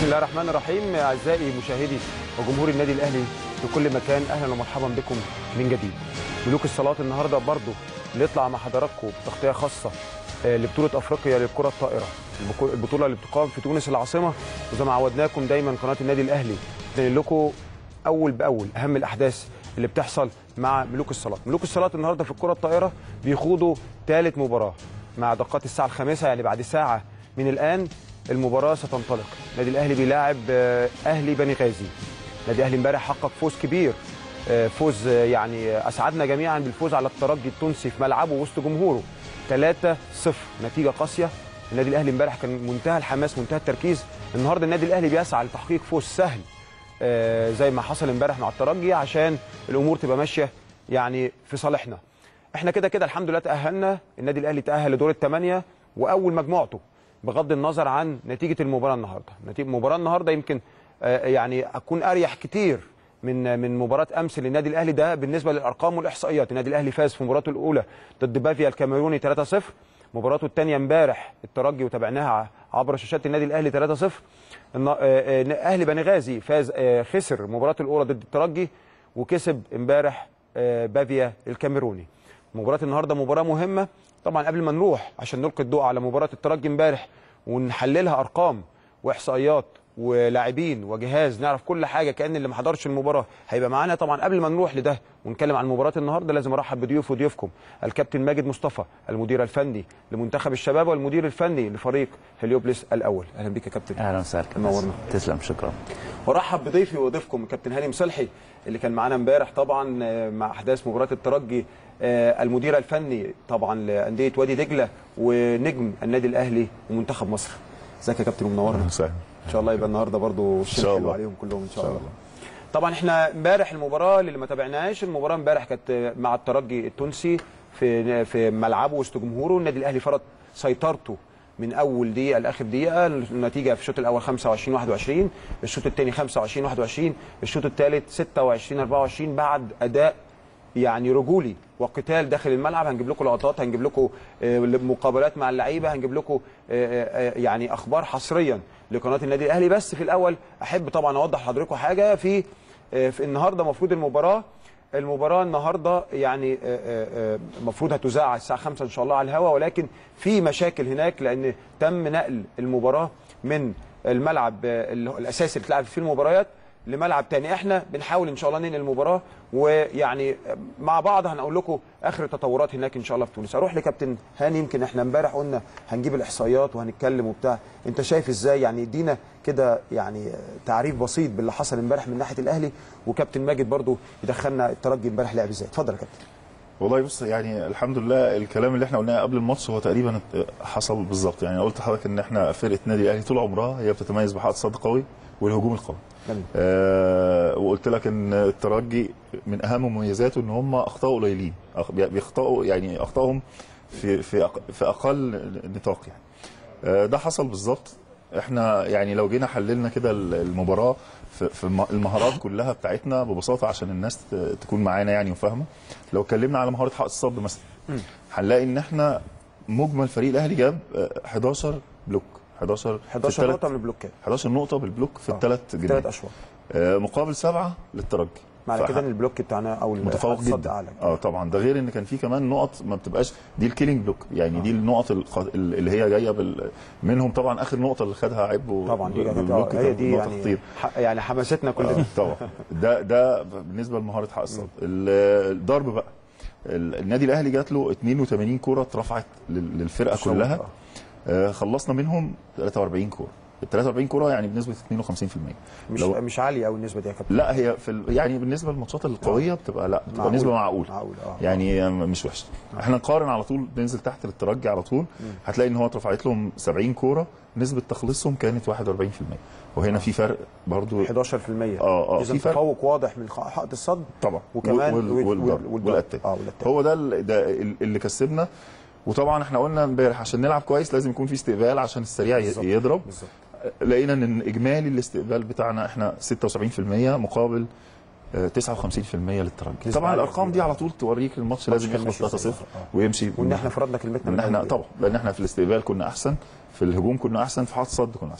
بسم الله الرحمن الرحيم اعزائي مشاهدي وجمهور النادي الاهلي في كل مكان اهلا ومرحبا بكم من جديد ملوك الصلاه النهارده برضو نطلع مع حضراتكم بتغطيه خاصه آه، لبطوله افريقيا للكره الطائره البكو- البطوله اللي بتقام في تونس العاصمه وزي ما عودناكم دايما قناه النادي الاهلي بنقل لكم اول باول اهم الاحداث اللي بتحصل مع ملوك الصلاه ملوك الصلاه النهارده في الكره الطائره بيخوضوا ثالث مباراه مع دقات الساعه الخامسه يعني بعد ساعه من الان المباراه ستنطلق النادي الاهلي بيلاعب آه، اهلي بني غازي النادي الاهلي امبارح حقق فوز كبير آه، فوز آه، يعني آه، اسعدنا جميعا بالفوز على الترجي التونسي في ملعبه وسط جمهوره 3-0 نتيجه قاسيه النادي الاهلي امبارح كان منتهى الحماس منتهى التركيز النهارده النادي الاهلي بيسعى لتحقيق فوز سهل آه، زي ما حصل امبارح مع الترجي عشان الامور تبقى ماشيه يعني في صالحنا احنا كده كده الحمد لله تاهلنا النادي الاهلي تاهل لدور الثمانيه واول مجموعته بغض النظر عن نتيجه المباراه النهارده نتيجه المباراه النهارده يمكن آه، يعني اكون اريح كتير من من مباراه امس للنادي الاهلي ده بالنسبه للارقام والاحصائيات النادي الاهلي فاز في مباراته الاولى ضد بافيا الكاميروني 3-0 مباراته الثانيه امبارح الترجي وتابعناها عبر شاشات النادي الاهلي 3-0 النا- آه، آه، اهلي بني غازي فاز آه، خسر مباراته الاولى ضد الترجي وكسب امبارح آه، بافيا الكاميروني مباراه النهارده مباراه مهمه طبعا قبل ما نروح عشان نلقي الضوء على مباراه الترجي امبارح ونحللها ارقام واحصائيات ولاعبين وجهاز نعرف كل حاجه كان اللي ما حضرش المباراه هيبقى معانا طبعا قبل ما نروح لده ونتكلم عن مباراه النهارده لازم ارحب بضيوف وضيوفكم الكابتن ماجد مصطفى المدير الفني لمنتخب الشباب والمدير الفني لفريق هليوبلس الاول اهلا بيك يا كابتن اهلا وسهلا نورنا. تسلم شكرا وارحب بضيفي وضيفكم كابتن هاني مصلحي اللي كان معانا امبارح طبعا آه، مع احداث مباراه الترجي آه، المدير الفني طبعا لانديه وادي دجله ونجم النادي الاهلي ومنتخب مصر ازيك يا كابتن ومنورنا وسهلا ان شاء الله يبقى النهارده برضو إن شاء حلو الله. عليهم كلهم ان شاء, إن شاء الله. الله. طبعا احنا امبارح المباراه اللي ما تابعناهاش المباراه امبارح كانت مع الترجي التونسي في في ملعبه وسط جمهوره النادي الاهلي فرض سيطرته من اول دقيقه لاخر دقيقه النتيجه في الشوط الاول 25 21 الشوط الثاني 25 21 الشوط الثالث 26 24 بعد اداء يعني رجولي وقتال داخل الملعب هنجيب لكم لقطات هنجيب لكم آه، مقابلات مع اللعيبه هنجيب لكم آه، آه، يعني اخبار حصريا لقناه النادي الاهلي بس في الاول احب طبعا اوضح لحضراتكم حاجه في آه، في النهارده المفروض المباراه المباراه النهارده يعني آه، آه، آه، المفروض هتذاع على الساعه 5 ان شاء الله على الهواء ولكن في مشاكل هناك لان تم نقل المباراه من الملعب آه، اللي هو الاساسي اللي اتلعبت فيه المباريات لملعب تاني احنا بنحاول ان شاء الله ننقل المباراه ويعني مع بعض هنقول لكم اخر التطورات هناك ان شاء الله في تونس اروح لكابتن هاني يمكن احنا امبارح قلنا هنجيب الاحصائيات وهنتكلم وبتاع انت شايف ازاي يعني ادينا كده يعني تعريف بسيط باللي حصل امبارح من ناحيه الاهلي وكابتن ماجد برضو يدخلنا الترجي امبارح لعب ازاي اتفضل يا كابتن والله بص يعني الحمد لله الكلام اللي احنا قلناه قبل الماتش هو تقريبا حصل بالظبط يعني قلت لحضرتك ان احنا فرقه نادي الاهلي طول عمرها هي بتتميز بحائط صد قوي والهجوم القوي جميل. آه وقلت لك ان الترجي من اهم مميزاته ان هم اخطاء قليلين أخ- بيخطئوا يعني اخطائهم في في أق- في اقل نطاق يعني آه، ده حصل بالظبط احنا يعني لو جينا حللنا كده المباراه في في الم- المهارات كلها بتاعتنا ببساطه عشان الناس ت- تكون معانا يعني وفاهمه لو اتكلمنا على مهاره حق الصد مثلا هنلاقي ان احنا مجمل فريق الاهلي جاب آه، 11 بلوك 11 في 11 التلات- نقطه من البلوكات 11 نقطه بالبلوك في آه. الثلاث ثلاث جنيه اشواط آه، مقابل سبعه للترجي معنى فح- كده ان البلوك بتاعنا او متفوق الصد جدا اعلى اه طبعا ده غير ان كان في كمان نقط ما بتبقاش دي الكيلينج بلوك يعني دي النقط الق- اللي هي جايه بال... منهم طبعا اخر نقطه اللي خدها عبو طبعا دي كانت بالبلوك آه، هي كانت دي نقطة يعني خطيرة. ح- يعني حماستنا كلنا آه طبعا ده ده بالنسبه لمهاره حق الصد ال- الضرب بقى ال- النادي الاهلي جات له 82 كوره اترفعت لل- للفرقه الشوط، كلها آه. آه، خلصنا منهم 43 كوره ال 43 كوره يعني بنسبه 52% مش لو- مش عاليه قوي النسبه دي يا كابتن لا هي في ال... يعني بالنسبه للماتشات القويه بتبقى لا بتبقى معقول. نسبه معقوله معقول اه يعني مش وحشه احنا نقارن على طول ننزل تحت للترجي على طول هتلاقي ان هو اترفعت لهم 70 كوره نسبه تخليصهم كانت 41% وهنا في فرق برضو 11% اه اه اذا في فرق تفوق واضح من خ- حائط الصد طبعا وكمان وال- وال- والضرب والضرب. والاتاك اه والاتاك هو ده ال- ده ال- اللي كسبنا وطبعا احنا قلنا امبارح عشان نلعب كويس لازم يكون في استقبال عشان السريع ي- بالظبط. يضرب بالظبط لقينا ان اجمالي الاستقبال بتاعنا احنا 76% مقابل آه، 59% للترجي نسبة طبعا عالية الارقام دي كبيرة. على طول توريك الماتش لازم كان يخلص ماشي 3-0 إزاي. آه. ويمشي وان احنا فرضنا كلمتنا ان من احنا الأول. طبعا لان احنا في الاستقبال كنا احسن في الهجوم كنا احسن في حاطط صد كنا احسن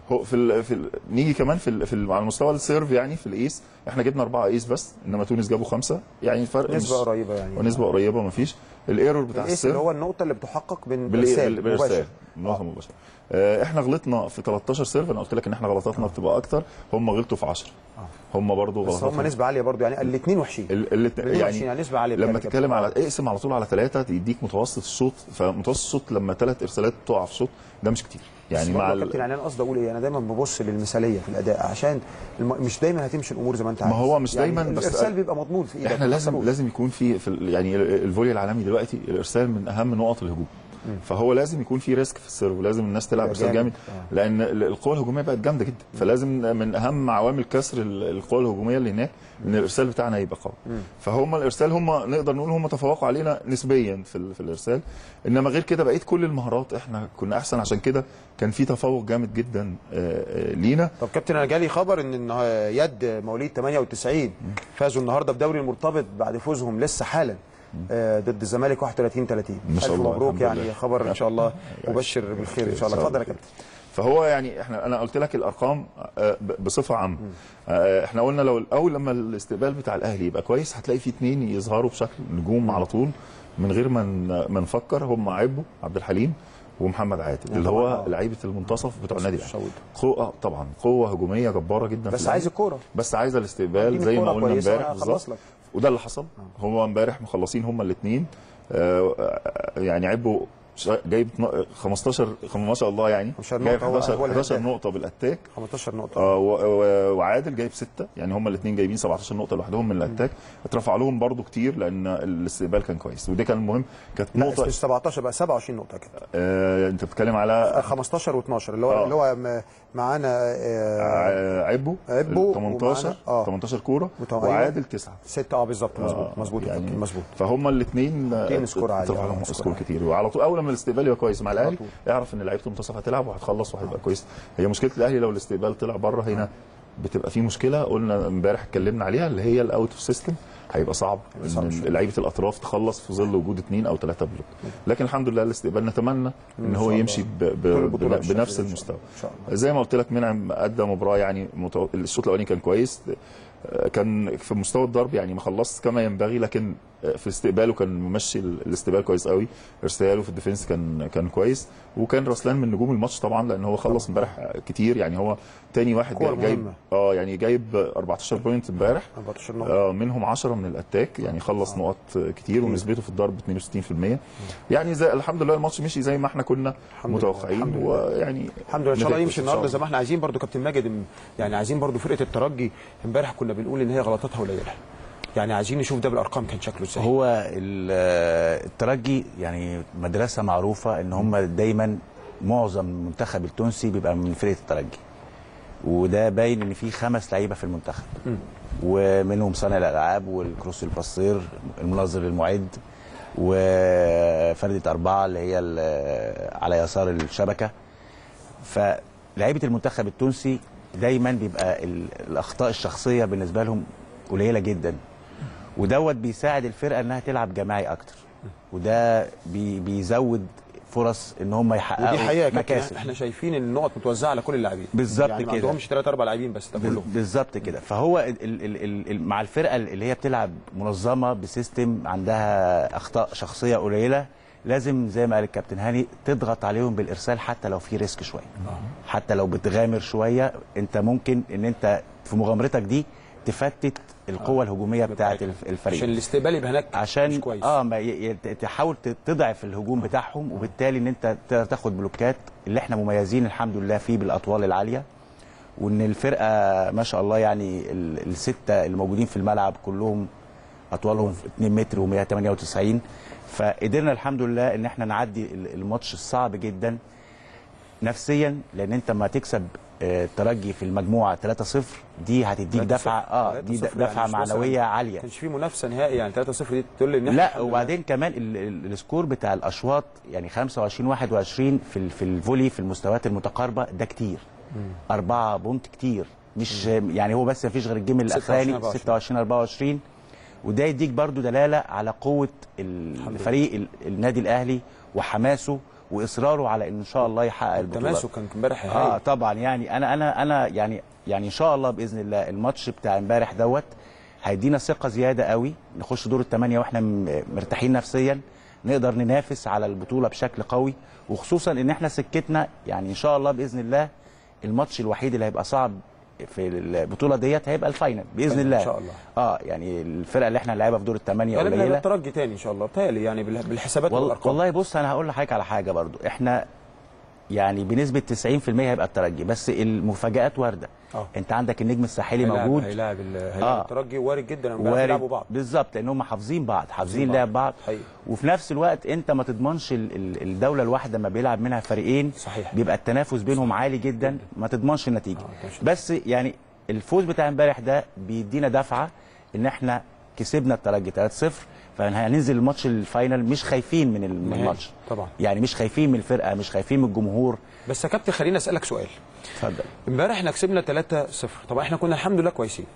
هو في ال في ال نيجي كمان في ال في ال على مستوى السيرف يعني في الايس احنا جبنا اربعه ايس بس انما تونس جابوا خمسه يعني فرق نسبه مش- قريبه يعني ونسبه قريبه ما فيش الايرور بتاع الايس اللي السيرف هو النقطه اللي بتحقق من بالارسال بالارسال مباشر بالنقطه مباشر آه، احنا غلطنا في 13 سيرف انا قلت لك ان احنا غلطاتنا بتبقى اكتر هم غلطوا في 10 هم برضو بس هم غلطاتهم نسبه عاليه برضو يعني الاثنين وحشين ال- ال- 22 يعني يعني نسبه عاليه لما بتهيألي تتكلم كده. على اقسم على طول على ثلاثه يديك متوسط الشوط فمتوسط الشوط لما ثلاث ارسالات تقع في شوط ده مش كتير يعني يعني مع مع كابتن ال- يعني انا قصدي اقول ايه انا دايما ببص للمثاليه في الاداء عشان الم... مش دايما هتمشي الامور زي ما انت عايز هو مش يعني دايماً، بس- الارسال بيبقى مضمون في ايدك احنا ما لازم تخسروش. لازم يكون في, في ال- يعني ال- الفولي العالمي دلوقتي الارسال من اهم نقط الهجوم فهو لازم يكون في ريسك في السيرف ولازم الناس تلعب يبقى ارسال جامد. جامد آه. لان ال- القوه الهجوميه بقت جامده جدا فلازم من اهم عوامل كسر ال- القوه الهجوميه اللي هناك ان الارسال بتاعنا يبقى قوي فهم الارسال هم نقدر نقول هم تفوقوا علينا نسبيا في, ال- في الارسال انما غير كده بقيت كل المهارات احنا كنا احسن عشان كده كان في تفوق جامد جدا آه، آه، لينا طب كابتن انا جالي خبر ان النها- يد مواليد 98 فازوا النهارده في دوري المرتبط بعد فوزهم لسه حالا آه، ضد الزمالك 31 30 ما شاء الف الله، مبروك الحمد يعني لله. خبر ان شاء الله مبشر بالخير ان شاء الله اتفضل يا كابتن فهو يعني احنا انا قلت لك الارقام آه، ب- بصفه عامه آه، احنا قلنا لو اول لما الاستقبال بتاع الاهلي يبقى كويس هتلاقي في اثنين يظهروا بشكل نجوم على طول من غير ما ن- ما نفكر هم عبو عبد الحليم ومحمد عادل اللي طبعاً، هو آه. لعيبه المنتصف بتوع النادي الاهلي شويت. قوه طبعا قوه هجوميه جباره جدا في بس الأهلي. عايز الكوره بس عايزه الاستقبال اديني زي ما كورة قلنا كويسة امبارح هخلص بالظبط لك. وده اللي حصل هو امبارح مخلصين هما الاثنين يعني عبوا شا- جايب اتنا- 15 خم- ما شاء الله يعني 15 جايب نقطة، هو- 11 هو اللي 11 هداف. نقطه بالاتاك 15 نقطه آه و- و- وعادل جايب 6 يعني هما الاثنين جايبين 17 نقطه لوحدهم من الاتاك اترفع لهم برضو كتير لان الاستقبال كان كويس ودي كان مهم كانت لا نقطه مش 17 بقى 27 نقطه كده آه انت بتتكلم على 15 و12 اللي هو آه. اللي هو م- معانا آه، ع- عبو عبو 18 ومعانا- آه. 18 كوره وتمانية. وعادل 9 ستة اه بالظبط مظبوط آه، مظبوط يا يعني كابتن، مظبوط فهم الاثنين اتنين سكور عالي، اتفق آه، عليهم سكور سكور عالي. كتير وعلى طول اول لما الاستقبال يبقى كويس مع الاهلي طول. اعرف ان لعيبه المنتصف هتلعب وهتخلص وهيبقى كويس هي مشكله الاهلي لو الاستقبال طلع بره هنا بتبقى في مشكله قلنا امبارح اتكلمنا عليها اللي هي الاوت اوف سيستم هيبقى صعب صعب ان شوية. لعيبه الاطراف تخلص في ظل وجود اثنين او ثلاثه بلوك لكن الحمد لله الاستقبال نتمنى ان إن هو شاء الله. يمشي ب... ب... طول البطولة بن- بالشكل بنفس ده إن شاء المستوى الله. إن شاء الله. زي ما قلت لك منعم ادى مباراه يعني متو... الشوط الاولاني كان كويس آه، كان في مستوى الضرب يعني ما خلص كما ينبغي لكن آه، في استقباله كان ممشي ال- الاستقبال كويس قوي ارساله في الديفنس كان كان كويس وكان رسلان من نجوم الماتش طبعا لان هو خلص امبارح آه، كتير يعني هو تاني واحد كور جاي- جايب مهمة. اه يعني جايب 14 بوينت امبارح 14 نقطه آه منهم 10 من الاتاك يعني خلص نقط كتير ونسبته في الضرب 62% يعني زي الحمد لله الماتش مشي زي ما احنا كنا الحمد لله، متوقعين الحمد لله. ويعني الحمد لله ان شاء الله نتائج يمشي كويسة إن شاء النهارده زي الله. ما احنا عايزين برضو كابتن ماجد إن- يعني عايزين برضو فرقه الترجي امبارح كنا بنقول ان هي غلطاتها قليله يعني عايزين نشوف ده بالارقام كان شكله ازاي هو ال- آه، الترجي يعني مدرسه معروفه ان هم دايما معظم المنتخب التونسي بيبقى من فرقه الترجي وده باين ان في خمس لعيبه في المنتخب ومنهم صانع الالعاب والكروس البصير المنظر المعد وفردة أربعة اللي هي ال- على يسار الشبكة فلعيبة المنتخب التونسي دايما بيبقى ال- الأخطاء الشخصية بالنسبة لهم قليلة جدا ودوت بيساعد الفرقة إنها تلعب جماعي أكتر وده بي بيزود فرص إن هم يحققوا ودي حقيقه يا كابتن مكاسب احنا شايفين ان النقط متوزعه على كل اللاعبين بالظبط يعني ما كده. عندهمش ثلاث اربع لاعبين بس ده بال- كلهم بالظبط كده فهو ال ال ال ال مع الفرقه اللي هي بتلعب منظمه بسيستم عندها اخطاء شخصيه قليله لازم زي ما قال الكابتن هاني تضغط عليهم بالارسال حتى لو في ريسك شويه حتى لو بتغامر شويه انت ممكن ان انت في مغامرتك دي تفتت القوه الهجوميه بتاعه الف- الفريق عشان الاستقبال يبقى هناك عشان مش كويس اه ما ي- ي- تحاول ت- تضعف الهجوم بتاعهم وبالتالي ان انت تقدر تاخد بلوكات اللي احنا مميزين الحمد لله فيه بالاطوال العاليه وان الفرقه ما شاء الله يعني ال- السته اللي موجودين في الملعب كلهم اطوالهم 2 متر و198 فقدرنا الحمد لله ان احنا نعدي ال- الماتش الصعب جدا نفسيا لان انت ما تكسب آه، الترجي في المجموعه 3-0 دي هتديك 3-0 دفعه اه دي 3-0 دفعه يعني مش معنويه مثلاً عاليه ما كانش في منافسه نهائي يعني 3-0 دي تقول لي ان إحنا لا الحمد لله. وبعدين كمان ال- ال- السكور بتاع الاشواط يعني 25 21 في ال- في الفولي في المستويات المتقاربه ده كتير أربعة بونت كتير مش يعني هو بس مفيش غير الجيم 26 الاخراني 24. 26 24 وده يديك برضو دلاله على قوه الفريق ال- النادي الاهلي وحماسه واصراره على ان شاء الله يحقق البطوله التماسك كان امبارح اه هايل طبعا يعني انا انا انا يعني يعني ان شاء الله باذن الله الماتش بتاع امبارح دوت هيدينا ثقه زياده قوي نخش دور الثمانيه واحنا م- مرتاحين نفسيا نقدر ننافس على البطوله بشكل قوي وخصوصا ان احنا سكتنا يعني ان شاء الله باذن الله الماتش الوحيد اللي هيبقى صعب في البطوله ديت هيبقى الفاينل باذن إن الله شاء الله. اه يعني الفرقه اللي احنا هنلعبها في دور الثمانيه غالبا هيبقى قليله الترجي تاني ان شاء الله بتهيألي يعني بال- بالحسابات وال- والارقام والله بص انا هقول لحضرتك على حاجه برضو احنا يعني بنسبه 90% هيبقى الترجي بس المفاجات وارده آه. انت عندك النجم الساحلي هيلاعب- موجود هيلاعب ال- هيلاعب آه. الترجي وارد جدا امبارح بيلعبوا بعض بالظبط لان هم حافظين بعض حافظين بعض. لعب بعض حقيقي. وفي نفس الوقت انت ما تضمنش ال- ال- الدوله الواحده ما بيلعب منها فريقين صحيح. بيبقى التنافس بينهم عالي جدا ما تضمنش النتيجه آه، ماشي. بس يعني الفوز بتاع امبارح ده بيدينا دفعه ان احنا كسبنا الترجي 3-0 فهننزل الماتش الفاينل مش خايفين من ال- من نهائي. الماتش طبعا. يعني مش خايفين من الفرقه مش خايفين من الجمهور بس يا كابتن خليني اسالك سؤال اتفضل امبارح احنا كسبنا 3-0 طبعا احنا كنا الحمد لله كويسين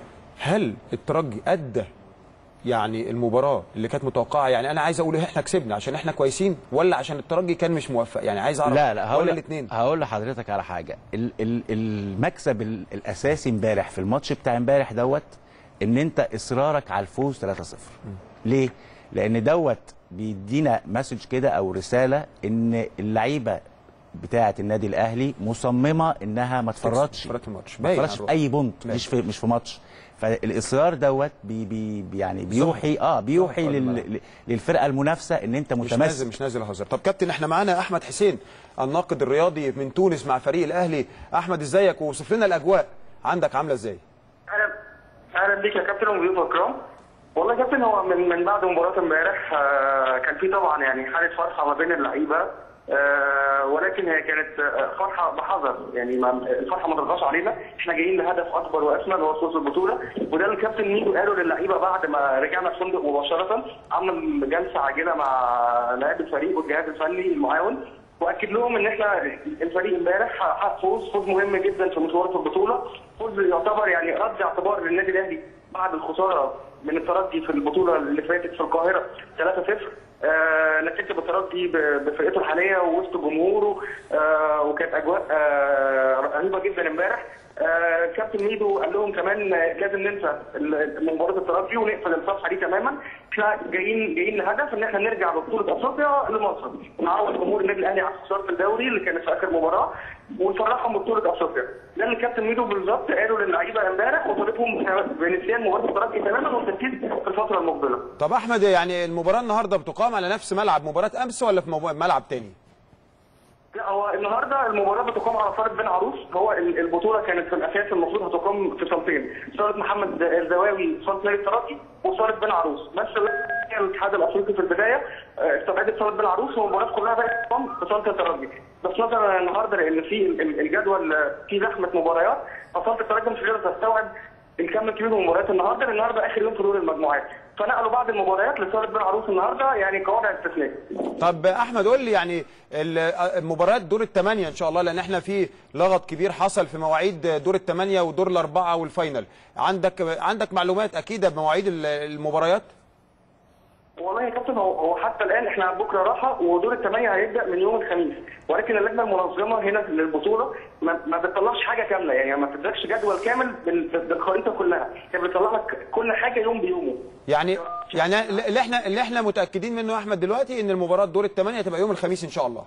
هل الترجي ادى يعني المباراه اللي كانت متوقعه يعني انا عايز اقول احنا كسبنا عشان احنا كويسين ولا عشان الترجي كان مش موفق يعني عايز اعرف لا لا هقول ولا لك- الاثنين هقول لحضرتك على حاجه ال ال المكسب ال الاساسي امبارح في الماتش بتاع امبارح دوت ان انت اصرارك على الفوز 3-0 ليه لان دوت بيدينا مسج كده او رساله ان اللعيبه بتاعه النادي الاهلي مصممه انها ما تفرطش فرط الماتش ما باين تفرطش على في الروح. اي بونت باين. مش في مش في ماتش فالاصرار دوت بي بي يعني بيوحي اه بيوحي ظهر لل الملعب. للفرقه المنافسه ان انت مش نازل متمسك مش نازل اهزر طب كابتن احنا معانا احمد حسين الناقد الرياضي من تونس مع فريق الاهلي احمد ازيك ووصف لنا الاجواء عندك عامله ازاي اهلا اهلا بيك يا كابتن وضيوف الكرام والله يا كابتن هو من من بعد مباراه امبارح آه، كان في طبعا يعني حاله فرحه ما بين اللعيبه آه، ولكن هي كانت آه، فرحه بحذر يعني ما الفرحه ما ترضاش علينا احنا جايين لهدف اكبر واسمى اللي هو فوز البطوله وده اللي الكابتن ميدو قاله للعيبه بعد ما رجعنا الفندق مباشره عمل جلسه عاجله مع لاعب الفريق والجهاز الفني المعاون واكد لهم ان احنا الفريق امبارح حقق فوز فوز مهم جدا في مشوار البطوله فوز يعتبر يعني رد اعتبار للنادي الاهلي بعد الخساره من الترجي في البطوله اللي فاتت في القاهره 3-0 آه نتيجه الترجي ب- بفرقته الحاليه ووسط جمهوره آه وكانت اجواء آه رهيبه جدا امبارح آه كابتن ميدو قال لهم كمان آه، لازم ننسى ال- مباراه الترجي ونقفل الصفحه دي تماما احنا جايين جايين لهدف ان احنا نرجع ببطوله افريقيا لمصر نعوض جمهور النادي الاهلي على خساره الدوري اللي كانت في اخر مباراه ونفرحهم ببطوله افريقيا ده اللي كابتن ميدو بالظبط قالوا للعيبه امبارح وطالبهم بنسيان مباراه الترجي تماما والتركيز في الفتره المقبله طب احمد يعني المباراه النهارده بتقام على نفس ملعب مباراه امس ولا في مو- ملعب تاني لا هو النهارده المباراه بتقام على صاله بن عروس هو ال- البطوله كانت في الاساس المفروض هتقام في صالتين صاله محمد الزواوي صاله نادي الترجي وصاله بن عروس بس الاتحاد الافريقي في البدايه آه، استبعدت صاله بن عروس والمباراه كلها بقت تقام في صاله الترجي بس نظرا النهارده لان في ال- ال- الجدول آه، في زحمه مباريات فصاله الترجي مش قادره تستوعب الكم الكبير من مباريات النهارده لان النهارده اخر يوم في دور المجموعات فنقلوا بعض المباريات لصاله بن عروس النهارده يعني قواعد استثنائيه طب احمد قول لي يعني ال- مباريات دور الثمانيه ان شاء الله لان احنا في لغط كبير حصل في مواعيد دور الثمانيه ودور الاربعه والفاينل عندك عندك معلومات اكيده بمواعيد ال- المباريات والله يا كابتن هو هو حتى الان احنا بكره راحه ودور الثمانيه هيبدا من يوم الخميس ولكن اللجنه المنظمه هنا للبطوله ما, ما بتطلعش حاجه كامله يعني ما بتدكش جدول كامل بال- بالخريطه كلها هي بتطلع لك كل حاجه يوم بيومه يعني يعني اللي احنا اللي احنا متاكدين منه يا احمد دلوقتي ان المباراه دور الثمانيه هتبقى يوم الخميس ان شاء الله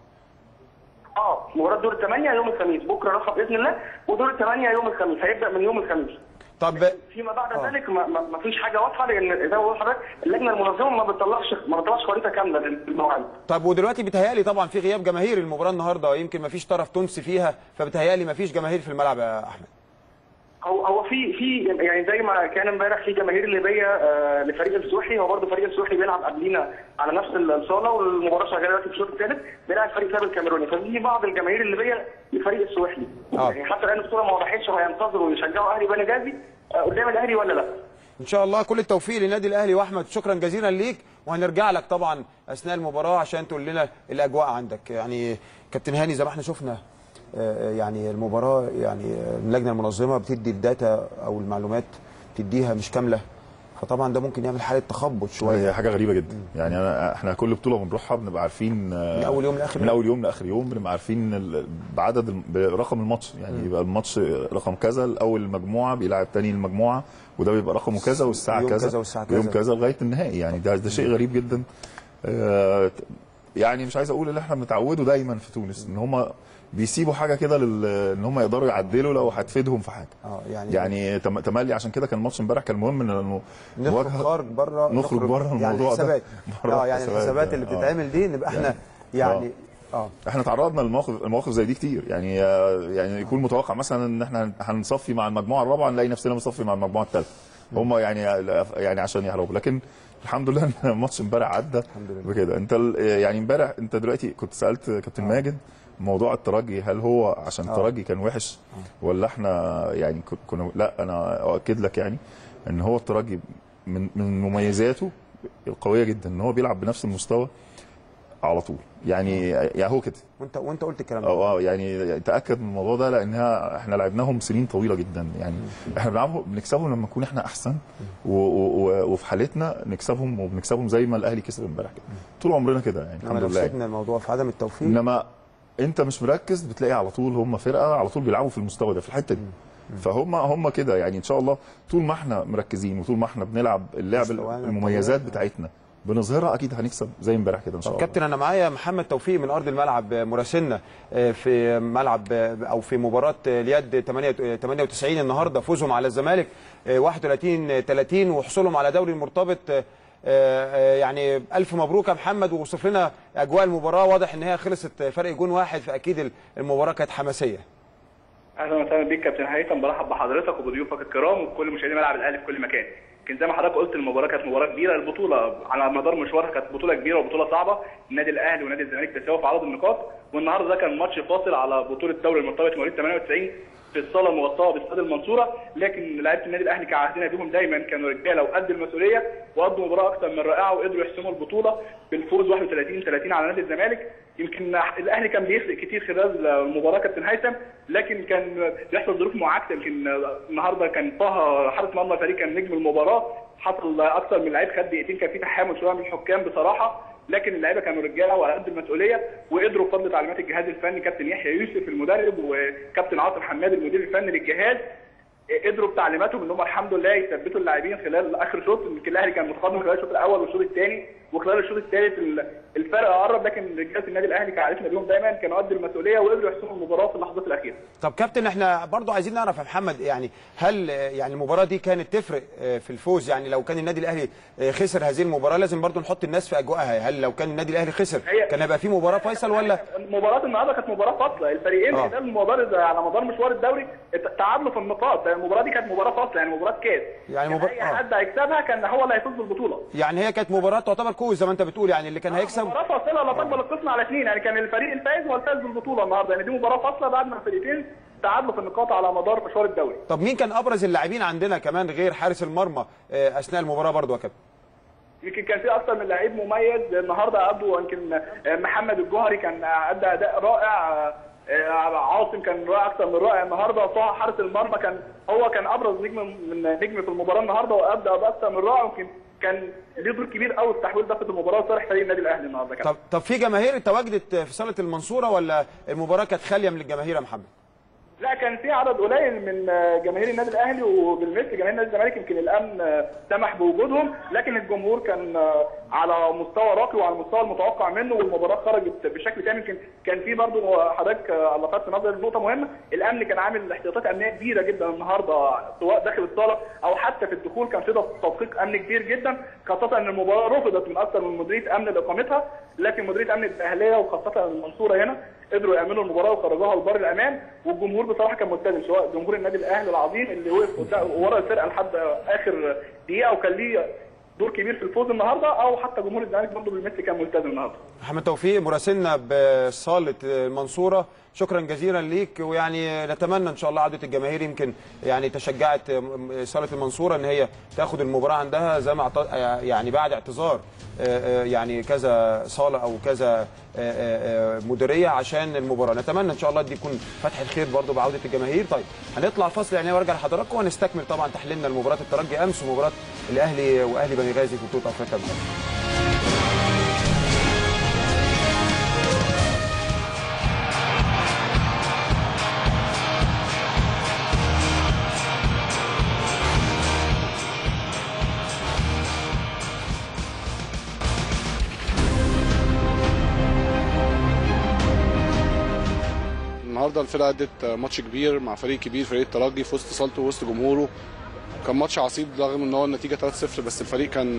اه مباراه دور الثمانيه يوم الخميس بكره راحه باذن الله ودور الثمانيه يوم الخميس هيبدا من يوم الخميس طب فيما بعد آه. ذلك ما, ما, ما فيش حاجه واضحه لان زي ما بقول لحضرتك اللجنه المنظمه ما بتطلعش ما بتطلعش خريطه كامله للمواعيد طب ودلوقتي بيتهيألي طبعا في غياب جماهير المباراه النهارده ويمكن ما فيش طرف تونسي فيها فبيتهيألي ما فيش جماهير في الملعب يا احمد هو هو في في يعني زي ما كان امبارح في جماهير ليبيه آه لفريق السوحي هو برضه فريق السوحي بيلعب قبلينا على نفس الصاله والمباراه شغاله دلوقتي في الشوط الثالث بيلعب فريق شباب الكاميروني ففي بعض الجماهير الليبيه لفريق السوحي آه. يعني حتى الان الصوره ما وضحتش هينتظروا يشجعوا اهلي بني جازي آه قدام الاهلي ولا لا ان شاء الله كل التوفيق للنادي الاهلي واحمد شكرا جزيلا ليك وهنرجع لك طبعا اثناء المباراه عشان تقول لنا الاجواء عندك يعني كابتن هاني زي ما احنا شفنا آه، يعني المباراه يعني آه، اللجنه المنظمه بتدي الداتا او المعلومات بتديها مش كامله فطبعا ده ممكن يعمل حاله تخبط شويه هي حاجه غريبه جدا يعني انا احنا كل بطوله بنروحها بنبقى عارفين من اول يوم لاخر من يوم. اول يوم لاخر يوم بنبقى عارفين ال- بعدد الم- برقم الماتش يعني يبقى الماتش رقم كذا الاول المجموعه بيلعب تاني المجموعه وده بيبقى رقمه كذا والساعه يوم كذا كذا والساعة ويوم كذا. كذا لغايه النهائي يعني ده ده شيء غريب جدا آه، يعني مش عايز اقول اللي احنا بنتعوده دايما في تونس ان هم بيسيبوا حاجه كده لل- ان هم يقدروا يعدلوا لو هتفيدهم في حاجه اه يعني يعني تم- تملي عشان كده كان الماتش امبارح كان مهم انه نخرج خارج بره نخرج بره يعني الموضوع ده. الحسابات بره اه يعني الحسابات الحسابات ده. اللي آه. بتتعمل دي نبقى احنا يعني اه احنا تعرضنا لمواقف المواقف زي دي كتير يعني يعني يكون متوقع مثلا ان احنا هنصفي مع المجموعه الرابعه نلاقي نفسنا بنصفي مع المجموعه الثالثه هم يعني يعني عشان يهربوا لكن الحمد لله ان الماتش امبارح عدى الحمد لله. بكده انت ال- يعني امبارح انت دلوقتي كنت سالت كابتن ماجد موضوع الترجي هل هو عشان الترجي كان وحش ولا احنا يعني ك- كنا لا انا اؤكد لك يعني ان هو الترجي من من مميزاته القويه جدا ان هو بيلعب بنفس المستوى على طول يعني يعني هو كده وانت وانت قلت الكلام ده اه اه يعني تاكد من الموضوع ده لانها احنا لعبناهم سنين طويله جدا يعني احنا بنلعبهم بنكسبهم لما نكون احنا احسن و و و وفي حالتنا نكسبهم وبنكسبهم زي ما الاهلي كسب امبارح كده طول عمرنا كده يعني انما الحمد لو لله سيبنا الموضوع في عدم التوفيق انما انت مش مركز بتلاقي على طول هم فرقه على طول بيلعبوا في المستوى ده في الحته دي فهم هم كده يعني ان شاء الله طول ما احنا مركزين وطول ما احنا بنلعب اللعب مستوانا المميزات الطبيعي. بتاعتنا بنظهرها اكيد هنكسب زي امبارح كده ان شاء طب الله كابتن انا معايا محمد توفيق من ارض الملعب مراسلنا آه، في ملعب آه، او في مباراه آه، اليد 8 98 النهارده فوزهم على الزمالك آه، 31 30 وحصولهم على دوري المرتبط آه، آه، يعني الف مبروك يا محمد ووصف لنا اجواء المباراه واضح ان هي خلصت فرق جون واحد فاكيد المباراه كانت حماسيه اهلا وسهلا بيك كابتن هيثم برحب بحضرتك وبضيوفك الكرام وبكل مشاهدي ملعب الاهلي في كل مكان. يمكن زي ما حضرتك قلت المباراه كانت مباراه كبيره البطوله على مدار مشوارها كانت بطوله كبيره وبطوله صعبه النادي الاهلي ونادي الزمالك تساووا في عدد النقاط والنهارده ده كان ماتش فاصل على بطوله دوري المرتبط مواليد 98 في الصاله المغطاه باستاد المنصوره لكن لعيبه النادي الاهلي كعهدنا بيهم دايما كانوا رجاله وقد المسؤوليه وقدموا مباراه اكثر من رائعه وقدروا يحسموا البطوله بالفوز 31 30 على نادي الزمالك يمكن الاهلي كان بيفرق كتير خلال المباراه كابتن هيثم لكن كان بيحصل ظروف معاكسه يمكن النهارده كان طه حارس مرمى الفريق كان نجم المباراه حصل اكثر من لعيب خد دقيقتين كان في تحامل شويه من الحكام بصراحه لكن اللعيبه كانوا رجاله وعلى قد المسؤوليه وقدروا بفضل تعليمات الجهاز الفني كابتن يحيى يوسف المدرب وكابتن عاطف حماد المدير الفني للجهاز قدروا بتعليماتهم ان هم الحمد لله يثبتوا اللاعبين خلال اخر شوط يمكن الاهلي كان متقدم خلال الشوط الاول والشوط الثاني وخلال الشوط الثالث الفرق قرب لكن رجاله النادي الاهلي كعادتنا بيهم دايما كانوا قد المسؤوليه وقدروا يحسموا المباراه في اللحظات الاخيره. طب كابتن احنا برضو عايزين نعرف يا محمد يعني هل آه، يعني المباراه دي كانت تفرق آه، في الفوز يعني لو كان النادي الاهلي آه، خسر هذه المباراه لازم برضو نحط الناس في اجواءها هل لو كان النادي الاهلي خسر هي- كان هيبقى في مباراه فيصل ولا مباراه النهارده كانت مباراه فاصله الفريقين آه. خلال المباراه على مدار مشوار الدوري تعادلوا في النقاط المباراه دي كانت مباراه فاصله يعني مباراه كاس يعني كان مبار- اي آه. حد هيكسبها كان هو اللي هيفوز بالبطوله يعني هي كانت مباراه تعتبر كوز زي ما انت بتقول يعني اللي كان هيكسب مباراه فاصله لا تقبل القسم على اثنين يعني كان الفريق الفائز هو الفائز بالبطوله النهارده يعني دي مباراه فاصله بعد ما الفريقين تعادلوا في النقاط على مدار مشوار الدوري طب مين كان ابرز اللاعبين عندنا كمان غير حارس المرمى آه، اثناء المباراه برضو يا كابتن يمكن كان في اكثر من لعيب مميز النهارده ادوا يمكن محمد الجوهري كان ادى اداء رائع آه، عاصم كان رائع اكثر من رائع النهارده طه حارس المرمى كان هو كان ابرز نجم من نجم في المباراه النهارده وادى اداء اكثر من رائع ويمكن كان ليه دور كبير قوي في تحويل ضغط المباراه لصالح فريق النادي الاهلي النهارده كان طب طب في جماهير تواجدت في صاله المنصوره ولا المباراه كانت خاليه من الجماهير يا محمد لا كان في عدد قليل من جماهير النادي الاهلي وبالمثل جماهير نادي الزمالك يمكن الامن سمح بوجودهم لكن الجمهور كان على مستوى راقي وعلى المستوى المتوقع منه والمباراه خرجت بشكل كامل يمكن كان في برضه حضرتك لفتت نظر نقطه مهمه الامن كان عامل احتياطات امنيه كبيره جدا النهارده سواء داخل الصاله او حتى في الدخول كان في تدقيق امني كبير جدا خاصه ان المباراه رفضت من اكثر من مديريه امن لاقامتها لكن مديريه امن الاهليه وخاصه المنصوره هنا قدروا يامنوا المباراه وخرجوها لبر الامان والجمهور بصراحه كان ملتزم سواء جمهور النادي الاهلي العظيم اللي وقف قدام- ورا الفرقه لحد اخر دقيقه وكان ليه دور كبير في الفوز النهارده او حتى جمهور الزمالك برضه بالمثل كان ملتزم النهارده. محمد توفيق مراسلنا بصاله المنصوره شكرا جزيلا ليك ويعني نتمنى ان شاء الله عوده الجماهير يمكن يعني تشجعت م- صاله المنصوره ان هي تاخد المباراه عندها زي ما اعت- يعني بعد اعتذار آه، آه، يعني كذا صاله او كذا آه، آه، آه، مديريه عشان المباراه نتمنى ان شاء الله دي يكون فتحه خير برضو بعوده الجماهير طيب هنطلع فاصل يعني وارجع لحضراتكم ونستكمل طبعا تحليلنا لمباراه الترجي امس ومباراه الاهلي واهلي بني غازي في بطوله افريقيا المغرب النهارده الفرقه ادت ماتش كبير مع فريق كبير فريق الترجي في وسط صالته ووسط جمهوره كان ماتش عصيب رغم ان هو النتيجه 3-0 بس الفريق كان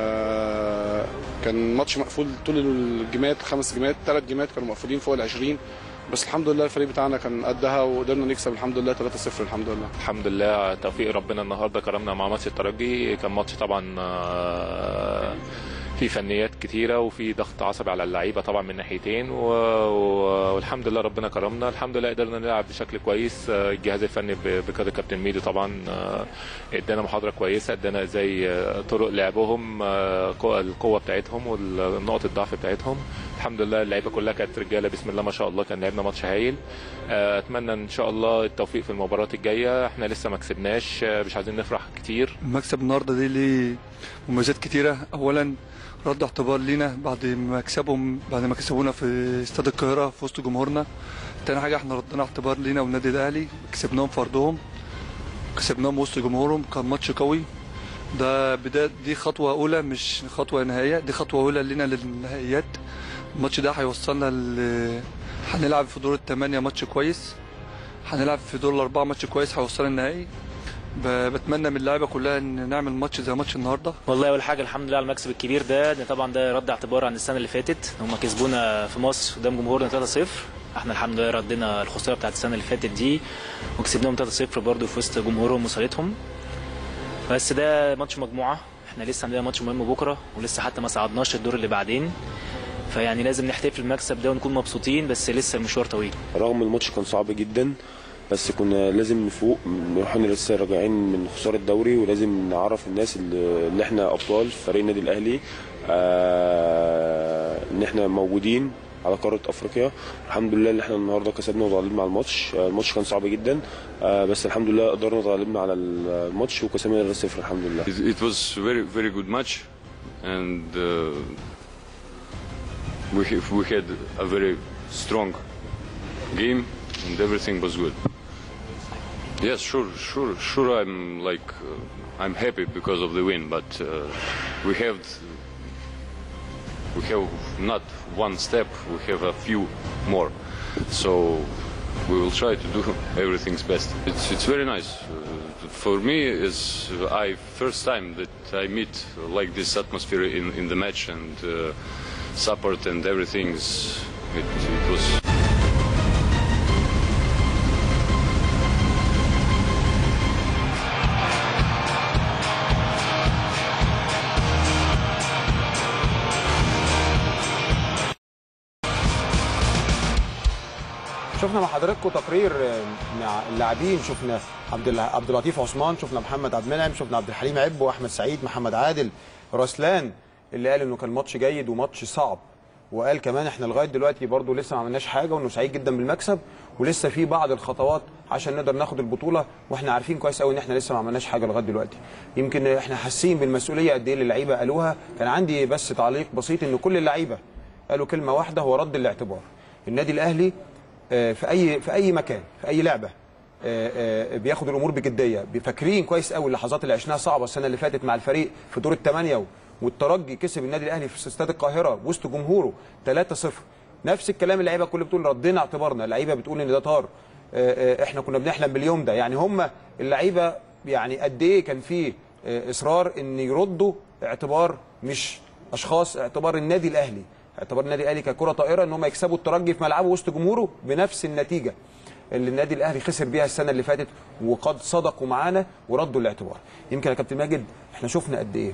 آه، كان ماتش مقفول طول الجيمات خمس جيمات ثلاث جيمات كانوا مقفولين فوق ال 20 بس الحمد لله الفريق بتاعنا كان قدها وقدرنا نكسب الحمد لله 3-0 الحمد لله الحمد لله توفيق ربنا النهارده كرمنا مع ماتش الترجي كان ماتش طبعا آه، في فنيات كتيره وفي ضغط عصبي على اللعيبه طبعا من ناحيتين و... و... والحمد لله ربنا كرمنا الحمد لله قدرنا نلعب بشكل كويس آه، الجهاز الفني ب- بقياده كابتن ميدو طبعا آه، ادانا محاضره كويسه ادانا ازاي آه، طرق لعبهم آه، قوة- القوه بتاعتهم والنقط الضعف بتاعتهم الحمد لله اللعيبه كلها كانت رجاله بسم الله ما شاء الله كان لعبنا ماتش هايل آه، اتمنى ان شاء الله التوفيق في المباراه الجايه احنا لسه ما كسبناش آه، مش عايزين نفرح كتير المكسب النهارده دي ليه مميزات كتيره اولا رد اعتبار لينا بعد ما كسبهم بعد ما كسبونا في استاد القاهره في وسط جمهورنا تاني حاجه احنا ردنا اعتبار لينا والنادي الاهلي كسبناهم في ارضهم كسبناهم وسط جمهورهم كان ماتش قوي ده بدايه دي خطوه اولى مش خطوه نهائيه دي خطوه اولى لينا للنهائيات الماتش ده هيوصلنا ل... هنلعب في دور الثمانيه ماتش كويس هنلعب في دور الاربعه ماتش كويس هيوصلنا النهائي ب- بتمنى من اللعيبه كلها ان نعمل ماتش زي ماتش النهارده والله اول حاجه الحمد لله على المكسب الكبير ده ده طبعا ده رد اعتبار عن السنه اللي فاتت هم كسبونا في مصر قدام جمهورنا 3-0 احنا الحمد لله ردينا الخساره بتاعت السنه اللي فاتت دي وكسبناهم 3-0 برضه في وسط جمهورهم وصالتهم بس ده ماتش مجموعه احنا لسه عندنا ماتش مهم بكره ولسه حتى ما صعدناش الدور اللي بعدين فيعني لازم نحتفل بالمكسب ده ونكون مبسوطين بس لسه المشوار طويل رغم الماتش كان صعب جدا بس كنا لازم نفوق احنا لسه راجعين من خساره الدوري ولازم نعرف الناس اللي اللي احنا ابطال في فريق النادي الاهلي آه ان احنا موجودين على قاره افريقيا الحمد لله ان احنا النهارده كسبنا وتغلبنا على الماتش آه، الماتش كان صعب جدا آه بس الحمد لله قدرنا نتغلبنا على الماتش وكسبنا 3-0 الحمد لله It, it was very very good match, and uh, we have, we had a very strong game, and everything was good. Yes, sure, sure, sure. I'm like uh, I'm happy because of the win, but uh, we have we have not one step. We have a few more, so we will try to do everything's best. It's it's very nice. Uh, for me, is I first time that I meet like this atmosphere in, in the match and uh, support and everything's it, it was شفنا مع حضراتكم تقرير آه، مع اللاعبين شفنا عبد الل- عبد اللطيف عثمان شفنا محمد عبد المنعم شفنا عبد الحليم عبو احمد سعيد محمد عادل رسلان اللي قال انه كان ماتش جيد وماتش صعب وقال كمان احنا لغايه دلوقتي برضو لسه ما عملناش حاجه وانه سعيد جدا بالمكسب ولسه في بعض الخطوات عشان نقدر ناخد البطوله واحنا عارفين كويس قوي ان احنا لسه ما عملناش حاجه لغايه دلوقتي يمكن احنا حاسين بالمسؤوليه قد ايه اللي اللعيبه قالوها كان عندي بس تعليق بسيط ان كل اللعيبه قالوا كلمه واحده هو رد الاعتبار النادي الاهلي آه، في اي في اي مكان في اي لعبه آه، آه، بياخد الامور بجديه فاكرين كويس قوي اللحظات اللي عشناها صعبه السنه اللي فاتت مع الفريق في دور الثمانيه والترجي كسب النادي الاهلي في استاد القاهره وسط جمهوره 3-0 نفس الكلام اللعيبه كل بتقول ردينا اعتبارنا اللعيبه بتقول ان ده طار آه، آه، احنا كنا بنحلم باليوم ده يعني هم اللعيبه يعني قد ايه كان في آه، اصرار ان يردوا اعتبار مش اشخاص اعتبار النادي الاهلي اعتبار النادي الاهلي ككره طائره ان هم يكسبوا الترجي في ملعبه وسط جمهوره بنفس النتيجه اللي النادي الاهلي خسر بيها السنه اللي فاتت وقد صدقوا معانا وردوا الاعتبار يمكن يا كابتن ماجد احنا شفنا قد ايه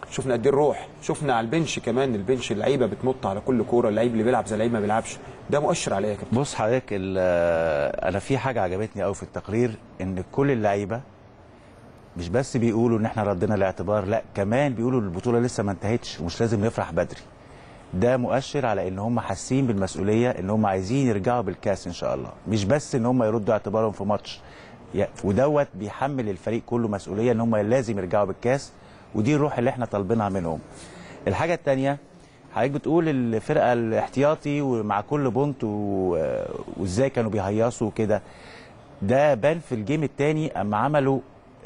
شفنا قد ايه الروح شفنا على البنش كمان البنش اللعيبه بتنط على كل كوره اللعيب اللي بيلعب زي اللعيب ما بيلعبش ده مؤشر على ايه يا كابتن بص حضرتك ال- انا في حاجه عجبتني قوي في التقرير ان كل اللعيبه مش بس بيقولوا ان احنا ردينا الاعتبار لا كمان بيقولوا البطوله لسه ما انتهتش ومش لازم نفرح بدري ده مؤشر على ان هم حاسين بالمسؤوليه ان هم عايزين يرجعوا بالكاس ان شاء الله مش بس ان هم يردوا اعتبارهم في ماتش يا- ودوت بيحمل الفريق كله مسؤوليه ان هم لازم يرجعوا بالكاس ودي الروح اللي احنا طالبينها منهم الحاجه الثانيه حضرتك بتقول الفرقه الاحتياطي ومع كل بونت و- وازاي كانوا بيهيصوا وكده ده بان في الجيم الثاني اما عملوا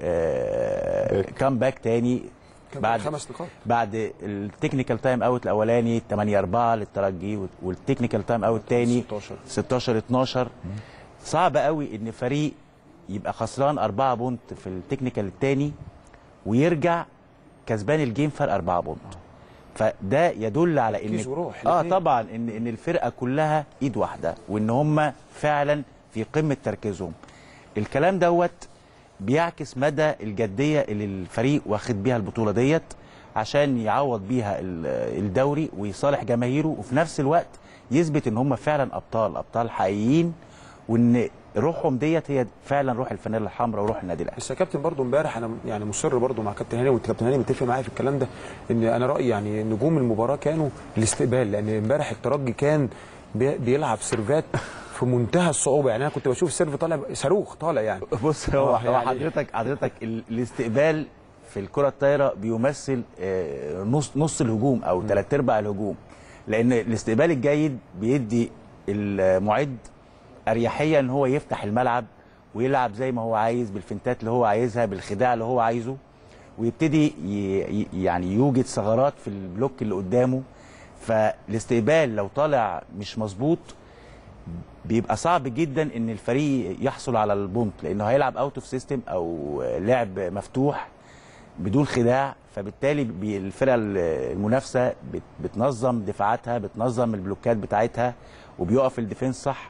كام باك تاني بعد خمس نقاط بعد التكنيكال تايم اوت الاولاني 8 4 للترجي والتكنيكال تايم اوت الثاني 16 16 12 صعب قوي ان فريق يبقى خسران 4 بونت في التكنيكال الثاني ويرجع كسبان الجيم فرق 4 بونت فده يدل على ان تركيز وروح اه الاتنين. طبعا ان ان الفرقه كلها ايد واحده وان هم فعلا في قمه تركيزهم الكلام دوت بيعكس مدى الجديه اللي الفريق واخد بيها البطوله ديت عشان يعوض بيها ال- الدوري ويصالح جماهيره وفي نفس الوقت يثبت ان هم فعلا ابطال ابطال حقيقيين وان روحهم ديت هي فعلا روح الفانيلا الحمراء وروح النادي الاهلي بس يا كابتن برضو امبارح انا يعني مصر برضو مع كابتن هاني والكابتن هاني متفق معايا في الكلام ده ان انا رايي يعني نجوم المباراه كانوا الاستقبال لان امبارح الترجي كان بي- بيلعب سيرفات في منتهى الصعوبه يعني انا كنت بشوف سيرف طالع صاروخ طالع يعني بص هو, آه، هو يعني- حضرتك حضرتك ال- الاستقبال في الكره الطايره بيمثل آه، نص نص الهجوم او ثلاث ارباع الهجوم لان الاستقبال الجيد بيدي المعد اريحيه ان هو يفتح الملعب ويلعب زي ما هو عايز بالفنتات اللي هو عايزها بالخداع اللي هو عايزه ويبتدي ي- ي- يعني يوجد ثغرات في البلوك اللي قدامه فالاستقبال لو طالع مش مظبوط بيبقى صعب جدا ان الفريق يحصل على البونت لانه هيلعب اوت اوف سيستم او لعب مفتوح بدون خداع فبالتالي بي- الفرقه المنافسه بت- بتنظم دفاعاتها بتنظم البلوكات بتاعتها وبيقف الديفنس صح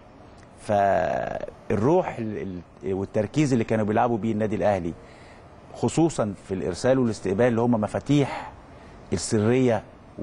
فالروح ال- ال- والتركيز اللي كانوا بيلعبوا بيه النادي الاهلي خصوصا في الارسال والاستقبال اللي هم مفاتيح السريه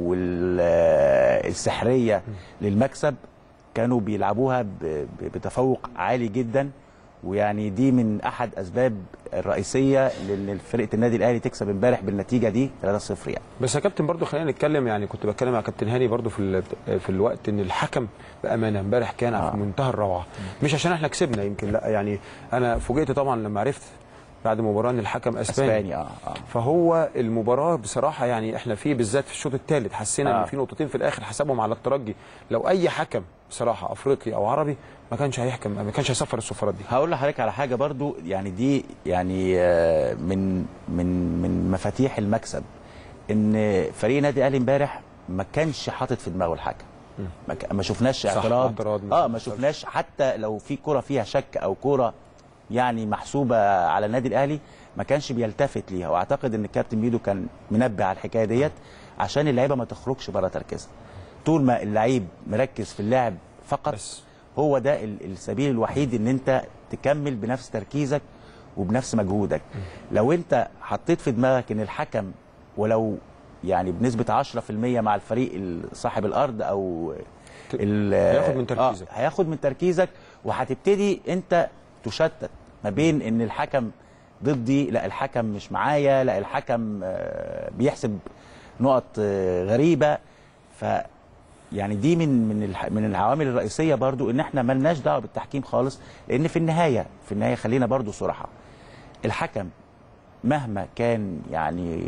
والسحريه للمكسب كانوا بيلعبوها ب- ب- بتفوق عالي جدا ويعني دي من احد اسباب الرئيسيه لان فرقه النادي الاهلي تكسب امبارح بالنتيجه دي 3-0 يعني بس يا كابتن برضو خلينا نتكلم يعني كنت بتكلم مع كابتن هاني برضو في ال- في الوقت ان الحكم بامانه امبارح كان آه. في منتهى الروعه مش عشان احنا كسبنا يمكن لا يعني انا فوجئت طبعا لما عرفت بعد المباراه ان الحكم اسباني, اسباني اه اه فهو المباراه بصراحه يعني احنا في بالذات في الشوط الثالث حسينا آه. ان في نقطتين في الاخر حسبهم على الترجي لو اي حكم بصراحه افريقي او عربي ما كانش هيحكم ما كانش هيصفر الصفارات دي هقول لحضرتك على حاجه برضو يعني دي يعني آه، من من من مفاتيح المكسب ان فريق نادي الاهلي امبارح ما كانش حاطط في دماغه الحكم ما ك- ما شفناش صح، اعتراض اعتراض اه مثلاً. ما شفناش حتى لو في كره فيها شك او كره يعني محسوبه على النادي الاهلي ما كانش بيلتفت ليها واعتقد ان الكابتن ميدو كان منبه على الحكايه ديت عشان اللعيبه ما تخرجش بره تركيزها طول ما اللعيب مركز في اللعب فقط بس هو ده ال- السبيل الوحيد ان انت تكمل بنفس تركيزك وبنفس مجهودك لو انت حطيت في دماغك ان الحكم ولو يعني بنسبة 10% مع الفريق ال- صاحب الأرض أو ال- هياخد من تركيزك. آه هياخد من تركيزك وهتبتدي أنت تشتت ما بين ان الحكم ضدي لا الحكم مش معايا لا الحكم آه، بيحسب نقط آه، غريبه ف يعني دي من من الح- من العوامل الرئيسيه برضو ان احنا ملناش دعوه بالتحكيم خالص لان في النهايه في النهايه خلينا برضو صراحه الحكم مهما كان يعني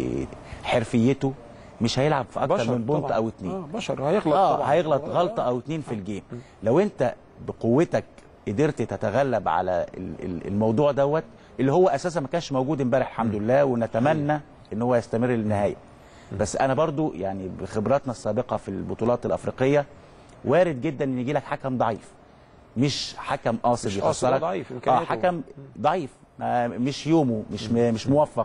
حرفيته مش هيلعب في اكتر بشر من بونت طبعاً. او اتنين آه بشر هيغلط اه طبعا هيغلط غلطه او اتنين في الجيم لو انت بقوتك قدرت تتغلب على ال- ال- الموضوع دوت اللي هو اساسا ما كانش موجود امبارح الحمد لله ونتمنى ان هو يستمر للنهايه بس انا برضو يعني بخبراتنا السابقه في البطولات الافريقيه وارد جدا ان يجي لك حكم ضعيف مش حكم قاصد مش قاصد، هو يخسرك ضعيف، اه إمكانياته. حكم ضعيف ما مش يومه مش مش موفق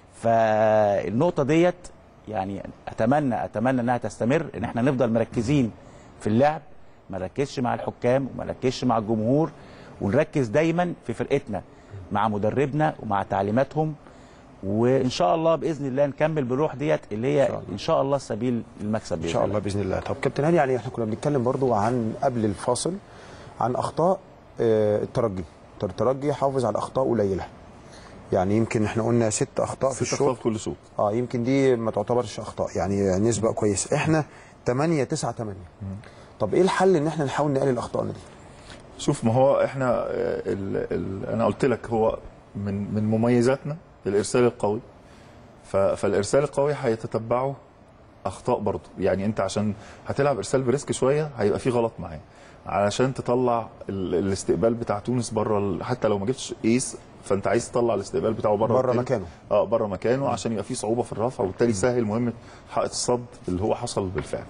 فالنقطه ديت يعني اتمنى اتمنى انها تستمر ان احنا نفضل مركزين في اللعب ما نركزش مع الحكام وما نركزش مع الجمهور ونركز دايما في فرقتنا مع مدربنا ومع تعليماتهم وان شاء الله باذن الله نكمل بالروح ديت اللي هي ان شاء الله سبيل المكسب ان شاء الله باذن الله طب كابتن هاني يعني احنا كنا بنتكلم برضو عن قبل الفاصل عن اخطاء آه، الترجي الترجي حافظ على اخطاء قليله يعني يمكن احنا قلنا ست اخطاء في ست الشوط أخطاء في كل شوط اه يمكن دي ما تعتبرش اخطاء يعني نسبه كويسه احنا 8 9 8 طب ايه الحل ان احنا نحاول نقلل اخطائنا دي شوف ما هو احنا آه، ال ال انا قلت لك هو من من مميزاتنا الارسال القوي ف- فالارسال القوي هيتتبعه اخطاء برضه يعني انت عشان هتلعب ارسال بريسك شويه هيبقى في غلط معاه علشان تطلع ال- الاستقبال بتاع تونس بره ال- حتى لو ما جبتش ايس فانت عايز تطلع الاستقبال بتاعه بره بره التاني. مكانه. اه بره مكانه عشان يبقى في صعوبه في الرفع وبالتالي يسهل مهمه حائط الصد اللي هو حصل بالفعل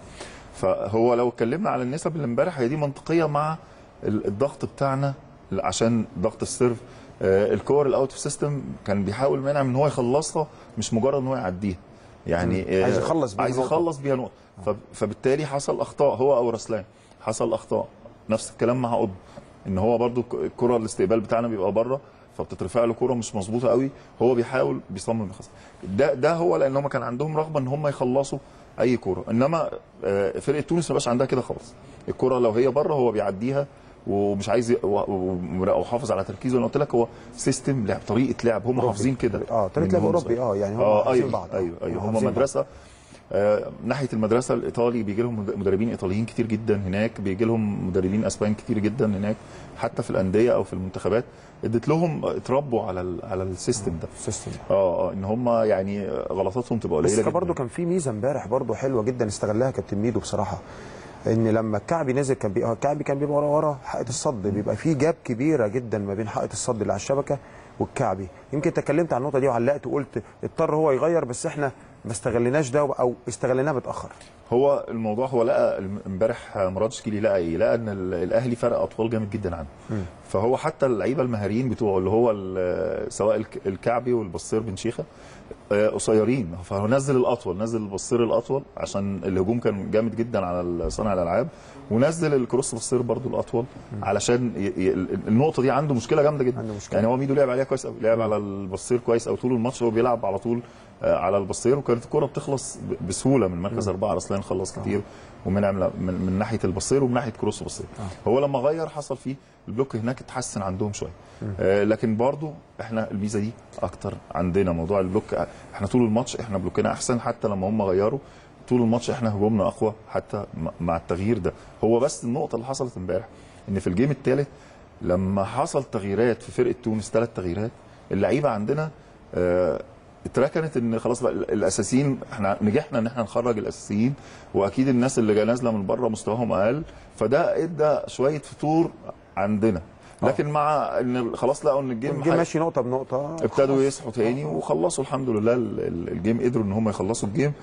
فهو لو اتكلمنا على النسب اللي امبارح هي دي منطقيه مع ال- الضغط بتاعنا عشان ضغط السيرف آه، الكور الاوت اوف سيستم كان بيحاول منعم ان هو يخلصها مش مجرد ان هو يعديها يعني مم. آه، عايز يخلص بيها عايز نقطة. يخلص بيها نقطه فب- فبالتالي حصل اخطاء هو او رسلان حصل اخطاء نفس الكلام مع قطب ان هو برضو ك- الكره الاستقبال بتاعنا بيبقى بره فبتترفع له كره مش مظبوطه قوي هو بيحاول بيصمم يخلص ده ده هو لان هم كان عندهم رغبه ان هم يخلصوا اي كوره انما آه، فرقه تونس ما بقاش عندها كده خالص الكره لو هي بره هو بيعديها ومش عايز ي- و- و- وحافظ على تركيزه انا قلت لك هو سيستم لعب طريقه لعب هم حافظين كده اه طريقه من لعب هم اوروبي صغير. اه يعني هم اه حافظين ايوه بعض ايوه ايوه هم حافظين بعض. مدرسه آه، ناحيه المدرسه الايطالي بيجي لهم مد- مدربين ايطاليين كتير جدا هناك بيجي لهم مدربين اسبان كتير جدا هناك حتى في الانديه او في المنتخبات اديت لهم اتربوا على ال على السيستم ده السيستم اه اه ان هم يعني غلطاتهم تبقى بس قليله كان جدا برضه كان في ميزه امبارح برضه حلوه جدا استغلها كابتن ميدو بصراحه ان لما الكعبي نزل كان بي... الكعبي كان بيبقى ورا ورا حائط الصد بيبقى في جاب كبيره جدا ما بين حائط الصد اللي على الشبكه والكعبي يمكن انت اتكلمت عن النقطه دي وعلقت وقلت اضطر هو يغير بس احنا ما استغليناش ده او استغليناه متاخر هو الموضوع هو لقى امبارح مراد شكيلي لقى ايه؟ لقى ان ال- الاهلي فرق اطوال جامد جدا عنه فهو حتى اللعيبه المهاريين بتوعه اللي هو ال- سواء الك- الكعبي والبصير بن شيخه آه، قصيرين فهو نزل الاطول نزل البصير الاطول عشان الهجوم كان جامد جدا على صانع الالعاب ونزل الكروس بصير برضو الاطول علشان ي... ي... النقطه دي عنده مشكله جامده جدا عنده مشكلة. يعني هو ميدو لعب عليها كويس قوي لعب على البصير كويس قوي طول الماتش هو بيلعب على طول آه، على البصير وكانت الكره بتخلص ب- بسهوله من مركز اربعه رسلان خلص كتير ومنعم لا- من, من ناحيه البصير ومن ناحيه كروس بصير هو لما غير حصل فيه البلوك هناك اتحسن عندهم شويه آه لكن برضو احنا الميزه دي اكتر عندنا موضوع البلوك احنا طول الماتش احنا بلوكنا احسن حتى لما هم غيروا طول الماتش احنا هجومنا اقوى حتى م- مع التغيير ده هو بس النقطه اللي حصلت امبارح ان في الجيم الثالث لما حصل تغييرات في فرقه تونس ثلاث تغييرات اللعيبه عندنا آه، اتركنت ان خلاص بقى ال- الاساسيين احنا نجحنا ان احنا نخرج الاساسيين واكيد الناس اللي جا نازله من بره مستواهم اقل فده ادى شويه فتور عندنا لكن مع ان خلاص لقوا ان الجيم الجيم هي- ماشي نقطه بنقطه ابتدوا خلاص. يصحوا تاني وخلصوا الحمد لله ال- ال- الجيم قدروا ان هم يخلصوا الجيم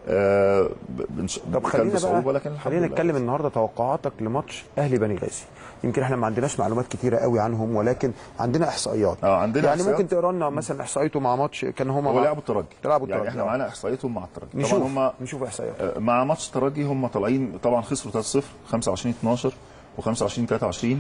آه ب- بنش- طب كان خلينا بصعوبه بقى لكن الحمد خلينا لله نتكلم النهارده توقعاتك لماتش اهلي بني غازي يمكن احنا ما عندناش معلومات كتيره قوي عنهم ولكن عندنا احصائيات اه عندنا يعني إحصائيات. ممكن تقرا لنا مثلا احصائيته مع ماتش كان هما هو مع- لعبوا الترجي لعبوا يعني الترجي احنا آه. معانا احصائيتهم مع الترجي نشوف طبعا هم نشوف احصائيات آه، مع ماتش الترجي هم طالعين طبعا خسروا 3-0 25 12 و25 23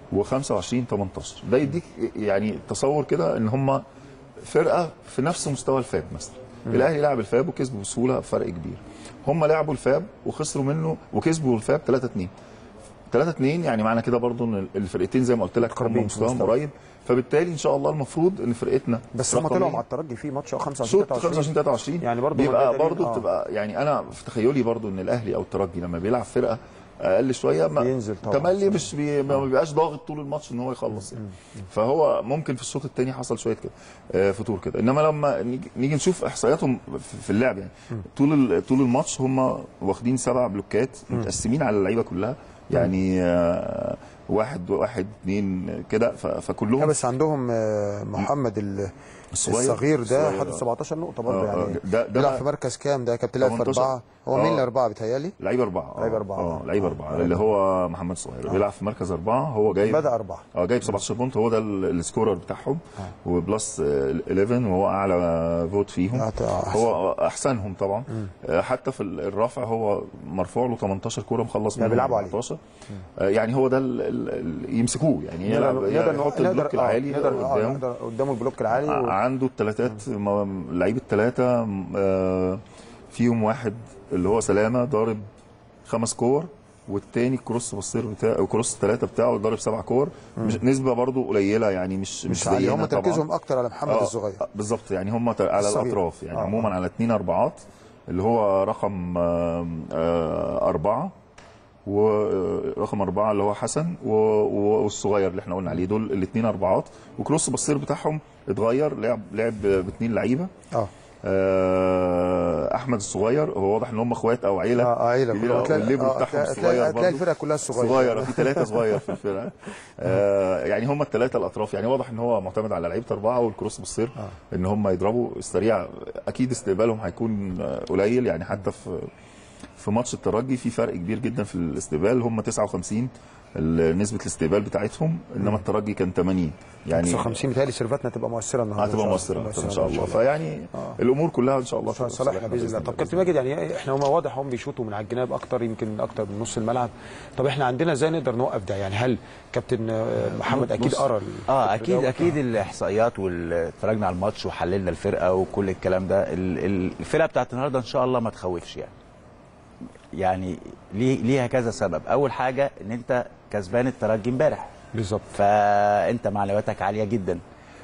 و25 18 ده يديك يعني تصور كده ان هم فرقه في نفس مستوى الفاب مثلا الاهلي لعب الفاب وكسبوا بسهوله بفرق كبير هم لعبوا الفاب وخسروا منه وكسبوا الفاب 3 2 3 2 يعني معنى كده برضو ان الفرقتين زي ما قلت لك متقاربين هم في مستواهم المستوى. قريب فبالتالي ان شاء الله المفروض ان فرقتنا بس هم رقمياً- طلعوا مع الترجي في ماتش 25 شوط 25 23 يعني برضه بيبقى ما برضه آه. بتبقى يعني انا في تخيلي برضه ان الاهلي او الترجي لما بيلعب فرقه اقل شويه ما بينزل طبعاً. تملي مش بي ما بيبقاش ضاغط طول الماتش ان هو يخلص يعني فهو ممكن في الشوط الثاني حصل شويه كده آه، فتور كده انما لما نيجي, نيجي نشوف احصائياتهم في- في اللعب يعني طول ال- طول الماتش هم واخدين سبع بلوكات متقسمين على اللعيبه كلها يعني آه، واحد واحد اثنين كده ف- لا فكلهم بس عندهم آه، محمد ال- الصغير- الصغير ده الصغير. حاطط 17 نقطه برضه آه، آه، يعني ده- ده بيلعب بقى- في مركز كام ده كابتن لاعب في 18. اربعه هو مين آه. اللي اربعه بيتهيألي لعيب أربعة لعيب أربعة. اه لعيب أربعة اللي هو محمد صغير بيلعب في مركز أربعة هو جايب بدأ أربعة. اه جايب 17 بونت هو ده ال- السكورر بتاعهم وبلس آه، 11 وهو أعلى فوت فيهم آه، أحسن. هو أحسنهم طبعا آه، حتى في ال- الرفع هو مرفوع له 18 كورة مخلص يعني منهم بيلعبوا عليه. 14 آه، يعني هو ده ال- ال- ال- يمسكوه يعني يلعب نقدر يعني يحط نقدر البلوك آه، العالي نقدر آه، قدامه نقدر قدامه البلوك العالي ع- عنده الثلاثات لعيب الثلاثه آه، فيهم واحد اللي هو سلامه ضارب خمس كور والتاني كروس بصير بتاع كروس الثلاثه بتاعه ضارب سبع كور مش نسبه برضو قليله يعني مش مش عالية زينا هم طبعاً. تركيزهم اكتر على محمد آه، الصغير آه، بالظبط يعني هم ت- على الصغير. الاطراف يعني آه، عموما آه. على اثنين اربعات اللي هو رقم آه، آه، اربعه ورقم اربعه اللي هو حسن و- و- والصغير اللي احنا قلنا عليه دول الاثنين اربعات وكروس بصير بتاعهم اتغير لعب لعب باثنين لعيبه اه آه، احمد الصغير هو واضح ان هم اخوات او عيله اه عيله كبيرة، كلها. والليبرو آه، بتاعهم هتلاقي- صغير هتلاقي برضه. الفرقه كلها صغيره صغير في ثلاثه صغير في الفرقه آه يعني هم الثلاثه الاطراف يعني واضح ان هو معتمد على لعيبه اربعه والكروس بالصير آه. ان هم يضربوا السريع اكيد استقبالهم هيكون آه، قليل يعني حتى في في ماتش الترجي في فرق كبير جدا في الاستقبال هم 59 ال- نسبه الاستقبال بتاعتهم انما الترجي كان 80 يعني 55 بتهيألي سيرفاتنا تبقى مؤثره النهارده هتبقى إن مؤثره شاء أكتر ان شاء الله فيعني آه. الامور كلها ان شاء الله تبقى في صالحنا باذن الله طب كابتن ماجد يعني احنا هم واضح هم بيشوطوا من على الجناب اكتر يمكن اكتر من نص الملعب طب احنا عندنا ازاي نقدر نوقف ده يعني هل كابتن آه، محمد اكيد بص- قرا اه الفكر اكيد ده؟ اكيد الاحصائيات واتفرجنا على الماتش وحللنا الفرقه وكل الكلام ده ال- ال- الفرقه بتاعت النهارده ان شاء الله ما تخوفش يعني يعني ليه ليها كذا سبب اول حاجه ان انت كسبان الترجي امبارح بالظبط فانت معنوياتك عاليه جدا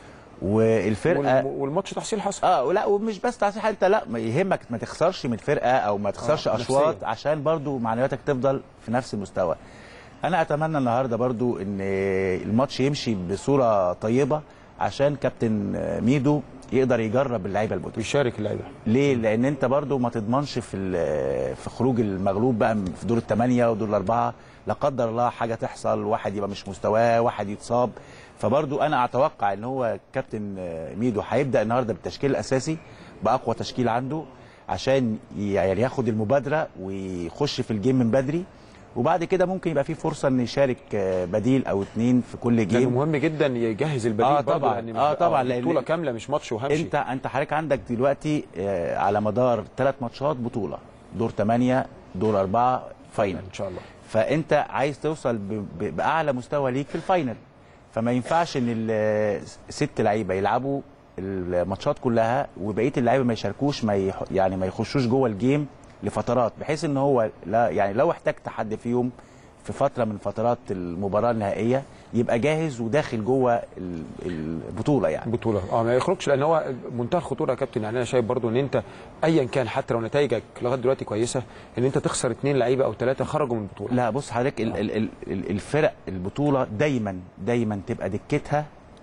والفرقه والم- والماتش تحصيل حصل اه ولا ومش بس تحصيل انت لا ما يهمك ما تخسرش من فرقه او ما تخسرش آه، آه اشواط نفسياً. عشان برضو معنوياتك تفضل في نفس المستوى انا اتمنى النهارده برضو ان الماتش يمشي بصوره طيبه عشان كابتن ميدو يقدر يجرب اللعيبه البطل ويشارك اللعيبه ليه لان انت برضو ما تضمنش في ال- في خروج المغلوب بقى في دور الثمانيه ودور الاربعه لا قدر الله حاجه تحصل واحد يبقى مش مستواه واحد يتصاب فبرضو انا اتوقع ان هو كابتن ميدو هيبدا النهارده بالتشكيل الاساسي باقوى تشكيل عنده عشان يعني ياخد المبادره ويخش في الجيم من بدري وبعد كده ممكن يبقى في فرصه ان يشارك بديل او اتنين في كل لانه جيم مهم جدا يجهز البديل آه برضه طبعاً. لأن آه مش- طبعاً، لأن- بطوله كامله مش ماتش وهمشي انت انت حضرتك عندك دلوقتي آه، على مدار ثلاث ماتشات بطوله دور ثمانية دور أربعة فاينل ان شاء الله فانت عايز توصل ب- ب- باعلى مستوى ليك في الفاينل فما ينفعش ان ال- ست لعيبه يلعبوا الماتشات كلها وبقيه اللعيبه ما يشاركوش ما يح... يعني ما يخشوش جوه الجيم لفترات بحيث ان هو لا يعني لو احتجت حد فيهم في فتره من فترات المباراه النهائيه يبقى جاهز وداخل جوه ال- البطوله يعني بطوله اه ما يخرجش لان هو منتهى الخطوره يا كابتن يعني انا شايف برضو ان انت ايا كان حتى لو نتائجك لغايه دلوقتي كويسه ان انت تخسر اثنين لعيبه او ثلاثه خرجوا من البطوله لا بص حضرتك ال- ال- ال- ال- الفرق البطوله دايما دايما تبقى دكتها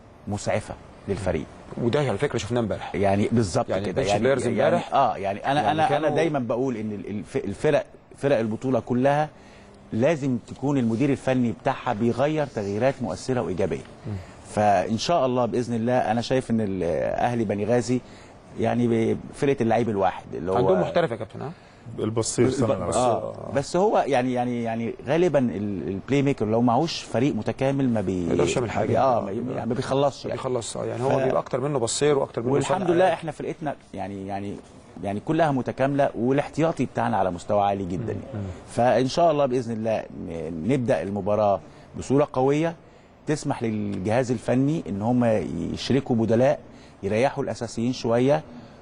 مسعفه للفريق وده على فكره شفناه امبارح يعني بالظبط يعني كده البنش بلايرز يعني امبارح اه يعني انا يعني انا انا كانوا- دايما بقول ان ال- الف- الفرق فرق البطوله كلها لازم تكون المدير الفني بتاعها بيغير تغييرات مؤثره وايجابيه فان شاء الله باذن الله انا شايف ان ال- اهلي بني غازي يعني بفرقه اللعيب الواحد اللي هو عندهم محترف يا كابتن ها البصير سنة بس. اه بس هو يعني يعني يعني غالبا ال- البلاي ميكر لو معهوش فريق متكامل ما بي ما يقدرش يعمل ما حاجة. بي- اه ما, ي- يعني ما بيخلصش يعني بيخلص اه يعني هو ف- بيبقى اكتر منه بصير واكتر منه والحمد صانع لله ألعاب. احنا فرقتنا يعني يعني يعني كلها متكامله والاحتياطي بتاعنا على مستوى عالي جدا يعني. فان شاء الله باذن الله ن- نبدا المباراه بصوره قويه تسمح للجهاز الفني ان هم يشركوا بدلاء يريحوا الاساسيين شويه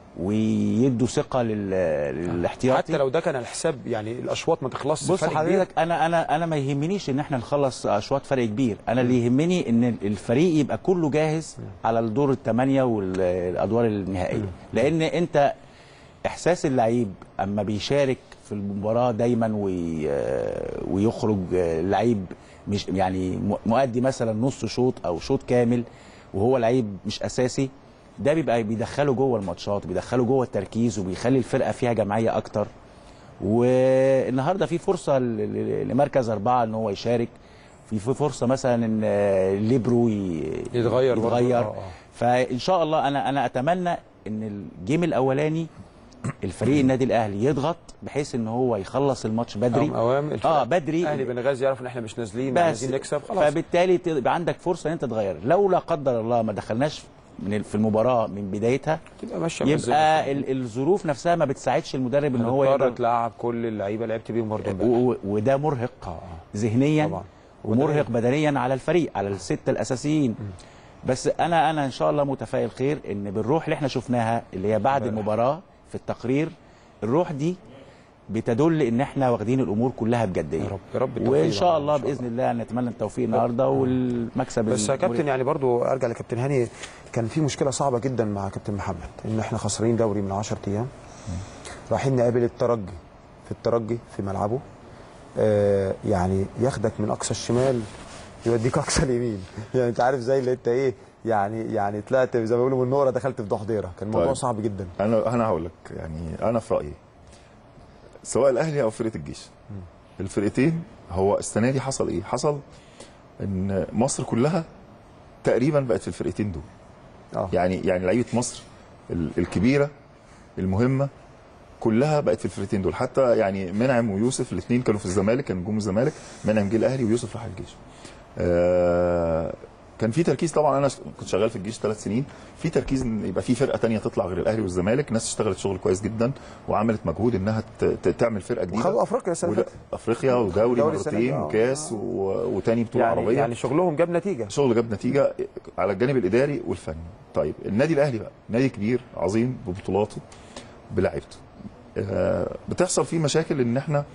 ويدوا ثقه لل- للاحتياطي حتى لو ده كان على حساب يعني الاشواط ما تخلصش بص فرق كبير. حضرتك انا انا انا ما يهمنيش ان احنا نخلص اشواط فرق كبير انا اللي يهمني ان الفريق يبقى كله جاهز على الدور الثمانيه والادوار النهائيه لان انت احساس اللعيب اما بيشارك في المباراه دايما وي ويخرج لعيب مش يعني مؤدي مثلا نص شوط او شوط كامل وهو لعيب مش اساسي ده بيبقى بيدخله جوه الماتشات بيدخله جوه التركيز وبيخلي الفرقه فيها جماعيه اكتر والنهارده في فرصه ل- ل- لمركز اربعه ان هو يشارك في في فرصه مثلا ان ليبرو ي- يتغير برضه. يتغير آه، آه. فان شاء الله انا انا اتمنى ان الجيم الاولاني الفريق النادي الاهلي يضغط بحيث ان هو يخلص الماتش بدري أو- أوام الفرق. اه بدري اهلي بنغازي يعرف ان احنا مش نازلين بس عايزين نكسب خلاص فبالتالي تبقى عندك فرصه ان انت تغير لو لا قدر الله ما دخلناش من ال- في المباراه من بدايتها تبقى ماشيه يبقى ال- الظروف نفسها ما بتساعدش المدرب ان هو هتضطر يقدر تلعب كل اللعيبه لعبت بيهم برضه امبارح. و- و- وده مرهق ذهنيا طبعا. ومرهق بدنيا على الفريق على السته الاساسيين بس انا انا ان شاء الله متفائل خير ان بالروح اللي احنا شفناها اللي هي بعد المباراه في التقرير الروح دي بتدل ان احنا واخدين الامور كلها بجديه يا رب يا رب التوفيق وان شاء معانا الله إن شاء باذن الله نتمنى التوفيق النهارده والمكسب بس يا المريح. كابتن يعني برضو ارجع لكابتن هاني كان في مشكله صعبه جدا مع كابتن محمد ان احنا خسرانين دوري من 10 ايام رايحين نقابل الترجي في الترجي في ملعبه آه يعني ياخدك من اقصى الشمال يوديك اقصى اليمين يعني انت عارف زي اللي انت ايه يعني يعني طلعت زي ما بيقولوا من النقره دخلت في ضحضيره كان الموضوع طيب. صعب جدا انا انا هقول لك يعني انا في رايي سواء الاهلي او فرقه الجيش الفرقتين هو السنه دي حصل ايه؟ حصل ان مصر كلها تقريبا بقت في الفرقتين دول آه. يعني يعني لعيبه مصر ال- الكبيره المهمه كلها بقت في الفرقتين دول حتى يعني منعم ويوسف الاثنين كانوا في الزمالك كان نجوم الزمالك منعم جه الاهلي ويوسف راح الجيش آه كان في تركيز طبعا انا كنت شغال في الجيش ثلاث سنين في تركيز ان يبقى في فرقه تانية تطلع غير الاهلي والزمالك ناس اشتغلت شغل كويس جدا وعملت مجهود انها ت- ت- تعمل فرقه جديده وخدوا افريقيا السنه اللي وده- فاتت افريقيا ودوري دوري السنة دي، مرتين آه. وكاس و... وتاني بطوله يعني عربيه يعني شغلهم جاب نتيجه شغل جاب نتيجه على الجانب الاداري والفني طيب النادي الاهلي بقى نادي كبير عظيم ببطولاته بلاعيبته آه بتحصل فيه مشاكل ان احنا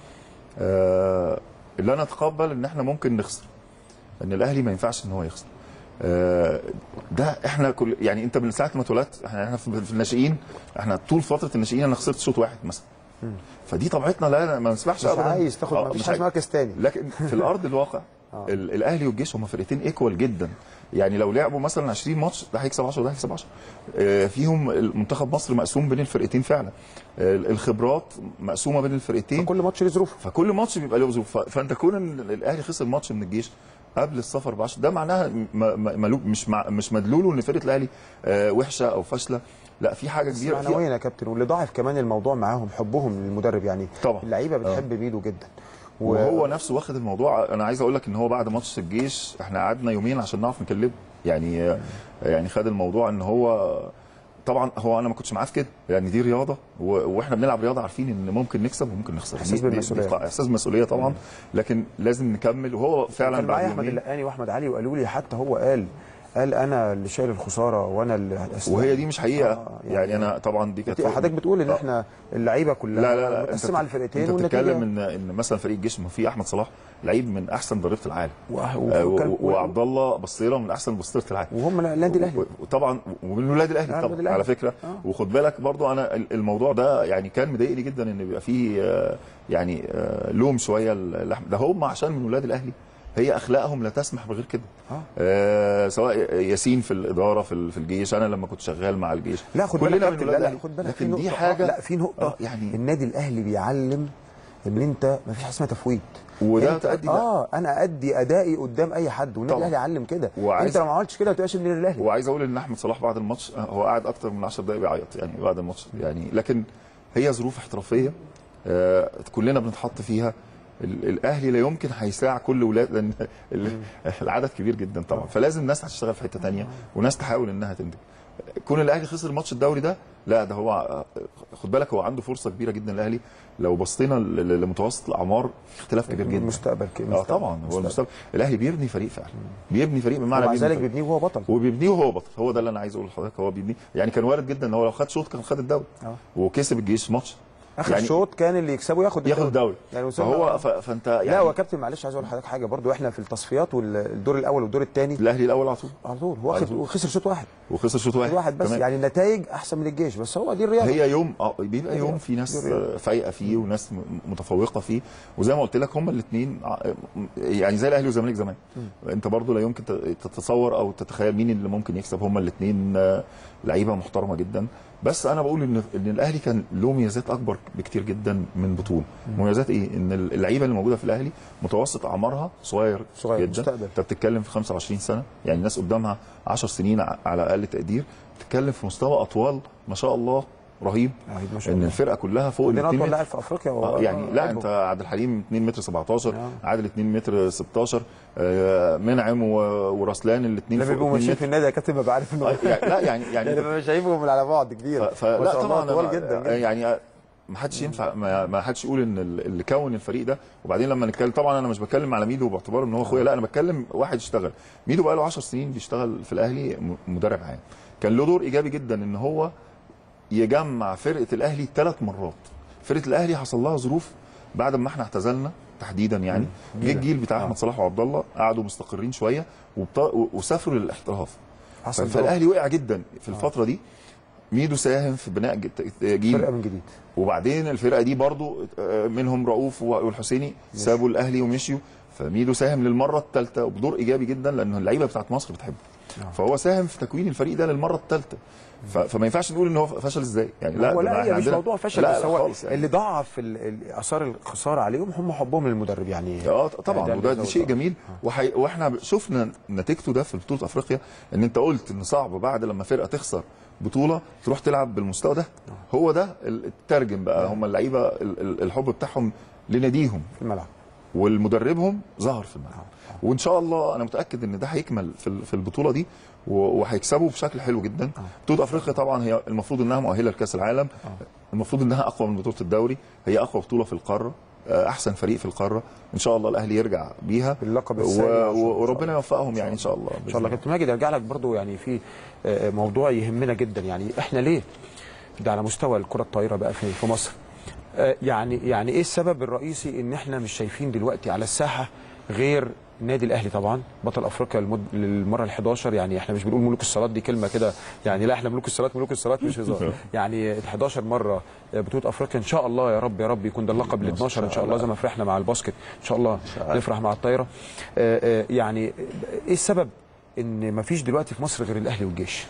آه اللي انا اتقبل ان احنا ممكن نخسر ان الاهلي ما ينفعش ان هو يخسر آه، ده احنا كل يعني انت من ساعه ما اتولدت احنا احنا في في الناشئين احنا طول فتره الناشئين انا خسرت شوط واحد مثلا فدي طبيعتنا لا لا ما نسمحش مش ابدا عايز تاخد آه، مفيش مش حاجه اسمها كاس تاني لكن في الارض الواقع ال- الاهلي والجيش هم فرقتين ايكوال جدا يعني لو لعبوا مثلا 20 ماتش ده هيكسب 10 وده هيكسب 10 آه، فيهم منتخب مصر مقسوم بين الفرقتين فعلا آه، الخبرات مقسومه بين الفرقتين كل ماتش ليه ظروفه فكل ماتش بيبقى له ظروف ف- فانت كون ان الاهلي خسر ماتش من الجيش قبل السفر ب 10 ده معناها م- م- ملو- مش مع مش مدلوله ان فرقه الاهلي آه، وحشه او فاشله لا في حاجه بس كبيره في معنويا يا كابتن واللي ضاعف كمان الموضوع معاهم حبهم للمدرب يعني طبعا. اللعيبه بتحب ميدو جدا و- وهو نفسه واخد الموضوع انا عايز اقول لك ان هو بعد ماتش الجيش احنا قعدنا يومين عشان نعرف نكلمه يعني يعني خد الموضوع ان هو طبعا هو انا ما كنتش معاه في كده يعني دي رياضه و- واحنا بنلعب رياضه عارفين ان ممكن نكسب وممكن نخسر إحساس دي- دي- بالمسؤولية. دي احساس بالمسؤوليه طبعا لكن لازم نكمل وهو فعلا كان معايا بعد احمد يومين اللقاني واحمد علي وقالوا لي حتى هو قال قال انا اللي شايل الخساره وانا اللي وهي دي مش حقيقه آه، يعني, يعني انا طبعا دي كانت حضرتك بتقول ان احنا اللعيبه كلها لا لا لا متقسمه على الفرقتين انت والنتيجه بتتكلم ان ان مثلا فريق الجيش ما فيه احمد صلاح لعيب من احسن ضريبه العالم و- آه، وكان- و- وعبد الله بصيره من احسن بصيره العالم وهم النادي الاهلي وطبعا ومن الولاد الاهلي آه، طبعا النادي الأهلي. على فكره آه. وخد بالك برضو انا ال- الموضوع ده يعني كان مضايقني جدا ان بيبقى فيه آه، يعني آه، لوم شويه ال- ده هم عشان من ولاد الاهلي هي اخلاقهم لا تسمح بغير كده آه. آه سواء ياسين في الاداره في ال- في الجيش انا لما كنت شغال مع الجيش لا خد بالك كلنا يا من كابتن ولاد لا لا الأهلي. خد بالك في لكن نقطه دي حاجه آه، لا في نقطه آه، يعني النادي الاهلي بيعلم ان انت ما فيش حاجه اسمها تفويض وده انت تأدي ده. اه انا ادي ادائي قدام اي حد والنادي طبعا. الاهلي علم كده وعايز- انت لو ما عملتش كده ما تبقاش من النادي الاهلي وعايز اقول ان احمد صلاح بعد الماتش آه، هو قاعد اكتر من 10 دقائق بيعيط يعني بعد الماتش يعني لكن هي ظروف احترافيه آه، كلنا بنتحط فيها ال- الاهلي لا يمكن هيساع كل ولاد لان ال- العدد كبير جدا طبعا فلازم ناس هتشتغل في حته تانية وناس تحاول انها تنتج كون الاهلي خسر ماتش الدوري ده لا ده هو آه، خد بالك هو عنده فرصه كبيره جدا الاهلي لو بصينا ل- ل- لمتوسط الاعمار اختلاف كبير جدا المستقبل كده اه طبعا هو المستقبل الاهلي بيبني فريق فعلا بيبني فريق بمعنى ومع بيبني ذلك فريق. بيبنيه وهو بطل وبيبنيه وهو بطل هو ده اللي انا عايز اقوله لحضرتك هو بيبنيه يعني كان وارد جدا ان هو لو خد شوط كان خد الدوري آه. وكسب الجيش ماتش اخر يعني شوط كان اللي يكسبه ياخد ياخد الدوري يعني وصلنا- فهو ف... فانت يعني لا هو كابتن معلش عايز اقول لحضرتك حاجه برضو احنا في التصفيات والدور الاول والدور الثاني الاهلي الاول على طول على طول هو على واخد طول. وخسر شوط واحد وخسر شوط واحد, شوط واحد بس كمان. يعني النتائج احسن من الجيش بس هو دي الرياضه هي يوم اه بيبقى دي يوم الرياضة. في ناس دي الرياضة. آه، فايقه فيه وناس م- متفوقه فيه وزي ما قلت لك هم الاثنين يعني زي الاهلي والزمالك زمان انت برضو لا يمكن ت- تتصور او تتخيل مين اللي ممكن يكسب هم الاثنين لعيبه محترمه جدا بس انا بقول ان ان الاهلي كان له ميزات اكبر بكتير جدا من بطوله مميزات ايه ان اللعيبه اللي موجوده في الاهلي متوسط اعمارها صغير, صغير، جدا مستقبل. انت بتتكلم في 25 سنه يعني الناس قدامها 10 سنين ع- على اقل تقدير بتتكلم في مستوى اطوال ما شاء الله رهيب رهيب ما شاء ان الله. الفرقه كلها فوق ال عندنا 2 اطول متر لاعب في افريقيا آه هو- يعني لا قلبه. انت عبد الحليم 2 متر 17 آه. عادل 2 متر 16 آه، منعم و- ورسلان الاثنين لما بيبقوا ماشيين في النادي يا كابتن ببقى عارف انه لا يعني يعني يعني ببقى شايفهم من على بعد كبير ف- فلا ما شاء الله طبعا طوال هو- جدا جدا يعني ما حدش ينفع ما ما حدش يقول ان ال- اللي كون الفريق ده وبعدين لما نتكلم طبعا انا مش بتكلم على ميدو باعتبار ان هو اخويا لا انا بتكلم واحد اشتغل ميدو بقى له 10 سنين بيشتغل في الاهلي م- مدرب عام كان له دور ايجابي جدا ان هو يجمع فرقه الاهلي ثلاث مرات فرقه الاهلي حصل لها ظروف بعد ما احنا اعتزلنا تحديدا يعني جه الجيل بتاع احمد صلاح وعبد الله قعدوا مستقرين شويه وبط... و- وسافروا للاحتراف حصل فالاهلي وقع جدا في الفتره دي ميدو ساهم في بناء ج- ت- جيل فرقه من جديد وبعدين الفرقه دي برضو آه، منهم رؤوف والحسيني سابوا الاهلي ومشيوا فميدو ساهم للمره الثالثه وبدور ايجابي جدا لان اللعيبه بتاعت مصر بتحبه فهو ساهم في تكوين الفريق ده للمره الثالثه ف- فما ينفعش نقول ان هو فشل ازاي يعني لا هو ده لا احنا هي مش عندنا- موضوع فشل لا بس لا هو خالص يعني. اللي ضاعف ال- ال- اثار الخساره عليهم هم حبهم للمدرب يعني اه طبعا وده ده شيء جميل وحي... واحنا شفنا نتيجته ده في بطوله افريقيا ان انت قلت ان صعب بعد لما فرقه تخسر بطوله تروح تلعب بالمستوى ده هو ده ال- الترجم بقى هم اللعيبه ال- ال- الحب بتاعهم لناديهم في الملعب والمدربهم ظهر في الملعب وان شاء الله انا متاكد ان ده هيكمل في ال- في البطوله دي و- وهيكسبوا بشكل حلو جدا بطوله افريقيا طبعا هي المفروض انها مؤهله لكاس العالم المفروض انها اقوى من بطوله الدوري هي اقوى بطوله في القاره آه، احسن فريق في القاره ان شاء الله الاهلي يرجع بيها باللقب و... السابع عشر. و... وربنا يوفقهم يعني ان شاء الله ان شاء الله كابتن ماجد ارجع لك برضو يعني في آه، موضوع يهمنا جدا يعني احنا ليه ده على مستوى الكره الطايره بقى في في مصر آه، يعني يعني ايه السبب الرئيسي ان احنا مش شايفين دلوقتي على الساحه غير النادي الاهلي طبعا بطل افريقيا المد... للمره ال11 يعني احنا مش بنقول ملوك الصالات دي كلمه كده يعني لا احنا ملوك الصالات ملوك الصالات مش هزار يعني 11 مره بطوله افريقيا ان شاء الله يا رب يا رب يكون ده اللقب ال 12 ان شاء الله زي ما فرحنا مع الباسكت ان شاء الله نفرح مع الطايره آه، آه، يعني ايه السبب ان مفيش دلوقتي في مصر غير الاهلي والجيش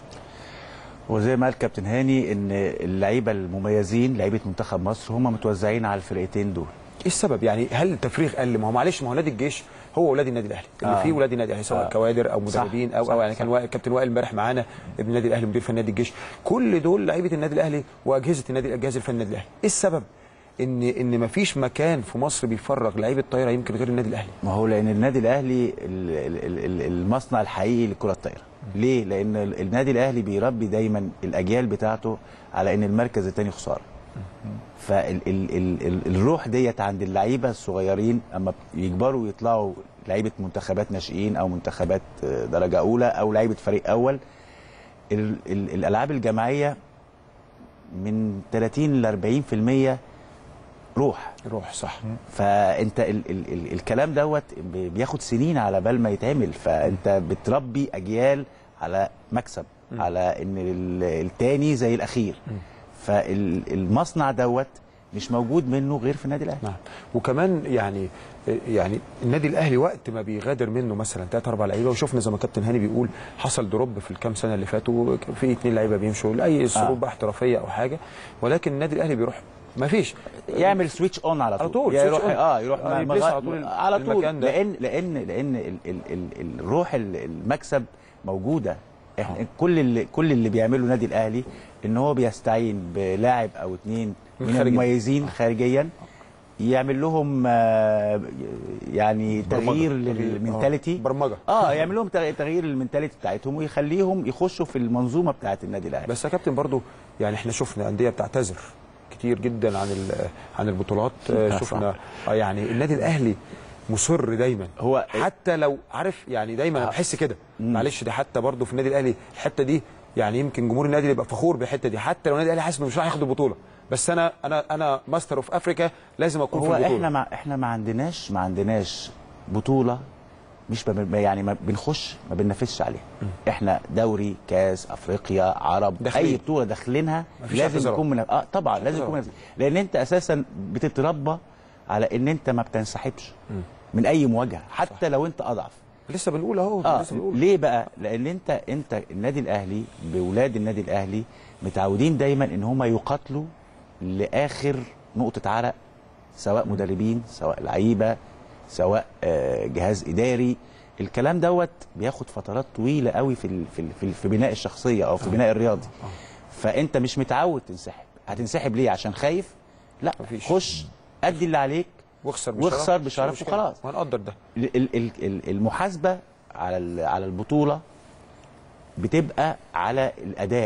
وزي ما قال كابتن هاني ان اللعيبه المميزين لعيبه منتخب مصر هم متوزعين على الفرقتين دول ايه السبب يعني هل التفريغ قل ما هو معلش ما هو نادي الجيش هو ولاد النادي الاهلي اللي آه. فيه ولاد النادي الاهلي سواء آه. كوادر او صح، مدربين او صح، او يعني صح. كان وائل كابتن وائل امبارح معانا ابن النادي الاهلي مدير فني نادي الجيش كل دول لعيبه النادي الاهلي واجهزه النادي الجهاز الفني النادي الاهلي ايه السبب ان ان مفيش مكان في مصر بيفرغ لعيبه طايره يمكن غير النادي الاهلي ما هو لان النادي الاهلي ال- ال- ال- ال- المصنع الحقيقي لكره الطايره ليه لان ال- النادي الاهلي بيربي دايما الاجيال بتاعته على ان المركز الثاني خساره فالروح ديت عند اللعيبه الصغيرين اما يكبروا ويطلعوا لعيبه منتخبات ناشئين او منتخبات آه، درجه اولى او لعيبه فريق اول ال- ال- الالعاب الجماعيه من 30 ل 40% روح روح صح فانت ال ال ال الكلام دوت بي- بياخد سنين على بال ما يتعمل فانت بتربي اجيال على مكسب على ان ال- التاني زي الاخير فالمصنع دوت مش موجود منه غير في النادي الاهلي نعم وكمان يعني يعني النادي الاهلي وقت ما بيغادر منه مثلا ثلاث اربع لعيبه وشفنا زي ما كابتن هاني بيقول حصل دروب في الكام سنه اللي فاتوا في اثنين لعيبه بيمشوا لاي ظروف بقى احترافيه او حاجه ولكن النادي الاهلي بيروح ما فيش يعمل سويتش اون على طول, على طول، يا switch يروح on. اه يروح آه، مع- يبليس مغ- على طول على طول المكان ده. لان لان لان ال ال ال الروح ال- المكسب موجوده احنا كل اللي كل اللي بيعمله النادي الاهلي ان هو بيستعين بلاعب او اثنين من من خارجي. المميزين خارجيا يعمل لهم آه، يعني تغيير للمنتاليتي برمجه اه يعمل لهم تغ- تغيير للمنتاليتي بتاعتهم ويخليهم يخشوا في المنظومه بتاعه النادي الاهلي بس يا كابتن برضو يعني احنا شفنا انديه بتعتذر كتير جدا عن ال- عن البطولات آه، آه، شفنا آه، يعني النادي الاهلي مصر دايما هو حتى لو عارف يعني دايما انا بحس كده معلش دي حتى برضو في النادي الاهلي الحته دي يعني يمكن جمهور النادي يبقى فخور بالحته دي حتى لو النادي الاهلي حاسس انه مش راح ياخد البطوله بس انا انا انا ماستر اوف افريكا لازم اكون هو في البطوله احنا ما احنا ما عندناش ما عندناش بطوله مش ب- يعني ما بنخش ما بننافسش عليها احنا دوري كاس افريقيا عرب داخلين. اي بطوله داخلينها مفيش لازم اعتذارات. يكون من اه طبعا لازم اعتذارات. يكون منافس. لان انت اساسا بتتربى على ان انت ما بتنسحبش من اي مواجهه حتى لو انت اضعف لسه بنقول اهو اه لسه بنقول ليه بقى لان انت انت النادي الاهلي باولاد النادي الاهلي متعودين دايما ان هم يقاتلوا لاخر نقطه عرق سواء مدربين سواء لعيبه سواء آه، جهاز اداري الكلام دوت بياخد فترات طويله قوي في ال- في ال- في, ال- في بناء الشخصيه او في بناء الرياضي فانت مش متعود تنسحب هتنسحب ليه عشان خايف لا مفيش. خش ادي اللي عليك واخسر واخسر مش بشرف مشكلة. وخلاص وهنقدر ده ال- ال- ال- ال- المحاسبه على ال- على البطوله بتبقى على الاداء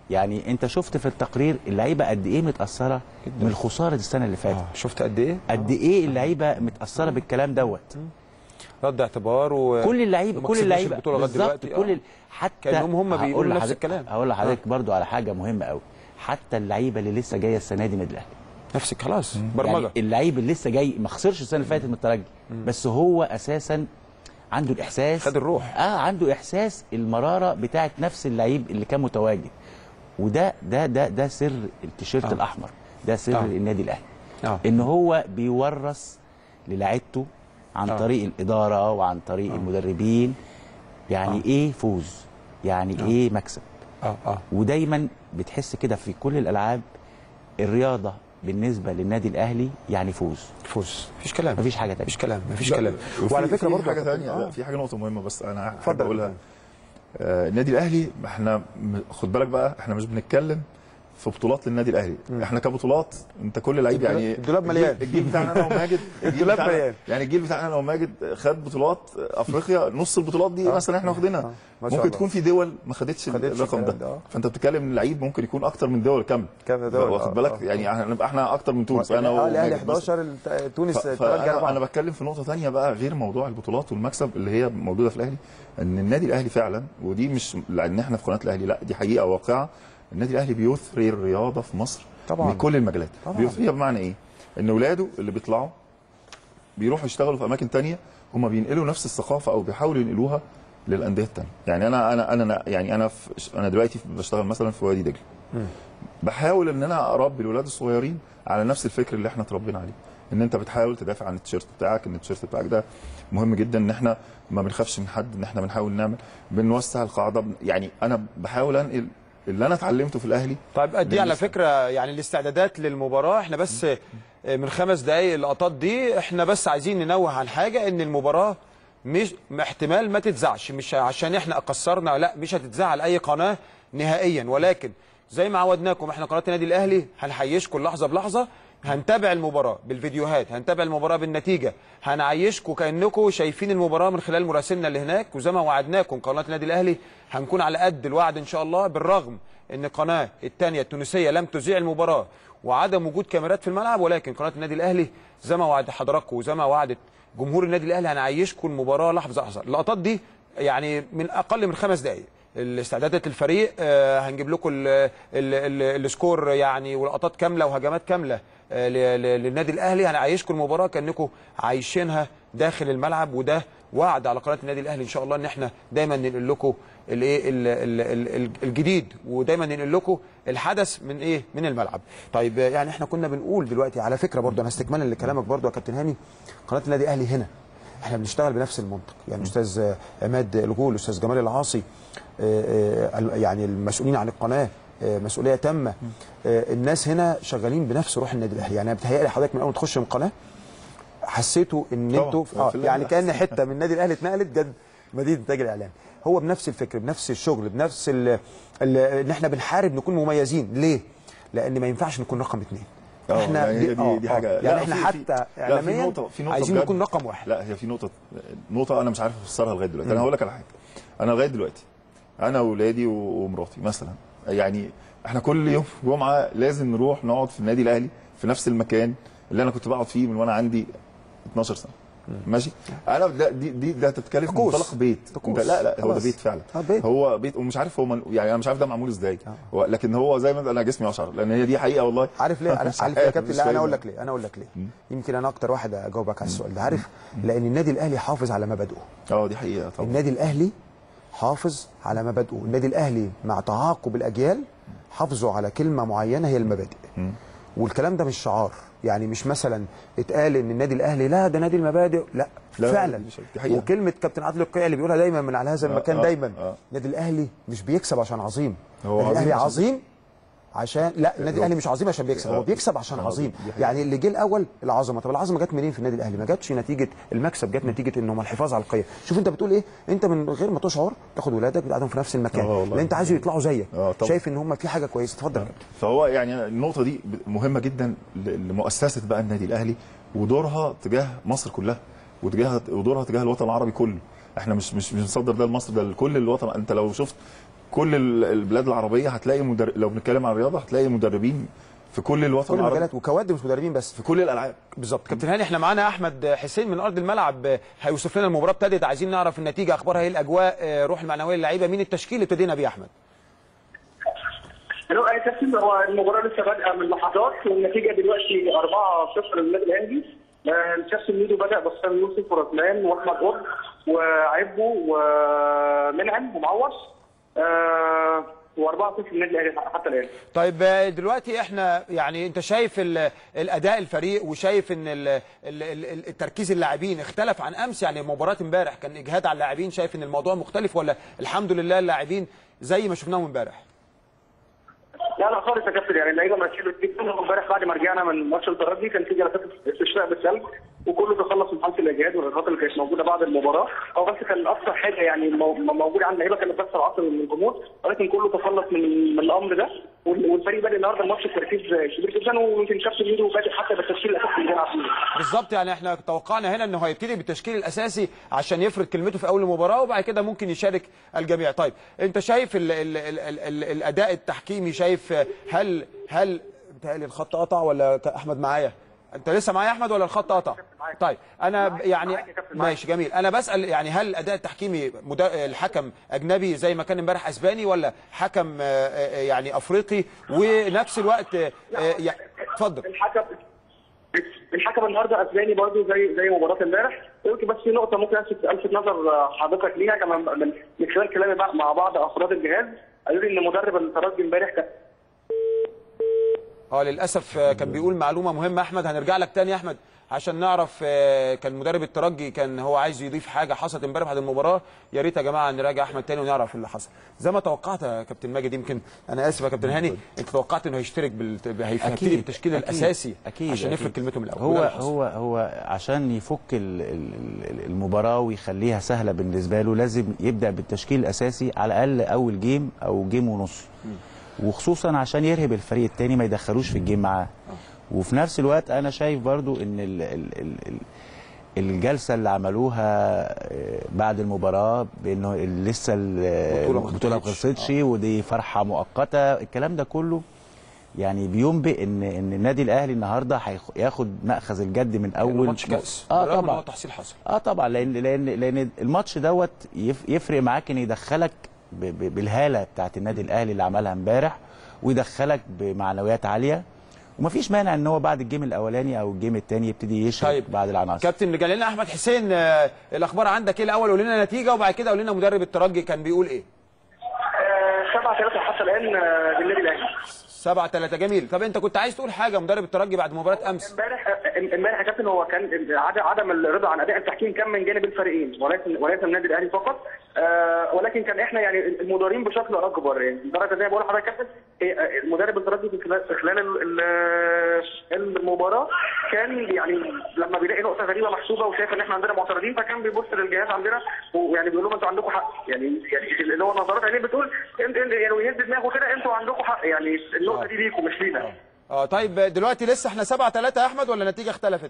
يعني انت شفت في التقرير اللعيبه قد ايه متاثره من خساره السنه اللي فاتت آه. شفت قد ايه قد ايه اللعيبه متاثره بالكلام دوت رد اعتبار و كل اللعيبه وما كل كسبوش اللعيبه البطوله لغايه بالظبط دلوقتي كل آه. ال- حتى كأنهم هم هقول بيقولوا نفس لحضرتك- الكلام. هقول لحضرتك برضو على حاجه مهمه قوي حتى اللعيبه اللي لسه جايه السنه دي النادي الاهلي نفسك خلاص يعني برمجه اللعيب اللي لسه جاي ما خسرش السنه اللي فاتت من الترجي بس هو اساسا عنده الاحساس خد الروح. اه عنده احساس المراره بتاعت نفس اللعيب اللي كان متواجد وده ده ده ده سر التيشيرت آه. آه. الاحمر ده سر آه. آه. النادي الاهلي آه. ان هو بيورث للاعيبته عن آه. آه. طريق الاداره وعن طريق آه. المدربين يعني آه. ايه فوز يعني آه. ايه مكسب اه اه ودايما بتحس كده في كل الالعاب الرياضه بالنسبه للنادي الاهلي يعني فوز فوز مفيش كلام مفيش حاجه تانية مفيش كلام مفيش لا، كلام وفي- وعلى فكره في برضه حاجه يا كابتن، ثانيه آه. لا في حاجه نقطه مهمه بس انا حابب اتفضل. اقولها آه، النادي الاهلي احنا م- خد بالك بقى احنا مش بنتكلم في بطولات للنادي الاهلي احنا كبطولات انت كل لعيب الدولاب- يعني الدولاب مليان. الجيل- الجيل بتاعنا انا وماجد الجيل الدولاب بتاعنا- مليان. يعني الجيل بتاعنا انا وماجد خد بطولات افريقيا نص البطولات دي آه. مثلا احنا واخدينها آه. ما شاء ممكن الله. تكون في دول ما خدتش خدتش الرقم الكلام ده ده، آه. فانت بتتكلم ان لعيب ممكن يكون اكتر من دول كامله كام دول واخد آه، بالك آه. يعني احنا نبقى احنا اكتر من تونس انا اه الاهلي وماجد مثلاً. 11 الت- تونس ف- الترجي فانا انا 4 بتكلم في نقطه ثانيه بقى غير موضوع البطولات والمكسب اللي هي موجوده في الاهلي ان النادي الاهلي فعلا ودي مش لان احنا في قناه الاهلي لا دي حقيقه واقعه النادي الاهلي بيثري الرياضه في مصر طبعاً. بكل المجالات طبعاً. بيثريها بمعنى ايه ان اولاده اللي بيطلعوا بيروحوا يشتغلوا في اماكن تانية هم بينقلوا نفس الثقافه او بيحاولوا ينقلوها للانديه التانية يعني انا انا انا يعني انا في انا دلوقتي بشتغل مثلا في وادي دجله بحاول ان انا اربي الولاد الصغيرين على نفس الفكر اللي احنا اتربينا عليه ان انت بتحاول تدافع عن التيشيرت بتاعك ان التيشيرت بتاعك ده مهم جدا ان احنا ما بنخافش من حد ان احنا بنحاول نعمل بنوسع القاعده يعني انا بحاول انقل اللي انا اتعلمته في الاهلي طيب دي على بالنسبة. فكره يعني الاستعدادات للمباراه احنا بس من خمس دقائق اللقطات دي احنا بس عايزين ننوه عن حاجه ان المباراه مش احتمال ما تتذاعش مش عشان احنا قصرنا لا مش هتتذاع على اي قناه نهائيا ولكن زي ما عودناكم احنا قناه النادي الاهلي هنحيشكم لحظه بلحظه هنتابع المباراه بالفيديوهات هنتابع المباراه بالنتيجه هنعيشكم كانكم شايفين المباراه من خلال مراسلنا اللي هناك وزي ما وعدناكم قناه النادي الاهلي هنكون على قد الوعد ان شاء الله بالرغم ان القناه الثانيه التونسيه لم تذيع المباراه وعدم وجود كاميرات في الملعب ولكن قناه النادي الاهلي زي ما وعد حضراتكم وزي ما وعدت جمهور النادي الاهلي هنعيشكم المباراه لحظه لحظه اللقطات دي يعني من اقل من خمس دقائق الاستعدادات الفريق آه، هنجيب لكم ال- ال- ال- السكور يعني ولقطات كامله وهجمات كامله آه، ل- ل- للنادي الاهلي هنعيشكم المباراه كانكم عايشينها داخل الملعب وده وعد على قناه النادي الاهلي ان شاء الله ان احنا دايما ننقل لكم الايه ال- ال- ال- الجديد ودايما ننقل لكم الحدث من ايه من الملعب طيب آه، يعني احنا كنا بنقول دلوقتي على فكره برضو انا استكمالا لكلامك برضو يا كابتن هاني قناه النادي الاهلي هنا احنا بنشتغل بنفس المنطق يعني استاذ آه، عماد الغول استاذ جمال العاصي آه، آه، يعني المسؤولين عن القناه آه، مسؤوليه تامه آه، الناس هنا شغالين بنفس روح النادي الاهلي يعني بتهيألي حضرتك من اول ما تخش من القناه حسيتوا ان طبعاً، انتوا في اه النادي يعني كان الأهلي. حته من النادي الاهلي اتنقلت جد مدينه انتاج الاعلام هو بنفس الفكر بنفس الشغل بنفس ال- ال- ان احنا بنحارب نكون مميزين ليه؟ لان ما ينفعش نكون رقم اثنين اه يعني هي دي, دي حاجه يعني لا، احنا في- في- حتى لا، في اعلاميا نقطة- في نقطة عايزين بجد. نكون رقم واحد لا هي في نقطه نقطه انا مش عارف افسرها لغايه دلوقتي انا هقول لك على حاجه انا لغايه دلوقتي انا واولادي و- ومراتي مثلا يعني احنا كل يوم جمعه لازم نروح نقعد في النادي الاهلي في نفس المكان اللي انا كنت بقعد فيه من وانا عندي 12 سنه ماشي انا ده دي دي ده تتكلم من طقوس. منطلق بيت طقوس. انت لا لا هو ده خلاص. بيت فعلا آه، بيت. هو بيت ومش عارف هو من يعني انا مش عارف ده معمول ازاي هو لكن هو زي ما انا جسمي اشعر لان هي دي حقيقه والله عارف ليه؟ عارف مش عارف يا عارف، كابتن مش لا انا فاهم. اقول لك ليه؟ انا اقول لك ليه؟ يمكن انا اكتر واحد اجاوبك على السؤال ده عارف؟ لان النادي الاهلي حافظ على مبادئه اه دي حقيقه طبعا النادي الاهلي حافظ على مبادئه النادي الاهلي مع تعاقب الاجيال حافظوا على كلمه معينه هي المبادئ والكلام ده مش شعار يعني مش مثلا اتقال ان النادي الاهلي لا ده نادي المبادئ لا, لا، فعلا دي مش- دي حقيقة. وكلمه كابتن عادل القيعي اللي بيقولها دايما من على هذا آه، المكان آه، دايما آه. النادي الاهلي مش بيكسب عشان عظيم هو النادي الاهلي عظيم عشان- عظيم عشان لا النادي هو- الاهلي مش عظيم عشان بيكسب هو آه، بيكسب عشان آه، عظيم دي حقيقة. يعني اللي جه الاول العظمه طب العظمه جت منين في النادي الاهلي ما جاتش نتيجه المكسب جت نتيجه ان هم الحفاظ على القيم شوف انت بتقول ايه انت من غير ما تشعر تاخد ولادك بتقعدهم في نفس المكان آه، والله. لان انت عايزه يطلعوا زيك آه، طبعا. شايف ان هم في حاجه كويسه اتفضل يا كابتن فهو يعني النقطه دي مهمه جدا ل- لمؤسسه بقى النادي الاهلي ودورها تجاه مصر كلها وتجاه ودورها تجاه الوطن العربي كله احنا مش مش مش بنصدر ده لمصر ده لكل الوطن انت لو شفت كل ال- البلاد العربيه هتلاقي مدرب لو بنتكلم عن الرياضه هتلاقي مدربين في كل الوطن كل العربي المجالات وكوادر مش مدربين بس في كل الالعاب بالظبط كابتن هاني احنا معانا احمد حسين من ارض الملعب هيوصف لنا المباراه ابتدت عايزين نعرف النتيجه اخبارها ايه الاجواء آه، روح المعنويه للعيبه مين التشكيل اللي ابتدينا بيه يا احمد الو يا كابتن هو المباراه لسه بادئه من لحظات والنتيجه دلوقتي 4-0 للنادي الاهلي آه، الكابتن ميدو بدا بسام يوسف ورسلان واحمد قطب وعبو ومنعم ومعوض آه، و4-0 للنادي الاهلي حتى الان طيب آه، دلوقتي احنا يعني انت شايف ال- الاداء الفريق وشايف ان ال- ال- ال- التركيز اللاعبين اختلف عن امس يعني مباراه امبارح كان اجهاد على اللاعبين شايف ان الموضوع مختلف ولا الحمد لله اللاعبين زي ما شفناهم امبارح لا لا خالص يا كابتن يعني اللعيبه مركزه جدا امبارح بعد ما رجعنا من ماتش الترجي كان في جلسات استشفاء بالسلب وكله تخلص من حاله الاجهاد والارهاقات اللي كانت موجوده بعد المباراه هو بس كان اكثر حاجه يعني مو- موجوده عند اللعيبه كانت بس العصر من الجمهور ولكن كله تخلص من من الامر ده وال- والفريق بادئ النهارده الماتش بتركيز كبير جدا ويمكن كابتن ميدو بادئ حتى بالتشكيل الاساسي اللي بيلعب فيه بالظبط يعني احنا توقعنا هنا انه هيبتدي بالتشكيل الاساسي عشان يفرض كلمته في اول المباراه وبعد كده ممكن يشارك الجميع طيب انت شايف ال ال ال ال ال الاداء التحكيمي شايف هل هل بتهيألي الخط قطع ولا ك- احمد معايا انت لسه معايا يا احمد ولا الخط قطع طيب انا ب- يعني ماشي جميل انا بسال يعني هل الاداء التحكيمي مدا- الحكم اجنبي زي ما كان امبارح اسباني ولا حكم آه، آه، يعني افريقي ونفس الوقت آه، آه، يع- اتفضل الحكم الحكم النهارده اسباني برضه زي زي مباراه امبارح يمكن بس في نقطه ممكن الفت الفت نظر حضرتك ليها كمان من من خلال كلامي بقى مع بعض افراد الجهاز قالوا لي ان مدرب الترجي امبارح كان اه للاسف آه، كان بيقول معلومه مهمه احمد هنرجع لك تاني يا احمد عشان نعرف آه، كان مدرب الترجي كان هو عايز يضيف حاجه حصلت امبارح بعد المباراه يا ريت يا جماعه نراجع احمد تاني ونعرف اللي حصل زي ما توقعت يا كابتن ماجد يمكن انا اسف يا كابتن هاني انت توقعت انه هيشترك بال... هيبتدي بالتشكيل أكيد، الاساسي أكيد عشان أكيد. يفرق كلمته من الاول هو وده اللي حصل. هو هو عشان يفك ال- ال- ال- المباراه ويخليها سهله بالنسبه له لازم يبدا بالتشكيل الاساسي على الاقل اول جيم او جيم ونص وخصوصا عشان يرهب الفريق الثاني ما يدخلوش في الجيم معاه وفي نفس الوقت انا شايف برضو ان ال ال ال ال الجلسه اللي عملوها آه، بعد المباراه بانه لسه البطولة ما البطوله ما خلصتش. خلصتش ودي فرحه مؤقته الكلام ده كله يعني بينبئ ان ان النادي الاهلي النهارده هيخ- ياخد ماخذ الجد من اول ماتش كاس اه بالرغم إن طبعا هو تحصيل حصل اه طبعا لان لان لان الماتش دوت يف- يفرق معاك ان يدخلك ب- ب- بالهاله بتاعت النادي الاهلي اللي عملها امبارح ويدخلك بمعنويات عاليه ومفيش مانع ان هو بعد الجيم الاولاني او الجيم الثاني يبتدي يشرب طيب. بعد العناصر كابتن رجع لنا احمد حسين آه، الاخبار عندك ايه الاول قول لنا نتيجه وبعد كده قول لنا مدرب الترجي كان بيقول ايه 7 3 حتى الان آه، للنادي الاهلي 7 3 جميل طب انت كنت عايز تقول حاجه مدرب الترجي بعد مباراه امس امبارح امبارح يا كابتن هو كان عد- عدم الرضا عن اداء التحكيم كان من جانب الفريقين ولكن وليس من النادي الاهلي فقط آه ولكن كان احنا يعني المديرين بشكل اكبر يعني لدرجه زي ما بقول لحضرتك يا كابتن إيه، آه، المدرب الترجي في خلال في خلال ال- ال- المباراه كان يعني لما بيلاقي نقطه غريبه محسوبه وشايف ان احنا عندنا معترضين فكان بيبص للجهاز عندنا ويعني بيقول لهم انتوا عندكم حق يعني يعني اللي هو نظرات عينيه بتقول انت انت- يعني ويهز دماغه كده انتوا عندكم حق يعني النقطه دي ليكم مش لينا اه طيب دلوقتي لسه احنا 7 3 يا احمد ولا النتيجه اختلفت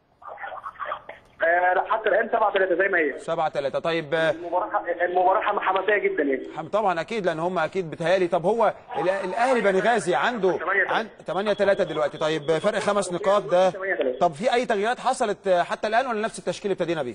آه لا حتى الان 7 3 زي ما هي 7 3 طيب آه، المباراه المباراه حم- حماسيه جدا يعني حم- طبعا اكيد لان هم اكيد بتهيالي طب هو ال- الاهلي بنغازي عنده عن 8 3 دلوقتي طيب فرق خمس نقاط ده طب في اي تغييرات حصلت آه، حتى الان ولا نفس التشكيل اللي ابتدينا بيه؟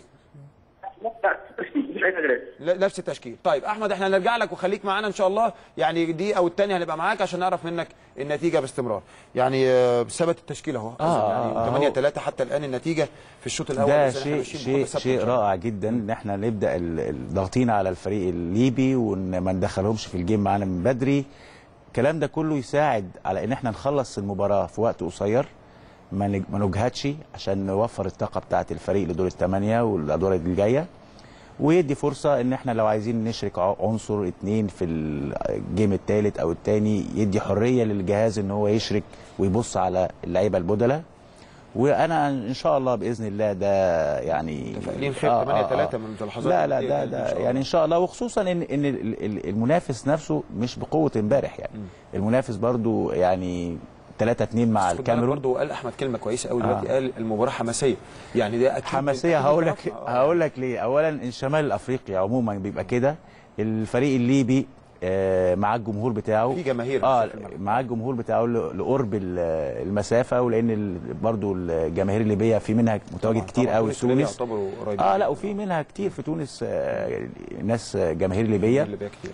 مش اي تغييرات لا، نفس التشكيل طيب احمد احنا هنرجع لك وخليك معانا ان شاء الله يعني دي او الثانيه هنبقى معاك عشان نعرف منك النتيجه باستمرار يعني آه، ثبت التشكيل اهو آه، يعني آه، 8 هو- 3 حتى الان النتيجه في الشوط الاول ده إذا إحنا شيء ماشيين شيء بخطة ثابتة إن شيء شاء الله. رائع جدا ان احنا نبدا ال- الضغطين على الفريق الليبي وان ما ندخلهمش في الجيم معانا من بدري الكلام ده كله يساعد على ان احنا نخلص المباراه في وقت قصير ما نج- ما نجهدش عشان نوفر الطاقه بتاعه الفريق لدور الثمانيه والادوار اللي جايه ويدي فرصه ان احنا لو عايزين نشرك ع- عنصر اتنين في الجيم الثالث او الثاني يدي حريه للجهاز ان هو يشرك ويبص على اللعيبه البدلاء وانا ان شاء الله باذن الله ده يعني متفائلين خير 8-3 منذ لحظات لا لا كتير ده يعني إن ده شاء الله. يعني ان شاء الله وخصوصا ان ان ال- ال- المنافس نفسه مش بقوه امبارح يعني المنافس برضو يعني 3 2 مع خد بالك الكاميرون برضه قال احمد كلمه كويسه قوي دلوقتي آه. قال المباراه حماسيه يعني ده اكيد حماسيه أكيد هقول لك بتعرفها. هقول لك ليه اولا الشمال الافريقي عموما بيبقى كده الفريق الليبي آه، مع الجمهور بتاعه في جماهير اه في الملعب. مع الجمهور بتاعه ل- لقرب ال- المسافه ولان ال- برضو الجماهير الليبيه في منها متواجد طبعاً، كتير طبعاً. قوي في تونس والليبية تونس يعتبروا قريبين اه لا جداً. وفي منها كتير في تونس آه، ناس جماهير ليبيه الليبية كتير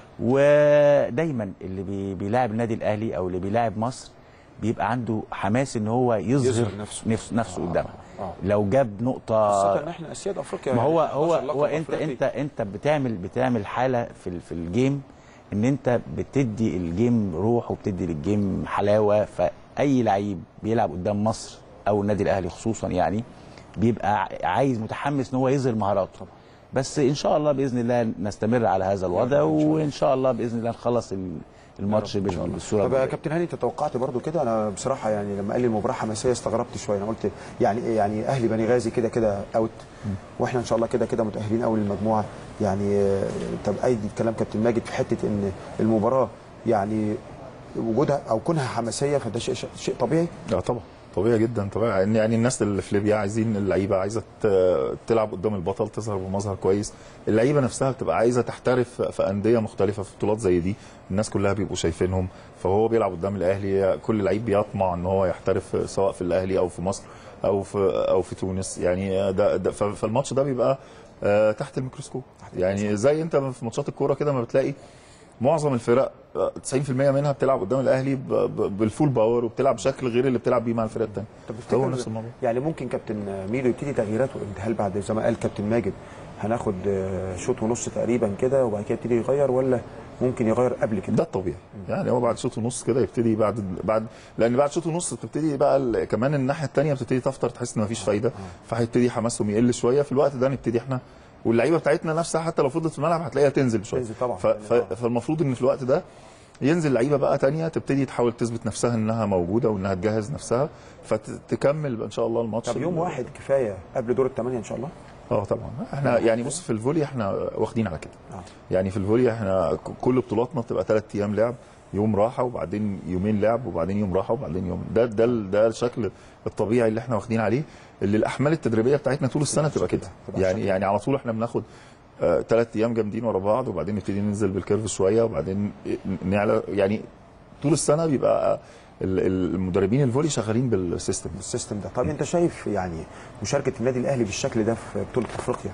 ودايما اللي بي- بيلاعب النادي الاهلي او اللي بيلاعب مصر بيبقى عنده حماس ان هو يظهر يظهر نفسه. نفسه, نفسه قدامها آه. لو جاب نقطه خاصة ان احنا اسياد افريقيا ما هو يعني هو 11 لقب هو انت أفريقي. انت انت بتعمل بتعمل حاله في ال- في الجيم ان انت بتدي الجيم روح وبتدي للجيم حلاوه فاي لعيب بيلعب قدام مصر او النادي الاهلي خصوصا يعني بيبقى ع- عايز متحمس ان هو يظهر مهاراته بس ان شاء الله باذن الله نستمر على هذا الوضع وان شاء الله باذن الله نخلص ال- الماتش بال- بالصوره طب يا الجميلة. كابتن هاني انت توقعت برضو كده انا بصراحه يعني لما قال لي المباراه حماسيه استغربت شويه انا قلت يعني إيه يعني اهلي بني غازي كده كده اوت واحنا ان شاء الله كده كده متاهلين اول المجموعه يعني آه، طب ايدي كلام كابتن ماجد في حته ان المباراه يعني وجودها او كونها حماسيه فده شيء شيء طبيعي لا طبعا طبيعي جدا طبيعي يعني يعني الناس اللي في ليبيا عايزين اللعيبه عايزه ت- تلعب قدام البطل تظهر بمظهر كويس اللعيبه نفسها بتبقى عايزه تحترف في انديه مختلفه في بطولات زي دي الناس كلها بيبقوا شايفينهم فهو بيلعب قدام الاهلي كل لعيب بيطمع ان هو يحترف سواء في الاهلي او في مصر او في او في تونس يعني ده, ده ف- فالماتش ده بيبقى آه، تحت الميكروسكوب يعني زي انت في ماتشات الكوره كده ما بتلاقي معظم الفرق آه، 90% منها بتلعب قدام الاهلي ب- ب- بالفول باور وبتلعب بشكل غير اللي بتلعب بيه مع الفرق الثانيه طب هو تفتكر نفس الموضوع يعني ممكن كابتن ميدو يبتدي تغييراته امتى هل بعد زي ما قال كابتن ماجد هناخد آه، شوط ونص تقريبا كده وبعد كده يبتدي يغير ولا ممكن يغير قبل كده ده الطبيعي يعني هو بعد شوط ونص كده يبتدي بعد بعد لان بعد شوط ونص بتبتدي بقى ال- كمان الناحيه الثانيه بتبتدي تفطر تحس ان مفيش فايده فهيبتدي حماسهم يقل شويه في الوقت ده نبتدي احنا واللعيبه بتاعتنا نفسها حتى لو فضلت في الملعب هتلاقيها تنزل شويه تنزل طبعا. ف... ف... فالمفروض ان في الوقت ده ينزل لعيبه بقى تانية تبتدي تحاول تثبت نفسها انها موجوده وانها تجهز نفسها فتكمل ان شاء الله الماتش طب يوم واحد كفايه قبل دور الثمانيه ان شاء الله اه طبعا احنا يعني بص في الفولي احنا واخدين على كده يعني في الفولي احنا ك- كل بطولاتنا بتبقى ثلاث ايام لعب يوم راحه وبعدين يومين لعب وبعدين يوم راحه وبعدين يوم ده ده ال- ده الشكل الطبيعي اللي احنا واخدين عليه اللي الاحمال التدريبيه بتاعتنا طول السنه تبقى كده يعني يعني على طول احنا بناخد ثلاث ايام جامدين ورا بعض وبعدين نبتدي ننزل بالكيرف شويه وبعدين نعلى يعني طول السنه بيبقى ال- ال- المدربين الفولي شغالين بالسيستم السيستم ده طب انت شايف يعني مشاركه النادي الاهلي بالشكل ده في بطوله افريقيا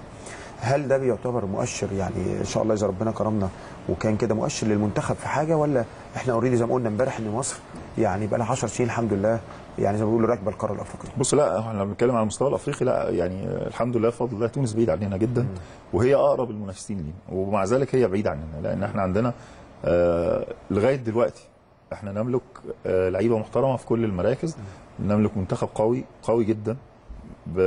هل ده بيعتبر مؤشر يعني ان شاء الله اذا ربنا كرمنا وكان كده مؤشر للمنتخب في حاجه ولا احنا اوريدي زي ما قلنا امبارح ان مصر يعني بقى لها 10 سنين الحمد لله يعني زي ما بيقولوا راكبه القاره الافريقيه بص لا احنا بنتكلم على المستوى الافريقي لا يعني الحمد لله بفضل الله تونس بعيد عننا جدا وهي اقرب المنافسين لينا ومع ذلك هي بعيده عننا لان احنا عندنا آه لغايه دلوقتي احنا نملك آه لعيبه محترمه في كل المراكز نملك منتخب قوي قوي جدا ب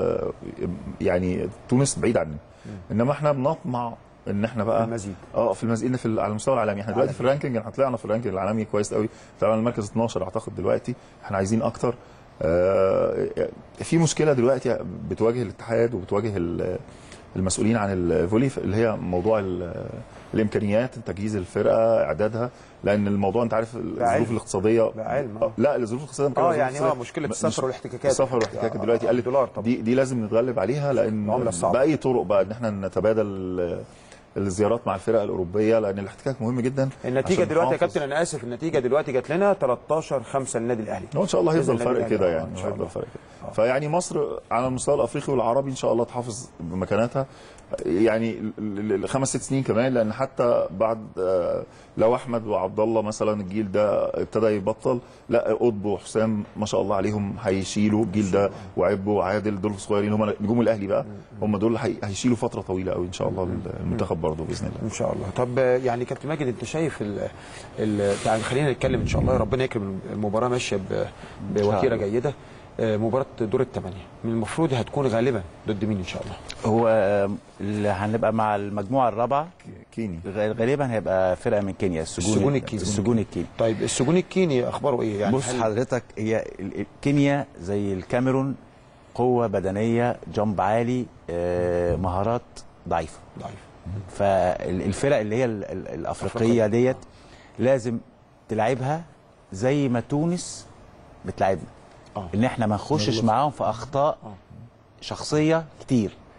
يعني تونس بعيد عننا انما احنا بنطمع ان احنا بقى المزيد. اه في المزيد في ال- على المستوى العالمي احنا دلوقتي في الرانكينج احنا طلعنا في الرانكينج العالمي كويس قوي طلعنا المركز 12 اعتقد دلوقتي احنا عايزين اكتر آه، في مشكله دلوقتي بتواجه الاتحاد وبتواجه ال- المسؤولين عن الفولي اللي هي موضوع ال- الامكانيات تجهيز الفرقه اعدادها لان الموضوع انت عارف الظروف علم. الاقتصاديه ده علم، آه، لا الظروف الاقتصاديه اه الظروف يعني اه الاقتصادية مشكله مش- السفر والاحتكاكات السفر والاحتكاك آه، دلوقتي آه، قلت الدولار طبعا دي دي لازم نتغلب عليها لان العملة الصعبة. باي طرق بقى ان احنا نتبادل الزيارات مع الفرق الاوروبيه لان الاحتكاك مهم جدا النتيجه عشان دلوقتي يا نحافظ. كابتن انا اسف النتيجه دلوقتي جات لنا 13 5 للنادي الاهلي هو ان شاء الله هيفضل بإذن الله فرق الأهلي. كده آه، يعني ان شاء هيفضل الله فرق كده فيعني مصر على المستوى الافريقي والعربي ان شاء الله تحافظ بمكاناتها يعني ال- ال- الخمس ست سنين كمان لان حتى بعد آه، لو احمد وعبد الله مثلا الجيل ده ابتدى يبطل لا قطب وحسام ما شاء الله عليهم هيشيلوا الجيل ده وعبو وعادل دول صغيرين هم نجوم الاهلي بقى هم دول هي- هيشيلوا فتره طويله قوي ان شاء الله المنتخب برضه باذن الله ان شاء الله طب آه، يعني كابتن ماجد انت شايف ال ال يعني خلينا نتكلم ان شاء الله ربنا يكرم المباراه ماشيه ب- بوتيره الله. جيده آه، مباراه دور الثمانيه من المفروض هتكون غالبا ضد مين ان شاء الله هو آه، اللي هنبقى مع المجموعه الرابعه كيني غ- غالبا هيبقى فرقه من كينيا السجون السجون الكيني. السجون الكيني طيب السجون الكيني اخباره ايه يعني بص هل- حضرتك هي ال- ال- كينيا زي الكاميرون قوه بدنيه جامب عالي آه، مهارات ضعيفه ضعيف فالفرق اللي هي ال- ال- الافريقيه ديت لازم تلعبها زي ما تونس بتلعبنا آه. ان احنا ما نخشش نغلط. معاهم في اخطاء شخصيه كتير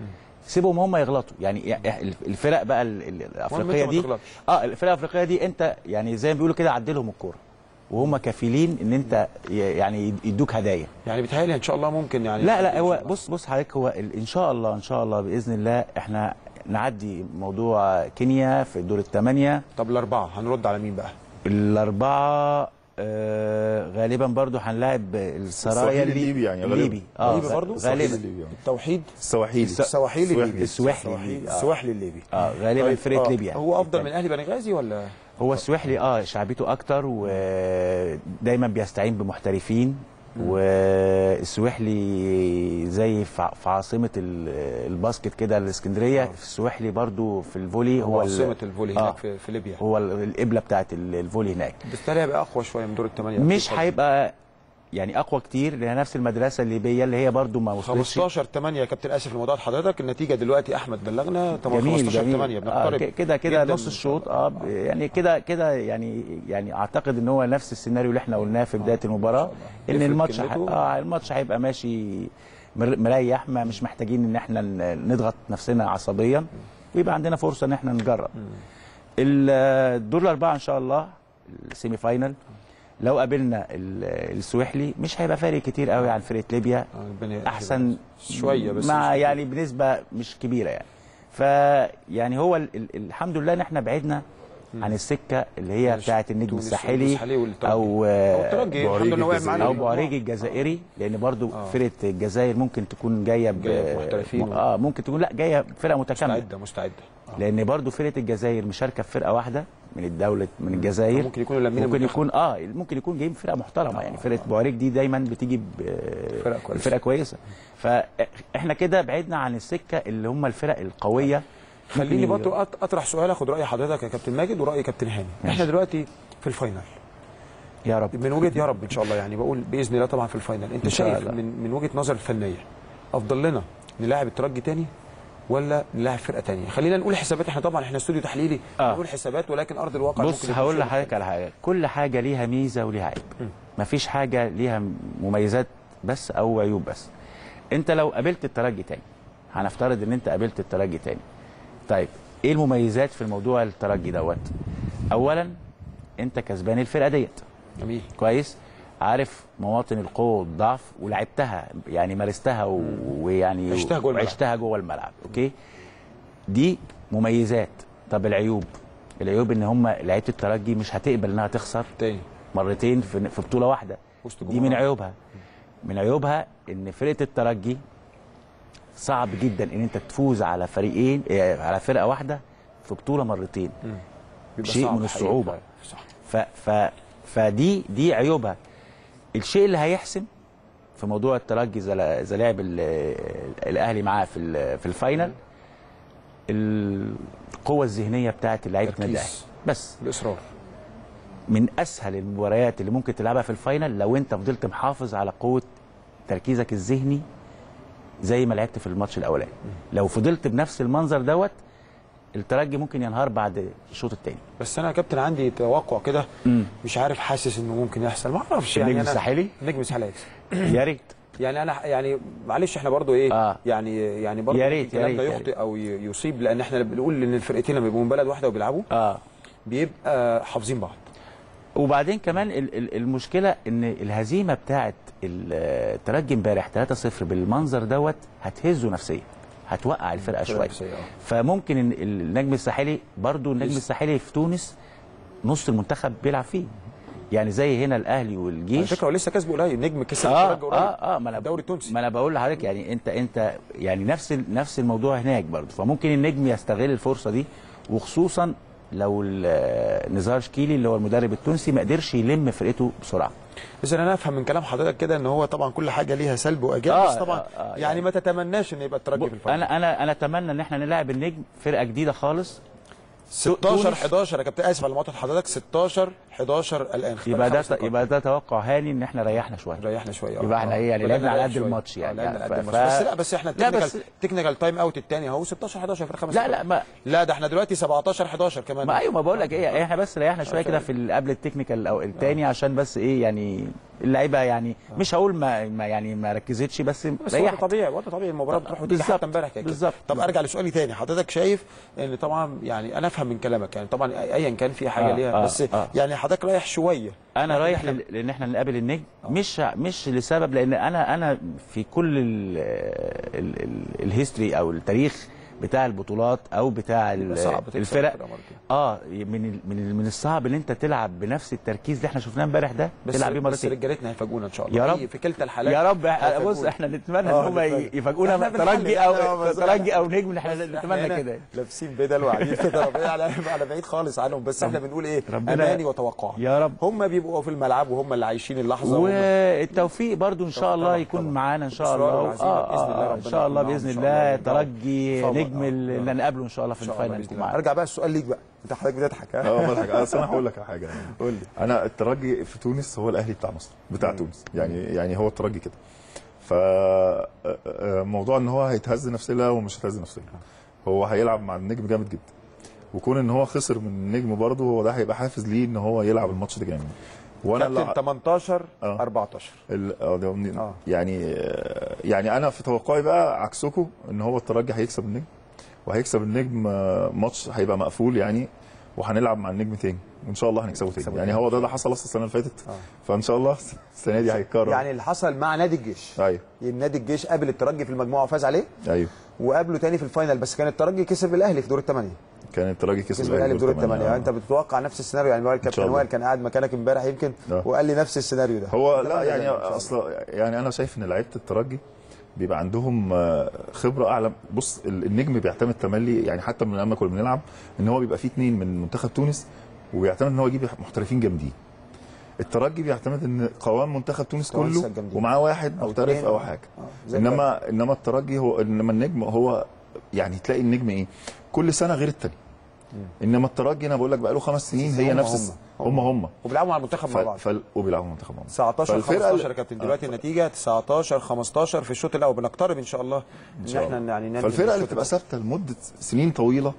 سيبهم هم يغلطوا يعني يعني الفرق بقى ال- ال- الافريقيه ما دي تغلطش. اه الفرق الافريقيه دي انت يعني زي ما بيقولوا كده عدلهم الكوره وهم كفيلين ان انت ي- يعني يدوك هدايا يعني بيتهيألي ان شاء الله ممكن يعني لا لا هو بص بص حضرتك هو ال- ان شاء الله ان شاء الله باذن الله احنا نعدي موضوع كينيا في دور الثمانيه طب الاربعه هنرد على مين بقى؟ الاربعه آه غالبا برضو هنلاعب السرايا السواحيلي الليبي يعني غالبا. الليبي اه الليبي برضو؟ غالبا الليبي يعني. التوحيد السواحيلي السواحيلي الليبي السواحلي الليبي. آه. السواحلي الليبي اه غالبا طيب، فرقه آه، ليبيا هو افضل من اهلي بنغازي ولا هو السويحلي اه شعبيته اكتر ودايما بيستعين بمحترفين والسويحلي زي في ع- في عاصمه ال- الباسكت كده الاسكندريه في السويحلي برضو في الفولي هو هو ال- عاصمه الفولي آه هناك في, في ليبيا هو ال- القبله بتاعت ال- الفولي هناك بالتالي هيبقى اقوى شويه من دور الثمانيه مش هيبقى يعني اقوى كتير لان نفس المدرسه الليبيه اللي هي برضو ما وصلتش 15 8 يا كابتن اسف لموضوع حضرتك النتيجه دلوقتي احمد بلغنا طبعا جميل 15 جميل 8 آه بنقترب ك- كده كده جداً نص من- الشوط اه ب- يعني كده كده يعني يعني اعتقد ان هو نفس السيناريو اللي احنا قلناه في بدايه المباراه ان يفرق الماتش ح- كلمته. اه الماتش هيبقى ماشي مر- مريح ما مش محتاجين ان احنا ن- نضغط نفسنا عصبيا ويبقى عندنا فرصه ان احنا نجرب ال- الدور الاربعه ان شاء الله السيمي فاينل لو قابلنا ال- السويحلي مش هيبقى فارق كتير قوي عن فرقه ليبيا آه، ربنا احسن شويه بس مع مش يعني بنسبه مش كبيره يعني فيعني هو ال ال الحمد لله ان احنا بعدنا عن السكه اللي هي معلش، بتاعه النجم تونس الساحلي والساحلي والترجي. او أو الترجي، الحمد لله وقع معانا او في بوعريج الجزائري لان برضو فرقه الجزائر ممكن تكون جايه ب جاية بمحترفين. اه ممكن تكون لا جايه فرقه متكامله مستعده مستعده لان برضو فرقه الجزائر مشاركه في فرقه واحده من الدوله من الجزائر ممكن يكونوا لامين ممكن المنتخب. يكون اه ممكن يكون جايين فرقه محترمه يعني فرقه بوعريج دي دايما بتيجي ب- فرقة كويسة. فرقه كويسه فاحنا كده بعدنا عن السكه اللي هم الفرق القويه خليني ممكن برضو أط- اطرح سؤال اخد راي حضرتك يا كابتن ماجد وراي كابتن هاني احنا دلوقتي في الفاينل يا رب من وجهه يا رب ان شاء الله يعني بقول باذن الله طبعا في الفاينل انت إن شاء شايف الله. من من وجهه نظر الفنيه افضل لنا نلاعب الترجي تاني ولا نلاعب فرقه تانية خلينا نقول حسابات احنا طبعا احنا استوديو تحليلي آه. نقول حسابات ولكن ارض الواقع بص ممكن يكون هقول شيء لحضرتك على حاجه كل حاجه ليها ميزه وليها عيب مفيش حاجه ليها مميزات بس او عيوب بس انت لو قابلت الترجي تاني هنفترض ان انت قابلت الترجي تاني طيب ايه المميزات في الموضوع الترجي دوت اولا انت كسبان الفرقه ديت جميل كويس عارف مواطن القوه والضعف ولعبتها يعني مارستها و- ويعني عشتها جوه الملعب. عشتها جوه الملعب اوكي دي مميزات طب العيوب العيوب ان هم لعيبه الترجي مش هتقبل انها تخسر تاني مرتين في في بطوله واحده وسط دي من عيوبها من عيوبها ان فرقه الترجي صعب جدا ان انت تفوز على فريقين آه، على فرقه واحده في بطوله مرتين بيبقى شيء صعب من حقيقي. الصعوبه صح ف ف فدي دي عيوبها الشيء اللي هيحسم في موضوع الترجي زي زي لعب ال- الاهلي معاه في ال- في الفاينل القوه الذهنيه بتاعت لعيبه النادي الاهلي تركيز. بس الاصرار من اسهل المباريات اللي ممكن تلعبها في الفاينل لو انت فضلت محافظ على قوه تركيزك الذهني زي ما لعبت في الماتش الاولاني لو فضلت بنفس المنظر دوت الترجي ممكن ينهار بعد الشوط الثاني بس انا يا كابتن عندي توقع كده مش عارف حاسس انه ممكن يحصل ما اعرفش النجم يعني أنا- الساحلي؟ النجم الساحلي هيكسب يا ريت يعني انا يعني معلش احنا برضو ايه آه. يعني يعني برضو يا ريت، الكلام يا ده ريت، يا يخطئ او ي- يصيب لان احنا بنقول ان الفرقتين لما بيبقوا من بلد واحده وبيلعبوا اه بيبقى حافظين بعض وبعدين كمان ال- ال- المشكله ان الهزيمه بتاعت الترجي امبارح 3-0 بالمنظر دوت هتهزه نفسيا هتوقع الفرقه شويه نفسية، آه. فممكن إن النجم الساحلي برضو النجم لسه. الساحلي في تونس نص المنتخب بيلعب فيه يعني زي هنا الاهلي على والجيش فكره هو لسه كسبه قليل نجم كسب اه الترجي قريب اه اه ما انا الدوري التونسي ما انا بقول لحضرتك يعني انت انت يعني نفس ال- نفس الموضوع هناك برضه فممكن النجم يستغل الفرصه دي وخصوصا لو ال- نزار شكيلي اللي هو المدرب التونسي ما قدرش يلم فرقته بسرعه اذا انا افهم من كلام حضرتك كده ان هو طبعا كل حاجه ليها سلب وايجاب آه، بس طبعا آه، آه، يعني, يعني- ما تتمناش ان يبقى الترجي في الفاينل انا انا انا اتمنى ان احنا نلاعب النجم فرقه جديده خالص 16 تونس. 11 يا كابتن اسف على مقاطعه حضرتك 16 11 الان خلال يبقى ده خمس نقاط. يبقى ده توقع هاني ان احنا ريحنا شويه ريحنا شويه آه، يبقى احنا آه. ايه يعني بدأنا لعبنا على نريح قد شوية. الماتش آه، يعني لعبنا على قد ف- الماتش ف- بس لا بس احنا لا بس التكنيكال تكنيكال تايم اوت الثاني اهو 16 11 في الخمس لا نقاط. لا ما لا ده احنا دلوقتي 17 11 كمان ما ايوه ما بقول لك ايه احنا بس ريحنا شويه كده في ال- قبل التكنيكال او الثاني عشان بس ايه يعني اللعيبه يعني مش هقول ما, ما يعني ما ركزتش بس بس هو ده ريحت. طبيعي وده طبيعي المباراه بتروح وتيجي بالظبط، حتى امبارح كده بالظبط، طب ارجع لسؤالي تاني حضرتك شايف ان طبعا يعني انا افهم من كلامك يعني طبعا ايا كان في حاجه آه، ليها آه، بس آه. يعني حضرتك رايح شويه انا يعني رايح إحنا- لل- لان احنا نقابل النجم مش مش لسبب لان انا انا في كل ال- ال- ال- الهيستوري او التاريخ بتاع البطولات او بتاع ال- صعب تكسب الفرق كده مرتين. اه من ال- من ال- من الصعب ان انت تلعب بنفس التركيز اللي احنا شفناه امبارح ده بس تلعب بيه بس مرتين رجالتنا هيفاجئونا ان شاء الله يا في- رب. في كلتا الحالات يا رب هيفاجئونا. بص احنا نتمنى آه، ان هم نتمنى. يفاجئونا إحنا ترجي بنحلل، او إحنا بس- ترجي او نجم احنا إحنا نتمنى هنا كده لابسين بدل وقاعدين في ترابيه على على بعيد خالص عنهم بس احنا بنقول ايه ربنا- اماني وتوقع يا رب هم بيبقوا في الملعب وهم اللي عايشين اللحظه وهم- والتوفيق برضو ان شاء الله طبعاً، يكون طبعاً. معانا ان شاء إصرار الله وعزيمة بإذن الله آه، آه، ان ربنا شاء الله يكون باذن معاهم إن شاء الله. الله ترجي طبعاً، نجم آه، اللي هنقابله ان شاء الله في إن شاء الله الفاينل بإذن يكون الله. معانا ارجع بقى السؤال ليك بقى انت حضرتك بتضحك ها اه بضحك اصل انا هقول لك على حاجه يعني قول لي انا الترجي في تونس هو الاهلي بتاع مصر بتاع تونس يعني يعني هو الترجي كده ف موضوع ان هو هيتهز نفسيا لا هو مش هيتهز نفسيا هو هيلعب مع النجم جامد جدا وكون ان هو خسر من النجم برضه هو ده هيبقى حافز ليه ان هو يلعب الماتش ده جامد وانا كابتن اللي 18 آه. 14 ال- اه ده منين؟ آه. يعني آه، يعني انا في توقعي بقى عكسكم ان هو الترجي هيكسب النجم وهيكسب النجم آه، ماتش هيبقى مقفول يعني وهنلعب مع النجم تاني وان شاء الله هنكسبه تاني يعني هو ده اللي حصل اصلا السنه اللي فاتت فان شاء الله السنه دي هيتكرر يعني اللي حصل مع نادي الجيش ايوه نادي الجيش قابل الترجي في المجموعه وفاز عليه ايوه وقابله تاني في الفاينل بس كان الترجي كسب الاهلي في دور الثمانيه كان الترجي كسب كسب الاهلي في دور الثمانيه يعني انت بتتوقع نفس السيناريو يعني وائل كابتن الله. وائل كان قاعد مكانك امبارح يمكن آه. وقال لي نفس السيناريو ده هو ده لا بقى يعني إن شاء الله. اصلا يعني انا شايف ان لعيبه الترجي بيبقى عندهم آه، خبره اعلى بص ال- النجم بيعتمد تملي يعني حتى من لما كنا بنلعب ان هو بيبقى فيه اثنين من منتخب تونس وبيعتمد ان هو يجيب محترفين جامدين الترجي بيعتمد ان قوام منتخب تونس كويسة كله جامدين. ومعاه واحد أو محترف اتنين، او آه. حاجه آه، زي انما انما الترجي هو انما النجم هو يعني تلاقي النجم ايه كل سنه غير التاني انما الترجي انا بقول لك بقى له خمس سنين هي هم نفس هم. الس- هم هم وبيلعبوا مع المنتخب مع ف... بعض ف... وبيلعبوا منتخب مع بعض 19 فالفرقة 15 يا ال- كابتن دلوقتي النتيجه 19 15 في الشوط الاول بنقترب ان شاء الله ان, شاء احنا الله. يعني ننهي فالفرقه اللي الشوط بتبقى الأول. ثابته لمده سنين طويله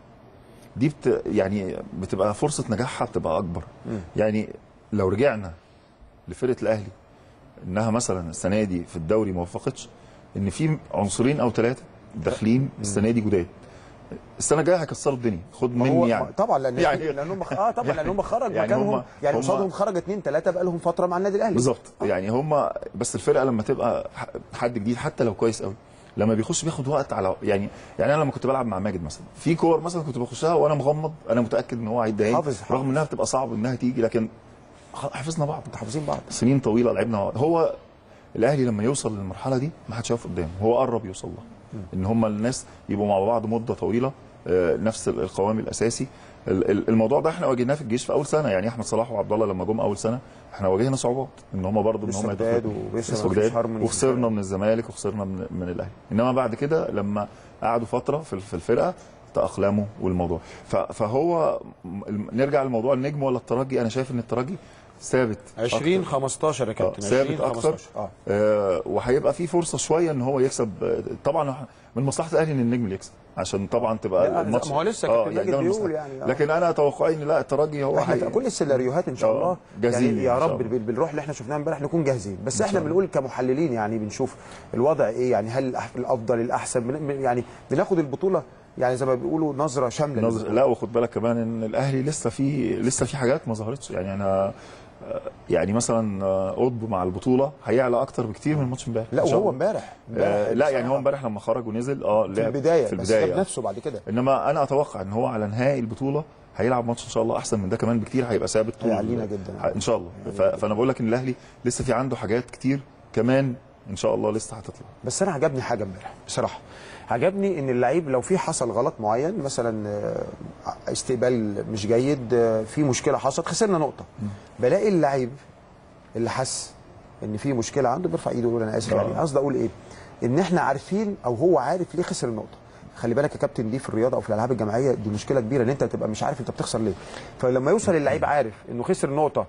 دي بت... يعني بتبقى فرصه نجاحها بتبقى اكبر يعني لو رجعنا لفرقه الاهلي انها مثلا السنه دي في الدوري ما وفقتش ان في عنصرين او ثلاثه داخلين السنه دي جداد السنه الجايه هيكسروا الدنيا خد ما هو مني يعني طبعا لان يعني- يعني لانهم اه طبعا لانهم خرج يعني مكانهم هم- يعني هم- قصادهم خرج اثنين ثلاثه بقى لهم فتره مع النادي الاهلي بالظبط يعني هم بس الفرقه لما تبقى ح- حد جديد حتى لو كويس قوي لما بيخش بياخد وقت على يعني يعني انا لما كنت بلعب مع ماجد مثلا في كور مثلا كنت بخشها وانا مغمض انا متاكد ان هو هيديها حافظ- لي حافظ. رغم انها بتبقى صعب انها تيجي لكن ح- حافظنا بعض حافظين بعض سنين طويله لعبنا مع بعض هو الاهلي لما يوصل للمرحله دي ما حدش يقف قدامه هو قرب يوصل لها ان هم الناس يبقوا مع بعض مده طويله آه، نفس ال- القوام الاساسي ال- ال- الموضوع ده احنا واجهناه في الجيش في اول سنه يعني احمد صلاح وعبد الله لما جم اول سنه احنا واجهنا صعوبات ان هم برضه ان لسه هم جداد يدخلوا ولسه لسه ما فيش جداد هارموني. وخسرنا من الزمالك وخسرنا من, من الاهلي انما بعد كده لما قعدوا فتره في في الفرقه تاقلموا والموضوع ف- فهو م- نرجع لموضوع النجم ولا الترجي انا شايف ان الترجي ثابت 20 أكتر. 15 يا آه، كابتن ثابت 20 اكتر 15 اه آه وهيبقى في فرصه شويه ان هو يكسب آه، طبعا من مصلحه الاهلي ان النجم اللي يكسب عشان طبعا تبقى لا، الماتش ما هو لسه آه، كابتن ماجد ده من بيقول مصلحة. يعني، آه. لكن انا توقعي ان لا الترجي هو احنا هي- كل السيناريوهات ان شاء آه، الله جاهزين يعني يا إن شاء رب الله. بال- بالروح اللي احنا شفناها امبارح نكون جاهزين بس إن احنا شاء الله. بنقول كمحللين يعني بنشوف الوضع ايه يعني هل الأح- الافضل الاحسن بن- يعني بناخد البطوله يعني زي ما بيقولوا نظره شامله نظر للبطولة. لا وخد بالك كمان ان الاهلي لسه في لسه في حاجات ما ظهرتش يعني انا آه، يعني مثلا آه، قطب مع البطوله هيعلى اكتر بكتير من ماتش امبارح لا إن شاء وهو الله. امبارح آه لا يعني هو بصراحة امبارح لما خرج ونزل اه في لعب البدايه في بس البدايه جاب نفسه بعد كده انما انا اتوقع ان هو على نهائي البطوله هيلعب ماتش ان شاء الله احسن من ده كمان بكتير هيبقى ثابت طول هيعلينا جدا. ه- ان شاء الله ف... فانا بقول لك ان الاهلي لسه في عنده حاجات كتير كمان ان شاء الله لسه هتطلع بس انا عجبني حاجه امبارح بصراحه عجبني ان اللعيب لو في حصل غلط معين مثلا آه، استقبال مش جيد آه، في مشكله حصلت خسرنا نقطه بلاقي اللعيب اللي حس ان في مشكله عنده بيرفع ايده ويقول انا اسف يعني قصدي اقول ايه ان احنا عارفين او هو عارف ليه خسر النقطه خلي بالك يا كابتن دي في الرياضه او في الالعاب الجماعيه دي مشكله كبيره ان انت تبقى مش عارف انت بتخسر ليه فلما يوصل اللعيب عارف انه خسر نقطه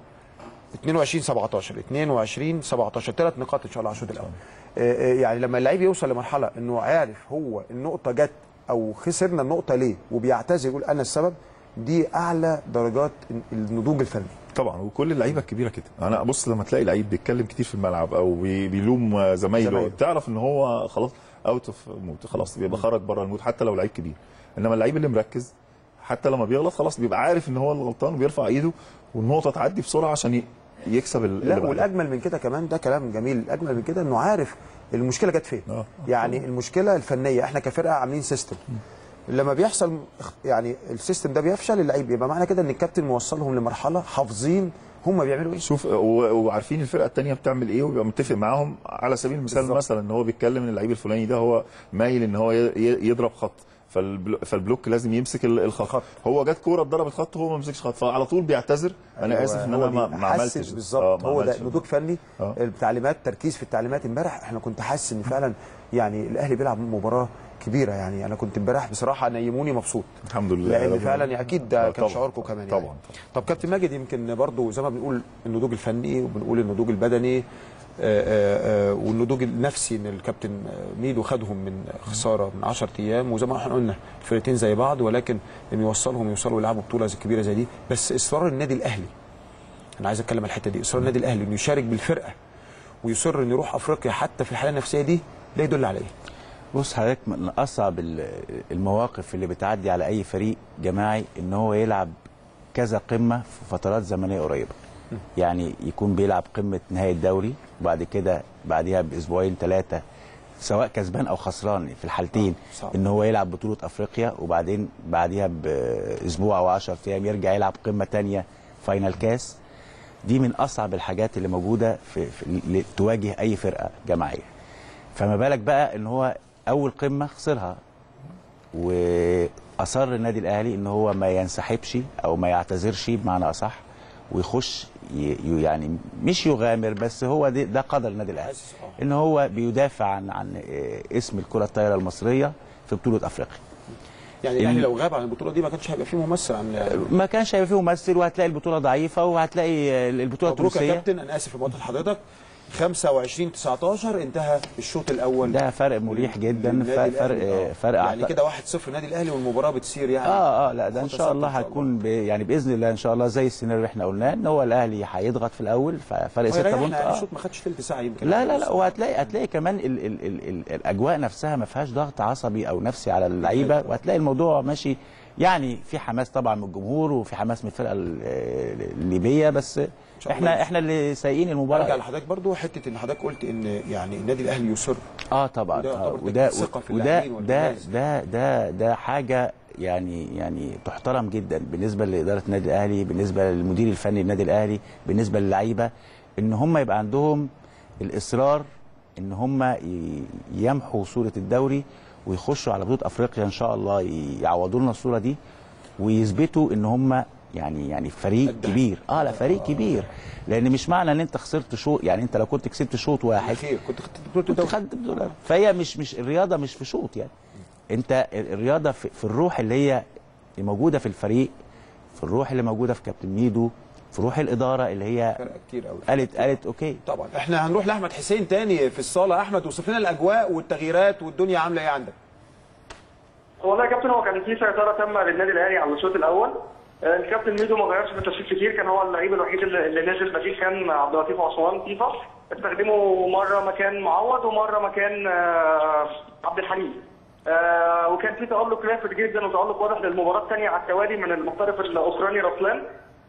22 17 22 17 ثلاث نقاط ان شاء الله على الشوط الاول آه، آه، يعني لما اللعيب يوصل لمرحله انه عارف هو النقطه جت او خسرنا النقطه ليه وبيعتذر يقول انا السبب دي اعلى درجات النضوج الفني طبعا وكل اللعيبه الكبيره كده انا بص لما تلاقي لعيب بيتكلم كتير في الملعب او بي- بيلوم زمايله زمايله. تعرف ان هو خلاص اوت اوف مود خلاص بيبقى خرج بره المود حتى لو لعيب كبير انما اللعيب اللي مركز حتى لما بيغلط خلاص بيبقى عارف ان هو الغلطان وبيرفع ايده والنقطه تعدي بسرعه عشان ي- يكسب ال- اللي لا بعدها. والاجمل من كده كمان ده كلام جميل الاجمل من كده انه عارف المشكله جت فين يعني المشكله الفنيه احنا كفرقه عاملين سيستم لما بيحصل اخ- يعني السيستم ده بيفشل اللعيب يبقى معنى كده ان الكابتن موصلهم لمرحله حافظين هم بيعملوا ايه شوف و- وعارفين الفرقه الثانيه بتعمل ايه وبيبقى متفق معاهم على سبيل المثال بالظبط. مثلا ان هو بيتكلم ان اللعيب الفلاني ده هو مايل ان هو ي- ي- يضرب خط فالبلو- فالبلوك لازم يمسك ال- الخط هو جت كوره اتضربت خط هو ما مسكش خط فعلى طول بيعتذر انا أيوة، اسف ان هو انا ما, ما بيحسن عملتش آه، بالظبط ما هو ده عملتش. نضوج فني آه. التعليمات تركيز في التعليمات امبارح احنا كنت حاسس ان فعلا يعني الاهلي بيلعب مباراه كبيره يعني انا كنت امبارح بصراحه نيموني مبسوط الحمد لله لان ربنا- فعلا اكيد ده آه، كان طبعاً. شعوركم كمان يعني. طبعا طب كابتن ماجد يمكن برضو زي ما بنقول النضوج الفني وبنقول النضوج البدني آه، آه، آه، والنضوج النفسي ان الكابتن آه، ميدو خدهم من خساره من 10 ايام وزي ما احنا قلنا الفرقتين زي بعض ولكن انه يوصلهم يوصلوا يلعبوا بطوله زي كبيره زي دي بس اصرار النادي الاهلي انا عايز اتكلم على الحته دي اصرار النادي الاهلي انه يشارك بالفرقه ويصر انه يروح افريقيا حتى في الحاله النفسيه دي ده يدل على ايه؟ بص حضرتك من اصعب ال- المواقف اللي بتعدي على اي فريق جماعي ان هو يلعب كذا قمه في فترات زمنيه قريبه يعني يكون بيلعب قمه نهائي الدوري وبعد كده بعديها باسبوعين ثلاثه سواء كسبان او خسران في الحالتين صعب. ان هو يلعب بطوله افريقيا وبعدين بعديها باسبوع او 10 ايام يرجع يلعب قمه تانية فاينل كاس دي من اصعب الحاجات اللي موجوده في, في اللي تواجه اي فرقه جماعيه فما بالك بقى ان هو اول قمه خسرها واصر النادي الاهلي ان هو ما ينسحبش او ما يعتذرش بمعنى اصح ويخش ي- ي- يعني مش يغامر بس هو ده, ده قدر النادي الاهلي ان هو بيدافع عن عن آه، اسم الكره الطايره المصريه في بطوله افريقيا يعني الاهلي لو غاب عن البطوله دي ما كانش هيبقى فيه ممثل عن ما كانش هيبقى فيه ممثل وهتلاقي البطوله ضعيفه وهتلاقي آه، البطوله مبروك يا التونسيه كابتن انا اسف لمقاطعه حضرتك 25 19 انتهى الشوط الاول ده فرق مريح جدا للنادي فرق الأهلي. فرق, آه. فرق يعني أعتقد- كده 1-0 النادي الاهلي والمباراه بتسير يعني اه اه لا ده ان خطة شاء الله ثابتة إن هتكون ب- يعني باذن الله ان شاء الله زي السيناريو اللي احنا قلناه ان هو الاهلي هيضغط في الاول ففرق 6 هيريحنا بونت يعني آه. الشوط ما خدش ثلث ساعه يمكن لا لا لا وهتلاقي هتلاقي كمان ال ال ال ال الاجواء نفسها ما فيهاش ضغط عصبي او نفسي على اللعيبه وهتلاقي الموضوع ماشي يعني في حماس طبعا من الجمهور وفي حماس من الفرقه ال- الليبيه بس شاء الله. احنا احنا اللي سايقين المباراه ارجع لحضرتك برضو حته ان حضرتك قلت ان يعني النادي الاهلي يصر اه طبعا وده آه يعتبر وده ثقة في وده اللاعبين ده والجهاز. ده ده ده حاجه يعني يعني تحترم جدا بالنسبه لاداره النادي الاهلي بالنسبه للمدير الفني للنادي الاهلي بالنسبه للعيبه ان هم يبقى عندهم الاصرار ان هم ي- يمحوا صوره الدوري ويخشوا على بطوله افريقيا ان شاء الله يعوضوا لنا الصوره دي ويثبتوا ان هم يعني يعني فريق كبير اه لا فريق كبير لان مش معنى ان انت خسرت شوط يعني انت لو كنت كسبت شوط واحد خير كنت خدت بطوله كنت الدوري خدت بطولة فهي مش مش الرياضه مش في شوط يعني انت ال- الرياضه في, في الروح اللي هي موجوده في الفريق في الروح اللي موجوده في كابتن ميدو في روح الاداره اللي هي فرق كتير قوي قالت قالت اوكي طبعا احنا هنروح لاحمد حسين تاني في الصاله احمد وصف لنا الاجواء والتغييرات والدنيا عامله ايه عندك والله يا كابتن هو كان في سيطره تامه للنادي الاهلي على الشوط الاول آه، الكابتن ميدو ما غيرش في التشكيل كتير كان هو اللعيب الوحيد اللي اللي نزل بديل كان عبد اللطيف عثمان فيفا استخدمه مره مكان معوض ومره مكان آه، عبد الحليم آه، وكان في تالق لافت جدا وتالق واضح للمباراه الثانيه على التوالي من المحترف الاوكراني رسلان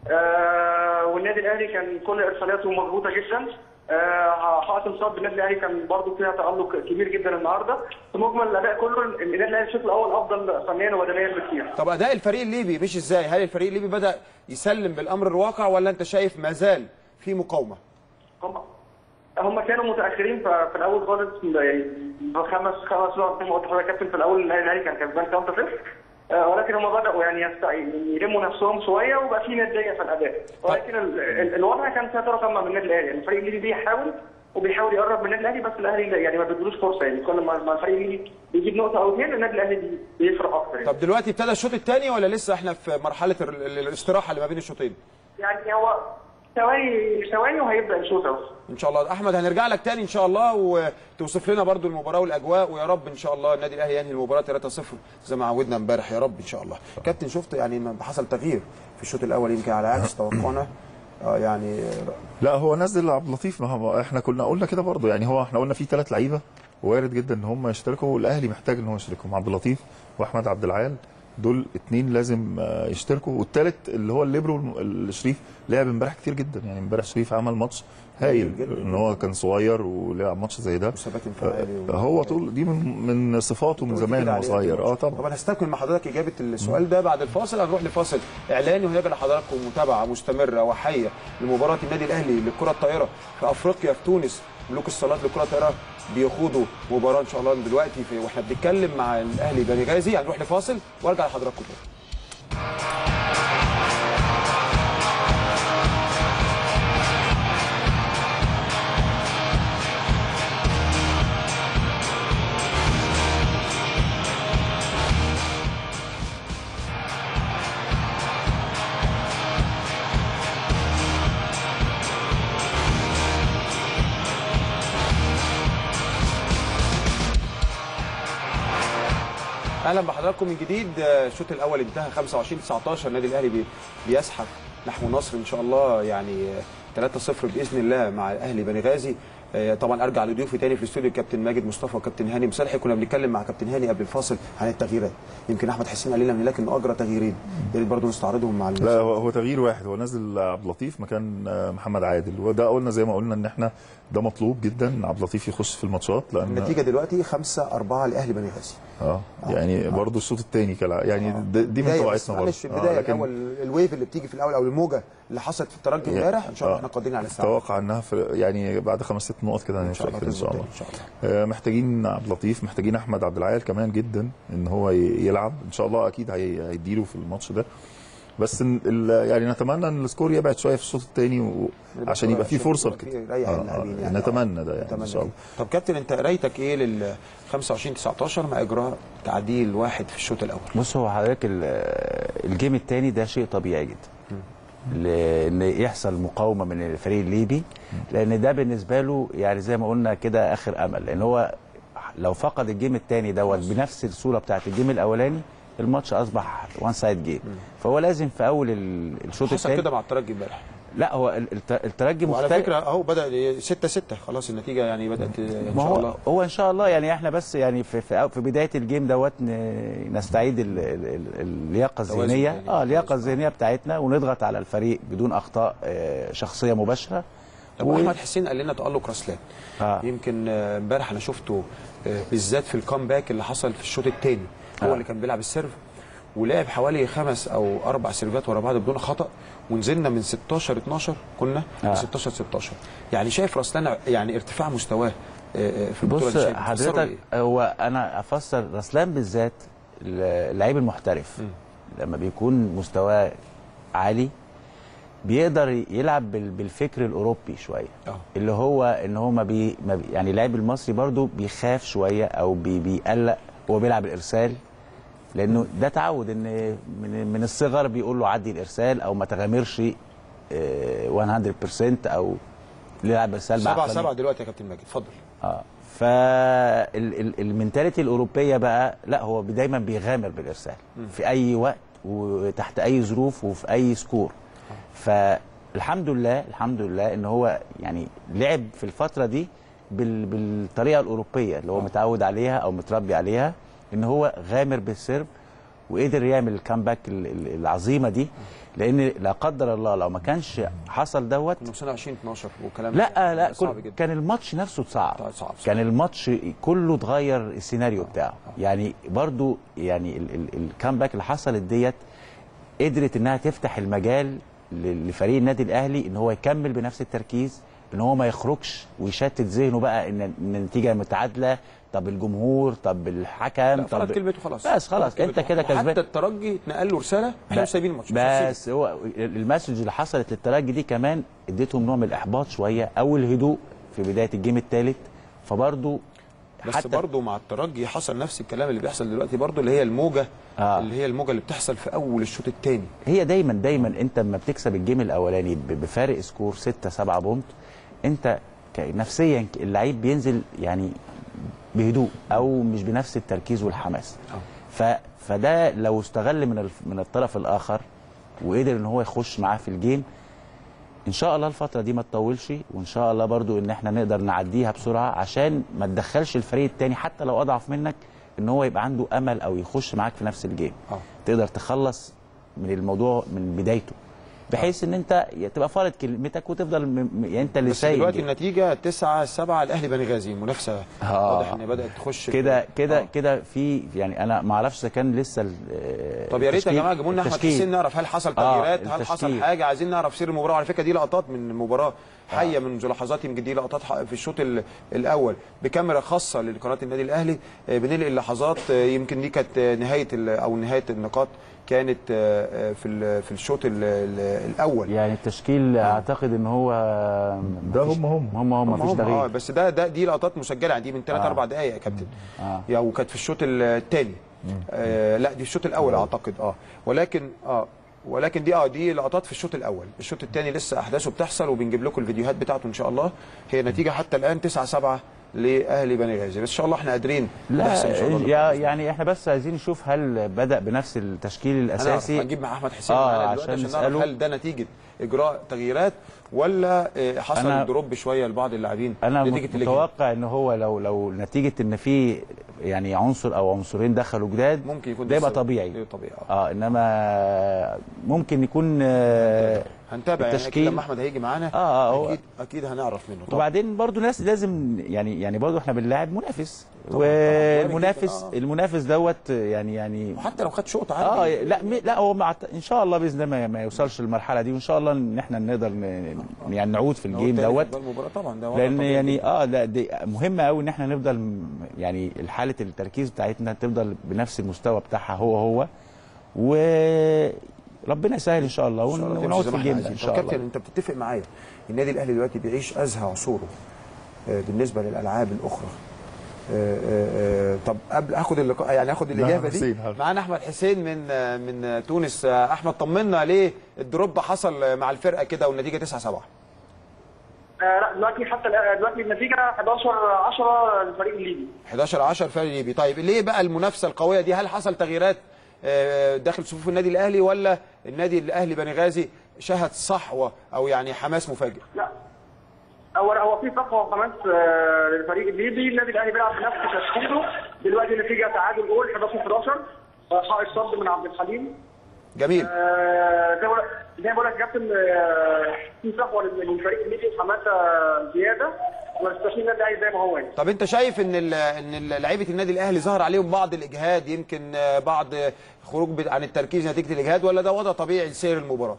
آه، والنادي الاهلي كان كل ارسالاته مضبوطه جدا آه، حائط الصد بالنادي الاهلي كان برضه فيها تالق كبير جدا النهارده في مجمل الاداء كله النادي الاهلي الشوط الاول افضل فنيا وبدنيا بكثير طب اداء الفريق الليبي مش ازاي هل الفريق الليبي بدا يسلم بالامر الواقع ولا انت شايف ما زال في مقاومه هم هم كانوا متاخرين ف- في الاول خالص يعني خمس خمس نقط زي ما قلت لحضرتك يا كابتن في الاول النادي الاهلي كان كسبان 3 0 ولكن هم بداوا يعني يست- يلموا نفسهم شويه وبقى في نديه في الاداء ولكن ال- ال- الوضع كان سيطره تامه من النادي الاهلي يعني الفريق الليبي بيحاول وبيحاول يقرب من النادي الاهلي بس الاهلي يعني ما بيدلوش فرصه يعني كل ما ما الفريق الليبي بيجيب نقطه او اثنين النادي الاهلي بي- بيفرق اكتر يعني. طب دلوقتي ابتدى الشوط الثاني ولا لسه احنا في مرحله ال- ال- الاستراحه اللي ما بين الشوطين يعني هو ثواني ثواني وهيبدا الشوط اهو ان شاء الله احمد هنرجع لك تاني ان شاء الله وتوصف لنا برضو المباراه والاجواء ويا رب ان شاء الله النادي الاهلي ينهي المباراه 3-0 زي ما عودنا امبارح يا رب ان شاء الله كابتن شفت يعني ما حصل تغيير في الشوط الاول يمكن على عكس توقعنا اه يعني لا هو نزل عبد اللطيف ما هو احنا كنا قلنا كده برضه يعني هو احنا قلنا في ثلاث لعيبه وارد جدا ان هم يشتركوا والاهلي محتاج ان هو يشتركهم عبد اللطيف واحمد عبد العال دول اتنين لازم آه، يشتركوا والثالث اللي هو الليبرو الم- الشريف لعب امبارح كتير جدا يعني امبارح شريف عمل ماتش هايل ان هو كان صغير ولعب ماتش زي ده ثبات انفعالي و- هو طول دي من من صفاته من زمان وهو صغير اه طبعا طبعا هستكمل مع حضرتك اجابه السؤال ده بعد الفاصل هنروح لفاصل اعلاني وهيجي لحضراتكم متابعه مستمره وحيه لمباراه النادي الاهلي للكره الطائره في افريقيا في تونس ملوك الصالات للكره الطائره بيخوضوا مباراه ان شاء الله دلوقتي في واحنا بنتكلم مع الاهلي بني غازي هنروح لفاصل وارجع لحضراتكم تاني اهلا بحضراتكم من جديد آه، الشوط الاول انتهى 25 19 النادي الاهلي بي- بيزحف نحو نصر ان شاء الله يعني آه، 3-0 باذن الله مع الاهلي بني غازي آه، طبعا ارجع لضيوفي تاني في الاستوديو كابتن ماجد مصطفى وكابتن هاني مصالحي كنا بنتكلم مع كابتن هاني قبل الفاصل عن التغييرات يمكن احمد حسين قال لنا من لكن اجرى تغييرين يا ريت برضه نستعرضهم مع لا هو هو تغيير واحد هو نزل عبد اللطيف مكان آه، محمد عادل وده قلنا زي ما قلنا ان احنا ده مطلوب جدا ان عبد اللطيف يخش في الماتشات لان النتيجه دلوقتي 5 4 لاهلي بني غازي اه يعني برضه الشوط الثاني كلا يعني د- دي من بداية بس طبيعتنا برضه معلش في البدايه آه لكن الاول الويف اللي بتيجي في الاول او الموجه اللي حصلت في الترجي امبارح ان شاء الله آه. احنا قادرين على الساعه اتوقع انها في يعني بعد خمس ست نقط كده ان شاء الله هنوصل ان شاء الله ان شاء الله آه، محتاجين عبد اللطيف محتاجين احمد عبد العال كمان جدا ان هو ي- يلعب ان شاء الله اكيد هي- هيديله في الماتش ده بس إن ال- يعني نتمنى ان السكور يبعد شويه في الشوط الثاني عشان يبقى في فرصه يبقى في كده يريح آه، اللاعبين آه، يعني. نتمنى ده يعني ان نتمنى شاء الله طب كابتن انت قرايتك ايه لل 25 19 مع اجراء تعديل واحد في الشوط الاول بص هو حضرتك ال- الجيم الثاني ده شيء طبيعي جدا لان يحصل مقاومه من الفريق الليبي لان ده بالنسبه له يعني زي ما قلنا كده اخر امل لان هو لو فقد الجيم الثاني دوت بنفس الصوره بتاعت الجيم الاولاني الماتش اصبح وان سايد جيم فهو لازم في اول ال- الشوط حصل الثاني كده مع الترجي امبارح لا هو ال- الت- الترجي وعلى مختلف فكره اهو بدا 6 6 خلاص النتيجه يعني بدات ان ما شاء هو الله هو ان شاء الله يعني احنا بس يعني في في, في بدايه الجيم دوت ن- نستعيد ال- ال- ال- اللياقه توازن الذهنيه تاني. اه اللياقه الذهنيه بتاعتنا ونضغط على الفريق بدون اخطاء آه، شخصيه مباشره طب و- احمد حسين قال لنا تالق رسلان آه. يمكن آه، امبارح انا شفته آه، بالذات في الكامباك اللي حصل في الشوط الثاني هو آه. اللي كان بيلعب السيرف ولعب حوالي خمس او اربع سيرفات ورا بعض بدون خطا ونزلنا من 16 12 كنا آه. ل 16 16 يعني شايف رسلان يعني ارتفاع مستواه آه، آه، في البطوله بص دي شايف بتفسره حضرتك إيه؟ هو انا افسر رسلان بالذات اللعيب المحترف لما بيكون مستواه عالي بيقدر يلعب بال- بالفكر الاوروبي شويه آه. اللي هو ان هو ما بي ما بي يعني اللاعب المصري برضو بيخاف شويه او بي بيقلق وهو بيلعب الارسال لانه ده تعود ان من من الصغر بيقول له عدي الارسال او ما تغامرش آه، 100% او يلعب ارسال سبعة بعقلانية. سبعة دلوقتي يا كابتن ماجد اتفضل اه فالمنتاليتي الاوروبيه بقى لا هو دايما بيغامر بالارسال في اي وقت وتحت اي ظروف وفي اي سكور فالحمد لله الحمد لله ان هو يعني لعب في الفتره دي بال بالطريقه الاوروبيه اللي هو متعود عليها او متربي عليها ان هو غامر بالسيرف وقدر يعمل الكامباك ال- ال- العظيمه دي لان لا قدر الله لو ما كانش حصل دوت كنا في سنه 20 12 وكلام لا لا صعب كل جدا كان الماتش نفسه صعب صعب، صعب. كان الماتش كله اتغير السيناريو بتاعه يعني برضو يعني ال- ال- الكامباك اللي حصلت ديت قدرت انها تفتح المجال ل- لفريق النادي الاهلي ان هو يكمل بنفس التركيز ان هو ما يخرجش ويشتت ذهنه بقى ان إن النتيجه متعادله طب الجمهور طب الحكم لا طب فرض كلمته خلاص بس خلاص فرض انت كلمته. كده كسبان حتى الترجي اتنقل له رساله احنا مش سايبين الماتش مش هنسيبه. بس هو المسج اللي حصلت للترجي دي كمان اديتهم نوع من الاحباط شويه او الهدوء في بدايه الجيم الثالث فبرضه بس حتى برضه مع الترجي حصل نفس الكلام اللي بيحصل دلوقتي برضه اللي هي الموجه آه. اللي هي الموجه اللي بتحصل في اول الشوط الثاني هي دايما دايما انت لما بتكسب الجيم الاولاني ب- بفارق سكور 6 7 بونت انت ك- نفسيا اللعيب بينزل يعني بهدوء او مش بنفس التركيز والحماس ف فده لو استغل من الف- من الطرف الاخر وقدر ان هو يخش معاه في الجيم ان شاء الله الفتره دي ما تطولش وان شاء الله برضو ان احنا نقدر نعديها بسرعه عشان ما تدخلش الفريق التاني حتى لو اضعف منك ان هو يبقى عنده امل او يخش معاك في نفس الجيم آه. تقدر تخلص من الموضوع من بدايته بحيث ان انت تبقى فارض كلمتك وتفضل م... م- يعني انت اللي بس سايق دلوقتي الجيم. النتيجه 9 7 الاهلي بني غازي منافسه آه. واضح ان بدات تخش في- كده كده آه. كده في يعني انا ما اعرفش اذا كان لسه ال- طب يا ريت يا التشكيل- جماعه جيبوا لنا احمد التشكيل. حسين نعرف هل حصل آه، تغييرات هل حصل التشكيل. حاجه عايزين نعرف سير المباراه على فكره دي لقطات من المباراه حيه منذ لحظات يمكن دي لقطات ح- في الشوط ال- الاول بكاميرا خاصه لقناه النادي الاهلي آه، بننقل لحظات آه، يمكن دي كانت آه، نهايه ال- او نهايه النقاط كانت آه، آه، في ال- في الشوط ال- ال- الاول يعني التشكيل اعتقد ان هو ده هم هم هم هم مفيش هم اه تغيير بس ده ده دي لقطات مسجله يعني دي من 3 آه. 4 دقائق يا كابتن آه. يا وكانت في الشوط الثاني آه لا دي الشوط الاول اعتقد اه ولكن اه ولكن دي اه دي لقطات في الشوط الاول الشوط الثاني لسه احداثه بتحصل وبنجيب لكم الفيديوهات بتاعته ان شاء الله هي نتيجه حتى الان 9 7 لاهلي بني غازي بس ان شاء الله احنا قادرين لا نحسم ان شاء الله يا يعني احنا بس عايزين نشوف هل بدا بنفس التشكيل الاساسي هنجيب مع احمد حسين آه معانا دلوقتي عشان عشان نعرف نساله هل ده نتيجه اجراء تغييرات ولا آه، حصل أنا- دروب شويه لبعض اللاعبين انا نتيجه اللجنة. متوقع ان هو لو لو نتيجه ان في يعني عنصر او عنصرين دخلوا جداد ممكن يكون ده يبقى السبب. طبيعي ده طبيعي آه. اه انما ممكن يكون آه هنتابع يعني اكيد التشكيل لما احمد هيجي معانا اه اه هو اكيد اكيد هنعرف منه طبعا وبعدين برضو ناس لازم يعني يعني برضو احنا بنلاعب منافس طبعاً، طبعاً. وارد والمنافس جداً، آه. المنافس دوت يعني يعني وحتى لو خد شوط اه عادي لا م- لا هو مع ان شاء الله باذن الله ما- ما يوصلش للمرحله دي وان شاء الله ان احنا نقدر ن- يعني نعود في الجيم هو التاني دوت في المباراه طبعا ده وضع لان طبيعي يعني جداً. اه لا دي مهمه قوي ان احنا نفضل م- يعني حاله التركيز بتاعتنا تفضل بنفس المستوى بتاعها هو هو وربنا يسهل ان شاء الله إن شاء الله ون- تمشي ونعود زي في ما احنا الجيم ده عايزين. ان طب شاء كابتن الله انت بتتفق معايا النادي الاهلي دلوقتي بيعيش ازهى عصوره آه، بالنسبه للالعاب الاخرى آه، آه، آه، طب قبل اخد اللقاء يعني اخد الاجابه دي حسين، عارف. معانا احمد حسين من آه، من آه، تونس آه، احمد طمنا ليه الدروب حصل آه، مع الفرقه كده والنتيجه 9 7 آه لا دلوقتي حتى الآن- دلوقتي النتيجه 11 10 للفريق الليبي 11 10 فرق ليبي طيب ليه بقى المنافسه القويه دي هل حصل تغييرات آه، داخل صفوف النادي الاهلي ولا النادي الاهلي بني غازي شهد صحوه او يعني حماس مفاجئ لا هو هو في صفقه وحماس آه، للفريق الليبي النادي الاهلي بيلعب بنفس تشكيله دلوقتي النتيجه تعادل جول 11 11 آه، حائط صد من عبد الحليم جميل آه، زي ما بقول- زي ما بقول لك يا كابتن آه، في صفوه لل- للفريق الليبي حماسه زياده والتشكيل النادي الاهلي زي ما هو يعني طب انت شايف ان ال- ان ال- لعيبه النادي الاهلي ظهر عليهم بعض الاجهاد يمكن آه، بعض خروج ب- عن التركيز نتيجه الاجهاد ولا ده وضع طبيعي لسير المباراه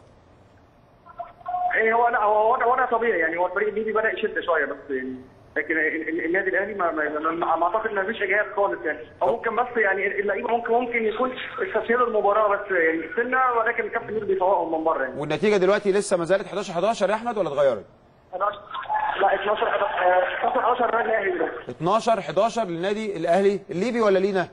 ايه هو لا هو وضع وضع طبيعي يعني هو الفريق الليبي بدا يشد شويه بس يعني لكن ال- ال- النادي الاهلي ما ما, ما, ما اعتقد ما فيش اجهاد خالص يعني او ممكن بس يعني اللعيبه ممكن ممكن يكون استسهلوا المباراه بس يعني سنه ولكن الكابتن ميدو بيفوقهم من بره يعني والنتيجه دلوقتي لسه ما زالت 11 11 يا احمد ولا اتغيرت 11 لا 12 11 11 النادي الاهلي دلوقتي 12 11 للنادي الاهلي الليبي ولا لينا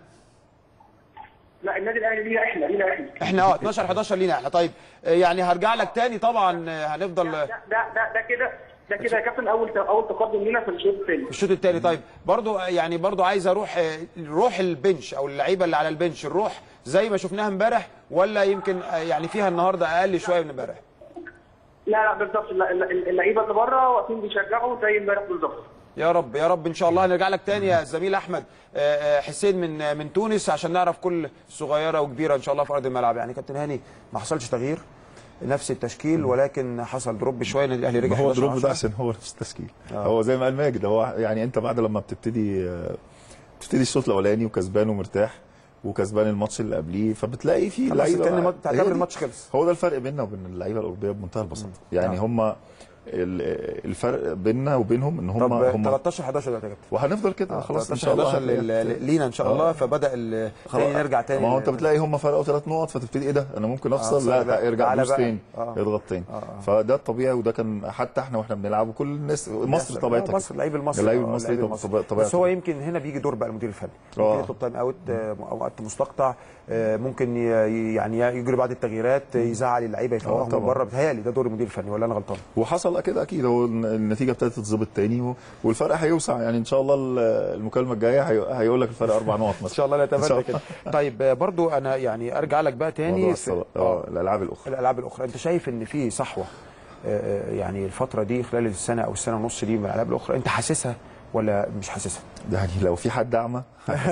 لا النادي الاهلي لينا احنا لينا احنا احنا اه 12 11 لينا احنا طيب آه، يعني هرجع لك تاني طبعا آه، هنفضل ده ده ده, ده كده ده كده يا كابتن اول اول تقدم لينا في الشوط الثاني في الشوط الثاني طيب برضو يعني برضو عايز اروح آه، روح البنش او اللعيبه اللي على البنش الروح زي ما شفناها امبارح ولا يمكن آه، يعني فيها النهارده اقل شويه من امبارح لا لا بالظبط الل- الل- اللعيبه اللي بره واقفين بيشجعوا زي امبارح بالظبط يا رب يا رب ان شاء الله هنرجع لك تاني يا زميل احمد آه، آه، حسين من آه، من تونس عشان نعرف كل صغيره وكبيره ان شاء الله في ارض الملعب يعني كابتن هاني ما حصلش تغيير نفس التشكيل ولكن حصل دروب شويه النادي الاهلي رجع ما هو 11 دروب 10. ده عشان هو نفس التشكيل آه. هو زي ما قال ماجد هو يعني انت بعد لما بتبتدي آه، بتبتدي الشوط الاولاني وكسبان ومرتاح وكسبان الماتش اللي قبليه فبتلاقي في خلاص لعيبه كان الماتش- هي تعتبر دي- الماتش خلص. هو ده الفرق بيننا وبين اللعيبه الاوروبيه بمنتهى البساطه يعني آه. هم ال- الفرق بيننا وبينهم ان هم طب هم 13 11 دلوقتي يا كابتن وهنفضل كده خلاص ان 13 شاء الله 11 لل- لينا ان شاء الله فبدا ال- تاني نرجع تاني ما هو انت بتلاقي هم فرقوا ثلاث نقط فتبتدي ايه ده انا ممكن افصل أفصل لا بقى. ارجع تعالى دوس بقى. تاني آه. اضغط تاني آه، آه. فده الطبيعي وده كان حتى احنا واحنا بنلعب وكل الناس مصر طبيعتها مصر اللعيب المصري اللعيب آه، المصري اللعيب طب- طبيعته بس هو يمكن هنا بيجي دور بقى المدير الفني آه. ممكن يطلب تايم اوت آه، او وقت مستقطع آه، ممكن ي- يعني يجري بعض التغييرات آه، يزعل اللعيبه يفوقهم من طبعا. بره بيتهيألي ده دور المدير الفني ولا انا غلطان؟ وحصل كده اكيد هو النتيجه ابتدت تتظبط تاني و- والفرق هيوسع يعني ان شاء الله ال- المكالمه الجايه هي- هيقول لك الفرق اربع نقط مثلا ان شاء الله لا إن شاء نتمنى الله. كده طيب آه، برضو انا يعني ارجع لك بقى تاني موضوع في الصلاة. اه الالعاب الاخرى الالعاب الاخرى انت شايف ان في صحوه آه، يعني الفتره دي خلال السنه او السنه ونص دي من الالعاب الاخرى انت حاسسها ولا مش حاسسها؟ يعني لو في حد اعمى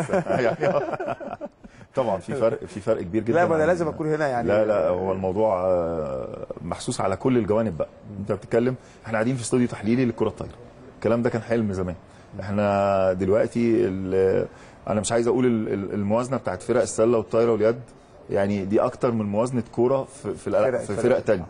يعني طبعا في فرق في فرق كبير جدا لا ما انا عن- لازم اكون هنا يعني لا لا هو الموضوع آه، محسوس على كل الجوانب بقى انت بتتكلم احنا قاعدين في استوديو تحليلي للكره الطايره الكلام ده كان حلم زمان احنا دلوقتي ال- انا مش عايز اقول ال- ال- الموازنه بتاعت فرق السله والطايره واليد يعني دي اكتر من موازنه كوره في في, الألع- فرق- في فرق. فرق تانية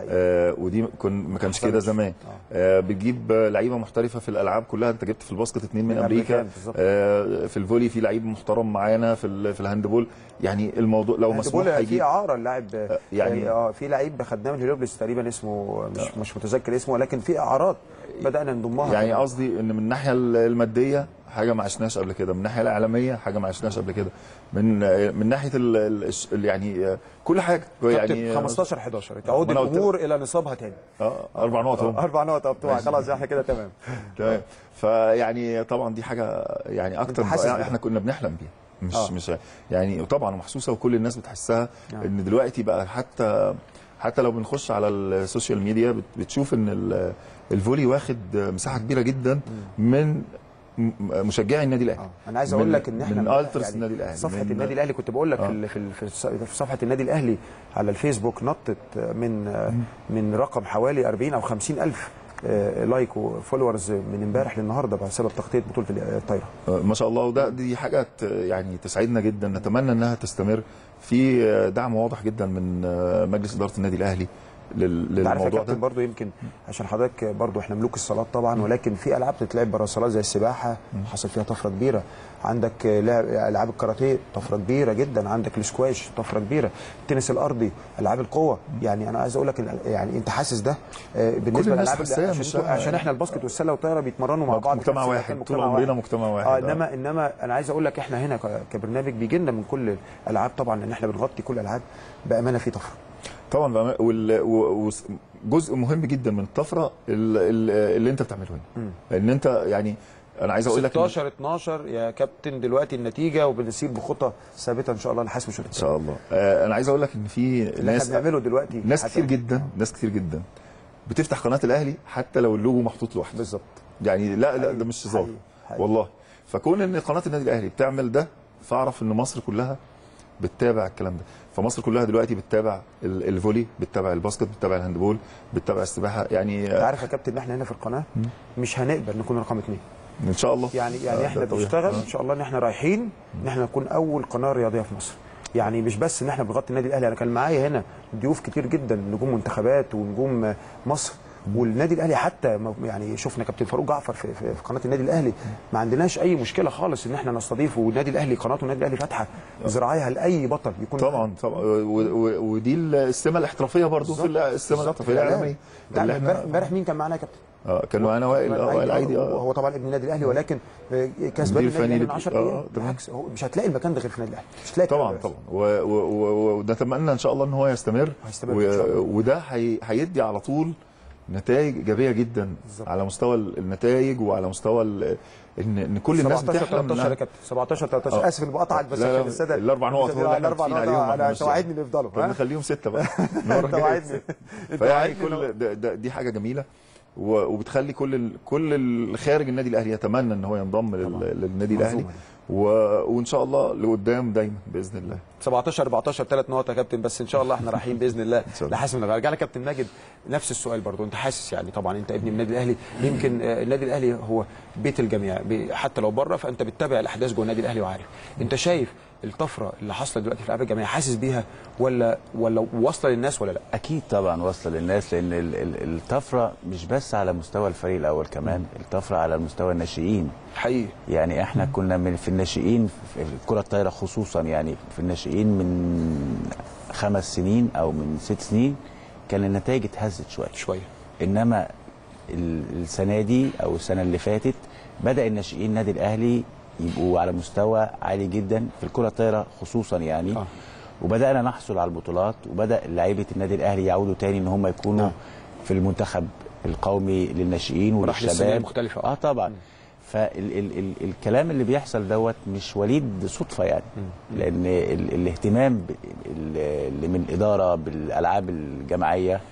آه ودي كن ما كانش كده زمان آه بتجيب آه، لعيبه محترفه في الالعاب كلها انت جبت في الباسكت اثنين من من امريكا أمريكان بالظبط. آه في الفولي في لعيب محترم معانا في ال- في الهاندبول يعني الموضوع لو مسموح بقول في هيجيب اعاره اللاعب يعني- يعني اه في لعيب خدناه من هليوبلس تقريبا اسمه مش مش متذكر اسمه ولكن في اعارات بدانا نضمها يعني قصدي ان من الناحيه الماديه حاجه ما عشناش قبل كده من الناحيه الاعلاميه حاجه ما عشناش قبل كده من من ناحيه ال ال يعني كل حاجه يعني يعني 15 11 تعود ما أنا قلت- الامور الى نصابها تاني اه اربع نقط هم اربع نقط بتوع ماشي. خلاص احنا كده تمام تمام فيعني طبعا دي حاجه يعني اكتر أنت حاسس يعني بده؟ احنا كنا بنحلم بيها مش آه. مش يعني وطبعا محسوسه وكل الناس بتحسها نعم. ان دلوقتي بقى حتى حتى لو بنخش على السوشيال ميديا بت- بتشوف ان ال- الفولي واخد مساحه كبيره جدا من م- مشجعي النادي الاهلي انا عايز من- اقول لك ان احنا من الترس النادي الاهلي صفحه من- النادي الاهلي كنت بقول لك آه. في ال- في ال- في الص- في صفحه النادي الاهلي على الفيسبوك نطت من من رقم حوالي 40 او 50 الف آه، لايك وفولورز من امبارح للنهارده بسبب تغطيه بطوله الطايره ما شاء الله وده دي حاجه ت- يعني تسعدنا جدا نتمنى انها تستمر في دعم واضح جدا من مجلس اداره النادي الاهلي لل- انت عارف يا للموضوع ده كابتن برضو يمكن عشان حضرتك برضو احنا ملوك الصالات طبعا ولكن في العاب بتتلعب بره الصالات زي السباحه حصل فيها طفره كبيره عندك لعب العاب الكاراتيه طفره كبيره جدا عندك السكواش طفره كبيره التنس الارضي العاب القوه يعني انا عايز اقول لك ال- يعني انت حاسس ده آه، بالنسبه الناس للالعاب حاساه، عشان, مش- عشان احنا الباسكت والسله والطايره بيتمرنوا مع بعض مجتمع في نفس واحد المكان، طول عمرنا مجتمع واحد اه آه. انما انما انا عايز اقول لك احنا هنا ك- كبرنامج بيجي لنا من كل الالعاب طبعا لان احنا بنغطي كل الالعاب بامانه في طفره طبعا بأما- وال- و- وس- جزء مهم جدا من الطفره ال- ال- اللي انت بتعمله هنا ان انت يعني انا عايز اقول لك إن- 16 12 يا كابتن دلوقتي النتيجه وبنسير بخطى ثابته ان شاء الله لحسم شوط ان شاء الله آه، انا عايز اقول لك ان في اللي احنا ناس بنعمله دلوقتي ناس حتى- كتير جدا ناس كتير جدا بتفتح قناه الاهلي حتى لو اللوجو محطوط لوحده بالظبط يعني لا لا ده مش هزار حقيقي، حقيقي. والله فكون ان قناه النادي الاهلي بتعمل ده فاعرف ان مصر كلها بتتابع الكلام ده فمصر كلها دلوقتي بتتابع ال- الفولي بتتابع الباسكت بتتابع الهاندبول بتتابع السباحه يعني انت آه، عارف يا كابتن ان احنا هنا في القناه مش هنقبل نكون رقم اثنين ان شاء الله يعني آه، يعني ده احنا طبيعي. بنشتغل آه. ان شاء الله ان احنا رايحين ان احنا نكون اول قناه رياضيه في مصر يعني مش بس ان احنا بنغطي النادي الاهلي انا كان معايا هنا ضيوف كتير جدا نجوم منتخبات ونجوم مصر والنادي الاهلي حتى ما- يعني شفنا كابتن فاروق جعفر في, في, في قناه النادي الاهلي ما عندناش اي مشكله خالص ان احنا نستضيفه والنادي الاهلي قناته النادي الاهلي فاتحه ذراعيها لاي بطل يكون طبعا طبعا و- و- ودي السمه الاحترافيه برضو في ال- السمه الاحترافيه الاعلاميه اللي اللي امبارح احنا امبارح مين كان معانا يا كابتن؟ اه كان معانا وائل اه وائل عيدي اه هو طبعا ابن النادي الاهلي ولكن آه، كسبان مدير النادي الاهلي فني من 10 آه، ايام تمام. بالعكس هو مش هتلاقي المكان ده غير في النادي الاهلي مش هتلاقي طبعا كده. طبعا و- و- و- ونتمنى ان شاء الله ان هو يستمر هيستمر و- إن شاء الله. وده هي- هيدي على طول نتائج ايجابيه جدا بالظبط. على مستوى النتائج وعلى مستوى ال- ان ان كل الناس 17 بتحلم 13 يا إنها- كابتن 17 13 آه. اسف اللي بقطعك بس لا، لا، عشان الساده الاربع نقط هو اللي احنا الاربع متفقين نقط عليهم انا إحنا مش- توعدني اللي يفضلوا طب ها؟ نخليهم سته بقى انت وعدني انت فيعني وعدني كل ده ده دي حاجه جميله و- وبتخلي كل ال- كل اللي خارج النادي الاهلي يتمنى ان هو ينضم لل- للنادي الاهلي منظومة. و... وان شاء الله لقدام دايما باذن الله 17 14 ثلاث نقط يا كابتن بس ان شاء الله احنا رايحين باذن الله شاء الله. لحسم الغايه ارجع لك كابتن ماجد نفس السؤال برضو انت حاسس يعني طبعا انت ابن النادي الاهلي يمكن آه، النادي الاهلي هو بيت الجميع بي- حتى لو بره فانت بتتابع الاحداث جوه النادي الاهلي وعارف انت شايف الطفره اللي حاصله دلوقتي في الالعاب الجماعيه حاسس بيها ولا ولا واصله للناس ولا لا اكيد طبعا واصله للناس لان ال- ال- الطفره مش بس على مستوى الفريق الاول كمان الطفره على مستوى الناشئين حقيقي يعني احنا كنا من في الناشئين في الكره الطايره خصوصا يعني في الناشئين من خمس سنين او من ست سنين كان النتائج اتهزت شويه شويه انما ال- السنه دي او السنه اللي فاتت بدا الناشئين النادي الاهلي يبقوا على مستوى عالي جدا في الكره الطايره خصوصا يعني آه. آه. وبدانا نحصل على البطولات وبدا لعيبه النادي الاهلي يعودوا تاني ان هم يكونوا نعم. في المنتخب القومي للناشئين مراحل السنية وللشباب مختلفة. اه طبعا فالكلام اللي بيحصل دوت مش وليد صدفه يعني لان ال- الاهتمام ب- ال- اللي من الاداره بالالعاب الجماعيه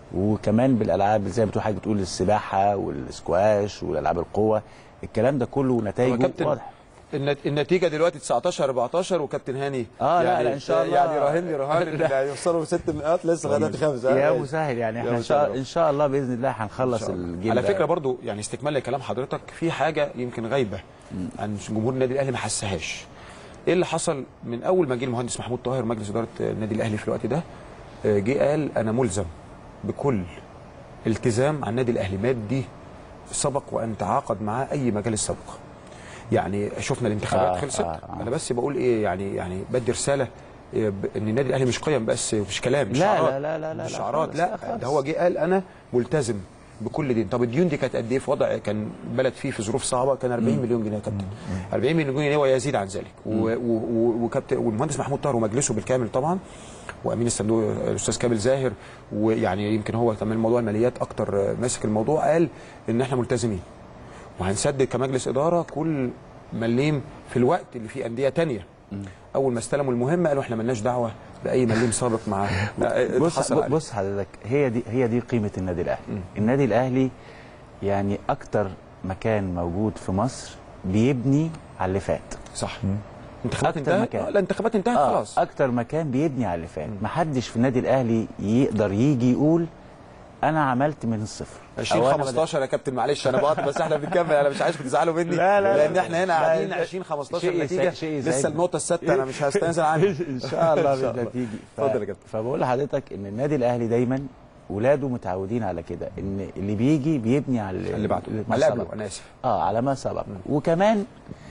وكمان بالالعاب زي ما بتقول حضرتك بتقول السباحه والسكواش والالعاب القوه الكلام ده كله هو نتائجه كابتن واضحه النت- النتيجه دلوقتي 19 14 وكابتن هاني آه، لا، يعني لا، إن شاء الله. يعني راهن رهان اللي هيوصلوا ست نقاط لسه لغايه خمسه يا مسهل يعني احنا يا ان شاء مسهل. ان شاء الله باذن الله هنخلص الجيم على ده. فكره برضو يعني استكمال لكلام حضرتك في حاجه يمكن غايبه عن جمهور النادي الاهلي ما حسهاش ايه اللي حصل من اول ما جه المهندس محمود طاهر مجلس اداره النادي الاهلي في الوقت ده آه، جه قال انا ملزم بكل التزام عن النادي الاهلي مادي سبق وان تعاقد معاه اي مجالس سابقه يعني شفنا الانتخابات آه، خلصت آه، آه. انا بس بقول ايه يعني يعني بدي رساله إيه، ب- ان النادي الاهلي مش قيم بس مش كلام مش لا، شعارات لا، لا، لا، لا، مش لا شعارات خالص، لا, لا خالص. ده هو جه قال انا ملتزم بكل دين طب الديون دي كانت قد ايه في وضع كان البلد فيه في ظروف صعبه كان 40 مليون جنيه يا كابتن 40 مليون جنيه ويزيد عن ذلك و- و- و- وكابتن والمهندس محمود طاهر ومجلسه بالكامل طبعا وامين الصندوق الاستاذ كامل زاهر ويعني يمكن هو كمان موضوع الماليات اكتر ماسك الموضوع قال ان احنا ملتزمين وهنسدد كمجلس اداره كل مليم في الوقت اللي فيه انديه تانية اول ما استلموا المهمه قالوا احنا ملناش دعوه باي مليم سابق مع بص حصل عليه. بص حضرتك هي دي هي دي قيمه النادي الاهلي النادي الاهلي يعني اكتر مكان موجود في مصر بيبني على اللي فات صح انتخابات اكتر انتهت مكان آه، لا انتخابات انتهت آه خلاص اكتر مكان بيبني على اللي فات محدش في النادي الاهلي يقدر يجي يقول انا عملت من الصفر 20 أو أنا 15 يا كابتن معلش انا بقطع بس احنا بنكمل انا مش عايزكم تزعلوا مني لا، لا، لان لا. احنا هنا لا، قاعدين لا. 20 15 شيء نتيجه يسعد- شيء لسه يسعدني. النقطه السادسه انا مش هستنزل عنها ان شاء الله إن شاء باذن الله تيجي ف- اتفضل يا كابتن فبقول لحضرتك ان النادي الاهلي دايما ولاده متعودين على كده ان اللي بيجي بيبني على اللي بعده ما على قبله سبق. انا اسف اه على ما سبق وكمان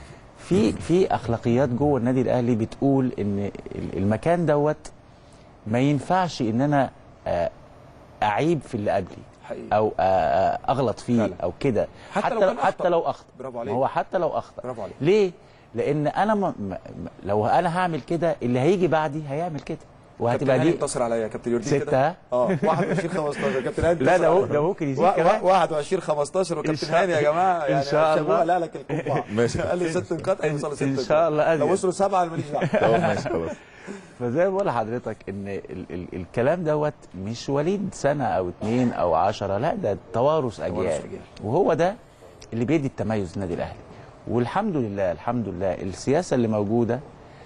في في اخلاقيات جوه النادي الاهلي بتقول ان ال- المكان دوت ما ينفعش ان انا آه، اعيب في اللي قبلي حقيقي. او آه، آه، اغلط فيه فعلا. او كده حتى لو كان حتى أخطأ. لو اخطا برافو ما عليك. هو حتى لو اخطا برافو عليك. ليه لان انا ما ما- ما- لو انا هعمل كده اللي هيجي بعدي هيعمل كده كابتن وهتبقى هاني دي انتصر عليا يا كابتن يورجي ستة. كده اه 21 15 كابتن هاني لا، انتصر ده هو- عليا. ده ممكن يزيد وا- كمان. وا- 21 15 وكابتن إن شاء- هاني يا جماعه إن يعني شاء شابوه الله. لا لك القبعه ماشي. قال لي ست نقاط هيوصلوا ست إن نقاط. شاء الله لو أزيد. وصلوا سبعه أنا ماليش دعوه اه ماشي خلاص فزي ما بقول لحضرتك ان ال ال الكلام دوت مش وليد سنه او اتنين او عشرة لا ده توارث اجيال أجيال. وهو ده اللي بيدي التميز للنادي الاهلي والحمد لله الحمد لله السياسه اللي موجوده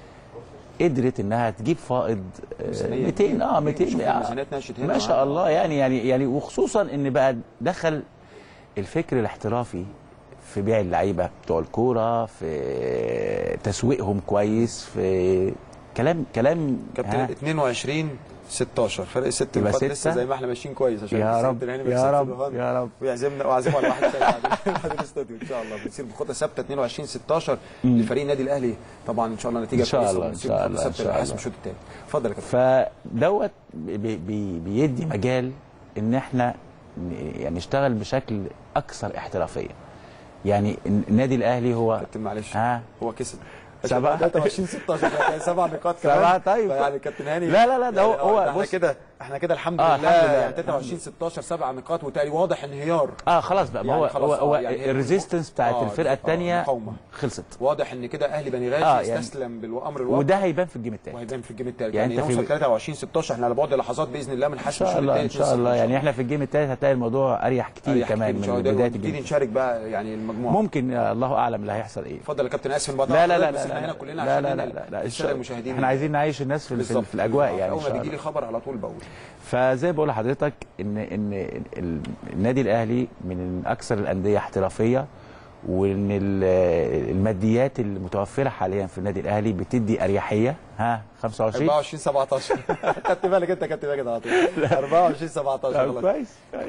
قدرت انها تجيب فائض آه، ميزانية. 200 اه شوف 200 آه. الميزانيات نشأت هنا ما شاء الله يعني يعني يعني وخصوصا ان بقى دخل الفكر الاحترافي في بيع اللعيبه بتوع الكوره في تسويقهم كويس في كلام كلام كابتن ها. 22 16 فرق ست يبقى نقاط لسه ستة. زي ما احنا ماشيين كويس عشان يا لسه رب، كابتن هاني يا بيكسب رب، في الرهان. يا رب. ويعزمنا وعزمه على واحد تاني بعد- بعد الاستوديو ان شاء الله بنسير بخطه ثابته 22 16 لفريق النادي الاهلي طبعا ان شاء الله نتيجه إن شاء كويسة الله، إن ونسير شاء بخطة الله، إن ثابتة شاء لحسم الله. الشوط الثاني اتفضل يا كابتن فدوت بي بي بيدي مجال ان احنا ن- يعني نشتغل بشكل اكثر احترافيه يعني النادي الاهلي هو كابتن معلش ها هو كسب سبعة. 23 16 يعني سبع نقاط كمان سبعة، طيب. يعني كابتن هاني لا، لا، لا، ده هو- يعني هو آه، احنا بص- كده احنا كده الحمد آه، لله الحمد لله. يعني 23 16 سبع نقاط وتقريبا واضح انهيار اه خلاص بقى ما يعني هو خلاص، هو, آه، هو يعني هي الريزيستنس بتاعت آه، الفرقه آه، الثانيه مقاومة. خلصت واضح ان كده اهلي بني غازي آه، يعني- استسلم بالامر الواقع وده هيبان في الجيم الثاني وهيبان في الجيم الثالث يعني يعني, أنت في- نوصل 23 16 احنا على بعد لحظات باذن الله من ان حسم شاء الله ان شاء الله يعني احنا في الجيم الثالث هتلاقي الموضوع اريح كتير كمان من بدايه نبتدي الجيم نشارك بقى يعني المجموعه ممكن آه، الله اعلم اللي هيحصل ايه اتفضل يا كابتن اسف بقى لا لا لا بس لا احنا لا هنا كلنا لا عشان لا ننقل لا لا إن الساده شاء- المشاهدين احنا عايزين نعيش الناس في, في, بالظبط. في الاجواء يعني ان اول شاء ما الله بيجي لي خبر على طول بقول فزي ما بقول لحضرتك ان ان ال- النادي الاهلي من اكثر الانديه احترافيه وان ال- الماديات المتوفره حاليا في النادي الاهلي بتدي اريحيه ها 25 24 17 خدت بالك انت خدت بالك على طول 24 17 طب خلاص كويس كويس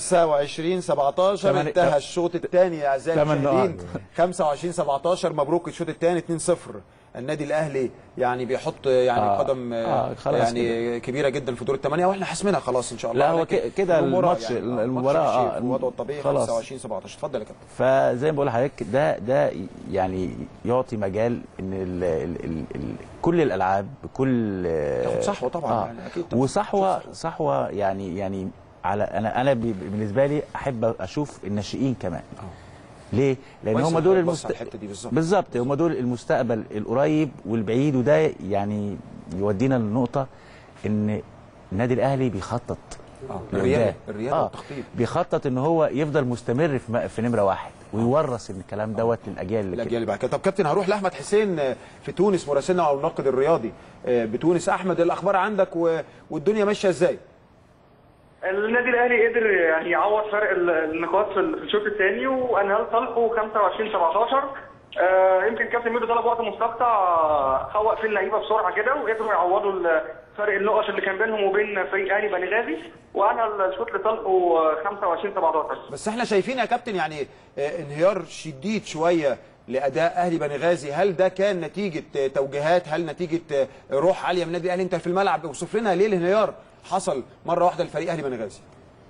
25 17 تمن- انتهى الشوط الثاني يا اعزائي تمن المشاهدين نقاط. 25 17 مبروك الشوط الثاني 2 0 النادي الاهلي يعني بيحط يعني آه. قدم آه، خلاص يعني كبيره جدا في دور الثمانيه واحنا حاسمينها خلاص ان شاء الله لا، هو لكن ك- كده المباراة الماتش- يعني المباراة، الماتش آه، في وضعه الطبيعي خلاص. 25 17 اتفضل يا كابتن فزي ما بقول لحضرتك ده ده يعني يعطي مجال ان ال ال ال ال كل الالعاب بكل تاخد صحوه طبعا يعني اكيد طبعا. وصحوه صحوه يعني يعني على انا انا ب- بالنسبه لي احب اشوف الناشئين كمان ليه؟ لان كويس هم إنك دول بتبص على المست... الحتة دي بالظبط. بالظبط هم دول المستقبل القريب والبعيد وده يعني يودينا للنقطه ان النادي الاهلي بيخطط آه، لقدام. الريادة- الريادة والتخطيط. بيخطط ان هو يفضل مستمر في, م- في نمره واحد ويورث الكلام دوت للاجيال اللي الاجيال اللي بعد كده طب كابتن هروح لاحمد حسين آه، في تونس مراسلنا او الناقد الرياضي آه، بتونس احمد الاخبار عندك و... والدنيا ماشيه ازاي النادي الاهلي قدر يعني يعوض فرق ال- النقاط في ال- في الشوط الثاني وانهال صالحه 25 17 آه يمكن كابتن ميدو طلب وقت مستقطع آه، خوق فيه اللعيبه بسرعه كده وقدروا يعوضوا ال- فرق النقط اللي كان بينهم وبين فريق اهلي بني غازي وانهى الشوط لصالحه آه، 25 17 بس احنا شايفين يا كابتن يعني آه، انهيار شديد شويه لاداء اهلي بني غازي هل ده كان نتيجه آه، توجيهات هل نتيجه آه، روح عاليه من النادي الاهلي انت في الملعب اوصف لنا ليه الانهيار حصل مره واحده لفريق اهلي بني غازي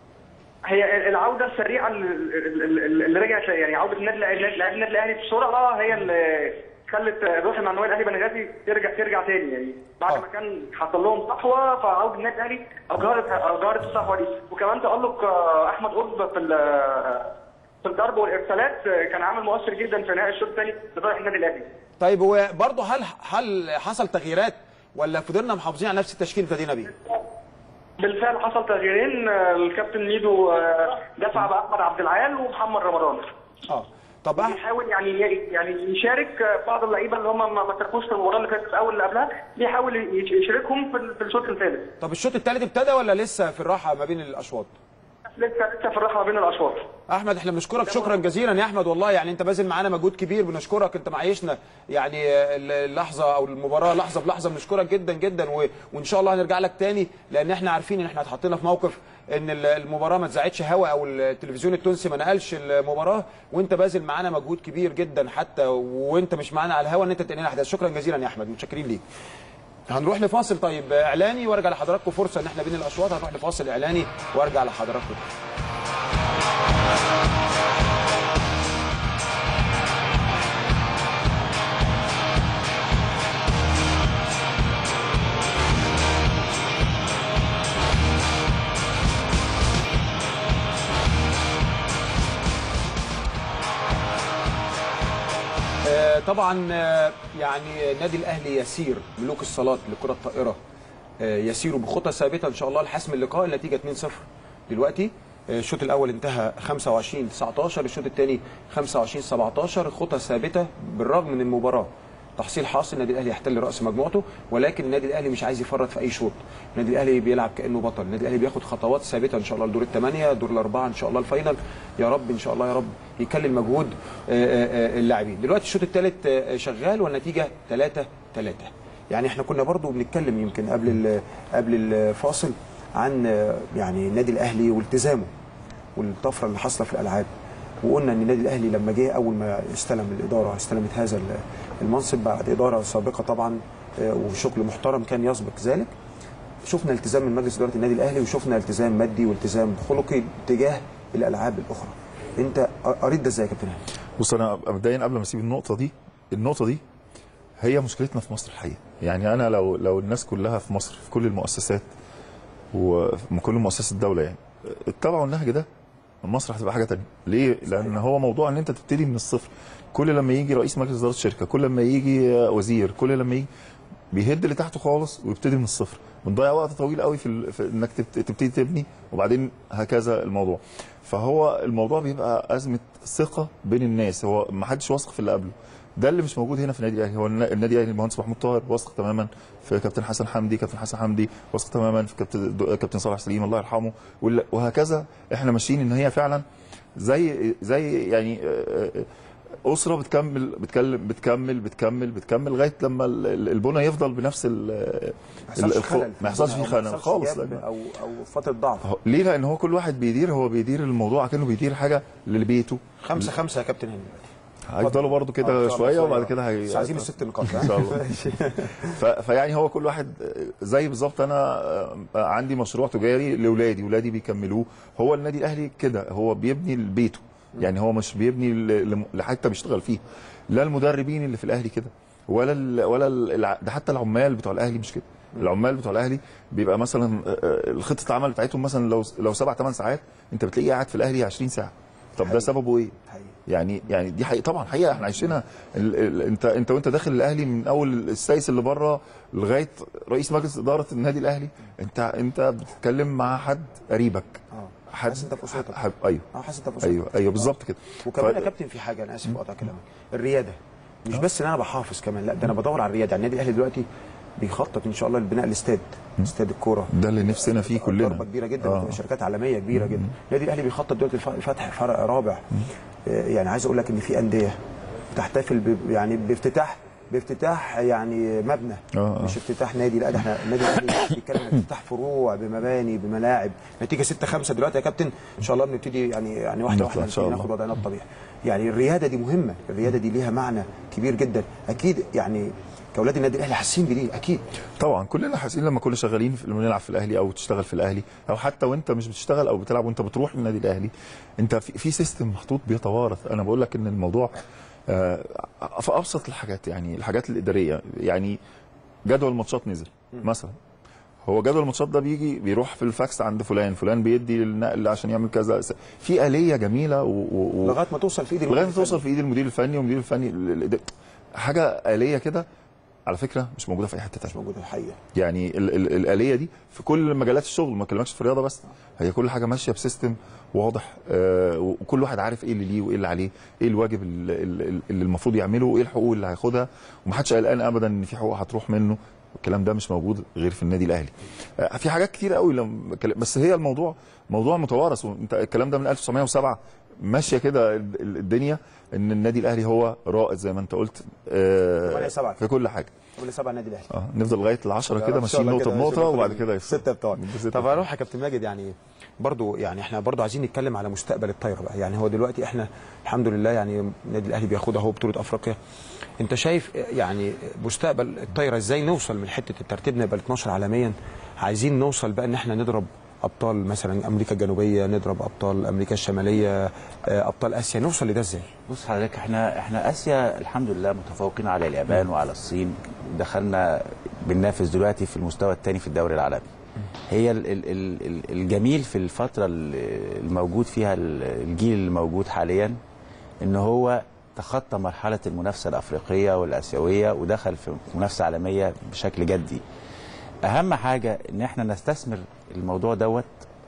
هي العوده السريعه اللي, اللي اللي رجعت يعني عوده النادي الأهلي- لاعبي النادي الاهلي بسرعه هي اللي خلت الروح المعنويه الاهلي بني غازي ترجع ترجع تاني يعني بعد ما كان حصل لهم صحوه فعوده النادي الاهلي اجارت اجارت الصحوه دي وكمان تالق آه، احمد قطب في ال- في الضرب والارسالات آه، كان عامل مؤثر جدا في نهائي الشوط الثاني لصالح النادي الاهلي طيب وبرضه هل هل حصل تغييرات ولا فضلنا محافظين على نفس التشكيل اللي ابتدينا بيه بالفعل حصل تغييرين آه، الكابتن ميدو آه، دفع باحمد عبد العال ومحمد رمضان اه طب بيحاول يعني يعني يشارك بعض اللعيبه اللي هم ما ما شاركوش في المباراه اللي فاتت في اول اللي قبلها بيحاول يش- يشاركهم في في الشوط الثالث طب الشوط الثالث ابتدى ولا لسه في الراحه ما بين الاشواط لسه لسه في الراحه ما بين الاشواط احمد احنا بنشكرك شكرا جزيلا يا احمد والله يعني انت باذل معانا مجهود كبير بنشكرك انت معيشنا يعني اللحظه او المباراه لحظه بلحظه بنشكرك جدا جدا و... وان شاء الله هنرجع لك تاني لان احنا عارفين ان احنا اتحطينا في موقف ان ال- المباراه ما اتذاعتش هوا او التلفزيون التونسي ما نقلش المباراه وانت باذل معانا مجهود كبير جدا حتى وانت مش معانا على الهوا ان انت تنقل الاحداث شكرا جزيلا يا احمد متشكرين ليك هنروح لفاصل طيب اعلاني وارجع لحضراتكم فرصه ان احنا بين الاشواط هنروح لفاصل اعلاني وارجع لحضراتكم آه، طبعا آه، يعني النادي الاهلي يسير ملوك الصالات لكره الطائره آه، يسير بخطى ثابته ان شاء الله لحسم اللقاء النتيجه 2-0 دلوقتي آه، الشوط الاول انتهى 25 19 الشوط الثاني 25 17 خطى ثابته بالرغم من المباراه تحصيل حاصل النادي الاهلي يحتل راس مجموعته ولكن النادي الاهلي مش عايز يفرط في اي شوط النادي الاهلي بيلعب كانه بطل النادي الاهلي بياخد خطوات ثابته ان شاء الله لدور الثمانيه دور الاربعه ان شاء الله الفاينل يا رب ان شاء الله يا رب يكلل مجهود آه، آه، آه، اللاعبين دلوقتي الشوط الثالث آه، شغال والنتيجه 3 3 يعني احنا كنا برضو بنتكلم يمكن قبل ال- قبل الفاصل عن آه، يعني النادي الاهلي والتزامه والطفره اللي حاصله في الالعاب وقلنا ان النادي الاهلي لما جه اول ما استلم الاداره استلمت هذا ال- المنصب بعد اداره سابقه طبعا آه، وشغل محترم كان يسبق ذلك شفنا التزام من مجلس اداره النادي الاهلي وشفنا التزام مادي والتزام خلقي تجاه الالعاب الاخرى انت قريت ده ازاي يا كابتن هاني؟ بص انا مبدئيا قبل ما اسيب النقطه دي النقطه دي هي مشكلتنا في مصر الحقيقه يعني انا لو لو الناس كلها في مصر في كل المؤسسات وفي كل مؤسسات الدوله يعني اتبعوا النهج ده مصر هتبقى حاجه تانية ليه لان هو موضوع ان انت تبتدي من الصفر كل لما يجي رئيس مجلس اداره الشركه كل لما يجي وزير كل لما يجي بيهد اللي تحته خالص ويبتدي من الصفر بنضيع وقت طويل قوي في, ال... في انك تبت- تبتدي تبني وبعدين هكذا الموضوع فهو الموضوع بيبقى ازمه ثقه بين الناس هو ما حدش واثق في اللي قبله ده اللي مش موجود هنا في النادي الاهلي هو النا- النادي الاهلي المهندس محمود طاهر واثق تماما في كابتن حسن حمدي كابتن حسن حمدي واثق تماما في كابتن دو- كابتن صالح سليم الله يرحمه وال- وهكذا احنا ماشيين ان هي فعلا زي زي يعني آه، آه، اسره بتكمل بتكلم بتكمل بتكمل بتكمل لغايه لما ال- ال- البنى يفضل بنفس ال- ما يحصلش الخ- خلل ما يحصلش فيه أو ما خلل يحصلش خالص جاب لأن- او او فتره ضعف هو- ليه لان هو كل واحد بيدير هو بيدير الموضوع كانه بيدير حاجه لبيته خمسة خمسة يا كابتن هاني هيفضلوا برضو آه، كده إن شاء الله شويه شوية. وبعد كده هي بس عايزين الست نقاط ان شاء الله ف... فيعني هو كل واحد زي بالظبط انا آه، عندي مشروع تجاري لاولادي ولادي بيكملوه هو النادي الاهلي كده هو بيبني لبيته يعني هو مش بيبني ل- لم- لحته بيشتغل فيها لا المدربين اللي في الاهلي كده ولا ال... ولا ال... ده حتى العمال بتوع الاهلي مش كده العمال بتوع الاهلي بيبقى مثلا آه، آه، خطه العمل بتاعتهم مثلا لو لو سبع ثمان ساعات انت بتلاقيه قاعد في الاهلي 20 ساعه طب ده سببه ايه؟ يعني يعني دي حقيقة طبعا حقيقه احنا عايشينها ال- ال- انت انت وانت داخل الاهلي من اول السايس اللي بره لغايه رئيس مجلس اداره النادي الاهلي انت انت بتتكلم مع حد قريبك حد حاسس انت في اسرتك حد ايوه اه حاسس انت في اسرتك ايوه ايوه بالظبط كده وكمان ف- يا كابتن في حاجه انا اسف اقطع كلامك الرياده مش بس ان انا بحافظ كمان لا ده انا بدور على الرياده يعني النادي الاهلي دلوقتي بيخطط ان شاء الله لبناء الاستاد استاد الكوره ده اللي نفسنا فيه كلنا ضربه كبيره جدا آه. آه. شركات عالميه كبيره جدا النادي الاهلي بيخطط دلوقتي لف- لفتح فرع رابع آه، يعني عايز اقول لك ان في انديه بتحتفل ب- يعني بافتتاح بافتتاح يعني مبنى آه، آه. مش افتتاح نادي لا ده احنا النادي الاهلي بيتكلم عن افتتاح فروع بمباني بملاعب نتيجه 6 5 دلوقتي يا كابتن ان شاء الله بنبتدي يعني يعني واحده نطلع واحده إن شاء نبتدي الله. ناخد وضعنا الطبيعي يعني الرياده دي مهمه الرياده دي ليها معنى كبير جدا اكيد يعني كاولاد النادي الاهلي حاسين بدي اكيد طبعا كلنا حاسين لما كنا شغالين في لما نلعب في الاهلي او تشتغل في الاهلي او حتى وانت مش بتشتغل او بتلعب وانت بتروح للنادي الاهلي انت في, في سيستم محطوط بيتوارث انا بقول لك ان الموضوع آه، في ابسط الحاجات يعني الحاجات الاداريه يعني جدول الماتشات نزل مثلا هو جدول الماتشات ده بيجي بيروح في الفاكس عند فلان فلان بيدي النقل عشان يعمل كذا في آلية جميلة و... و... و... لغايه ما توصل في ايد لغايه ما المدير توصل في ايد المدير الفني والمدير الفني ال- ال- حاجه آلية كده على فكره مش موجوده في اي حته تانية مش موجوده الحقيقه يعني ال ال الآلية دي في كل مجالات الشغل ما كلمكش في الرياضه بس هي كل حاجه ماشيه بسيستم واضح آه وكل واحد عارف ايه اللي ليه وايه اللي عليه ايه الواجب ال- ال- ال- اللي المفروض يعمله وايه الحقوق اللي هياخدها ومحدش قلقان ابدا ان في حقوق هتروح منه الكلام ده مش موجود غير في النادي الاهلي آه في حاجات كتير قوي لما بكلم- بس هي الموضوع موضوع متوارث وانت الكلام ده من 1907 ماشيه كده ال- ال- الدنيا ان النادي الاهلي هو رائد زي ما انت قلت آه 8 في كل حاجه قبل سبعه النادي الاهلي اه نفضل لغايه العشرة يا كده رب إن شاء ماشيين الله نقطه كده بنقطه نشوف وبعد ال- كده يفصل. الستة بتوعك بالستة طب اروح يا كابتن ماجد يعني برضو يعني احنا برضو عايزين نتكلم على مستقبل الطايره بقى يعني هو دلوقتي احنا الحمد لله يعني النادي الاهلي بياخد اهو بطوله افريقيا انت شايف يعني مستقبل الطايره ازاي نوصل من حته الترتيب نبقى 12 عالميا عايزين نوصل بقى ان احنا نضرب ابطال مثلا امريكا الجنوبيه نضرب ابطال امريكا الشماليه آه، ابطال اسيا نوصل لده ازاي بص حضرتك احنا احنا اسيا الحمد لله متفوقين على اليابان وعلى الصين دخلنا بننافس دلوقتي في المستوى الثاني في الدوري العالمي هي ال ال ال ال- الجميل في الفتره ال- الموجود فيها ال- الجيل الموجود حاليا ان هو تخطى مرحله المنافسه الافريقيه والاسيويه ودخل في منافسه عالميه بشكل جدي اهم حاجه ان احنا نستثمر الموضوع دوت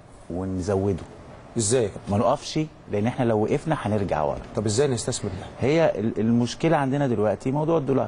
ونزوده ازاي يا ما نقفش لان احنا لو وقفنا هنرجع ورا طب ازاي نستثمر ده هي ال- المشكله عندنا دلوقتي موضوع الدولار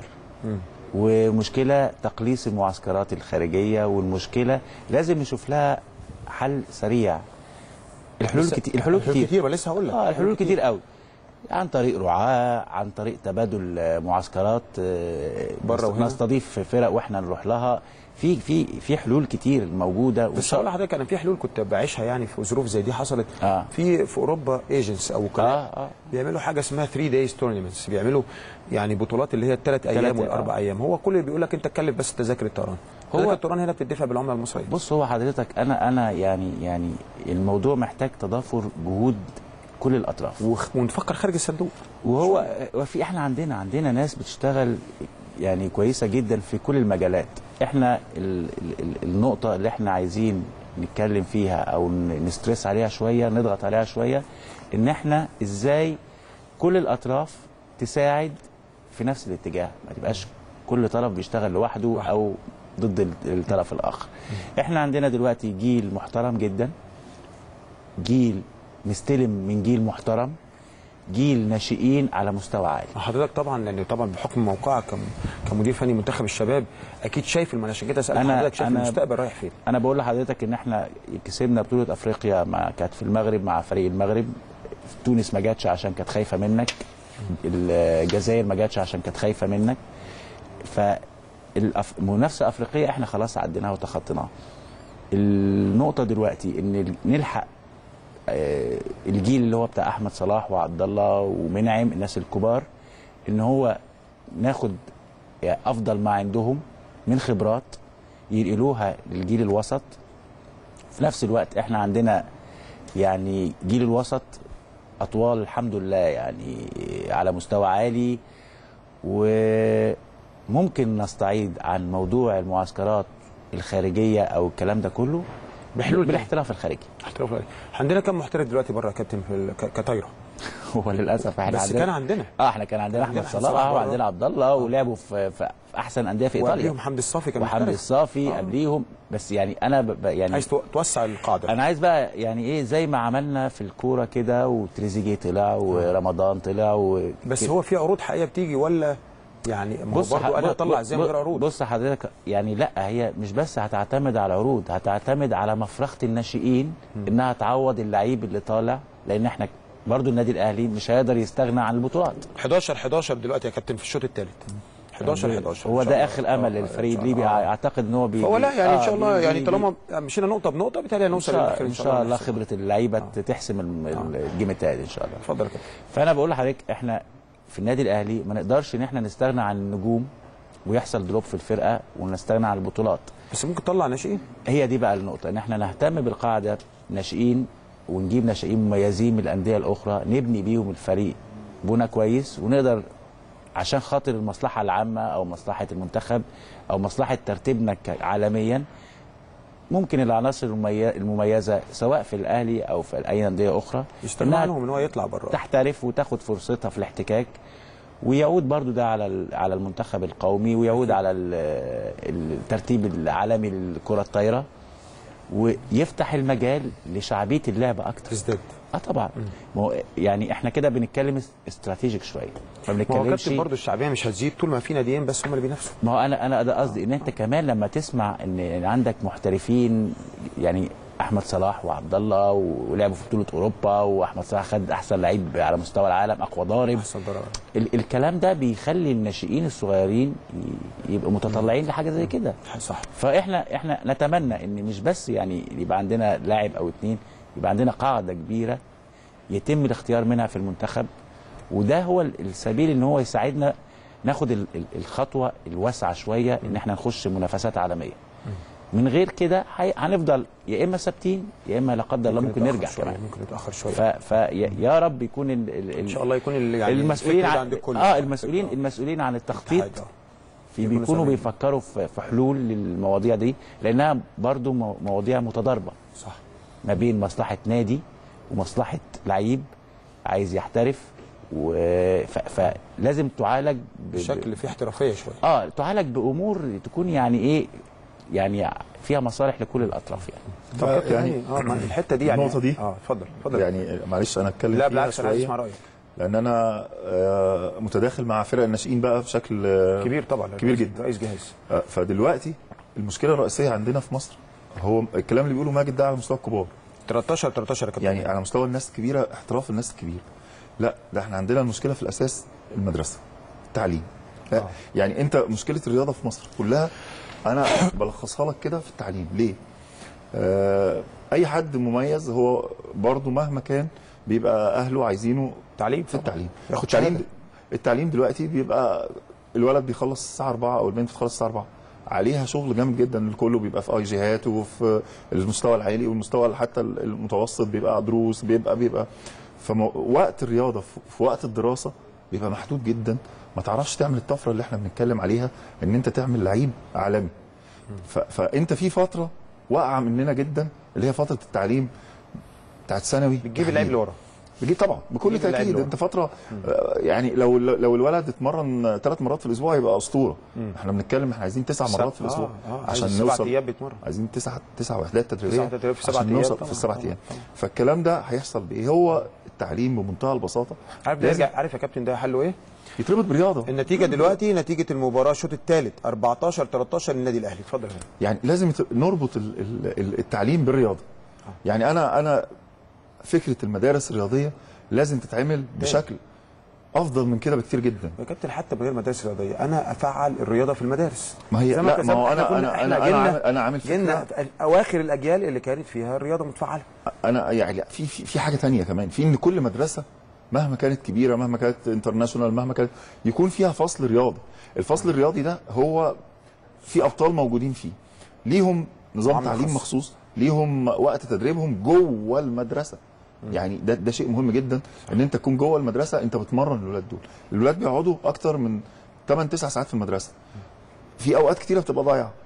ومشكله تقليص المعسكرات الخارجيه والمشكله لازم نشوف لها حل سريع الحلول لسه- كتير الحلول الحلول كتير كتير، ما لسه هقول لك. اه الحلول الحلول كتير قوي عن طريق رعاة عن طريق تبادل آه، معسكرات آه، بره نست- وهنا. نستضيف فرق واحنا نروح لها في في في حلول كتير موجوده بس هقول لحضرتك انا في حلول كنت بعيشها يعني في ظروف زي دي حصلت آه. في في اوروبا ايجنتس او وكلاء آه، آه. بيعملوا حاجه اسمها 3 دايز تورنمنتس بيعملوا يعني بطولات اللي هي الثلاث ايام تلات- والاربع آه. ايام هو كل اللي بيقول لك انت تكلف بس تذاكر الطيران هو- هو الطيران هنا بتدفع بالعمله المصريه بص هو حضرتك انا انا يعني يعني الموضوع محتاج تضافر جهود كل الاطراف وخ- ونفكر خارج الصندوق وهو وفي احنا عندنا عندنا ناس بتشتغل يعني كويسه جدا في كل المجالات احنا ال ال ال النقطه اللي احنا عايزين نتكلم فيها او ن- نسترس عليها شويه نضغط عليها شويه ان احنا ازاي كل الاطراف تساعد في نفس الاتجاه ما تبقاش كل طرف بيشتغل لوحده او ضد ال- الطرف الاخر احنا عندنا دلوقتي جيل محترم جدا جيل مستلم من جيل محترم جيل ناشئين على مستوى عالي حضرتك طبعا لان طبعا بحكم موقعك كم كمدير فني منتخب الشباب اكيد شايف المناشئ كده اسال حضرتك شايف المستقبل رايح فين انا بقول لحضرتك ان احنا كسبنا بطوله افريقيا مع كانت في المغرب مع فريق المغرب تونس ما جاتش عشان كانت خايفه منك الجزائر ما جاتش عشان كانت خايفه منك فالمنافسه الافريقيه احنا خلاص عديناها وتخطيناها النقطه دلوقتي ان ال- نلحق آه، الجيل اللي هو بتاع احمد صلاح وعبد الله ومنعم الناس الكبار ان هو ناخد يعني افضل ما عندهم من خبرات ينقلوها للجيل الوسط في نفس الوقت احنا عندنا يعني جيل الوسط اطوال الحمد لله يعني على مستوى عالي وممكن نستعيد عن موضوع المعسكرات الخارجيه او الكلام ده كله بحلول تاني. بالاحتراف الخارجي احتراف الخارجي. عندنا كم محترف دلوقتي بره يا كابتن في ال- ك- كطايره هو للاسف احنا بس عندنا كان عندنا. اه احنا كان عندنا عندنا احمد أحمد صلاح صلاح بره. وعندنا عبد الله ولعبوا في, في في احسن انديه في ايطاليا وقبليهم حمدي الصافي كان وحمدي محترف. الصافي آه. قبليهم بس يعني انا ب... ب- يعني عايز تو- توسع القاعده انا عايز بقى يعني ايه زي ما عملنا في الكوره كده وتريزيجيه طلع ورمضان طلع و... بس كده. هو في عروض حقيقيه بتيجي ولا يعني ما هو بص برضه ح- انا اطلع ازاي من بص- غير عروض بص حضرتك يعني لا هي مش بس هتعتمد على العروض هتعتمد على مفرخه الناشئين انها تعوض اللعيب اللي طالع لان احنا برضو النادي الاهلي مش هيقدر يستغنى عن البطولات 11 11 دلوقتي يا كابتن في الشوط الثالث 11 11 هو إن شاء ده الله. اخر امل آه، للفريق إن شاء الليبي الله. اعتقد ان هو بي فهو لا يعني ان آه، شاء الله بي- يعني بي- طالما مشينا نقطه بنقطه بالتالي ان هنوصل شاء, للاخر إن شاء الله خبره اللعيبه تحسم الم- الجيم التالي ان شاء الله اتفضل يا كابتن فانا بقول لحضرتك احنا في النادي الاهلي ما نقدرش ان احنا نستغنى عن النجوم ويحصل دروب في الفرقه ونستغنى عن البطولات بس ممكن تطلع ناشئين هي دي بقى النقطه ان احنا نهتم بالقاعده ناشئين ونجيب ناشئين مميزين من الانديه الاخرى نبني بيهم الفريق بنى كويس ونقدر عشان خاطر المصلحه العامه او مصلحه المنتخب او مصلحه ترتيبنا ك- عالميا ممكن العناصر الممي- المميزه سواء في الاهلي او في اي انديه اخرى يستغنوا إنها عنهم ان هو يطلع بره تحترف وتاخد فرصتها في الاحتكاك ويعود برضو ده على ال- على المنتخب القومي ويعود على ال- الترتيب العالمي للكره الطايره ويفتح المجال لشعبيه اللعبه اكتر تزداد اه طبعا ما هو يعني احنا كده بنتكلم است- استراتيجيك شويه ما ما هو بنتكلمش كابتن برضه الشعبيه مش هتزيد طول ما في ناديين بس هم اللي بينافسوا ما هو انا انا ده قصدي ان انت كمان لما تسمع ان عندك محترفين يعني احمد صلاح وعبد الله ولعبوا في بطوله اوروبا واحمد صلاح خد احسن لعيب على مستوى العالم اقوى ضارب احسن ضربه ال الكلام ده بيخلي الناشئين الصغيرين ي- يبقوا متطلعين لحاجه زي كده صح فاحنا احنا نتمنى ان مش بس يعني يبقى عندنا لاعب او اتنين يبقى عندنا قاعده كبيره يتم الاختيار منها في المنتخب وده هو ال- السبيل ان هو يساعدنا ناخد ال- ال- الخطوه الواسعه شويه ان احنا نخش منافسات عالميه من غير كده هي- هنفضل يا اما ثابتين يا اما لا قدر الله ممكن نتأخر نرجع شوية، كمان ممكن نتاخر شويه ف, ف يا يا رب يكون ال ال ان شاء الله يكون اللي يعني المسؤولين الفكر ده عن عند الكل اه المسؤولين المسؤولين عن التخطيط اتحاد، آه. في يكونوا بيكونوا سامعين. بيفكروا في في حلول للمواضيع دي لانها برضو مو- مواضيع متضاربه صح ما بين مصلحه نادي ومصلحه لعيب عايز يحترف و... ف... فلازم تعالج ب... بشكل فيه احترافيه شويه اه تعالج بامور تكون يعني ايه يعني فيها مصالح لكل الاطراف يعني طب كابتن يعني هاني، اه ما الحته دي يعني النقطة دي اه اتفضل اتفضل يعني معلش انا اتكلم لا فيها بالعكس انا عايز شوية. اسمع رايك لان انا آه، متداخل مع فرق الناشئين بقى بشكل آه، كبير طبعا كبير جدا رئيس جهاز آه، فدلوقتي المشكله الرئيسيه عندنا في مصر هو الكلام اللي بيقوله ماجد ده على مستوى الكبار 13 13 يا كابتن يعني على مستوى الناس الكبيره احتراف الناس الكبيره لا ده احنا عندنا المشكله في الاساس المدرسه التعليم آه. يعني انت مشكله الرياضه في مصر كلها انا بلخصها لك كده في التعليم ليه آه اي حد مميز هو برضه مهما كان بيبقى اهله عايزينه تعليم في التعليم ياخد التعليم شهادة. التعليم دلوقتي بيبقى الولد بيخلص الساعه 4 او البنت بتخلص الساعه 4 عليها شغل جامد جدا كله بيبقى في اي جيهات وفي المستوى العالي والمستوى حتى المتوسط بيبقى دروس بيبقى بيبقى فوقت الرياضه في في وقت الدراسه بيبقى محدود جدا ما تعرفش تعمل الطفره اللي احنا بنتكلم عليها ان انت تعمل لعيب عالمي ف... فانت في فتره واقعه مننا جدا اللي هي فتره التعليم بتاعت ثانوي بتجيب اللعيب لورا بتجيب طبعا بكل بتجيب اللعيب تاكيد لورا. انت فتره آه، يعني لو لو الولد اتمرن ثلاث مرات في الاسبوع يبقى اسطوره احنا بنتكلم احنا عايزين تسع مرات في آه، الاسبوع آه، عشان عايز سبع نوصل أيام بيتمرن. عايزين تسع تسع وحدات تدريبيه تسع تدريبيات في سبع عشان أيام نوصل طبعاً، في السبع طبعاً، ايام فالكلام ده هيحصل بايه هو التعليم بمنتهى البساطه عارف ده لازم يرجع عارف يا كابتن ده حله ايه؟ يتربط برياضه النتيجه دلوقتي نتيجه المباراه الشوط الثالث 14 13 للنادي الاهلي اتفضل يا فندم. يعني لازم يت- نربط ال- ال- ال- التعليم بالرياضه يعني انا انا فكره المدارس الرياضيه لازم تتعمل بشكل افضل من كده بكتير جدا يا كابتن حتى من غير مدارس رياضيه انا افعل الرياضه في المدارس ما هي زي لا كسبنا- ما هو إحنا انا كنا- انا إحنا انا انا جيلنا- عامل انا عامل جيلنا فكره في اواخر الاجيال اللي كانت فيها الرياضه متفعله انا يعني في في في حاجه تانية كمان في ان كل مدرسه مهما كانت كبيره مهما كانت انترناشونال مهما كانت يكون فيها فصل رياضي الفصل الرياضي ده هو في ابطال موجودين فيه ليهم نظام عامل تعليم خاص. مخصوص ليهم وقت تدريبهم جوه المدرسه يعني ده ده شيء مهم جدا ان انت تكون جوه المدرسه انت بتمرن الولاد دول الولاد بيقعدوا اكتر من 8 9 ساعات في المدرسه في اوقات كتيره بتبقى ضايعه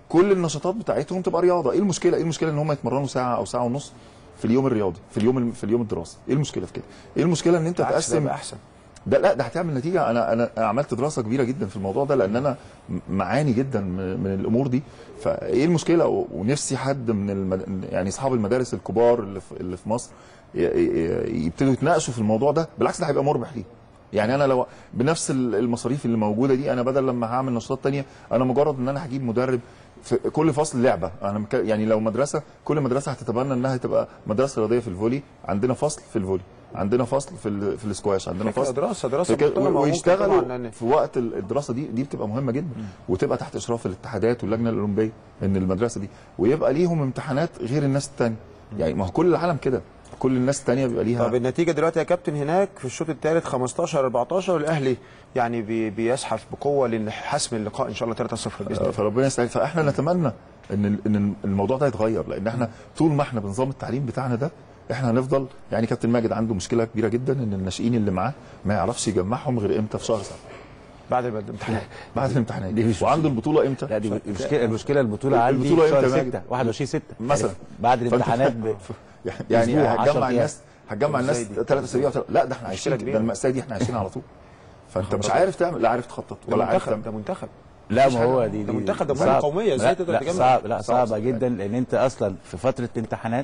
كل النشاطات بتاعتهم تبقى رياضه ايه المشكله ايه المشكله ان هم يتمرنوا ساعه او ساعه ونص في اليوم الرياضي في اليوم في اليوم الدراسي ايه المشكله في كده ايه المشكله ان انت بالعكس ده تقسم يبقى أحسن. ده لا ده هتعمل نتيجه انا انا عملت دراسه كبيره جدا في الموضوع ده لان انا معاني جدا من, من الامور دي فايه المشكله و- ونفسي حد من المد... يعني اصحاب المدارس الكبار اللي في, اللي في مصر ي- ي- يبتدوا يتناقشوا في الموضوع ده بالعكس ده هيبقى مربح ليه يعني انا لو بنفس ال- المصاريف اللي موجوده دي انا بدل لما هعمل نشاطات تانية انا مجرد ان انا هجيب مدرب في كل فصل لعبه انا مك... يعني لو مدرسه كل مدرسه هتتبنى انها تبقى مدرسه رياضيه في الفولي عندنا فصل في الفولي عندنا فصل في ال... في السكواش عندنا فكرة فصل دراسة- دراسة فكرة- محترمة وممكن ويشتغلوا طبعاً لأن- في وقت ال- الدراسه دي دي بتبقى مهمه جدا وتبقى تحت اشراف الاتحادات واللجنه الاولمبيه ان المدرسه دي ويبقى ليهم امتحانات غير الناس الثانيه يعني ما هو كل العالم كده كل الناس الثانيه بيبقى ليها طب النتيجه دلوقتي يا كابتن هناك في الشوط الثالث 15 14 الاهلي يعني بي بيزحف بقوه لحسم اللقاء ان شاء الله 3-0 باذن الله فربنا يسعدك فاحنا نتمنى ان ان الموضوع ده يتغير لان احنا طول ما احنا بنظام التعليم بتاعنا ده احنا هنفضل يعني كابتن ماجد عنده مشكله كبيره جدا ان الناشئين اللي معاه ما يعرفش يجمعهم غير امتى في شهر سبعه بعد الامتحانات بعد الامتحانات وعنده البطوله امتى؟ لا دي المشكله المشكله البطوله عندي البطولة في شهر إمتى يا ماجد؟ 6 21 6 مثلا بعد فأنت- الامتحانات ب... يعني أسبوع، 10 هتجمع أيام. الناس هتجمع الناس إزاي دي؟ ثلاث اسابيع وتل- لا ده احنا مشكلة عايشين كبيرة. ده المأساة دي احنا عايشين على طول فانت مش خبر عارف تعمل لا عارف تخطط ده ولا عارف منتخب تعمل ده منتخب لا مفيش ما هو حاجة. دي, ده دي منتخب ده صعب. مهمه قوميه ازاي لا، تقدر لا تجمع صعب لا صعب، صعبه صعب. جدا لان انت اصلا في فتره امتحانات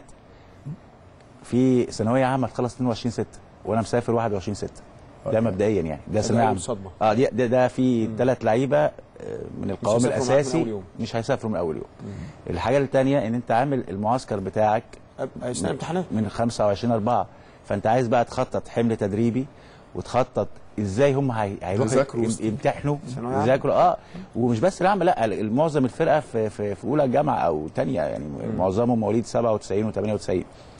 في ثانويه عامه تخلص 22 6 وانا مسافر 21 6 ده مبدئيا يعني ده ثانويه أول عامه صدمة. اه دي ده, ده في ثلاث لعيبه آه، من القوام هيسافروا معاك من الاساسي أول يوم. مش هيسافروا من اول يوم الحاجه الثانيه ان انت عامل المعسكر بتاعك اثناء الامتحانات من 25 4 فانت عايز بقى تخطط حمل تدريبي وتخطط ازاي هم هي- هيروحوا يذاكروا يم- وسط- يمتحنوا ثانوية عامة. يذاكروا اه ومش بس العامه لا معظم الفرقه في في, في اولى جامعه او ثانيه يعني معظمهم مواليد 97 و98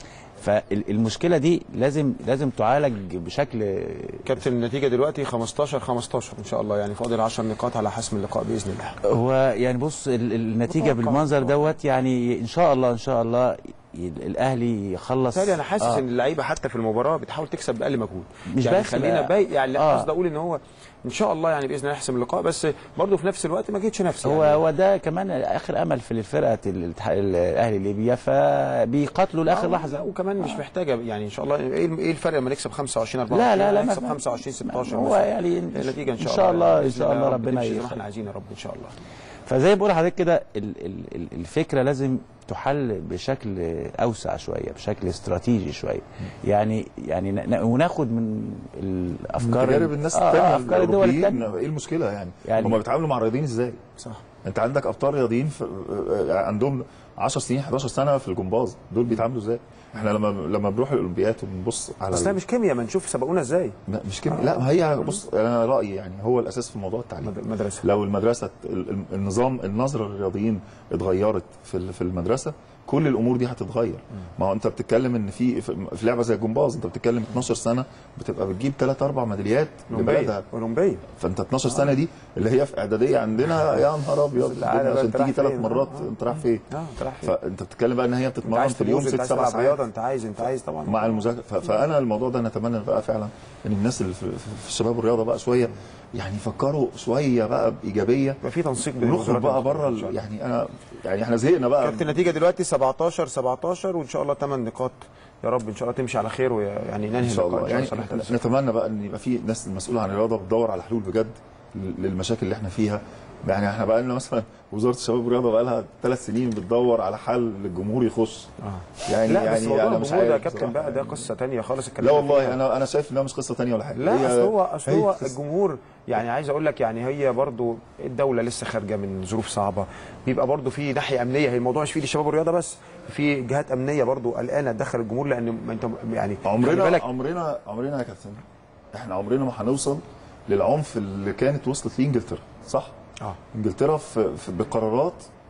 فالمشكله دي لازم لازم تعالج بشكل كابتن النتيجه دلوقتي 15 15 ان شاء الله يعني فاضل 10 نقاط على حسم اللقاء باذن الله هو يعني بص ال- النتيجه متوقع. بالمنظر دوت يعني ان شاء الله ان شاء الله ي- الاهلي يخلص بالتالي انا حاسس آه. ان اللعيبه حتى في المباراه بتحاول تكسب باقل مجهود مش يعني بس خلينا لا. باي يعني آه. قصدي اقول ان هو ان شاء الله يعني باذن الله يحسم اللقاء بس برضه في نفس الوقت ما جيتش نفسي هو يعني. هو ده كمان اخر امل في الفرقه الاتحاد- الاهلي ليبيا فبيقاتلوا لاخر آه، لحظه لا، وكمان مش محتاجه يعني ان شاء الله ايه ايه الفرق لما نكسب 25 24 لا، لا، لا، نكسب ما- 25 16 هو مثلاً. يعني النتيجه ان شاء, إن شاء الله- إن بإذن شاء الله يا رب ربنا تمشي زي ما يخلق. احنا عايزين يا رب ان شاء الله فزي ما بقول لحضرتك كده ال- ال- ال- الفكره لازم تحل بشكل اوسع شويه بشكل استراتيجي شويه يعني يعني ن- ن- وناخد من الافكار تجارب الناس آه، الثانيه افكار الدول الثانيه ايه المشكله يعني, يعني- هم بيتعاملوا مع الرياضيين ازاي صح انت عندك ابطال رياضيين في آه، عندهم 10 سنين 11 سنه في الجمباز دول بيتعاملوا ازاي احنا لما لما بنروح الاولمبياد وبنبص على اصل ال- مش كيمياء ما نشوف سبقونا ازاي لا مش كده لا ما هي بص انا رايي يعني هو الاساس في موضوع التعليم مد- مدرسه لو المدرسه ال- ال- النظام النظره للرياضيين اتغيرت في ال- في المدرسه كل الامور دي هتتغير ما هو انت بتتكلم ان في في في لعبه زي الجمباز انت بتتكلم 12 سنه بتبقى بتجيب 3 4 ميداليات لبلدها اولمبيه اولمبيه فانت 12 سنه دي اللي هي في اعداديه عندنا يا نهار ابيض العالم بقى عشان انت رايح تيجي ثلاث فين؟ مرات آه، انت رايح فين اه انت رايح فين فانت بتتكلم بقى ان هي انت بتتمرن عايز في اليوم تفوز، انت 6 عايز 7 تلعب رياضه ساعات انت عايز انت عايز طبعا مع المذاكره ف- فانا الموضوع ده نتمنى بقى فعلا ان الناس اللي في, في في الشباب والرياضه بقى شويه يعني يفكروا شويه بقى بايجابيه يبقى في تنسيق بين ونخرج الوزارات بقى المختلفة بره إن شاء ال- الله. يعني انا يعني احنا زهقنا بقى كابتن النتيجه دلوقتي 17 17 وان شاء الله 8 نقاط يا رب ان شاء الله تمشي على خير ويعني ننهي ان شاء اللقاء الله يعني صالح تلاتة. نتمنى بقى ان يبقى في ناس مسؤوله عن الرياضه بتدور على حلول بجد لل- للمشاكل اللي احنا فيها يعني احنا بقى لنا مثلا وزاره الشباب والرياضه بقى لها ثلاث سنين بتدور على حل للجمهور يخش آه. يعني لا بس يعني موضوع انا مش الجمهور ده يا عارف كابتن بصراحة بقى ده يعني. قصه ثانيه خالص لا اتكلمنا والله فيها. انا انا شايف انها مش قصه ثانيه ولا حاجه لا هي- اصل هو اصل هي هو قصة. الجمهور يعني عايز اقول لك يعني هي برضو الدوله لسه خارجه من ظروف صعبه بيبقى برضو في ناحيه امنيه هي الموضوع مش فيه للشباب والرياضه بس في جهات امنيه برضو قلقانه تدخل الجمهور لان ما انت يعني خلي عمرنا بالك عمرنا عمرنا يا كابتن احنا عمرنا ما هنوصل للعنف اللي كانت وصلت ليه انجلترا صح؟ اه انجلترا في, في بقرارات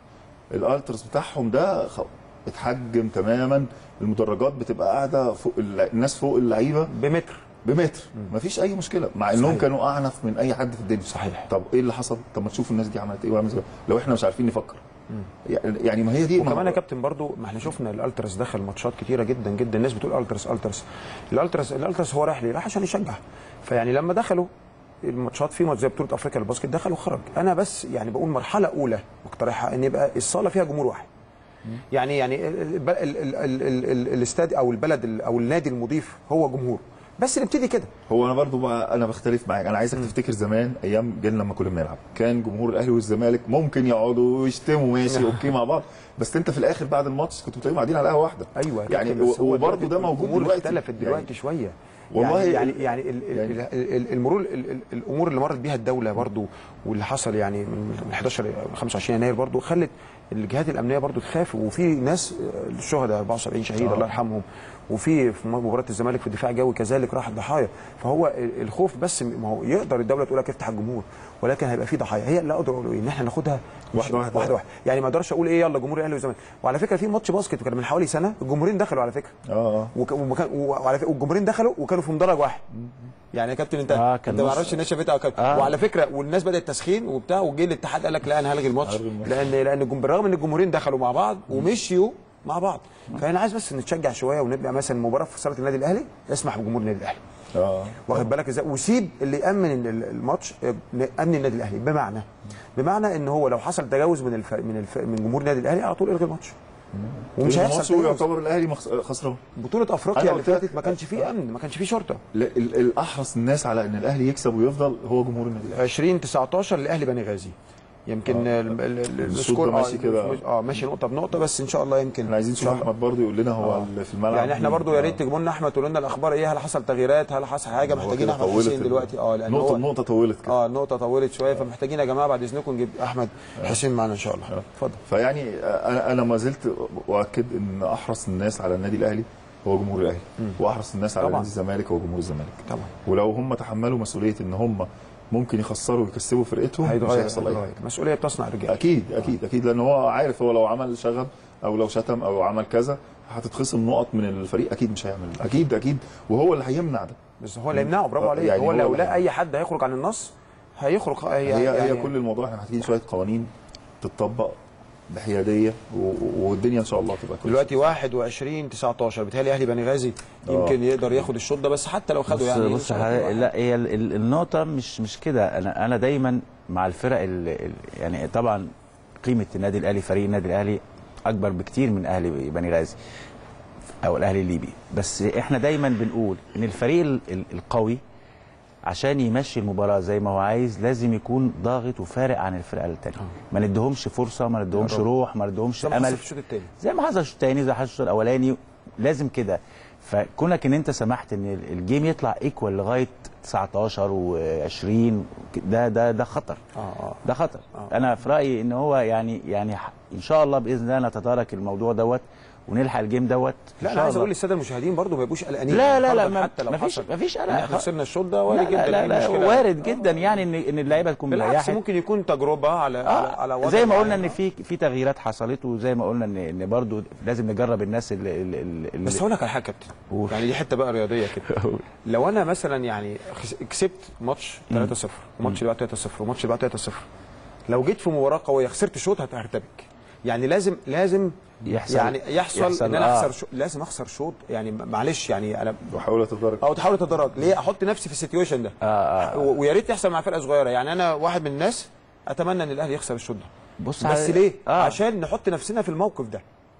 الالترز بتاعهم ده خ- اتحجم تماما المدرجات بتبقى قاعده فوق الل- الناس فوق اللعيبه بمتر بمتر مفيش اي مشكله مع انهم صحيح. كانوا اعنف من اي حد في الدنيا صحيح. طب ايه اللي حصل طب ما تشوفوا الناس دي عملت ايه وعملت إيه؟ لو احنا مش عارفين نفكر يعني يعني ما هي دي ما وكمان هو- يا كابتن برضو ما احنا شفنا الالتراس دخل ماتشات كتيره جدا جدا الناس بتقول التراس التراس الالتراس الالتراس هو رايح ليه؟ رايح عشان يشجع فيعني لما دخلوا الماتشات في ماتش زي بطوله افريقيا للباسكت دخل وخرج انا بس يعني بقول مرحله اولى مقترحها ان يبقى الصاله فيها جمهور واحد يعني يعني ال- ال- ال- ال- ال- ال- ال- الاستاد او البلد ال- او النادي المضيف هو جمهور بس نبتدي كده هو انا برضو بقى انا بختلف معاك انا عايزك تفتكر زمان ايام جيل لما كنا بنلعب كان جمهور الاهلي والزمالك ممكن يقعدوا ويشتموا ماشي اوكي مع بعض بس انت في الاخر بعد الماتش كنتوا بتلاقيهم قاعدين على قهوه واحده ايوه يعني بس هو وبرضه دلوقتي ده موجود الامور دلوقتي اختلفت دلوقتي شويه والله يعني يعني, ال- يعني ال- ال- ال- ال- المرور ال- ال- الامور اللي مرت بيها الدوله برضو واللي حصل يعني من من 11 ل 25 يناير برضو خلت الجهات الامنيه برضو تخاف وفي ناس آه، الشهداء 74 شهيد آه. الله يرحمهم وفي في مباراه الزمالك في الدفاع الجوي كذلك راح الضحايا فهو ال- الخوف بس ما هو يقدر الدوله تقول لك افتح الجمهور ولكن هيبقى في ضحايا هي اللي اقدر اقوله إيه؟ ان احنا ناخدها مش- واحدة واحدة. واحده واحده يعني ما اقدرش اقول ايه يلا جمهور الاهلي والزمالك وعلى فكره في ماتش باسكت كان من حوالي سنه الجمهورين دخلوا على فكره اه اه وك- ومكان وعلى فكره والجمهورين دخلوا وكانوا في مدرج واحد يعني يا كابتن انت آه، كان انت ما نص- اعرفش الناس شافتها او كده آه. وعلى فكره والناس بدات تسخين وبتاع وجه الاتحاد قال لك لا انا هلغي الماتش هلغي الماتش. لان لان الجم- بالرغم ان الجمهورين دخلوا مع بعض ومشيوا مع بعض فانا عايز بس نتشجع شويه ونبدا مثلا مباراه في صاله النادي الاهلي اسمح بجمهور النادي الاهلي اه واخد بالك ازاي وسيب اللي يامن ال- ال- الماتش آه، امن النادي الاهلي بمعنى بمعنى ان هو لو حصل تجاوز من الف... من الف... من جمهور النادي الاهلي على طول الغي الماتش ومش هيحصل الماتش تجاوز يعتبر الاهلي مخس- خسران بطولة افريقيا أنا اللي قلت لك- فاتت ما كانش فيه امن ما كانش فيه شرطه لا، ال- الاحرص الناس على ان الاهلي يكسب ويفضل هو جمهور النادي الاهلي 20 19 الاهلي بني غازي يمكن آه. ال- ال- ال- الصوت ده السكور ماشي كده. اه ماشي نقطه بنقطه بس ان شاء الله يمكن احنا عايزين إن نشوف شاء الله. احمد برضه يقول لنا هو آه. اللي في الملعب يعني احنا مين. برضو يا ريت آه. تجيبوا لنا احمد تقولوا لنا الاخبار ايه هل حصل تغييرات هل حصل حاجه هو محتاجين كده احمد طولت حسين ال- دلوقتي اه لان نقطه هو نقطه طولت كده اه النقطه طولت شويه فمحتاجين يا جماعه بعد اذنكم نجيب احمد حسين معانا ان شاء الله اتفضل فيعني انا انا ما زلت اؤكد ان احرص الناس على النادي الاهلي هو جمهور الاهلي واحرص الناس على طبعاً. نادي الزمالك هو جمهور الزمالك طبعا ولو هم تحملوا مسؤوليه ان هم ممكن يخسروا ويكسبوا فرقتهم مش هيتغير هيحصل اي حاجه هيتغير المسؤوليه بتصنع الرجال اكيد اكيد اكيد لان هو عارف هو لو عمل شغب او لو شتم او عمل كذا هتتخصم نقط من الفريق اكيد مش هيعمل اكيد اكيد وهو اللي هيمنع ده بس هو اللي يمنعه برافو آه، عليك يعني هو هو لو اللي- لا اي حد هيخرج عن النص هيخرج هي هي يعني هي كل الموضوع احنا محتاجين شويه قوانين تتطبق بحياديه و- والدنيا ان شاء الله تبقى كويسه دلوقتي 21 19 بيتهيألي اهلي بني غازي يمكن يقدر ياخد الشوط ده بس حتى لو خده بص يعني بص حضرتك، لا هي ال- ال- النقطة مش مش كده أنا أنا دايما مع الفرق ال- ال- يعني طبعا قيمة النادي الأهلي فريق النادي الأهلي أكبر بكتير من أهلي بني غازي أو الأهلي الليبي بس إحنا دايما بنقول إن الفريق ال- ال- القوي عشان يمشي المباراة زي ما هو عايز لازم يكون ضاغط وفارق عن الفرقة التانية ما نديهمش فرصة ما نديهمش يا رب. روح ما نديهمش زي ما حصل أمل في الشوط الثاني زي ما حصل الشوط الثاني زي ما حصل الشوط الاولاني لازم كده فكونك ان انت سمحت ان الجيم يطلع ايكوال لغايه 19 و20 ده ده ده خطر اه اه ده خطر انا في رايي ان هو يعني يعني ح- ان شاء الله باذن الله نتدارك الموضوع دوت ونلحق الجيم دوت إن لا انا شاء عايز الله. اقول للساده المشاهدين برضو ما يبقوش قلقانين لا لا لا فرضاً ما حتى لو ما فيش حصل ما فيش إن قلق احنا خسرنا الشوط ده لا وارد جدا لا في لا, مشكلة. لا وارد جدا يعني ان ان اللعيبه تكون بالعكس مريحه ممكن يكون تجربه على على, على آه وضع زي ما قلنا معين. ان في في تغييرات حصلت وزي ما قلنا ان ان برضو لازم نجرب الناس اللي, اللي, اللي بس هقول لك على حاجه يا كابتن قول. يعني دي حته بقى رياضيه كده لو انا مثلا يعني خس- كسبت ماتش 3-0 وماتش اللي بعد 3-0 وماتش اللي بعد 3-0 لو جيت في مباراه قويه خسرت شوط هت- هرتبك يعني لازم لازم يحصل- يعني يحصل, يحصل، ان انا آه. اخسر شوط لازم اخسر شوط يعني معلش يعني انا وحاول اتدرج او تحاول تتدرج ليه احط نفسي في السيتويشن ده آه آه. و- ويا ريت يحصل مع فرقه صغيره يعني انا واحد من الناس اتمنى ان الاهلي يخسر الشوط ده بص بس على- ليه آه. عشان نحط نفسنا في الموقف ده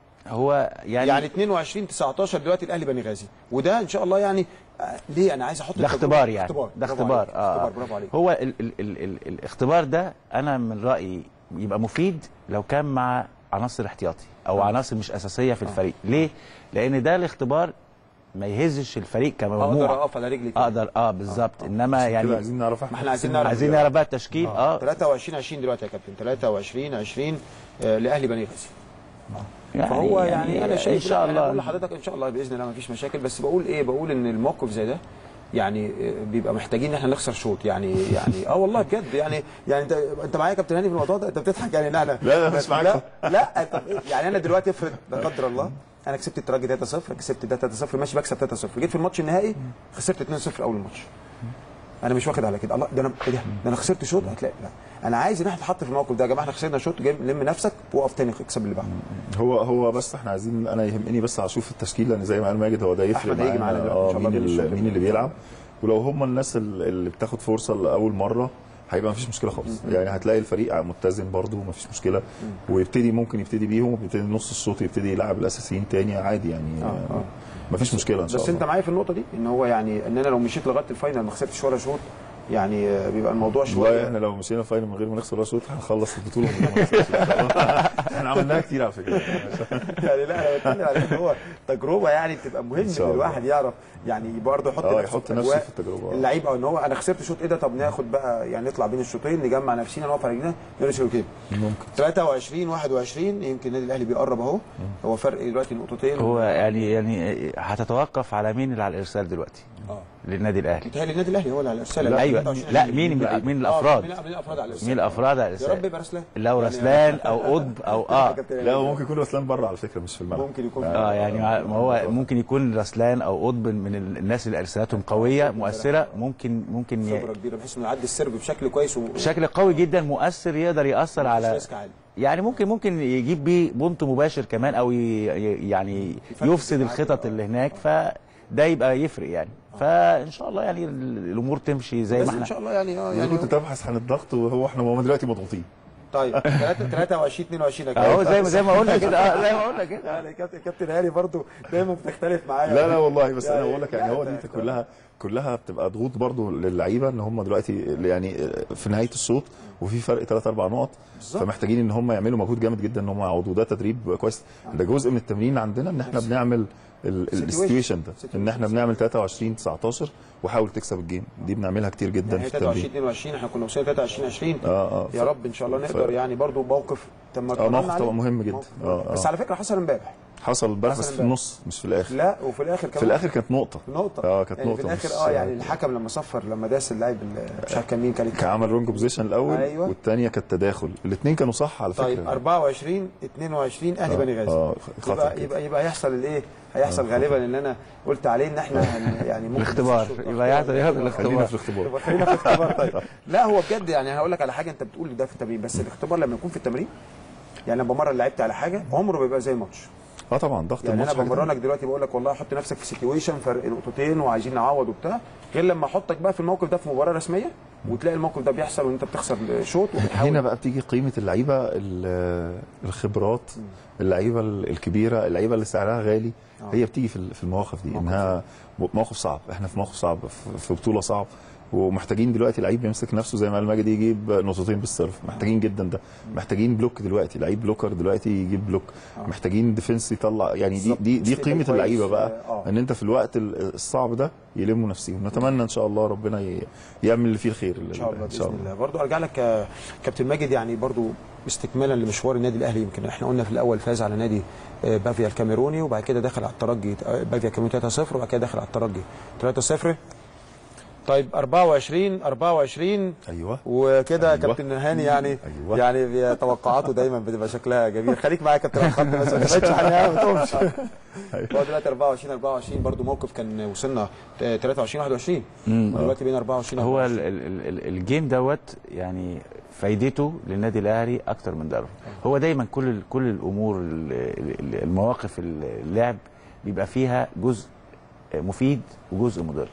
هو يعني, يعني 22 19 دلوقتي الاهلي بني غازي وده ان شاء الله يعني آه، ليه انا عايز احط ده التجربة- اختبار يعني اختبار ده برافو اختبار عليك. اه اختبار برافو عليك هو ال ال ال ال الاختبار ده انا من رايي يبقى مفيد لو كان مع عناصر احتياطي او عناصر مش اساسيه في الفريق ليه لان ده الاختبار ما يهزش الفريق اقدر كمجموعه اقف على رجلي كده. اقدر اه بالظبط انما كده يعني عايزين نعرف ما احنا احنا عايزين نعرف عايزين نعرف بقى التشكيل اه 23 20 دلوقتي يا كابتن 23 20 آه، لاهلي بني غازي يعني فهو يعني, انا شايف ان شاء لا، أنا بقول الله لحضرتك ان شاء الله باذن الله ما فيش مشاكل بس بقول ايه بقول ان الموقف زي ده يعني آه، بيبقى محتاجين ان احنا نخسر شوط يعني يعني اه والله بجد يعني يعني انت انت معايا يا كابتن هاني في الموضوع ده انت بتضحك يعني لا لا لا، لا، مش معاك. لا لا انت يعني انا دلوقتي افرض لا قدر الله انا كسبت الترجي 3-0 كسبت ده 3-0 ماشي بكسب 3-0 جيت في الماتش النهائي خسرت 2-0 اول الماتش انا مش واخد على كده الله ده انا ايه ده ده انا خسرت شوط هتلاقي لا انا عايز ان احنا نتحط في الموقف ده يا جماعه احنا خسرنا شوط جاي لم نفسك وقف تاني اكسب اللي بعده هو هو بس احنا عايزين انا يهمني بس اشوف التشكيل لان زي ما قال ماجد هو ده يفرق أحمد هيجي معانا دلوقتي إن اه شاء الله مين بإذن اللي الله. مين اللي بيلعب ولو هم الناس ال- اللي بتاخد فرصه لاول مره هيبقى مفيش مشكله خالص يعني هتلاقي الفريق متزن برضه مفيش مشكله ويبتدي ممكن يبتدي بيهم ويبتدي نص الشوط يبتدي يلعب الاساسيين تاني عادي يعني آه. مفيش مشكله ان شاء بس الله انت معايا في النقطه دي ان هو يعني ان انا لو مشيت لغايه الفاينل ما خسرتش ولا شوط يعني آه، بيبقى الموضوع والله شويه احنا لو مشينا فاينل من غير ما نخسر ولا شوط هنخلص البطوله من غير ما نخسرش إن شاء الله. احنا عملناها كتير على فكره يعني لا انا بتكلم على ان هو تجربه يعني بتبقى مهم إن شاء ان الله. الواحد يعرف يعني برضه يحط اه نفسه يحط في نفسه أجواء في التجربه اللعيبه ان هو انا خسرت شوط ايه ده طب ناخد بقى يعني نطلع بين الشوطين نجمع نفسينا نقف على رجلينا نرسل وكده ممكن 23 21 يمكن النادي الاهلي بيقرب اهو هو فرق دلوقتي نقطتين هو يعني يعني هتتوقف على مين اللي على الارسال دلوقتي اه للنادي الاهلي متهيألي النادي الاهلي هو اللي على الارسال لا ايوه 23 لا مين مين, مين الافراد آه، مين الافراد على الارسال مين الافراد على يا الارسال رب يبقى رسلان لو يعني- رسلان او قطب او اه لا هو ممكن يكون رسلان بره على فكره مش في الملعب ممكن يكون اه يعني ما هو ممكن يكون رسلان او قطب من ال- الناس اللي ارسالاتهم قويه مؤثره ممكن ممكن ي- خبره كبيره بحيث انه يعدي السرب بشكل كويس و... بشكل قوي جدا مؤثر يقدر ياثر مش على ريسك عالي يعني ممكن ممكن يجيب بيه بونت مباشر كمان او ي- ي- يعني يفسد الخطط اللي هناك فده يبقى يفرق يعني فان شاء الله يعني ال- الامور تمشي زي بس ما ان احنا شاء الله يعني اه يعني يعني كنت تبحث عن الضغط وهو احنا هم دلوقتي مضغوطين طيب 23 22 يا كابتن. اهو زي ما زي ما قلنا كده اه زي ما قلنا كده يعني كابتن كابتن هاني برضو دايما بتختلف معايا لا لا والله بس انا يعني- بقول لك يعني هو لا، دي ده- كلها كلها بتبقى ضغوط برضو للعيبه ان هم دلوقتي يعني في نهايه الشوط وفي فرق ثلاث اربع نقط بالظبط. فمحتاجين ان هم يعملوا مجهود جامد جدا ان هم يعوضوا ده تدريب كويس ده جزء من التمرين عندنا ان احنا بنعمل السيتويشن ده ان احنا بنعمل 23 19 وحاول تكسب الجيم دي بنعملها كتير جدا يعني في 23 التمرين 22 احنا كنا وصلنا 23 20 اه اه يا رب ان شاء الله نقدر يعني برضو موقف تم اه موقف طبعا مهم جدا اه بس اه على فكره حصل امبارح حصل امبارح حصل بس في امبارح. النص مش في الاخر لا وفي الاخر كمان في الاخر كانت نقطه نقطه اه كانت يعني نقطه في الاخر مش- اه يعني الحكم لما صفر لما داس اللاعب ال- مش عارف كان مين كان كان عمل رونج بوزيشن الاول أيوة. والثانيه كانت تداخل الاثنين كانوا صح على فكره طيب 24 22 اهلي آه، بني غازي آه، خطأ يبقى كده. يبقى يبقى هيحصل الايه هيحصل غالبا اللي انا قلت عليه ان احنا هن- يعني ممكن الاختبار نفس الشوط. يبقى يحصل يحصل خلينا الاختبار في الاختبار يبقى خلينا في الاختبار طيب لا هو بجد يعني هقول لك على حاجه انت بتقول ده في التمرين بس الاختبار لما يكون في التمرين يعني لما بمرن لعبت على حاجه عمره بيبقى زي الماتش اه طبعا ضغط يعني انا الماتش حاجة بمرنك دلوقتي بقول لك والله حط نفسك في سيتويشن فرق نقطتين وعايزين نعوض وبتاع غير لما احطك بقى في الموقف ده في مباراه رسميه وتلاقي الموقف ده بيحصل وان انت بتخسر شوط وبتحاول هنا بقى بتيجي قيمه اللعيبه ال- الخبرات اللعيبه الكبيره اللعيبه اللي سعرها غالي هي بتيجي في ال- في المواقف دي انها موقف صعب احنا في موقف صعب في- في بطوله صعب ومحتاجين دلوقتي لعيب يمسك نفسه زي ما قال ماجد يجيب نقطتين بالسيرف محتاجين جدا ده محتاجين بلوك دلوقتي لعيب بلوكر دلوقتي يجيب بلوك محتاجين ديفنس يطلع يعني دي دي دي استقبال قيمه كويس، اللعيبه بقى آه. ان انت في الوقت ال- الصعب ده يلموا نفسهم نتمنى ان شاء الله ربنا ي- يعمل اللي فيه الخير ان شاء الله باذن الله برضو ارجع لك يا كابتن ماجد يعني برضو استكمالا لمشوار النادي الاهلي يمكن احنا قلنا في الاول فاز على نادي آه، بافيا الكاميروني وبعد كده دخل على الترجي آه، بافيا الكاميروني 3-0 وبعد كده دخل على الترجي 3-0 طيب 24 24 ايوه وكده أيوة. كابتن هاني يعني أيوة. يعني بي- توقعاته دايما بتبقى شكلها جميل خليك معايا يا كابتن على الخط بس ما تبعدش عني ما تقومش هو دلوقتي 24 24 برضو موقف كان وصلنا 23 21 دلوقتي بين 24 هو 24. ال- ال- ال- الجيم دوت يعني فايدته للنادي الاهلي اكتر من ضرره هو دايما كل ال- كل الامور ال- ال- المواقف اللعب بيبقى فيها جزء مفيد وجزء مضر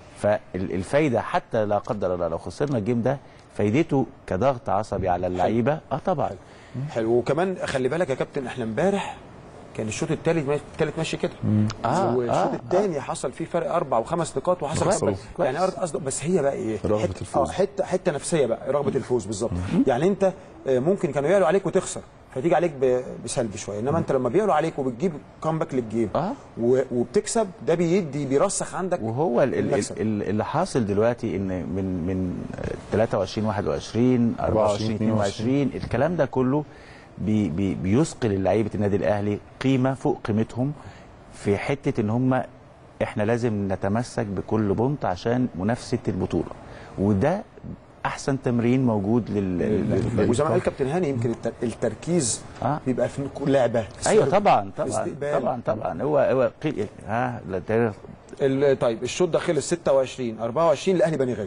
فالفايده حتى لا قدر الله لو خسرنا الجيم ده فايدته كضغط عصبي على اللعيبه اه طبعا حلو وكمان خلي بالك يا كابتن احنا امبارح كان الشوط الثالث الثالث ماشي كده آه، والشوط آه، الثاني حصل فيه فرق اربع وخمس نقاط وحصل كويس، خسارة. كويس. يعني أرض قصد بس هي بقى ايه رغبة حتة- الفوز. اه حته حته نفسيه بقى رغبه الفوز بالظبط يعني انت آه، ممكن كانوا يعلوا عليك وتخسر فتيجي عليك ب- بسلب شويه انما انت لما بيعلوا عليك وبتجيب كامباك للجيم اه و- وبتكسب ده بيدي بيرسخ عندك وهو ال- ال- المكسب. ال- اللي حاصل دلوقتي ان من من 23 21 24 22 الكلام ده كله بي بي بيثقل لعيبه النادي الاهلي قيمه فوق قيمتهم في حته ان هم احنا لازم نتمسك بكل بونت عشان منافسه البطوله وده احسن تمرين موجود لل, لل... وزي ما قال كابتن هاني يمكن التر- التركيز آه. بيبقى في كل لعبه ايوه سيرف، طبعا طبعا استقبال. طبعا طبعا هو هو قي... ها لا ده- ال- طيب الشوط ده خلص 26 24 الاهلي بني غازي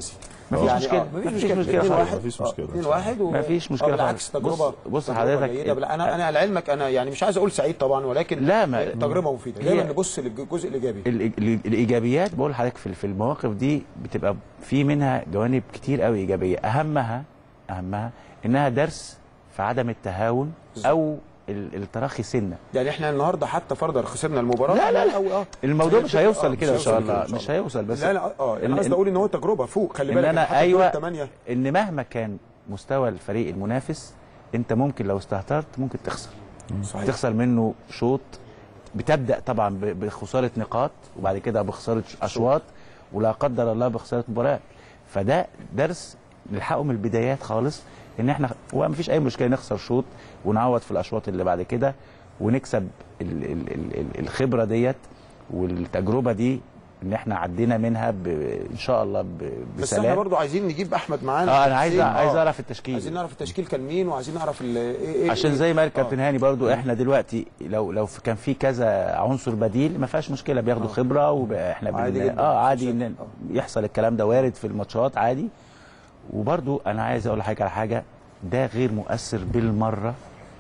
مفيش يعني مشكله آه، مفيش مشكله 2 خالص. 1 مفيش مشكلة. 2 1 مفيش مشكلة بالعكس خالص. تجربه بص- بص تجربة حضرتك جيدة. بل- انا انا لعلمك انا يعني مش عايز اقول سعيد طبعا ولكن لا، ما- تجربه مفيده هي- دايما نبص للجزء الايجابي ال- ال- الايجابيات بقول لحضرتك في في المواقف دي بتبقى في منها جوانب كتير قوي ايجابيه اهمها اهمها انها درس في عدم التهاون او ال- التراخي سنه يعني احنا النهارده حتى فرضا خسرنا المباراه لا لا لا أو اه الموضوع مش هيوصل آه، لكده ان مش شاء هيوصل الله لكده إن مش هيوصل بس لا لا اه انا إن- قصدي اقول ان هو تجربه فوق خلي ان بالك انا حتى ايوه الدور الثمانية ان مهما كان مستوى الفريق المنافس انت ممكن لو استهترت ممكن تخسر صحيح. تخسر منه شوط بتبدا طبعا ب- بخساره نقاط وبعد كده بخساره اشواط ولا قدر الله بخساره مباريات فده درس نلحقه من البدايات خالص ان احنا وما فيش اي مشكله نخسر شوط ونعوض في الاشواط اللي بعد كده ونكسب ال ال ال ال الخبره ديت والتجربه دي ان احنا عدينا منها ب ان شاء الله ب- بس احنا بسلام برضو عايزين نجيب احمد معانا اه انا عايز حسين. عايز آه. اعرف التشكيل عايزين نعرف التشكيل كان مين وعايزين نعرف ال- ايه ايه عشان إيه- زي ما قال كابتن آه. هاني برضو احنا دلوقتي لو لو في- كان في كذا عنصر بديل ما فيهاش مشكله بياخدوا خبره واحنا عادي بن... جدا. اه عادي ان يحصل الكلام ده وارد في الماتشات عادي وبرضو انا عايز اقول لحضرتك على حاجه ده غير مؤثر بالمره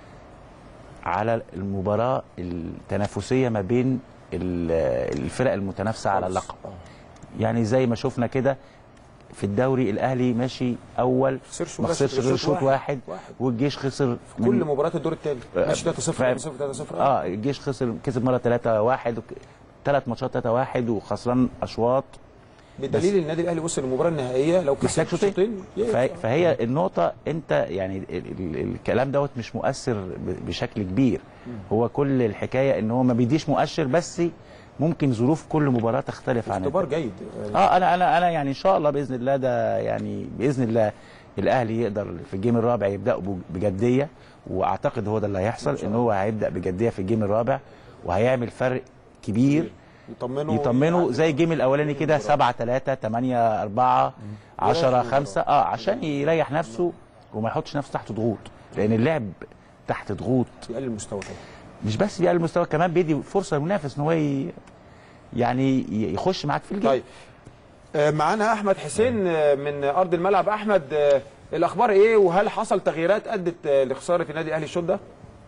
على المباراه التنافسيه ما بين ال- الفرق المتنافسه على اللقب يعني زي ما شفنا كده في الدوري الاهلي ماشي اول خسرش ما ولا خسرش شوط غير شوط واحد. واحد, واحد. والجيش خسر في كل مباريات الدور الثاني ماشي 3 0 3 0 3 0 اه الجيش خسر كسب مره 3 1 ثلاث ماتشات 3 1 وخسران اشواط بدليل ان النادي الاهلي وصل للمباراه النهائيه لو محتاج كسب شوطين شوطين فهي, فهي النقطه انت يعني ال ال الكلام دوت مش مؤثر ب- بشكل كبير هو كل الحكايه ان هو ما بيديش مؤشر بس ممكن ظروف كل مباراه تختلف عن اختبار التانية. جيد اه انا انا انا يعني ان شاء الله باذن الله ده يعني باذن الله الاهلي يقدر في الجيم الرابع يبداوا بج- بجديه واعتقد هو ده اللي هيحصل ان هو هيبدا بجديه في الجيم الرابع وهيعمل فرق كبير يطمنوا يطمنوا زي الجيم الاولاني كده 7 3 8 4 10 5 اه عشان يريح نفسه وما يحطش نفسه تحت ضغوط لان اللعب تحت ضغوط يقلل المستوى طبعا مش بس بيقلل المستوى كمان بيدي فرصه للمنافس ان هو ي- يعني يخش معاك في الجيم طيب آه، معانا احمد حسين آه، من ارض الملعب احمد آه، الاخبار ايه وهل حصل تغييرات ادت آه، لخساره النادي الاهلي الشوط ده؟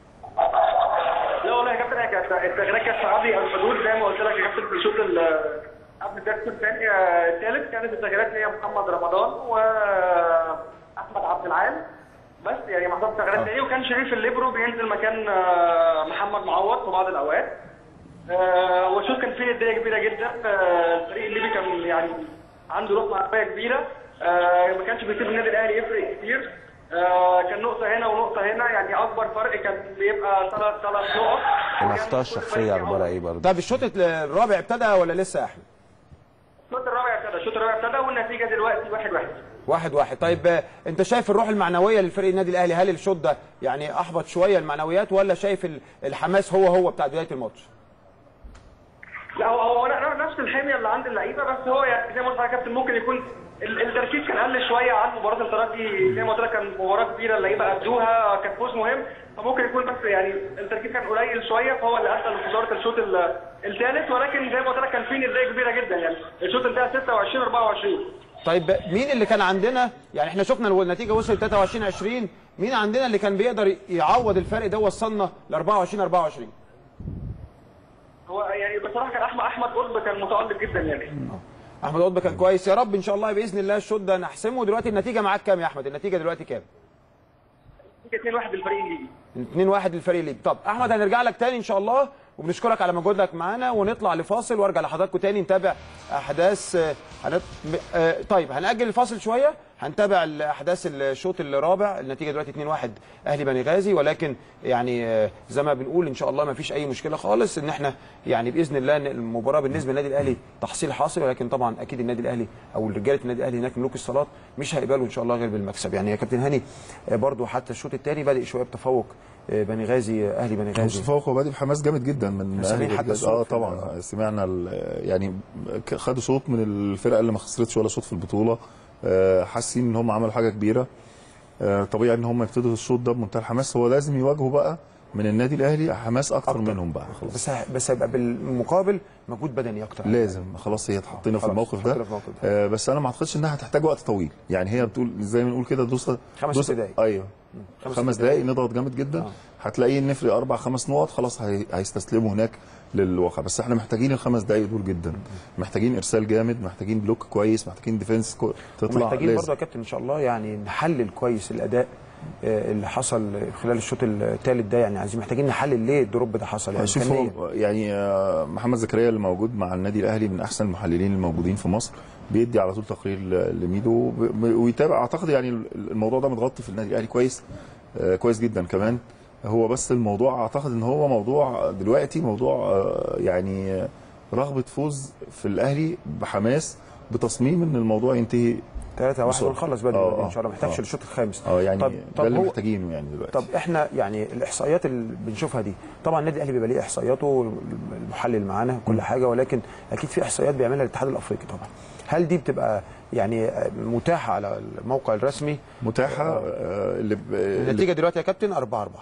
لا والله يا كابتن هي كانت التغييرات كانت في عرضي الحدود زي ما قلت لك يا كابتن في الشوط ال- قبل الدرس الثاني الثالث كانت التغييرات هي محمد رمضان واحمد عبد العال بس يعني ما حصلش تغييرات تاني وكان شريف الليبرو بينزل مكان آه، محمد معوض في بعض الاوقات آه، والشوط كان فيه نديه كبيره جدا آه، الفريق الليبي كان يعني عنده روح معنويه كبيره آه، ما كانش بيسيب النادي الاهلي يفرق كتير آه، كان نقطه هنا ونقطه هنا يعني اكبر فرق كان بيبقى ثلاث ثلاث نقط الاخطاء الشخصيه اخبارها ايه برضه طب الشوط الرابع ابتدى ولا لسه يا احمد؟ الشوط الرابع ابتدى الشوط الرابع ابتدى والنتيجه دلوقتي واحد واحد واحد واحد طيب آه، انت شايف الروح المعنويه للفريق النادي الاهلي هل الشوط ده يعني احبط شويه المعنويات ولا شايف ال- الحماس هو هو بتاع بدايه الماتش؟ لا هو هو لا- نفس الحميه اللي عند اللعيبه بس هو يعني زي ما قلت لك يا كابتن ممكن يكون ال- التركيز كان قل شويه عن مباراه الترجي زي ما قلت لك كان مباراه كبيره اللعيبه ادوها كان فوز مهم فممكن يكون بس يعني التركيز كان قليل شويه فهو اللي ادى لخساره الشوط ال- الثالث ولكن زي ما قلت لك كان في نديه كبيره جدا يعني الشوط انتهى 26 24 طيب مين اللي كان عندنا يعني احنا شفنا النتيجه وصلت 23 20 مين عندنا اللي كان بيقدر يعوض الفرق ده وصلنا ل 24 24 هو يعني بصراحه كان احمد احمد قطب كان متالق جدا يعني احمد قطب كان كويس يا رب ان شاء الله باذن الله الشوط ده نحسمه دلوقتي النتيجه معاك كام يا احمد النتيجه دلوقتي كام 2 1 للفريق الانجليزي 2 1 للفريق الليبي طب احمد هنرجع لك تاني ان شاء الله وبنشكرك على مجهودك معانا ونطلع لفاصل وارجع لحضراتكم تاني نتابع احداث آه، هنت... م- آه، طيب هنأجل الفاصل شويه هنتابع الاحداث الشوط الرابع النتيجه دلوقتي 2 1 اهلي بني غازي ولكن يعني آه، زي ما بنقول ان شاء الله ما فيش اي مشكله خالص ان احنا يعني باذن الله إن المباراه بالنسبه للنادي الاهلي تحصيل حاصل ولكن طبعا اكيد النادي الاهلي او رجاله النادي الاهلي هناك ملوك الصالات مش هيقبلوا ان شاء الله غير بالمكسب يعني يا كابتن هاني آه، برضو حتى الشوط الثاني بادئ شويه بتفوق آه، بني غازي آه، اهلي بني غازي مصطفى هو بادئ بحماس جامد جدا من سامعين أهلي حتى بجد. الصوت اه في طبعا سمعنا ال- يعني ك- خدوا صوت من الفرقه اللي ما خسرتش ولا شوط في البطوله آه، حاسين ان هم عملوا حاجه كبيره آه، طبيعي ان هم يبتدوا الشوط ده بمنتهى الحماس هو لازم يواجهوا بقى من النادي الاهلي حماس اكتر, منهم بقى خلاص بس بس هيبقى بالمقابل مجهود بدني اكتر لازم خلاص هي اتحطينا في خلاص، الموقف اتحطينا ده في الموقف آه بس انا ما اعتقدش انها هتحتاج وقت طويل يعني هي بتقول زي ما نقول كده دوس خمس دوس- دقايق. ايوه خمس خمس دقايق. دقائق نضغط جامد جدا هتلاقيه نفرق اربع خمس نقط خلاص هي... هيستسلموا هناك للواقع بس احنا محتاجين الخمس دقائق دول جدا محتاجين ارسال جامد محتاجين بلوك كويس محتاجين ديفنس كو... تطلع ومحتاجين لازم. برضه يا كابتن ان شاء الله يعني نحلل كويس الاداء آه، اللي حصل خلال الشوط الثالث ده يعني عايزين محتاجين نحلل ليه الدروب ده حصل يعني شوف فنياً. هو يعني آه، محمد زكريا اللي موجود مع النادي الاهلي من احسن المحللين الموجودين في مصر بيدي على طول تقرير ل- لميدو وب- ويتابع اعتقد يعني ال- الموضوع ده متغطي في النادي الاهلي كويس آه، كويس جدا كمان هو بس الموضوع اعتقد ان هو موضوع دلوقتي موضوع آه، يعني آه، رغبه فوز في الاهلي بحماس بتصميم ان الموضوع ينتهي 3 1 بسرعة. ونخلص بدري آه، بدري ان آه، شاء الله ما محتاجش آه. الشوط الخامس اه يعني طب ده طب اللي هو محتاجينه يعني دلوقتي طب احنا يعني الاحصائيات اللي بنشوفها دي طبعا النادي الاهلي بيبقى ليه احصائياته المحلل معانا كل حاجه ولكن اكيد في احصائيات بيعملها الاتحاد الافريقي طبعا هل دي بتبقى يعني متاحه على الموقع الرسمي متاحه آه، اللي ب- النتيجه دلوقتي يا كابتن 4 4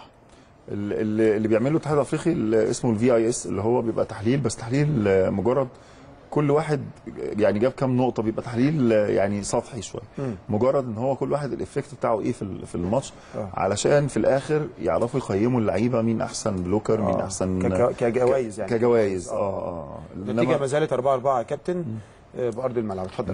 اللي اللي بيعمله الاتحاد الافريقي اللي اسمه الفي اي اس اللي هو بيبقى تحليل بس تحليل آه، مجرد كل واحد يعني جاب كام نقطه بيبقى تحليل آه، يعني سطحي شويه مم. مجرد ان هو كل واحد الافكت بتاعه ايه في ال- في الماتش آه. علشان في الاخر يعرفوا يقيموا اللعيبه مين احسن بلوكر مين آه. احسن كجو- كجوائز يعني. كجوائز اه اه النتيجه إنما- ما زالت 4 4 يا كابتن آه، بارض الملعب اتفضل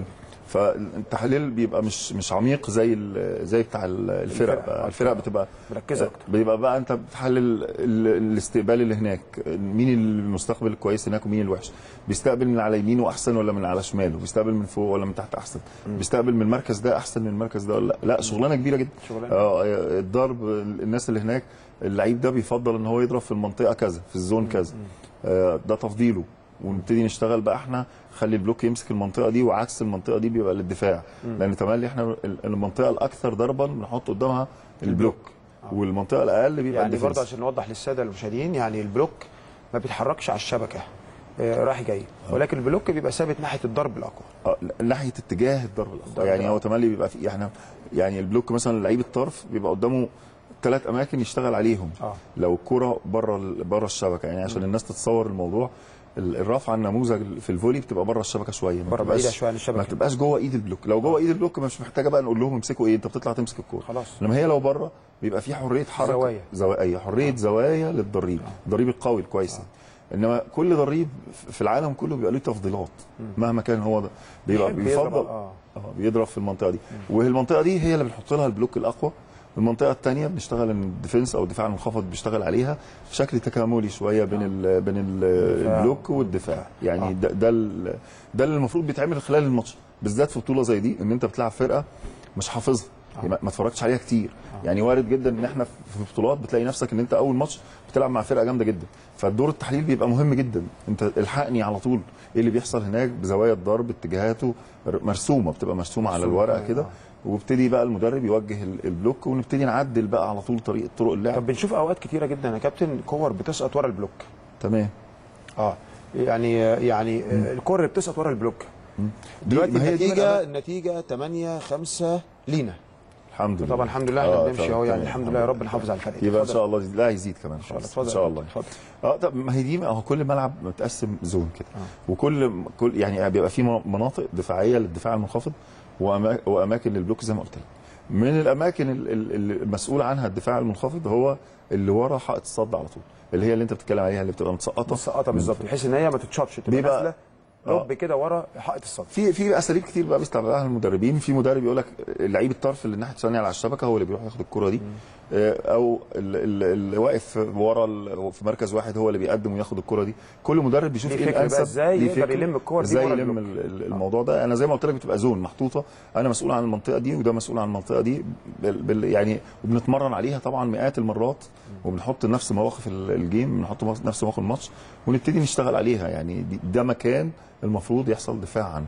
فالتحليل بيبقى مش مش عميق زي ال- زي بتاع ال- الفرق الفرق. بقى. الفرق بتبقى مركزة أكتر. بيبقى بقى انت بتحلل ال- الاستقبال اللي هناك مين المستقبل الكويس هناك ومين الوحش بيستقبل من على يمينه احسن ولا من على شماله بيستقبل من فوق ولا من تحت احسن بيستقبل من المركز ده احسن من المركز ده ولا لا لا شغلانه كبيره جدا شغلانة. اه الضرب الناس اللي هناك اللعيب ده بيفضل ان هو يضرب في المنطقه كذا في الزون كذا آه، ده تفضيله ونبتدي نشتغل بقى احنا خلي البلوك يمسك المنطقه دي وعكس المنطقه دي بيبقى للدفاع مم. لان تملي احنا ال- المنطقه الاكثر ضربا بنحط قدامها البلوك والمنطقه الاقل بيبقى يعني الديفنس. برضه عشان نوضح للساده المشاهدين يعني البلوك ما بيتحركش على الشبكه آه، رايح جاي ولكن البلوك بيبقى ثابت ناحيه الضرب الاقوى اه ناحيه اتجاه الضرب الاقوى يعني هو تملي بيبقى في احنا يعني البلوك مثلا لعيب الطرف بيبقى قدامه ثلاث اماكن يشتغل عليهم اه لو الكره بره بره الشبكه يعني عشان الناس تتصور الموضوع ال- الرفعه النموذج في الفولي بتبقى بره الشبكه شويه ما بره بتبقاش- بعيدة شوية عن الشبكة. ما تبقاش جوه ايد البلوك لو جوه ايد البلوك مش محتاجه بقى نقول لهم امسكوا ايه انت بتطلع تمسك الكوره خلاص لما هي لو بره بيبقى في حريه حركه زوايا. زوايا حريه زوايا للضريب الضريب القوي الكويس انما كل ضريب في العالم كله بيبقى له تفضيلات مهما كان هو ده بيبقى بيحب يضرب، بيفضل آه. اه بيضرب في المنطقه دي والمنطقه دي هي اللي بنحط لها البلوك الاقوى المنطقه الثانيه بنشتغل ان الديفنس او الدفاع المنخفض بيشتغل عليها بشكل تكاملي شويه بين ال بين ال الدفاع. البلوك والدفاع يعني ده ده ال- ده اللي المفروض بيتعمل خلال الماتش بالذات في بطوله زي دي ان انت بتلعب فرقه مش حافظها يعني ما ما اتفرجتش عليها كتير يعني وارد جدا ان احنا في بطولات بتلاقي نفسك ان انت اول ماتش بتلعب مع فرقه جامده جدا فالدور التحليل بيبقى مهم جدا انت الحقني على طول ايه اللي بيحصل هناك بزوايا الضرب اتجاهاته مرسومه بتبقى مرسومه على مرسومة، الورقه آه. كده وابتدي بقى المدرب يوجه ال- البلوك ونبتدي نعدل بقى على طول طريقه طرق اللعب طب بنشوف اوقات كتيره جدا يا كابتن كور بتسقط ورا البلوك تمام اه يعني يعني آه، الكور اللي بتسقط ورا البلوك دلوقتي ما هي دي النتيجه بقى- النتيجه 8 5 لينا الحمد لله طبعا الحمد لله احنا آه، بنمشي طبعاً، او يعني تمام. الحمد لله يا رب نحافظ على الفريق يبقى ان اتفضل. شاء الله لا يزيد كمان ان شاء الله، ان اتفضل. شاء الله اتفضل. اه طب ما هي دي ما هو كل ملعب متقسم زون كده وكل كل يعني بيبقى في مناطق دفاعيه للدفاع المنخفض وأما- واماكن للبلوك زي ما قلت لك من الاماكن ال- ال- اللي المسؤول عنها الدفاع المنخفض هو اللي ورا حائط الصد على طول اللي هي اللي انت بتتكلم عليها اللي بتبقى متسقطه مسقطه بالظبط بحيث ان هي ما تتشطش تبقى بيبقى- نازله آه. لوب كده ورا حائط الصد في في اساليب كتير بقى بيستعملها المدربين في مدرب يقول لك لعيب الطرف اللي ناحيه الثانيه على الشبكه هو اللي بيروح ياخد الكره دي آه، او ال- ال- اللي واقف ورا ال- في مركز واحد هو اللي بيقدم وياخد الكره دي كل مدرب بيشوف ليه ايه فكر بقى الانسب إزاي ليه يقدر فكر، يلم الكور دي ازاي ورا يلم البلوك. ال- ال- الموضوع ده انا زي ما قلت لك بتبقى زون محطوطه انا مسؤول عن المنطقه دي وده مسؤول عن المنطقه دي بال بال يعني وبنتمرن عليها طبعا مئات المرات وبنحط نفس مواقف ال- الجيم بنحط مواقف- نفس مواقف الماتش ونبتدي نشتغل عليها يعني دي- ده مكان المفروض يحصل دفاع عنه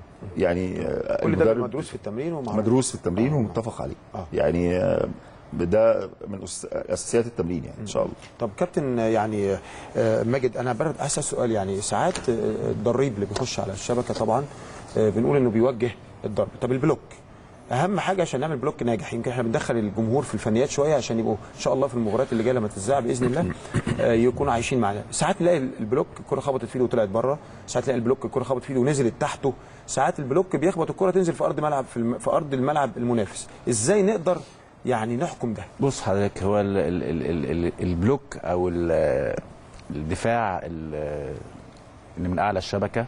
يعني آه، كل ده بيبقى المدرب مدروس في التمرين ومعروف مدروس في التمرين ومتفق عليه آه. يعني آه، ده من أس- اساسيات التمرين يعني ان شاء الله طب كابتن يعني آه، ماجد انا برد اسال سؤال يعني ساعات آه، الضريب اللي بيخش على الشبكه طبعا آه، بنقول انه بيوجه الضرب طب البلوك اهم حاجه عشان نعمل بلوك ناجح يمكن احنا بندخل الجمهور في الفنيات شويه عشان يبقوا ان شاء الله في المباريات اللي جايه لما تتذاع باذن الله آه، يكونوا عايشين معانا ساعات نلاقي البلوك الكره خبطت في ايده وطلعت بره ساعات نلاقي البلوك الكره خبطت في ايده ونزلت تحته ساعات البلوك بيخبط الكره تنزل في ارض ملعب في, الم... في ارض الملعب المنافس ازاي نقدر يعني نحكم ده بص حضرتك هو ال ال ال ال ال البلوك او ال- الدفاع ال- اللي من اعلى الشبكه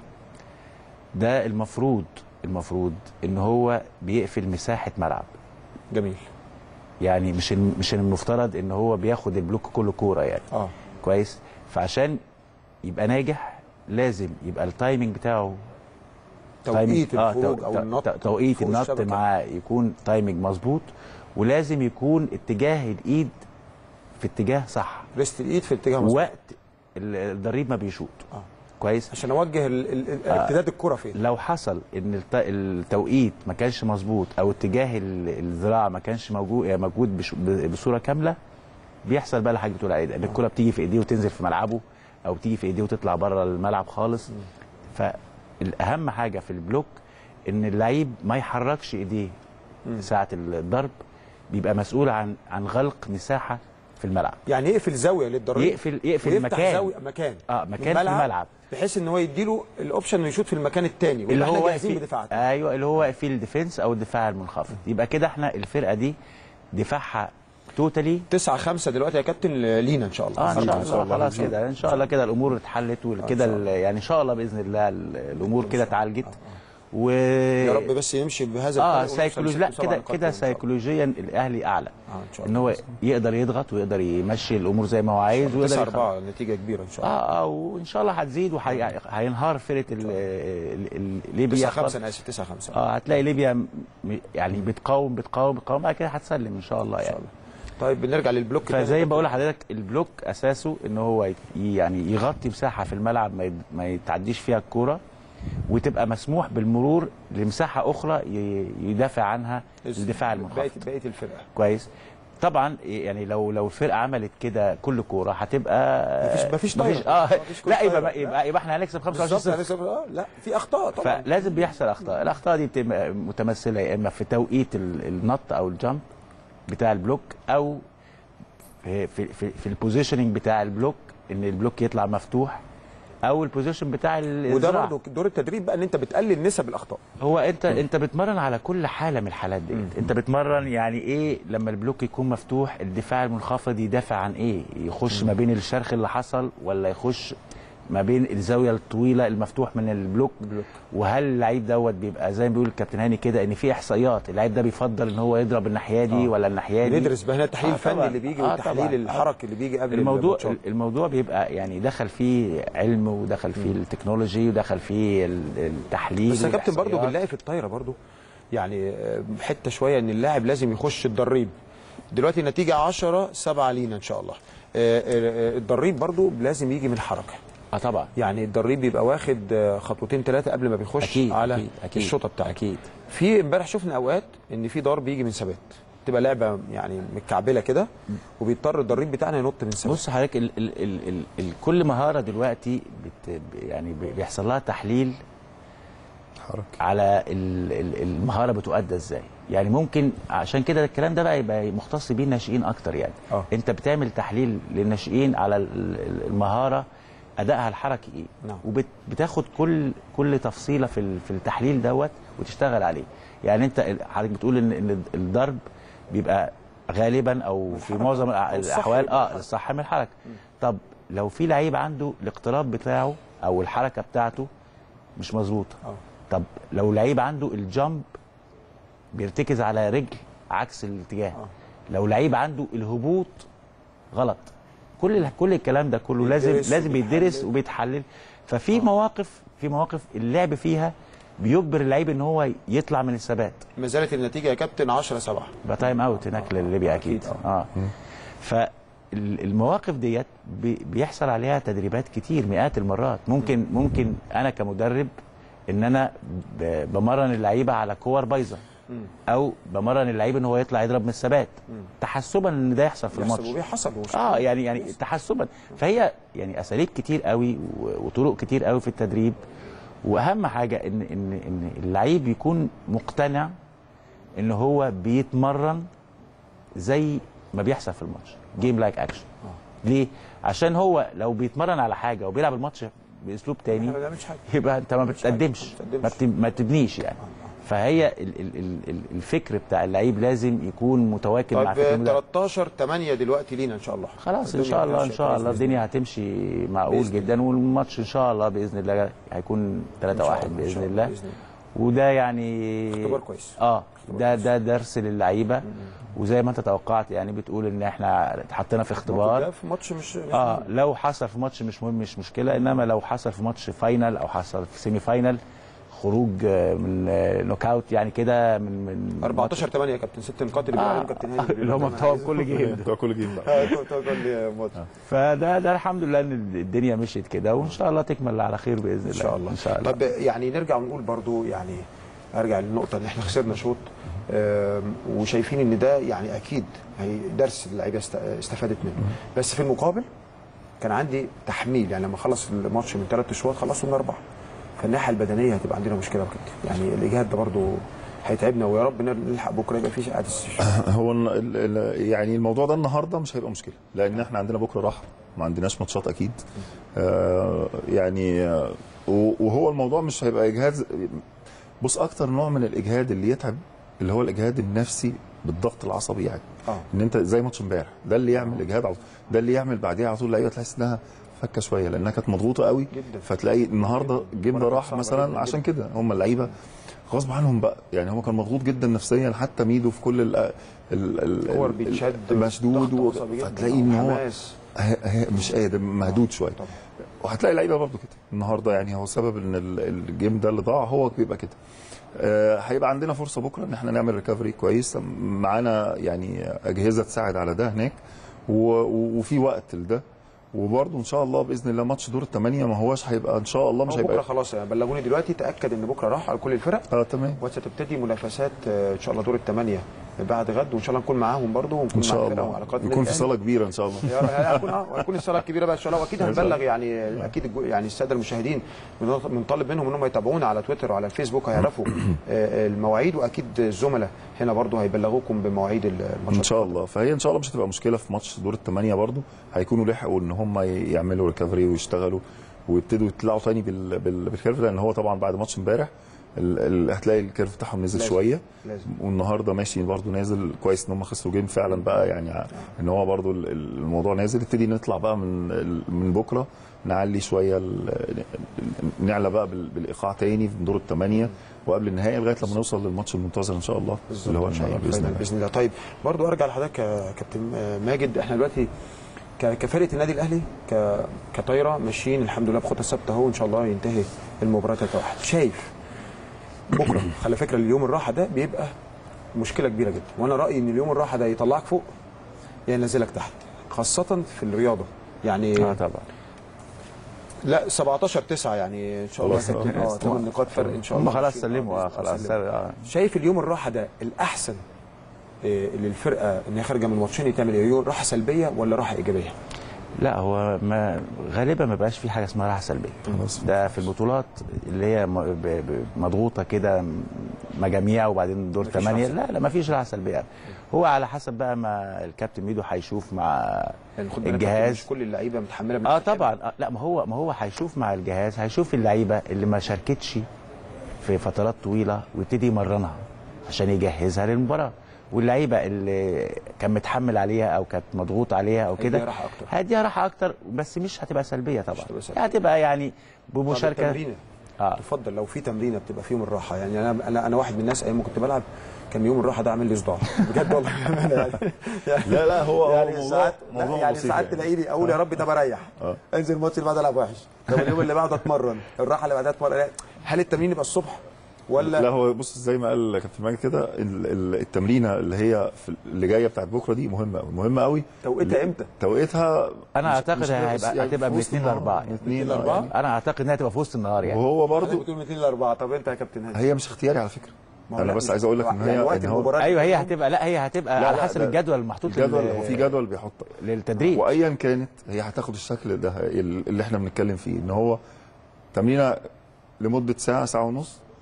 ده المفروض المفروض ان هو بيقفل مساحه ملعب جميل يعني مش الم- مش المفترض ان هو بياخد البلوك كله كوره يعني اه كويس فعشان يبقى ناجح لازم يبقى التايمنج بتاعه توقيت تايمينج- الخروج تو- او تو- النط توقيت فوق النط الشبكة. معاه يكون تايمنج مظبوط ولازم يكون اتجاه الايد في اتجاه صح ريست الايد في اتجاه مظبوط وقت ال- الضريب ما بيشوط آه. كويس عشان اوجه ال- ال- ال- آه. ارتداد الكره فين لو حصل ان الت- التوقيت ما كانش مظبوط او اتجاه ال- الذراع ما كانش موجود يعني موجود بش- ب- بصوره كامله بيحصل بقى الحاجه بتقول عليه ده ان الكره بتيجي في ايديه وتنزل في ملعبه او بتيجي في ايديه وتطلع بره الملعب خالص فالاهم حاجه في البلوك ان اللعيب ما يحركش ايديه ساعه الضرب بيبقى مسؤول عن عن غلق مساحه في الملعب يعني يقفل زاويه للضريب يقفل يقفل ويفتح مكان زاويه مكان اه مكان في الملعب بحيث ان هو يديله الاوبشن انه يشوط في المكان الثاني اللي اللي هو احنا واقف جاهزين في- بدفاعاتنا ايوه اللي هو واقف في الديفنس او الدفاع المنخفض يبقى كده احنا الفرقه دي دفاعها توتالي 9 5 دلوقتي يا كابتن لينا ان شاء الله اه ان أربعة شاء الله خلاص كده ان شاء الله كده الامور اتحلت وكده ال- يعني ان شاء الله باذن الله ال- الامور كده اتعالجت و يا رب بس يمشي بهذا اه الفرق ونوصل سيكولوجي لا لست وسبع كده نقاط كده إن شاء الله. سيكولوجيا الاهلي اعلى اه ان شاء ان الله هو يقدر يضغط ويقدر يمشي الامور زي ما هو عايز ويقدر 9 يخلص. 4 نتيجه كبيره ان شاء الله اه اه وان شاء الله هتزيد وهينهار فرقه ال- ال- ال- ليبيا 9 خالص. 5 انا اسف 9 5 اه هتلاقي ليبيا م- يعني بتقاوم بتقاوم بتقاوم بعد كده هتسلم ان شاء الله يعني طيب بنرجع للبلوك تاني. فزي ما بقول لحضرتك البلوك اساسه ان هو ي- يعني يغطي مساحه في الملعب ما يد- ما يتعديش فيها الكوره وتبقى مسموح بالمرور لمساحه اخرى ي- يدافع عنها الدفاع المنخفض بقيه بقيه الفرقه كويس طبعا يعني لو لو الفرقه عملت كده كل كوره هتبقى مفيش- مفيش طايرة. اه مفيش كرة لا يبقى طايرة. يبقى, يبقى احنا هنكسب 25 بالظبط صفر هنكسب- اه لا في اخطاء طبعا فلازم بيحصل اخطاء الاخطاء دي بتبقى متمثله يا اما في توقيت ال- النط او الجامب بتاع البلوك او في في في, في البوزيشننج بتاع البلوك ان البلوك يطلع مفتوح او البوزيشن بتاع ال- وده الذراع. برضه دور التدريب بقى ان انت بتقلل نسب الاخطاء هو انت انت بتمرن على كل حاله من الحالات دي انت بتمرن يعني ايه لما البلوك يكون مفتوح الدفاع المنخفض يدافع عن ايه يخش ما بين الشرخ اللي حصل ولا يخش ما بين الزاويه الطويله المفتوح من البلوك وهل اللعيب دوت بيبقى زي ما بيقول الكابتن هاني كده ان في احصائيات اللعيب ده بيفضل ان هو يضرب الناحيه دي ولا الناحيه دي ندرس بقى هنا التحليل آه الفني طبعاً. اللي بيجي آه والتحليل طبعاً. الحركي اللي بيجي قبل الموضوع الماتشات. الموضوع بيبقى يعني دخل فيه علم ودخل فيه التكنولوجي ودخل فيه ال- التحليل بس يا كابتن برضه والإحصائيات. بنلاقي في الطايره برضه يعني آه، حته شويه ان اللاعب لازم يخش الضريب دلوقتي النتيجه 10 7 لينا ان شاء الله آه، آه، آه، الضريب برضه لازم يجي من الحركه اه طبعا يعني الضريب بيبقى واخد آه، خطوتين ثلاثه قبل ما بيخش أكيد، على أكيد، أكيد، الشوطه بتاعته اكيد في امبارح شفنا اوقات ان في ضرب يجي من ثبات تبقى لعبه يعني متكعبله كده وبيضطر الضريب بتاعنا ينط من ثبات بص حضرتك ال ال ال ال ال كل مهاره دلوقتي بت يعني بي- بيحصل لها تحليل حركه على ال ال المهاره بتؤدى ازاي يعني ممكن عشان كده الكلام ده بقى يبقى مختص بيه الناشئين اكتر يعني آه. انت بتعمل تحليل للناشئين على ال- ال- المهاره ادائها الحركي ايه نعم. وبتاخد كل كل تفصيله في ال- في التحليل دوت وتشتغل عليه يعني انت حضرتك بتقول ان ان الضرب بيبقى غالبا او في معظم الأح- الصح الاحوال من اه الحركة. الصح من الحركه طب لو في لعيب عنده الاقتراب بتاعه او الحركه بتاعته مش مظبوطه آه. طب لو لعيب عنده الجامب بيرتكز على رجل عكس الاتجاه لو لعيب عنده الهبوط غلط كل ال- كل الكلام ده كله لازم بيدرس لازم يدرس وبيتحلل. وبيتحلل ففي مواقف في مواقف اللعب فيها بيجبر اللعيب ان هو يطلع من الثبات ما زالت النتيجه يا كابتن 10 7 يبقى تايم اوت هناك لليبيا اكيد اه فالمواقف ديت بي- بيحصل عليها تدريبات كتير مئات المرات ممكن ممكن انا كمدرب ان انا ب- بمرن اللعيبه على كور بايظه او بمرن اللعيب ان هو يطلع يضرب من الثبات تحسبا ان ده يحصل في الماتش حصل اه يعني يعني تحسبا فهي يعني اساليب كتير قوي و- وطرق كتير قوي في التدريب واهم حاجه ان ان ان اللعيب يكون مقتنع ان هو بيتمرن زي ما بيحصل في الماتش جيم لايك اكشن ليه عشان هو لو بيتمرن على حاجه وبيلعب الماتش باسلوب تاني ما بيعملش حاجه يبقى انت ما بتقدمش بتقدمش. ما, بت... ما تبنيش يعني فهي ال... ال... ال... ال- الفكر بتاع اللعيب لازم يكون متواكب مع فكر طب المدرب 13 8 دلوقتي لينا ان شاء الله خلاص ان الدنيا شاء الله ان ماشية شاء كويس الله بإذن الدنيا هتمشي معقول بإذن جدا والماتش ان شاء الله باذن الله هيكون 3 1 الله، إن باذن شاء الله بإذن الله. وده يعني اختبار كويس. اه ده ده درس للعيبه وزي ما انت توقعت يعني بتقول ان احنا اتحطينا في ده اختبار في ماتش مش مش اه لو حصل في ماتش مش مهم مش مشكله انما لو حصل في ماتش فاينل او حصل في سيمي فاينل خروج آه، من آه، نوك اوت يعني كده من من 14 8 يا كابتن ست نقاط اللي آه، بيقول عليهم كابتن هاني اللي هم بتوع كل جيم بتوع كل جيم بقى آه، بتوع كل ماتش فده ده الحمد لله ان الدنيا مشيت كده وان شاء الله تكمل على خير باذن الله ان شاء الله ان شاء الله طب يعني نرجع ونقول برضو يعني ارجع للنقطه ان احنا خسرنا شوط آم، وشايفين ان ده يعني اكيد هي درس اللعيبه است- استفادت منه بس في المقابل كان عندي تحميل يعني لما خلص الماتش من ثلاث اشواط خلصوا من اربعه فالناحيه البدنيه هتبقى عندنا مشكله بجد يعني الاجهاد ده برضو هيتعبنا ويا رب نلحق بكره يبقى في قعده هو ال- ال- ال- يعني الموضوع ده النهارده مش هيبقى مشكله لان احنا عندنا بكره راحه ما عندناش ماتشات اكيد آه يعني آه و- وهو الموضوع مش هيبقى اجهاد بص اكتر نوع من الاجهاد اللي يتعب اللي هو الاجهاد النفسي بالضغط العصبي يعني اه ان انت زي ماتش امبارح ده اللي يعمل اجهاد على طول. ده اللي يعمل بعديها على طول اللعيبه تحس انها فكه شويه لانها كانت مضغوطه قوي جدا. فتلاقي النهارده الجيم ده ورقة راح صعبة مثلا جدا عشان جدا. كده هم اللعيبه غصب عنهم بقى يعني هو كان مضغوط جدا نفسيا حتى ميدو في كل ال ال ال هو ال- بيتشد مشدود ضغط و- عصبي جدا فتلاقي ان هو حماس. ه- ه- مش قادر مهدود شويه طبعا. وهتلاقي لعيبه برضه كده النهارده يعني هو سبب ان ال- الجيم ده اللي ضاع هو بيبقى كده آه، هيبقى عندنا فرصه بكره ان احنا نعمل ريكفري كويس معانا يعني اجهزه تساعد على ده هناك و- و- وفي وقت لده وبرضه ان شاء الله باذن الله ماتش دور الثمانيه ما هوش هيبقى ان شاء الله مش هو بكره هيبقى خلاص يعني بلغوني دلوقتي تاكد ان بكره راح على كل الفرق اه تمام وستبتدي منافسات آه، ان شاء الله دور الثمانيه بعد غد وان شاء الله نكون معاهم برضو ونكون ان شاء مع الفرق الله وعلاقات يكون في صاله كبيره ان شاء الله يعني هيكون اه هيكون الصاله الكبيره بقى ان شاء الله واكيد إن شاء هنبلغ يعني اكيد الجو- يعني الساده المشاهدين بن- بنطالب منهم ان هم يتابعونا على تويتر وعلى الفيسبوك هيعرفوا آه، المواعيد واكيد الزملاء هنا برضو هيبلغوكم بمواعيد الماتشات ان شاء الله فهي ان شاء الله مش هتبقى مشكله في ماتش دور الثمانيه برضو هيكونوا لحقوا ان هم يعملوا ريكفري ويشتغلوا ويبتدوا يطلعوا تاني بال... بال... بالكيرف لان هو طبعا بعد ماتش امبارح ال... ال... هتلاقي الكيرف بتاعهم نزل لازم. شويه لازم. والنهارده ماشي برضو نازل كويس ان هم خسروا جيم فعلا بقى يعني ع- ان هو برضو ال- ال- الموضوع نازل نبتدي نطلع بقى من ال- من بكره نعلي شويه ال... نعلى بقى بال... بالايقاع تاني في دور الثمانيه وقبل النهائي لغايه لما نوصل للماتش المنتظر ان شاء الله اللي هو ان شاء الله النهائي باذن الله باذن الله طيب برضو ارجع لحضرتك يا كابتن آه، ماجد احنا دلوقتي ك- كفرقه النادي الاهلي ك... كطايره ماشيين الحمد لله بخطى ثابته اهو ان شاء الله ينتهي المباراه 3 1 شايف بكره على فكره اليوم الراحه ده بيبقى مشكله كبيره جدا وانا رايي ان اليوم الراحه ده يطلعك فوق يا ينزلك تحت خاصه في الرياضه يعني اه طبعا لا 17 9 يعني ان شاء الله خلاص، كابتن آه. اه 8 نقاط فرق ان شاء هم الله خلاص 20 سلموا اه آه، خلاص سلموا. آه. شايف اليوم الراحه ده الاحسن إيه، للفرقه ان هي خارجه من ماتشين تعمل ايه يوم راحه سلبيه ولا راحه ايجابيه؟ لا هو ما غالبا ما بقاش في حاجه اسمها راحه سلبيه ده في البطولات اللي هي م- ب- ب- مضغوطه كده م- مجاميع وبعدين دور مفيش ثمانيه راحة لا لا ما فيش راحه سلبيه هو على حسب بقى ما الكابتن ميدو هيشوف مع يعني خد بالك الجهاز مش كل اللعيبه متحمله اه طبعا آه لا ما هو ما هو هيشوف مع الجهاز هيشوف اللعيبه اللي ما شاركتش في فترات طويله ويبتدي يمرنها عشان يجهزها للمباراه واللعيبه اللي كان متحمل عليها او كانت مضغوط عليها او هيديها كده راحة أكتر. هيديها راحه اكتر بس مش هتبقى سلبيه طبعا هتبقى سلبية. هتبقى يعني طب بمشاركه التمرينه اه تفضل لو في تمرينه بتبقى في يوم الراحه يعني انا انا انا واحد من الناس ايام ما كنت بلعب كان يوم الراحه ده عامل لي صداع بجد والله بأمانة يعني يعني لا لا هو هو يعني موضوع ساعات لا موضوع يعني بسيط ساعات يعني. تلاقيني اقول يا رب ده بريح آه. انزل الماتش اللي بعده العب وحش طب اليوم اللي بعده اتمرن الراحه اللي بعدها اتمرن هل التمرين يبقى الصبح ولا لا هو بص زي ما قال كابتن ماجد كده ال- ال- التمرينه اللي هي في اللي جايه بتاعت بكره دي مهمه قوي مهمه قوي توقيتها امتى؟ توقيتها انا مش- اعتقد مش- هيبقى يعني هتبقى في من وسط 2 ل النهار. 4 من اتنين 2 ل لأربعة؟ 4 انا اعتقد انها تبقى في وسط النهار يعني وهو برضه برضو بتقول من 2 ل 4 طب انت يا كابتن هاني هي مش اختياري على فكره ما هو انا لا، بس مش- عايز اقول لك ان يعني هي وقت إن هو المباراة ايوه هي هتبقى لا هي هتبقى لا، على لا، حسب ده- الجدول المحطوط الجدول لل- هو في جدول بيحط للتدريب وايا كانت هي هتاخد الشكل ده اللي احنا بنتكلم فيه ان هو تمرينه لمده ساعه ساعه ونص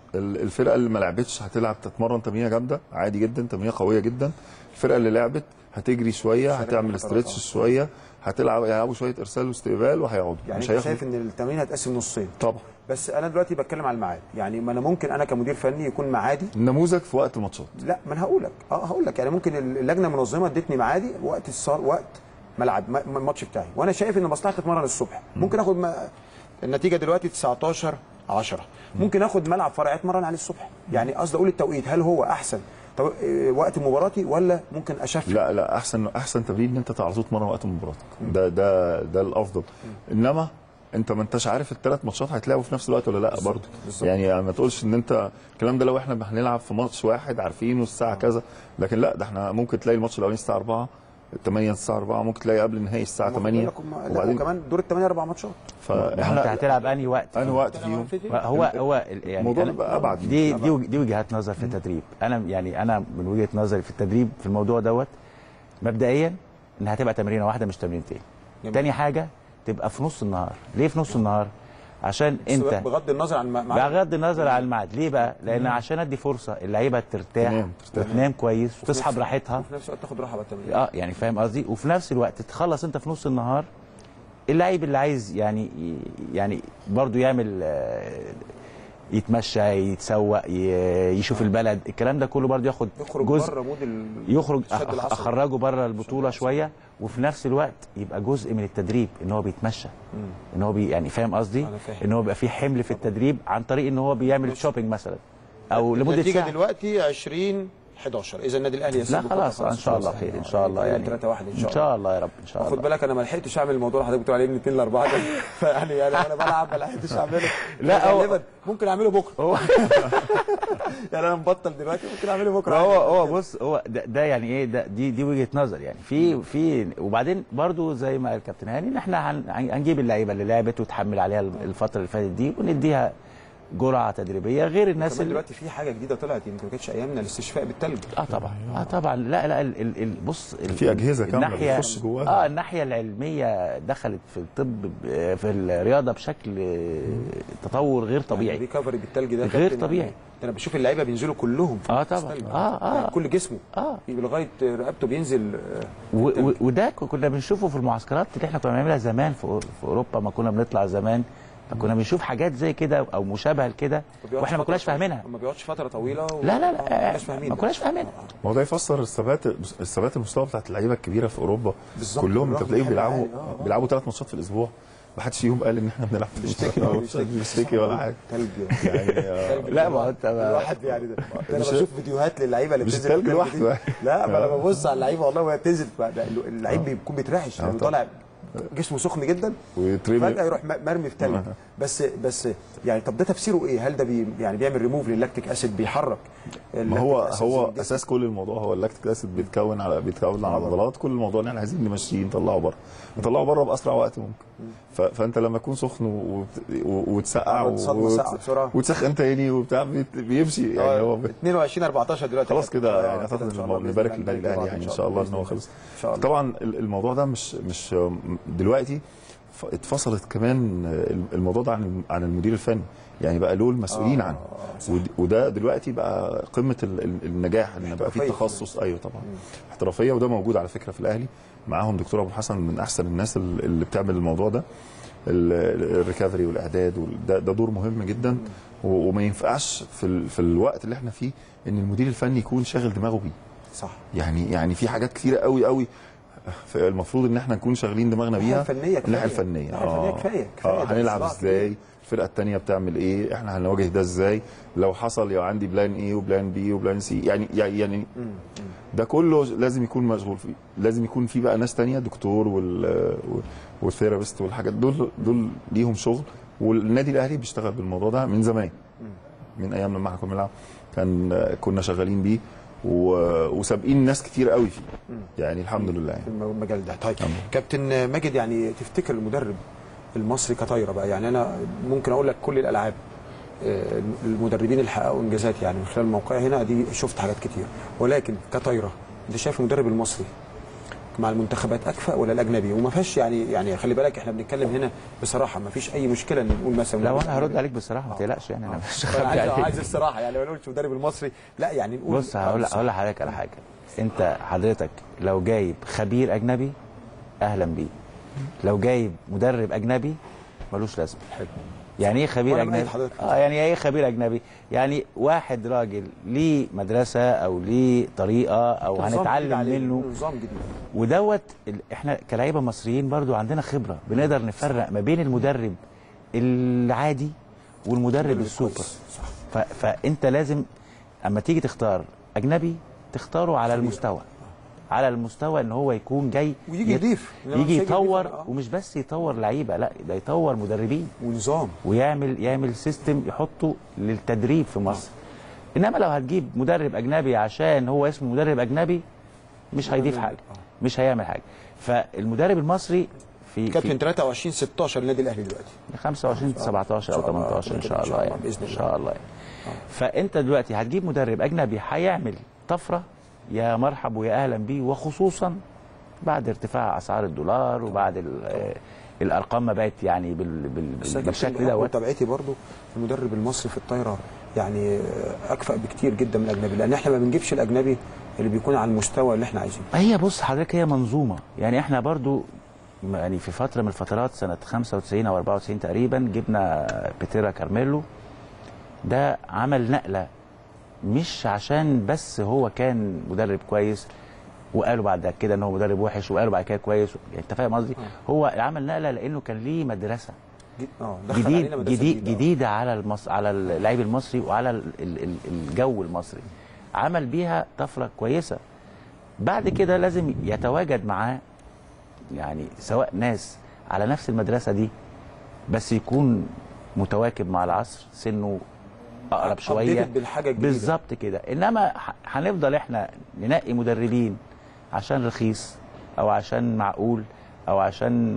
ال- الفرقه اللي ما لعبتش هتلعب تتمرن تمرينه جامده عادي جدا تمرينه قويه جدا الفرقه اللي لعبت هتجري شويه هتعمل استرتش شويه هتلعب يلعبوا شويه ارسال واستقبال وهيقعدوا يعني مش انت هياخدوا شايف ان التمرين هتقسم نصين طبعا بس انا دلوقتي بتكلم على الميعاد يعني ما انا ممكن انا كمدير فني يكون معادي النموذج في وقت الماتشات لا ما انا هقول لك اه هقول لك يعني ممكن اللجنه المنظمه ادتني معادي وقت الصار وقت ملعب م- الماتش بتاعي وانا شايف ان مصلحتي اتمرن الصبح ممكن اخد م... النتيجه دلوقتي 19 10 ممكن اخد ملعب فرعي اتمرن عليه الصبح يعني قصدي اقول التوقيت هل هو احسن تو... آه، وقت مباراتي ولا ممكن اشفت لا لا احسن احسن تمرين ان انت على طول تتمرن وقت مباراتك ده ده ده الافضل انما انت ما انتش عارف الثلاث ماتشات هيتلعبوا في نفس الوقت ولا لا برضه يعني ما تقولش ان انت الكلام ده لو احنا هنلعب في ماتش واحد عارفينه الساعه كذا لكن لا ده احنا ممكن تلاقي الماتش الاولاني الساعه 4 8 الساعه 4 ممكن تلاقي قبل النهائي الساعه 8 وبعدين وبعدين كمان دور الثمانيه اربع ماتشات ما انت فاحنا هتلعب انهي وقت انهي وقت فيهم هو هو ال- يعني الموضوع أنا- بيبقى ابعد دي دي دي وجهات نظر في التدريب انا يعني انا من وجهه نظري في التدريب في الموضوع دوت مبدئيا انها هتبقى تمرينه واحده مش تمرينتين جميل. تاني حاجه تبقى في نص النهار ليه في نص النهار عشان انت بغض النظر عن الم- مع- بغض النظر عن الميعاد ليه بقى لان عشان ادي فرصه اللعيبه ترتاح تنام، ترتاح. وتنام كويس وتصحى براحتها وفي نفس الوقت تاخد راحه بعد التمرين اه يعني فاهم قصدي وفي نفس الوقت تخلص انت في نص النهار اللعيب اللي عايز يعني يعني برضو يعمل آه، يتمشى يتسوق ي- يشوف البلد الكلام ده كله برضو ياخد يخرج جزء بره مود ال- يخرج الشد أخ- العصبي. اخرجه بره البطوله شويه وفي نفس الوقت يبقى جزء من التدريب ان هو بيتمشى ان هو بي يعني فاهم قصدي أنا فاهم. ان هو بيبقى فيه حمل في التدريب عن طريق ان هو بيعمل شوبينج مثلا او لمده النتيجه ساعه دلوقتي 20 11 اذا النادي الاهلي يسيب لا بكرة خلاص ان شاء الله خير ان شاء الله يعني 3 1 ان شاء الله ان شاء الله يا رب ان شاء الله خد بالك انا ما لحقتش اعمل الموضوع اللي حضرتك بتقول عليه من 2 ل 4 ده فيعني يعني وانا بلعب ما لحقتش اعمله لا، هو- غالبا ممكن اعمله بكره يعني انا مبطل دلوقتي ممكن اعمله بكره هو عادي. هو بص هو ده, ده يعني ايه ده دي دي وجهه نظر يعني في في وبعدين برضو زي ما قال الكابتن هاني ان احنا هن- هنجيب اللعيبه اللي لعبت وتحمل عليها الفتره اللي فاتت دي ونديها جرعه تدريبيه غير الناس كمان اللي دلوقتي في حاجه جديده طلعت يمكن ما كانتش ايامنا الاستشفاء بالثلج اه طبعا اه طبعا لا لا ال ال ال بص ال- في أجهزة كاملة الناحية- بتخش جواها. اه الناحيه العلميه دخلت في الطب ب- في الرياضه بشكل آه، تطور غير طبيعي الريكفري بالثلج ده غير كابتن طبيعي. يعني انا بشوف اللعيبه بينزلوا كلهم في اه نص طبعا الثلج. اه اه يعني كل جسمه اه لغايه رقبته بينزل آه، و- و- وده ك- كنا بنشوفه في المعسكرات اللي احنا كنا بنعملها زمان في أور- في اوروبا ما كنا بنطلع زمان فكنا بنشوف حاجات زي كده او مشابهه لكده ما بيقعدش واحنا ما فترة كناش طويلة. فاهمينها ما بيقعدش فتره طويله و... لا لا آه، لا ما كناش فاهمين ما كناش فاهمينها ما هو ده يفسر الثبات الثبات المستوى بتاعت اللعيبه الكبيره في اوروبا بالظبط. كلهم انت بالرغم بتلاقيهم من بيلعبوا حاجة عالي. آه، آه. بيلعبوا ثلاث ماتشات في الاسبوع ما حدش فيهم قال ان احنا بنلعب في بيشتكي الأسبوع. ولا بيشتكي بيشتكي ولا حاجه ثلج يعني آه، لا ما هو انت ما- الواحد يعني ده ده انا مش- بشوف فيديوهات للعيبه اللي مش بتنزل التلج في لوحده دي. يعني. لا ما انا آه. ببص على اللعيبه والله وهي بتنزل ده اللعيب بيكون بيترعش لانه طبعا. طالع جسمه سخن جدا ويترمي فجاه يروح م- مرمي في تلج آه. بس بس يعني طب ده تفسيره ايه؟ هل ده بي يعني بيعمل ريموف للاكتيك اسيد بيحرك ما هو اللاكتيك أسيد هو في الجسم؟ اساس كل الموضوع هو اللاكتيك اسيد بيتكون على بيتكون على العضلات كل الموضوع ان احنا عايزين نمشيه نطلعه بره نطلعه بره باسرع وقت ممكن ف- فانت لما تكون سخن وبت- و- وتسقع آه، صدمة وت- ساقعة بسرعة. وتسخن تاني وبتاع بيت- بيمشي يعني هو ب- 22 14 دلوقتي خلاص كده آه، يعني كده اعتقد إن شاء الله إن بإذن نبارك الله للنادي نبارك الاهلي لبعض يعني إن ان شاء شاء الله الله ان هو بإذن خلص إن شاء الله. طبعا ال- الموضوع ده مش مش دلوقتي ف- اتفصلت كمان الموضوع ده عن عن المدير الفني يعني بقى له المسؤولين آه، عنه ود- وده دلوقتي بقى قمه ال- ال- النجاح ان بقى في احترافية. تخصص ايوه طبعا احترافيه وده موجود على فكره في الاهلي معاهم دكتور ابو الحسن من احسن الناس ال- اللي بتعمل الموضوع ده ال- ال- الريكفري والاعداد وال- ده, ده دور مهم جدا و- وما ينفعش في ال- في الوقت اللي احنا فيه ان المدير الفني يكون شاغل دماغه بيه صح يعني يعني في حاجات كتيره قوي قوي المفروض ان احنا نكون شاغلين دماغنا بيها الناحية الفنية الناحيه كفاية. الفنيه الناحية الفنية كفاية. كفاية. اه ده هنلعب صراع ازاي الفرقه الثانيه بتعمل ايه احنا هنواجه ده ازاي لو حصل يبقى عندي بلان ايه وبلان بي وبلان سي يعني يعني يعني ده كله لازم يكون مشغول فيه لازم يكون في بقى ناس تانية دكتور وال والثيرابيست والحاجات دول دول ليهم شغل والنادي الاهلي بيشتغل بالموضوع ده من زمان من ايام لما احنا كنا بنلعب كان كنا شغالين بيه و- وسابقين ناس كتير قوي فيه يعني الحمد لله يعني. في المجال ده طيب كابتن ماجد يعني تفتكر المدرب المصري كطايره بقى يعني انا ممكن اقول لك كل الالعاب آه، المدربين اللي حققوا انجازات يعني من خلال موقعي هنا دي شفت حاجات كتير ولكن كطايره انت شايف المدرب المصري مع المنتخبات اكفأ ولا الاجنبي وما فيهاش يعني يعني خلي بالك احنا بنتكلم هنا بصراحه ما فيش اي مشكله ان نقول مثلا لو انا هرد عليك بصراحه ما تقلقش يعني انا مش انا هخبي عايز عليك. عايز الصراحه يعني ما نقولش المدرب المصري لا يعني نقول بص هقول هقول لحضرتك على حاجه انت حضرتك لو جايب خبير اجنبي اهلا بيه لو جايب مدرب اجنبي ملوش لازمه حلو يعني ايه خبير وأنا اجنبي مأيد حضرتك. اه يعني ايه خبير اجنبي يعني واحد راجل ليه مدرسه او ليه طريقه او نظام جديد هنتعلم عليه، منه نظام جديد ودوت ال- احنا كلاعيبه مصريين برضو عندنا خبره بنقدر نفرق ما بين المدرب العادي والمدرب السوبر ف... فانت لازم اما تيجي تختار اجنبي تختاره على المستوى على المستوى ان هو يكون جاي ويجي يت- يضيف. لما يجي مش هيجي يطور يضيف، آه. ومش بس يطور لعيبه لا ده يطور مدربين ونظام ويعمل يعمل سيستم يحطه للتدريب في مصر انما لو هتجيب مدرب اجنبي عشان هو اسمه مدرب اجنبي مش هيضيف حاجه مش هيعمل حاجه فالمدرب المصري في كابتن في 23 16 النادي الاهلي دلوقتي 25 17 او 18 ان شاء الله يعني بإذن ان شاء الله يعني. فانت دلوقتي هتجيب مدرب اجنبي هيعمل طفره يا مرحب ويا اهلا بيه وخصوصا بعد ارتفاع اسعار الدولار وبعد ال- آه، الارقام ما بقت يعني بال بال بس يا كابتن بالشكل بحكم دوت متابعتي برضو المدرب المصري في الطايره يعني اكفأ بكتير جدا من الاجنبي لان احنا ما بنجيبش الاجنبي اللي بيكون على المستوى اللي احنا عايزينه هي بص حضرتك هي منظومه يعني احنا برضو يعني في فتره من الفترات سنه 95 او 94 تقريبا جبنا بيتيرا كارميلو ده عمل نقله مش عشان بس هو كان مدرب كويس وقالوا بعد كده ان هو مدرب وحش وقالوا بعد كده كويس يعني انت فاهم قصدي هو عمل نقله لانه كان ليه مدرسه اه دخل جديد علينا مدرسة جديد جديدة. جديده على المص... على اللعيب المصري وعلى ال- ال- ال- الجو المصري عمل بيها طفره كويسه بعد كده لازم يتواجد معاه يعني سواء ناس على نفس المدرسه دي بس يكون متواكب مع العصر سنه اقرب شويه updated بالحاجة الجديدة. بالظبط كده انما ح- هنفضل احنا ننقي مدربين عشان رخيص او عشان معقول او عشان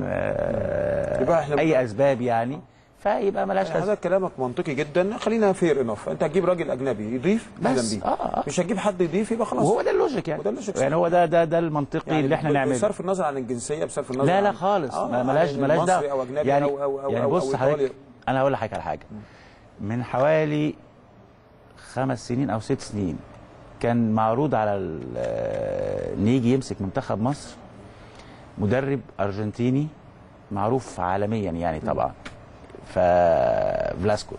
آه يبقى إحنا اي اسباب يعني فيبقى ملهاش هذا لازمه كلامك منطقي جدا خلينا فير انف انت هتجيب راجل اجنبي يضيف اهلا بس، بيه آه، آه. مش هتجيب حد يضيف يبقى خلاص وهو ده اللوجيك يعني وده اللوجيك يعني هو ده ده ده المنطقي اللي احنا ب- نعمله بصرف النظر عن الجنسيه بصرف النظر لا لا عن- خالص آه، ما ملاش يعني ملاش مصري دعوه او اجنبي يعني او او او يعني أو بص أو حضرتك إيطالي. انا هقول لحضرتك على حاجه من حوالي خمس سنين او ست سنين كان معروض على ال- آه، ان يجي يمسك منتخب مصر مدرب ارجنتيني معروف عالميا يعني طبعا ف فلاسكو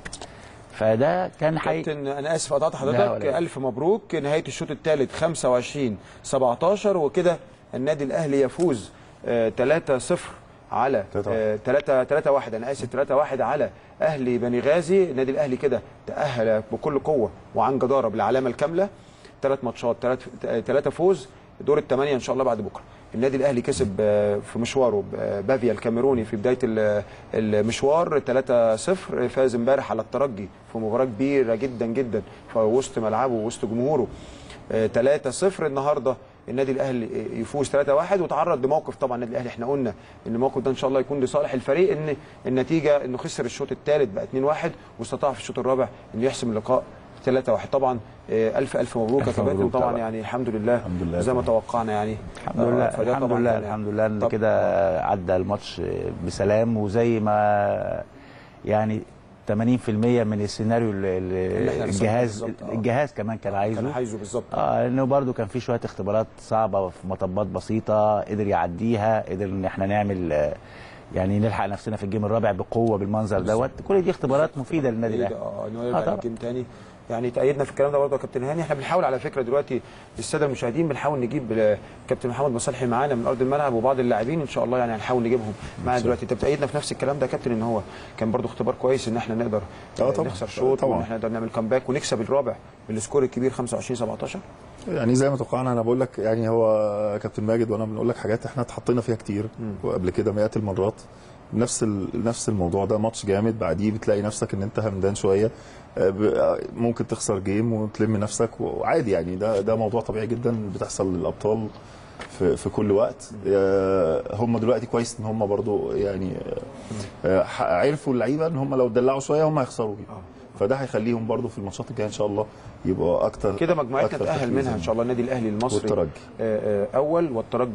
فده كان حي... كابتن انا اسف قطعت لا حضرتك ولا الف مبروك نهايه الشوط الثالث 25 17 وكده النادي الاهلي يفوز 3 0 على 3 3 1 انا اسف 3 1 على اهلي بني غازي النادي الاهلي كده تاهل بكل قوه وعن جداره بالعلامه الكامله ثلاث ماتشات ثلاثه فوز دور الثمانيه ان شاء الله بعد بكره النادي الاهلي كسب آه، في مشواره آه، بافيا الكاميروني في بدايه ال- المشوار 3-0 فاز امبارح على الترجي في مباراه كبيره جدا جدا في وسط ملعبه ووسط جمهوره آه، 3-0 النهارده النادي الاهلي يفوز 3-1 وتعرض لموقف طبعا النادي الاهلي احنا قلنا ان الموقف ده ان شاء الله يكون لصالح الفريق ان النتيجه انه خسر الشوط الثالث بقى 2-1 واستطاع في الشوط الرابع انه يحسم اللقاء 3 1 طبعا آه، الف الف مبروك يا ألف كابتن مبروك طبعا طبعا. يعني الحمد لله الحمد لله زي ما طبعا. توقعنا يعني الحمد لله آه، فده الحمد طبعاً لله كان- الحمد لله ان طب- كده عدى الماتش بسلام وزي ما يعني 80% من السيناريو اللي اللي إحنا اللي رسمناه الجهاز بالظبط، آه. الجهاز كمان كان عايزه كان عايزه بالظبط اه لانه برده كان في شويه اختبارات صعبه في مطبات بسيطه قدر يعديها قدر ان احنا نعمل آه، يعني نلحق نفسنا في الجيم الرابع بقوه بالمنظر دوت كل دي اختبارات مفيده للنادي الاهلي اه انه آه يرجع طبعاً. الجيم تاني يعني تأيدنا في الكلام ده برضه يا كابتن هاني احنا بنحاول على فكره دلوقتي الساده المشاهدين بنحاول نجيب آه، كابتن محمد مصالحي معانا من ارض الملعب وبعض اللاعبين ان شاء الله يعني هنحاول نجيبهم معانا دلوقتي انت بتأيدنا في نفس الكلام ده يا كابتن ان هو كان برضه اختبار كويس ان احنا نقدر آه آه، طبعاً. نخسر شوط طبعاً. وان احنا نقدر نعمل كامباك ونكسب الرابع بالسكور الكبير 25 17 يعني زي ما توقعنا انا بقول لك يعني هو كابتن ماجد وانا بنقول لك حاجات احنا اتحطينا فيها كتير وقبل كده مئات المرات نفس ال... نفس الموضوع ده ماتش جامد بعديه بتلاقي نفسك ان انت همدان شويه آه، ب- آه، ممكن تخسر جيم وتلم نفسك وعادي يعني ده ده موضوع طبيعي جدا بتحصل للابطال في, في كل وقت آه، هم دلوقتي كويس ان هم برضو يعني آه، ح- عرفوا اللعيبه ان هم لو اتدلعوا شويه هم هيخسروا جيم فده هيخليهم برضو في الماتشات الجايه ان شاء الله يبقوا اكتر كده مجموعتنا أكتر تأهل تركيزاً. منها ان شاء الله النادي الاهلي المصري والترجي. آه، آه، اول والترجي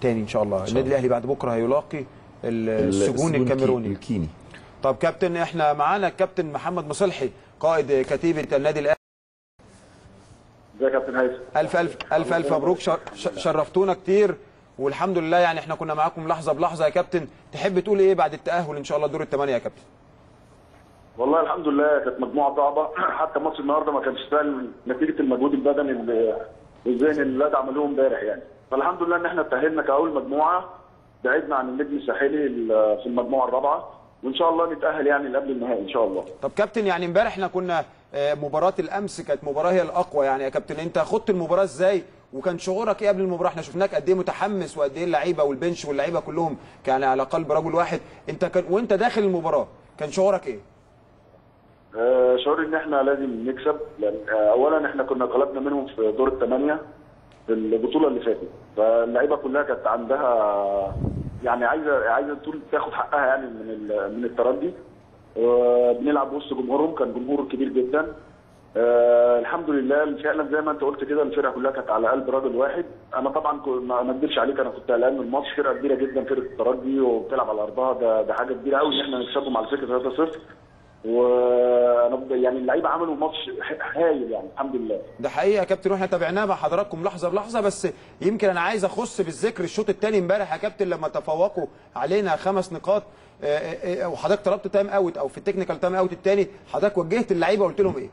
تاني ان شاء الله النادي الاهلي بعد بكره هيلاقي ال- السجون الكاميروني الكيني طب كابتن احنا معانا الكابتن محمد مصلحي قائد كتيبه النادي الاهلي ازيك يا كابتن هيثم الف الف الف الف مبروك شر- ش- شرفتونا كتير والحمد لله يعني احنا كنا معاكم لحظه بلحظه يا كابتن تحب تقول ايه بعد التاهل ان شاء الله دور الثمانيه يا كابتن والله الحمد لله كانت مجموعه صعبه حتى ماتش النهارده ما كانش سهل نتيجه المجهود البدني اللي- والذهني اللي الولاد عملوه امبارح يعني فالحمد لله ان احنا تاهلنا كاول مجموعه بعدنا عن النجم الساحلي ال- في المجموعه الرابعه وان شاء الله نتاهل يعني قبل النهائي ان شاء الله طب كابتن يعني امبارح احنا كنا آه، مباراه الامس كانت مباراه هي الاقوى يعني يا كابتن انت خدت المباراه ازاي وكان شعورك ايه قبل المباراه احنا شفناك قد ايه متحمس وقد ايه اللعيبه والبنش واللعيبه كلهم كان على قلب رجل واحد انت كان وانت داخل المباراه كان شعورك ايه آه، شعوري ان احنا لازم نكسب لان آه، اولا احنا كنا غلبنا منهم في دور الثمانيه في البطوله اللي فاتت فاللعيبه كلها كانت عندها يعني عايزه عايزه تقول تاخد حقها يعني من ال- من الترجي آه، بنلعب وسط جمهورهم كان جمهور كبير جدا آه الحمد لله فعلا زي ما انت قلت كده الفرقه كلها كانت على قلب راجل واحد انا طبعا كو- ما ما اكذبش عليك انا كنت قلقان من الماتش فرقه كبيره جدا فرقه الترجي وبتلعب على ارضها ده ده حاجه كبيره قوي ان احنا نكسبهم على فكره 3-0 وانا ب- يعني اللعيبه عملوا ماتش ح- هايل يعني الحمد لله ده حقيقه يا كابتن واحنا تابعناه مع حضراتكم لحظه بلحظه بس يمكن انا عايز اخص بالذكر الشوط الثاني امبارح يا كابتن لما تفوقوا علينا خمس نقاط آه، آه، آه، وحضرتك طلبت تايم اوت او في التكنيكال تايم اوت الثاني حضرتك وجهت اللعيبه قلت لهم ايه؟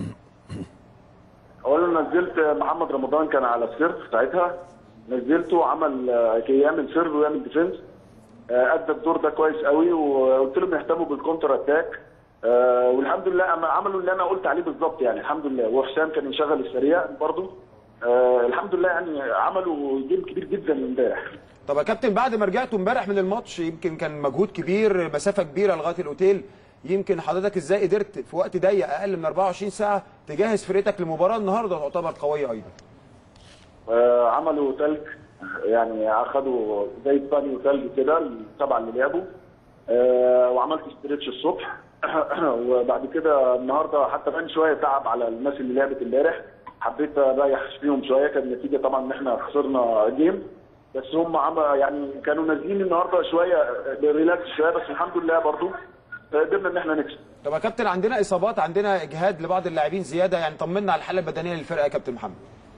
اولا نزلت محمد رمضان كان على السيرف ساعتها نزلته عمل آه، يعمل سيرف ويعمل ديفنس آه، ادى الدور ده كويس قوي وقلت لهم يهتموا بالكونتر اتاك آه، والحمد لله أما عملوا اللي انا قلت عليه بالظبط يعني الحمد لله وحسام كان يشغل السريع برضه آه، الحمد لله يعني عملوا جيم كبير جدا امبارح طب يا كابتن بعد ما رجعتوا امبارح من الماتش يمكن كان مجهود كبير مسافه كبيره لغايه الاوتيل يمكن حضرتك ازاي قدرت في وقت ضيق اقل من 24 ساعه تجهز فرقتك لمباراه النهارده تعتبر قويه ايضا آه، عملوا تلج يعني اخدوا زي بانيو تلج كده السبعه اللي لعبوا آه، وعملت استريتش الصبح وبعد كده النهارده حتى بان شويه تعب على الناس اللي لعبت امبارح حبيت اريح فيهم شويه كان النتيجه طبعا ان احنا خسرنا جيم بس هم عم يعني كانوا نازلين النهارده شويه ريلاكس شويه بس الحمد لله برضو قدرنا ان احنا نكسب طب يا كابتن عندنا اصابات عندنا اجهاد لبعض اللاعبين زياده يعني طمنا على الحاله البدنيه للفرقه يا كابتن محمد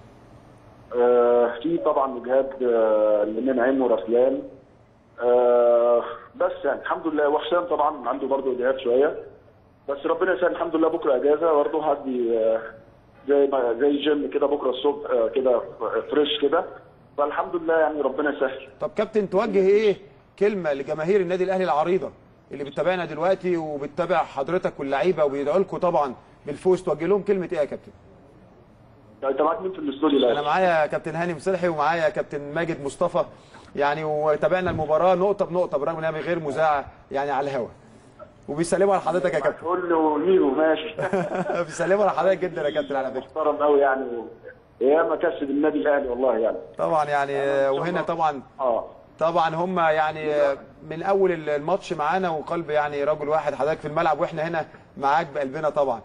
آه، في طبعا اجهاد آه، لمنعم ورسلان آه، بس يعني الحمد لله وحسام طبعا عنده برضه اجهاد شويه بس ربنا يسهل الحمد لله بكره اجازه برضه هدي آه، زي ما زي جيم كده بكره الصبح آه، كده فريش كده فالحمد لله يعني ربنا يسهل طب كابتن توجه ايه كلمه لجماهير النادي الاهلي العريضه اللي بتتابعنا دلوقتي وبتتابع حضرتك واللعيبه وبيدعوا لكم طبعا بالفوز توجه لهم كلمه ايه يا كابتن انت معاك مين في الاستوديو انا معايا كابتن هاني مصلحي ومعايا كابتن ماجد مصطفى يعني وتابعنا المباراه نقطه بنقطه برغم انها غير مذاعه يعني على الهوا وبيسلموا على حضرتك يا كابتن قول له ميرو ماشي بيسلموا على حضرتك جدا يا كابتن على فكره محترم قوي يعني ياما كسب النادي الاهلي والله يعني طبعا يعني وهنا طبعا اه طبعا هم يعني من اول الماتش معانا وقلب يعني رجل واحد حضرتك في الملعب واحنا هنا معاك بقلبنا طبعا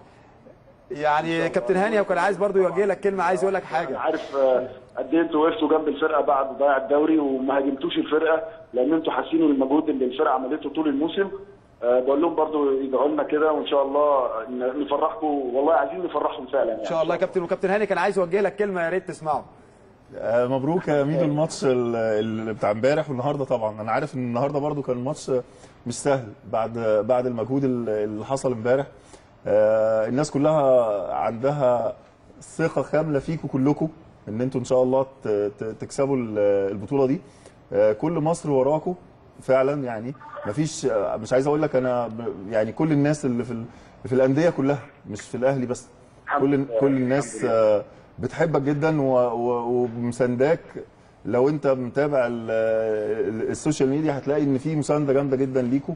يعني كابتن هاني وكان عايز برضو يوجه لك كلمه عايز يقول لك حاجه عارف آه، قد ايه انتوا وقفتوا جنب الفرقه بعد ضياع الدوري وما هاجمتوش الفرقه لان انتوا حاسين بالمجهود اللي الفرقه عملته طول الموسم آه، بقول لهم برضو يدعوا لنا كده وان شاء الله ن- نفرحكم والله عايزين نفرحهم فعلا يعني ان شاء الله يا كابتن وكابتن هاني كان عايز يوجه لك كلمه يا ريت تسمعه آه، مبروك يا ميدو الماتش ال- ال- بتاع امبارح والنهارده طبعا انا عارف ان النهارده برضو كان الماتش مش سهل بعد بعد المجهود ال- اللي حصل امبارح آه، الناس كلها عندها ثقه كامله فيكم كلكم ان انتوا ان شاء الله ت- ت- تكسبوا ال- البطوله دي آه، كل مصر وراكم فعلا يعني مفيش آه، مش عايز اقول لك انا ب- يعني كل الناس اللي في ال- في الانديه كلها مش في الاهلي بس كل كل الناس آه، بتحبك جدا و- و- ومسانداك لو انت متابع ال- ال- السوشيال ميديا هتلاقي ان في مسانده جامده جدا ليكم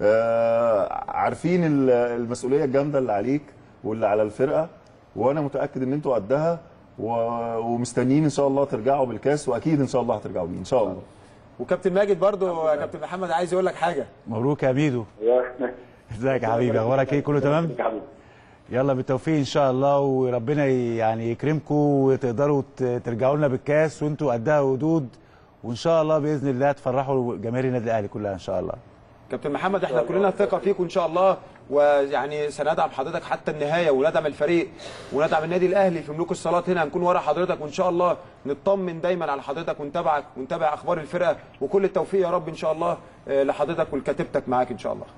آه، عارفين ال- المسؤوليه الجامده اللي عليك واللي على الفرقه وانا متاكد ان انتوا قدها و- ومستنيين ان شاء الله ترجعوا بالكاس واكيد ان شاء الله هترجعوا بيه ان شاء الله وكابتن ماجد برضو يا كابتن محمد عايز يقول لك حاجه مبروك يا ميدو ازيك يا حبيبي اخبارك ايه كله تمام يلا بالتوفيق ان شاء الله وربنا ي- يعني يكرمكم وتقدروا ت- ترجعوا لنا بالكاس وانتوا قدها ودود وان شاء الله باذن الله تفرحوا جماهير النادي الاهلي كلها ان شاء الله كابتن محمد احنا كلنا ثقه فيك وان شاء الله ويعني سندعم حضرتك حتى النهايه وندعم الفريق وندعم النادي الاهلي في ملوك الصالات هنا هنكون ورا حضرتك وان شاء الله نطمن دايما على حضرتك ونتابعك ونتابع اخبار الفرقه وكل التوفيق يا رب ان شاء الله آه، لحضرتك ولكتيبتك معاك ان شاء الله.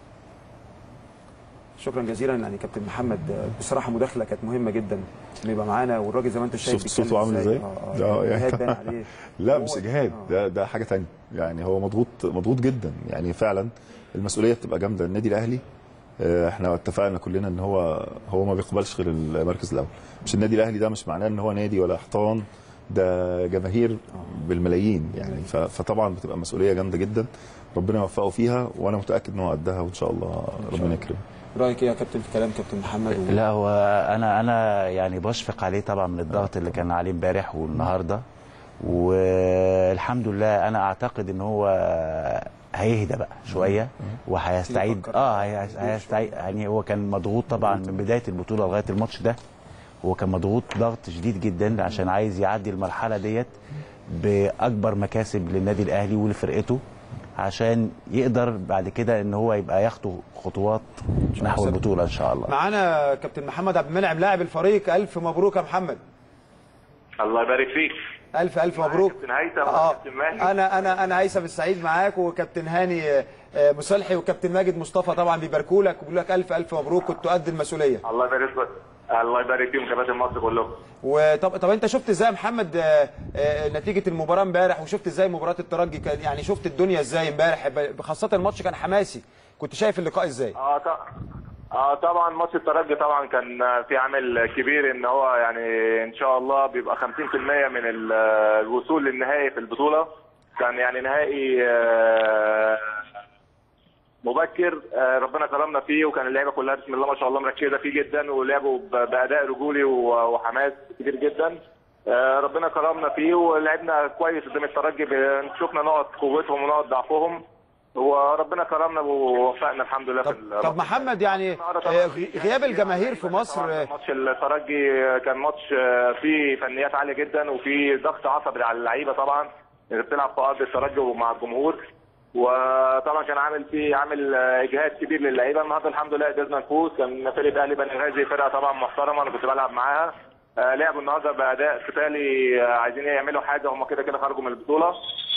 شكرا جزيلا يعني كابتن محمد آه، بصراحه مداخله كانت مهمه جدا انه يبقى معانا والراجل زي ما انت شايف شفت صوته بيتكلم عامل ازاي؟ اه آه، اه يعني الجهاد باين عليه لا وهو- مش اجهاد ده ده حاجه تانية يعني هو مضغوط مضغوط جدا يعني فعلا المسؤوليه بتبقى جامده النادي الاهلي آه، احنا اتفقنا كلنا ان هو هو ما بيقبلش غير المركز الاول مش النادي الاهلي ده مش معناه ان هو نادي ولا حيطان ده جماهير بالملايين يعني ف- فطبعا بتبقى مسؤوليه جامده جدا ربنا يوفقه فيها وانا متاكد ان هو قدها وان شاء الله ربنا يكرمه رايك ايه يا كابتن في كلام كابتن محمد و... لا هو انا انا يعني بشفق عليه طبعا من الضغط اللي كان عليه امبارح والنهارده والحمد لله انا اعتقد ان هو هيهدى بقى شويه وهيستعيد اه هي- هيستعيد يعني هو كان مضغوط طبعا من بدايه البطوله لغايه الماتش ده هو كان مضغوط ضغط شديد جدا عشان عايز يعدي المرحله ديت باكبر مكاسب للنادي الاهلي ولفرقته عشان يقدر بعد كده ان هو يبقى يخطو خطوات نحو البطوله ان شاء الله معانا كابتن محمد عبد المنعم لاعب الفريق الف مبروك يا محمد الله يبارك فيك الف الف مبروك كابتن هيثم اه وكابتن ماهي انا انا انا هيثم السعيد معاك وكابتن هاني آه، آه، مصلحي وكابتن ماجد مصطفى طبعا بيباركوا لك وبيقولوا لك الف الف مبروك كنت قد المسؤوليه الله يبارك فيك الله يبارك فيهم كباتن مصر كلهم وطب طب انت شفت ازاي يا محمد آه، آه، نتيجه المباراه امبارح وشفت ازاي مباراه الترجي كان يعني شفت الدنيا ازاي امبارح ب- خاصه الماتش كان حماسي كنت شايف اللقاء ازاي اه ط- اه طبعا ماتش الترجي طبعا كان في عامل كبير ان هو يعني ان شاء الله بيبقى 50% من ال- الوصول للنهائي في البطوله كان يعني نهائي آه، مبكر آه، ربنا كرمنا فيه وكان اللعيبه كلها بسم الله ما شاء الله مركزه فيه جدا ولعبوا ب- باداء رجولي و- وحماس كبير جدا آه، ربنا كرمنا فيه ولعبنا كويس قدام الترجي ب- شفنا نقط قوتهم ونقط ضعفهم وربنا كرمنا ووفقنا الحمد لله في ال- طب محمد يعني آه، غي- غياب الجماهير في مصر آه، ماتش الترجي كان ماتش آه، فيه فنيات عاليه جدا وفيه ضغط عصبي على اللعيبه طبعا اللي بتلعب في ارض الترجي ومع الجمهور وطبعا كان عامل فيه عامل آه، اجهاد كبير للعيبه النهارده الحمد لله قدرنا نفوز كان فرقه اهلي بني غازي فرقه طبعا محترمه انا كنت بلعب معاها آه، لعبوا النهارده باداء قتالي آه، عايزين يعملوا حاجه هم كده كده خرجوا من البطوله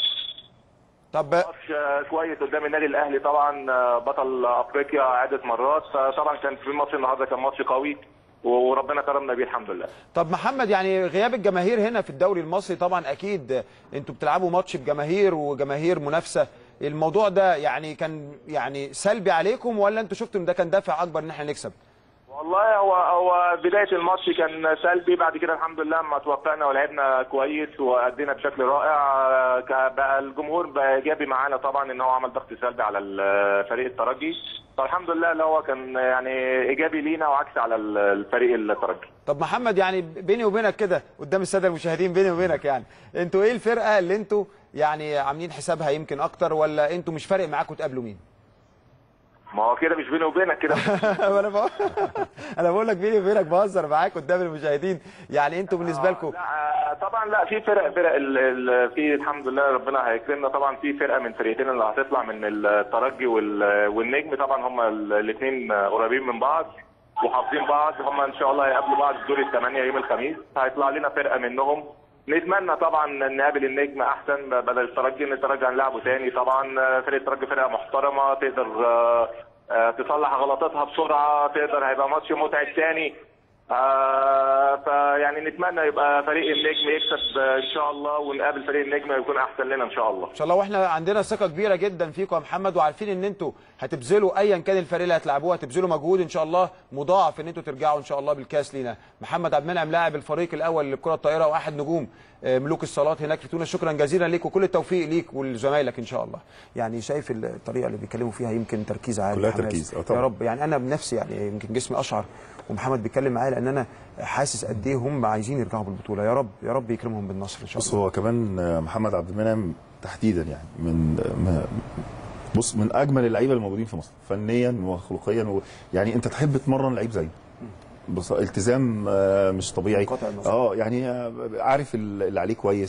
طب ماتش آه، كويس قدام النادي الاهلي طبعا آه، بطل افريقيا عده مرات فطبعا كان في ماتش النهارده كان ماتش قوي وربنا كرمنا بيه الحمد لله طب محمد يعني غياب الجماهير هنا في الدوري المصري طبعا اكيد انتوا بتلعبوا ماتش بجماهير وجماهير منافسه الموضوع ده يعني كان يعني سلبي عليكم ولا انتوا شفتوا ان ده كان دافع اكبر ان احنا نكسب والله هو هو بدايه الماتش كان سلبي بعد كده الحمد لله لما توفقنا ولعبنا كويس وادينا بشكل رائع آه، ك- بقى الجمهور بقى ايجابي معانا طبعا ان هو عمل ضغط سلبي على ال- فريق الترجي فالحمد لله اللي هو كان يعني ايجابي لينا وعكس على ال- الفريق الترجي طب محمد يعني بيني وبينك كده قدام الساده المشاهدين بيني وبينك يعني انتوا ايه الفرقه اللي انتوا يعني عاملين حسابها يمكن اكتر ولا انتوا مش فارق معاكم تقابلوا مين ما هو كده مش بيني وبينك كده انا بقول انا بقول لك بيني وبينك بهزر معاك قدام المشاهدين يعني انتوا بالنسبه لكم آه، طبعا لا في فرق فرق ال- ال- في الحمد لله ربنا هيكرمنا طبعا في فرقه من فرقتين اللي هتطلع من الترجي وال- والنجم طبعا هم الاثنين قريبين من بعض وحافظين بعض هم ان شاء الله هيقابلوا بعض في دور الثمانيه يوم الخميس هيطلع لنا فرقه منهم نتمنى طبعا ان نقابل النجم احسن بدل الترجي ان الترجي هنلعبه تاني طبعا آه، فرقه الترجي فرقه محترمه تقدر آه، آه، تصلح غلطاتها بسرعه تقدر هيبقى ماتش متعب تاني آه فيعني نتمنى يبقى فريق النجم يكسب آه، ان شاء الله ونقابل فريق النجم ويكون احسن لنا ان شاء الله ان شاء الله واحنا عندنا ثقه كبيره جدا فيكم يا محمد وعارفين ان انتوا هتبذلوا ايا كان الفريق اللي هتلعبوه هتبذلوا مجهود ان شاء الله مضاعف ان انتوا ترجعوا ان شاء الله بالكاس لينا محمد عبد المنعم لاعب الفريق الاول للكره الطائره واحد نجوم آه، ملوك الصالات هناك في تونس شكرا جزيلا ليك وكل التوفيق ليك ولزمايلك ان شاء الله يعني شايف الطريقه اللي بيتكلموا فيها يمكن تركيز عالي كلها حماس. تركيز، آه يا طبعا. رب يعني انا بنفسي يعني يمكن جسمي اشعر ومحمد بيتكلم معايا لان انا حاسس قد ايه هم عايزين يرجعوا بالبطوله يا رب يا رب يكرمهم بالنصر ان شاء الله بص هو كمان آه، محمد عبد المنعم تحديدا يعني من ما- بص من اجمل اللعيبه الموجودين في مصر فنيا وخلقيا و... يعني انت تحب تمرن لعيب زيه بص التزام آه، مش طبيعي منقطع النظر. اه يعني آه، عارف ال- اللي عليه كويس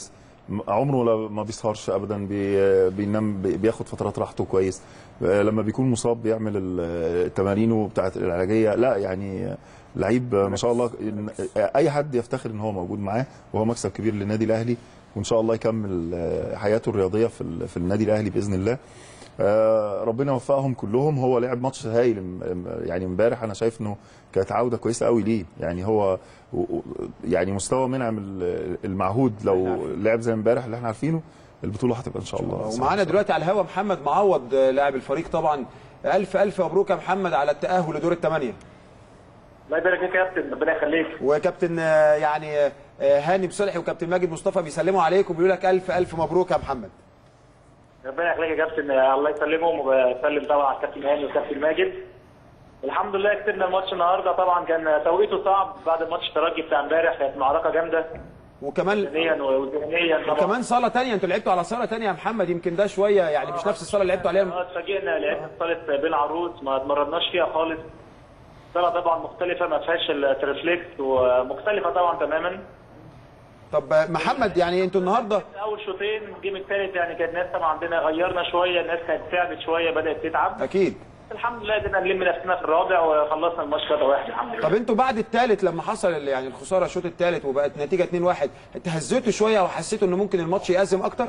م- عمره لا- ما بيسهرش ابدا بي بينام بي- بياخد فترات راحته كويس آه، لما بيكون مصاب بيعمل ال- تمارينه بتاعه العلاجيه لا يعني لعيب ما شاء الله إن- اي حد يفتخر ان هو موجود معاه وهو مكسب كبير للنادي الاهلي وان شاء الله يكمل آه، حياته الرياضيه في ال- في النادي الاهلي باذن الله آه، ربنا وفقهم كلهم هو لعب ماتش هايل ام- ام- يعني امبارح انا شايف انه كانت عوده كويسه قوي ليه يعني هو و- و- يعني مستوى منعم ال- المعهود لو لعب زي امبارح اللي احنا عارفينه البطوله هتبقى ان شاء الله ومعانا دلوقتي على الهوا محمد معوض آه، لاعب الفريق طبعا الف الف مبروك يا محمد على التاهل لدور الثمانيه الله يبارك فيك يا كابتن ربنا يخليك وكابتن آه، يعني آه، هاني بصلحي وكابتن ماجد مصطفى بيسلموا عليك وبيقولوا لك الف الف مبروك يا محمد ربنا يخليك يا كابتن الله يسلمهم وبسلم طبعا على الكابتن هاني والكابتن ماجد الحمد لله كسبنا الماتش النهارده طبعا كان توقيته صعب بعد الماتش الترجي بتاع امبارح كانت معركه جامده وكمان ذهنيا وذهنيا طبعا وكمان صاله ثانيه انتوا لعبتوا على صاله ثانيه يا محمد يمكن ده شويه يعني مش نفس الصاله اللي لعبتوا عليها اه اتفاجئنا لعبنا في صاله بين عروس ما اتمرناش فيها خالص صاله طبعا مختلفه ما فيهاش الترفليكس ومختلفه طبعا تماما طب آه، محمد يعني انتوا النهارده اول شوطين الجيم الثالث يعني كانت الناس طبعا عندنا غيرنا شويه الناس كانت تعبت شويه بدات تتعب اكيد الحمد لله قدرنا نلم نفسنا في الرابع وخلصنا الماتش 3-1 الحمد لله طب انتوا بعد الثالث لما حصل ال- يعني الخساره الشوط الثالث وبقت نتيجه 2-1 اتهزيتوا شويه وحسيتوا ان ممكن الماتش يأزم اكتر؟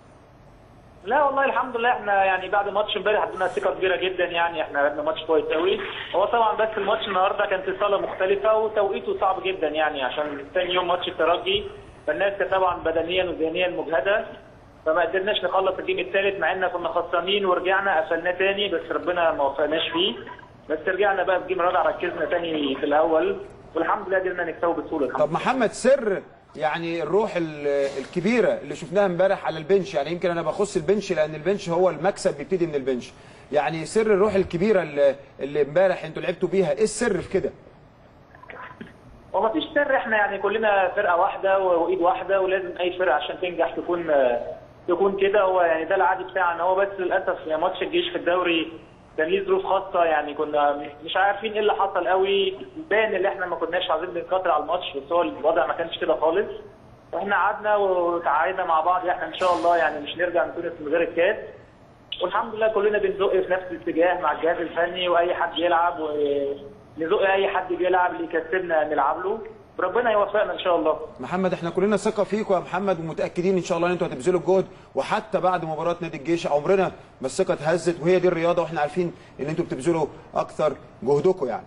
لا والله الحمد لله احنا يعني بعد ماتش امبارح عندنا ثقه كبيره جدا يعني احنا لعبنا ماتش كويس قوي هو طبعا بس الماتش النهارده كان في صاله مختلفه وتوقيته صعب جدا يعني عشان ثاني يوم ماتش الترجي فالناس كانت طبعا بدنيا وذهنيا مجهده فما قدرناش نخلص الجيم الثالث مع ان كنا خسرانين ورجعنا قفلناه تاني بس ربنا ما وفقناش فيه بس رجعنا بقى في الجيم الرابع ركزنا تاني في الاول والحمد لله قدرنا نكسبه بسهوله الحمد طب محمد سر يعني الروح ال- الكبيره اللي شفناها امبارح على البنش يعني يمكن انا بخص البنش لان البنش هو المكسب بيبتدي من البنش يعني سر الروح الكبيره اللي اللي امبارح انتوا لعبتوا بيها ايه السر في كده؟ هو مفيش سر احنا يعني كلنا فرقه واحده وايد واحده ولازم اي فرقه عشان تنجح تكون تكون كده هو يعني ده العادي بتاعنا هو بس للاسف يعني ماتش الجيش في الدوري كان ليه ظروف خاصه يعني كنا مش عارفين ايه اللي حصل قوي بان ان احنا ما كناش عايزين بنقاتل على الماتش بس هو الوضع ما كانش كده خالص واحنا قعدنا وتعايدنا مع بعض احنا ان شاء الله يعني مش نرجع من تونس من غير الكاس والحمد لله كلنا بنزق في نفس الاتجاه مع الجهاز الفني واي حد يلعب ونزق اي حد بيلعب اللي يكسبنا نلعب له وربنا يوفقنا ان شاء الله محمد احنا كلنا ثقه فيكم يا محمد ومتاكدين ان شاء الله ان انتوا هتبذلوا الجهد وحتى بعد مباراه نادي الجيش عمرنا ما الثقه اتهزت وهي دي الرياضه واحنا عارفين ان انتوا بتبذلوا اكثر جهدكم يعني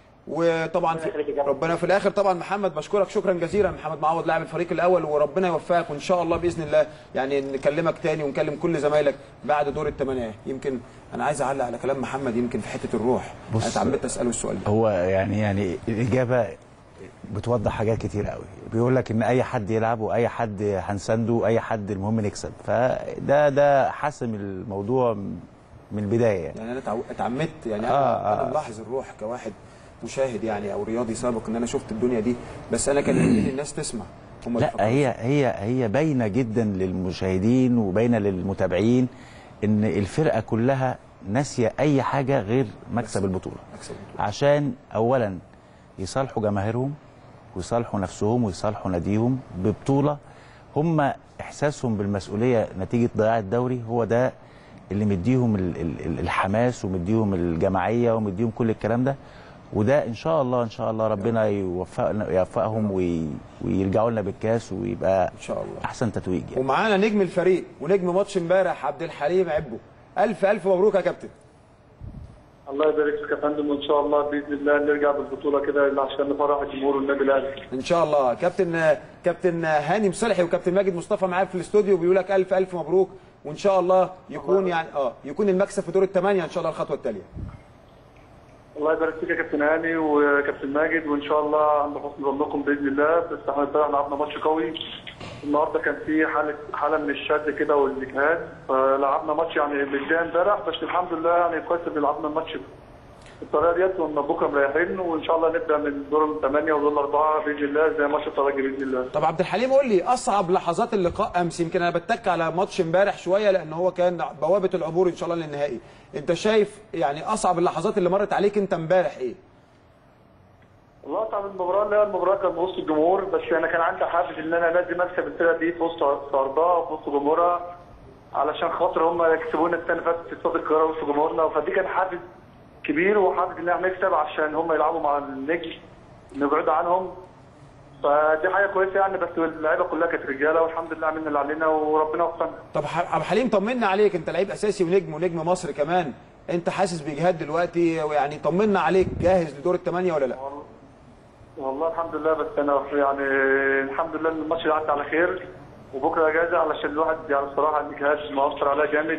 وطبعا في ربنا في الاخر طبعا محمد بشكرك شكرا جزيلا محمد معوض لاعب الفريق الاول وربنا يوفقك وان شاء الله باذن الله يعني نكلمك تاني ونكلم كل زمايلك بعد دور الثمانيه يمكن انا عايز اعلق على كلام محمد يمكن في حته الروح بص- انا اتعمدت اساله السؤال ده هو يعني يعني الاجابه بتوضح حاجات كتير قوي بيقول لك ان اي حد يلعب واي حد هنسنده اي حد المهم نكسب فده ده حسم الموضوع من البدايه يعني يعني انا اتعو- اتعمدت يعني انا آه، انا آه. ملاحظ الروح كواحد مشاهد يعني او رياضي سابق ان انا شفت الدنيا دي بس انا كان يهمني الناس تسمع هم اللي لا هي هي هي باينه جدا للمشاهدين وباينه للمتابعين ان الفرقه كلها ناسيه اي حاجه غير مكسب البطوله عشان اولا يصالحوا جماهيرهم ويصالحوا نفسهم ويصالحوا ناديهم ببطوله هم احساسهم بالمسؤوليه نتيجه ضياع الدوري هو ده اللي مديهم ال- ال- ال- الحماس ومديهم الجماعيه ومديهم كل الكلام ده وده ان شاء الله ان شاء الله ربنا يوفقنا يوفقهم وي- ويرجعوا لنا بالكاس ويبقى ان شاء الله احسن تتويج يعني. ومعانا نجم الفريق ونجم ماتش امبارح عبد الحليم عبو الف الف مبروك يا كابتن الله يبارك فيك يا فندم وان شاء الله باذن الله نرجع بالبطوله كده عشان نفرح الجمهور والنادي الاهلي ان شاء الله كابتن كابتن هاني مصلحي وكابتن ماجد مصطفى معايا في الاستوديو بيقول لك الف الف مبروك وان شاء الله يكون يعني اه يكون المكسب في دور الثمانيه ان شاء الله الخطوه التاليه الله يبارك فيك يا كابتن هاني وكابتن ماجد وان شاء الله عند حسن ظنكم باذن الله بس احنا امبارح لعبنا ماتش قوي النهارده كان في حاله حاله من الشد كده والاجهاد فلعبنا ماتش يعني متضايق امبارح بس الحمد لله يعني كويس ان لعبنا الماتش بالطريقه ديت وان بكره مريحين وان شاء الله نبدا من دور الثمانيه ودور الاربعه باذن الله زي ماتش الترجي باذن الله طب عبد الحليم قول لي اصعب لحظات اللقاء امس يمكن انا بتك على ماتش امبارح شويه لان هو كان بوابه العبور ان شاء الله للنهائي انت شايف يعني اصعب اللحظات اللي مرت عليك انت امبارح ايه والله طبعا المباراه اللي هي المباراه كانت وسط الجمهور بس انا كان عندي حافز ان انا لازم اكسب الفرقه دي في وسط في ارضها وفي وسط جمهورها علشان خاطر هم يكسبونا السنه اللي فاتت في استاد القاهره وسط جمهورنا فدي كان حافز كبير وحافز ان احنا نكسب عشان هم يلعبوا مع النجم نبعد عنهم فدي حاجه كويسه يعني بس اللعيبه كلها كانت رجاله والحمد لله عملنا اللي علينا وربنا وفقنا طب ح- عبد الحليم طمنا عليك انت لعيب اساسي ونجم ونجم مصر كمان انت حاسس باجهاد دلوقتي ويعني طمنا عليك جاهز لدور الثمانيه ولا لا والله الحمد لله بس انا يعني الحمد لله ان الماتش عدى على خير وبكره اجازه علشان الواحد يعني الصراحه عندي جهاز مؤثر عليا جامد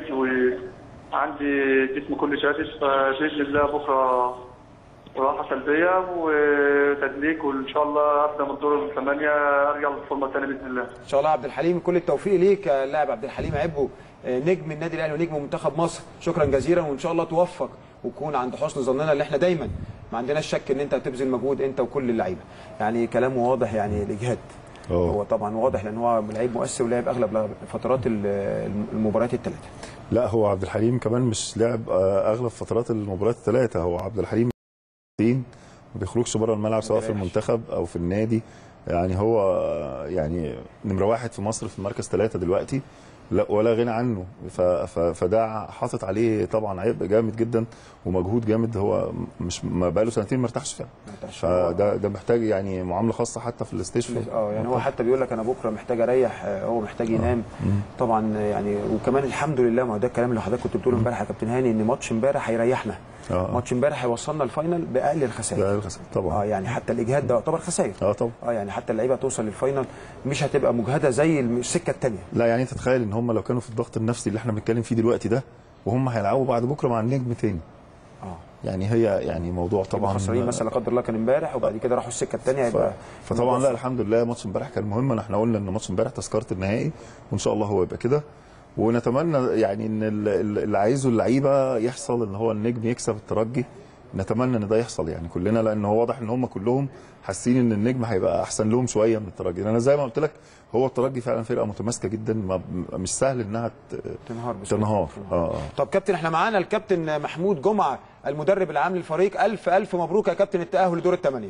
وعندي جسم كله شادد فباذن الله بكره راحه سلبيه وتدليك وان شاء الله ابدا من دور الثمانيه ارجع للفورمه ثاني باذن الله ان شاء الله عبد الحليم كل التوفيق ليك يا لاعب عبد الحليم عبو آه، نجم النادي الاهلي ونجم منتخب مصر شكرا جزيلا وان شاء الله توفق وتكون عند حسن ظننا اللي احنا دايما ما عندناش شك ان انت هتبذل مجهود انت وكل اللعيبه يعني كلامه واضح يعني الاجهاد هو طبعا واضح لان هو لعيب مؤثر ولعب اغلب فترات ال- المباريات الثلاثه لا هو عبد الحليم كمان مش لعب آه، اغلب فترات المباريات الثلاثه هو عبد الحليم ما بيخرجش بره الملعب سواء في المنتخب او في النادي يعني هو آه، يعني نمره واحد في مصر في مركز ثلاثه دلوقتي لا ولا غنى عنه ف- ف- فده حاطط عليه طبعا عبء جامد جدا ومجهود جامد هو مش ما بقاله سنتين ما ارتاحش فعلا فده ده محتاج يعني معامله خاصه حتى في الاستشفاء اه يعني هو حتى بيقول لك انا بكره محتاج اريح آه، هو محتاج ينام طبعا يعني وكمان الحمد لله ما هو ده الكلام اللي حضرتك كنت بتقوله امبارح يا كابتن هاني ان ماتش امبارح هيريحنا آه. ماتش امبارح هيوصلنا الفاينل باقل الخسائر باقل الخسائر طبعا اه يعني حتى الاجهاد ده يعتبر خسائر اه طبعا اه يعني حتى اللعيبه توصل للفاينل مش هتبقى مجهده زي السكه الثانيه لا يعني انت تتخيل ان هم لو كانوا في الضغط النفسي اللي احنا بنتكلم فيه دلوقتي ده وهم هيلعبوا بعد بكره مع النجم تاني اه يعني هي يعني موضوع طبعا طبعا خسرانين مثلا لا قدر الله كان امبارح وبعد كده راحوا السكه الثانيه يبقى فطبعا لا الحمد لله ماتش امبارح كان مهم احنا قلنا ان ماتش امبارح تذكره النهائي وان شاء الله هو يبقى كده ونتمنى يعني ان ال- ال- اللي عايزه اللعيبه يحصل ان هو النجم يكسب الترجي نتمنى ان ده يحصل يعني كلنا لان هو واضح ان هم كلهم حاسين ان النجم هيبقى احسن لهم شويه من الترجي انا زي ما قلت لك هو الترجي فعلا فرقه متماسكه جدا ما مش سهل انها ت- تنهار بسهولة. تنهار اه اه طب كابتن احنا معانا الكابتن محمود جمعه المدرب العام للفريق الف الف مبروك يا كابتن التاهل لدور الثمانيه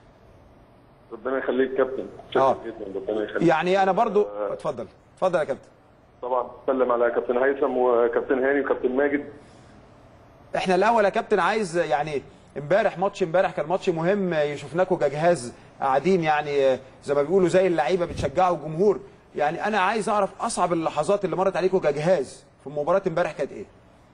ربنا يخليك كابتن شكرا جدا ربنا يخليك يعني انا برضو اتفضل اتفضل يا كابتن طبعا بسلم على كابتن هيثم وكابتن هاني وكابتن ماجد احنا الاول يا كابتن عايز يعني امبارح ماتش امبارح كان ماتش مهم شفناكم كجهاز قاعدين يعني زي ما بيقولوا زي اللعيبه بتشجعوا الجمهور يعني انا عايز اعرف اصعب اللحظات اللي مرت عليكم كجهاز في مباراه امبارح كانت ايه؟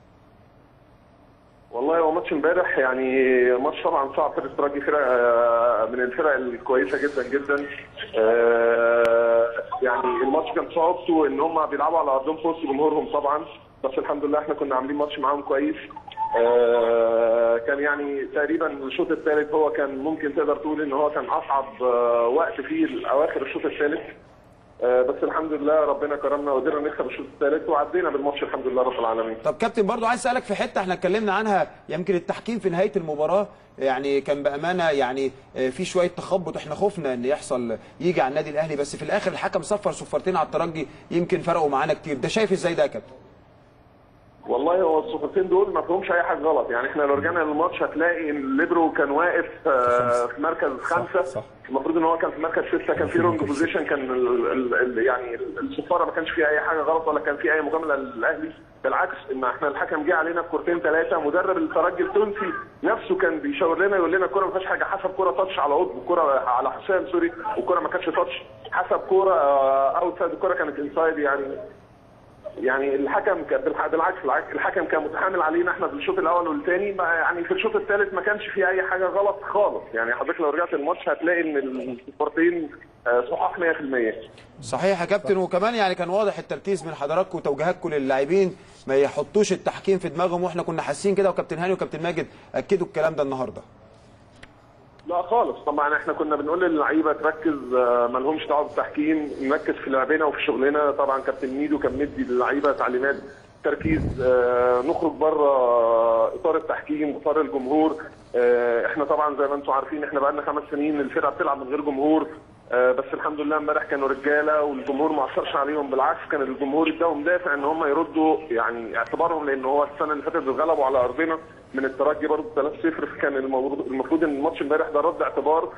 والله هو ماتش امبارح يعني ماتش طبعا صعب فرقه الترجي فرقه آه، من الفرق الكويسه جدا جدا آه، يعني الماتش كان صعوبته ان هم بيلعبوا على ارضهم في وسط جمهورهم طبعا بس الحمد لله احنا كنا عاملين ماتش معاهم كويس آه، كان يعني تقريبا الشوط الثالث هو كان ممكن تقدر تقول ان هو كان اصعب آه، وقت فيه اواخر الشوط الثالث آه، بس الحمد لله ربنا كرمنا وقدرنا نكسب الشوط الثالث وعدينا بالماتش الحمد لله رب العالمين طب كابتن برضو عايز اسالك في حته احنا اتكلمنا عنها يمكن التحكيم في نهايه المباراه يعني كان بامانه يعني آه، في شويه تخبط احنا خفنا ان يحصل يجي على النادي الاهلي بس في الاخر الحكم صفر صفارتين على الترجي يمكن فرقوا معانا كتير ده شايف ازاي ده يا كابتن؟ والله هو الصفقتين دول ما فيهمش اي حاجه غلط يعني احنا لو رجعنا للماتش هتلاقي ان الليبرو كان واقف آه، في مركز خمسه صح. المفروض ان هو كان في مركز سته كان في رونج بوزيشن كان ال ال ال يعني الصفاره ما كانش فيها اي حاجه غلط ولا كان في اي مجامله للاهلي بالعكس ان احنا الحكم جه علينا بكورتين ثلاثه مدرب الترجي التونسي نفسه كان بيشاور لنا يقول لنا الكوره ما فيهاش حاجه حسب كوره تاتش على عضو الكوره على حسام سوري والكوره ما كانتش تاتش حسب كوره اوت سايد الكوره كانت انسايد يعني يعني الحكم كان بالح- بالعكس العكس الحكم كان متحامل علينا احنا في الشوط الاول والثاني يعني في الشوط الثالث ما كانش فيه اي حاجه غلط خالص يعني حضرتك لو رجعت الماتش هتلاقي ان الصفارتين آه، صحاح 100% صحيح يا كابتن وكمان يعني كان واضح التركيز من حضراتكم وتوجيهاتكم للاعبين ما يحطوش التحكيم في دماغهم واحنا كنا حاسين كده وكابتن هاني وكابتن ماجد اكدوا الكلام ده النهارده لا خالص طبعا احنا كنا بنقول للعيبه تركز آه، ما لهمش دعوه بالتحكيم نركز في لعبنا وفي شغلنا طبعا كابتن ميدو كان مدي للعيبه تعليمات تركيز آه، نخرج بره اطار التحكيم اطار الجمهور آه، احنا طبعا زي ما انتم عارفين احنا بقالنا خمس سنين الفرقه بتلعب من غير جمهور آه، بس الحمد لله امبارح كانوا رجاله والجمهور ما اثرش عليهم بالعكس كان الجمهور اداهم دافع ان هم يردوا يعني اعتبارهم لان هو السنه اللي فاتت اتغلبوا على ارضنا من الترجي برضه 3-0 فكان المفروض المفروض ان الماتش امبارح ده رد اعتبار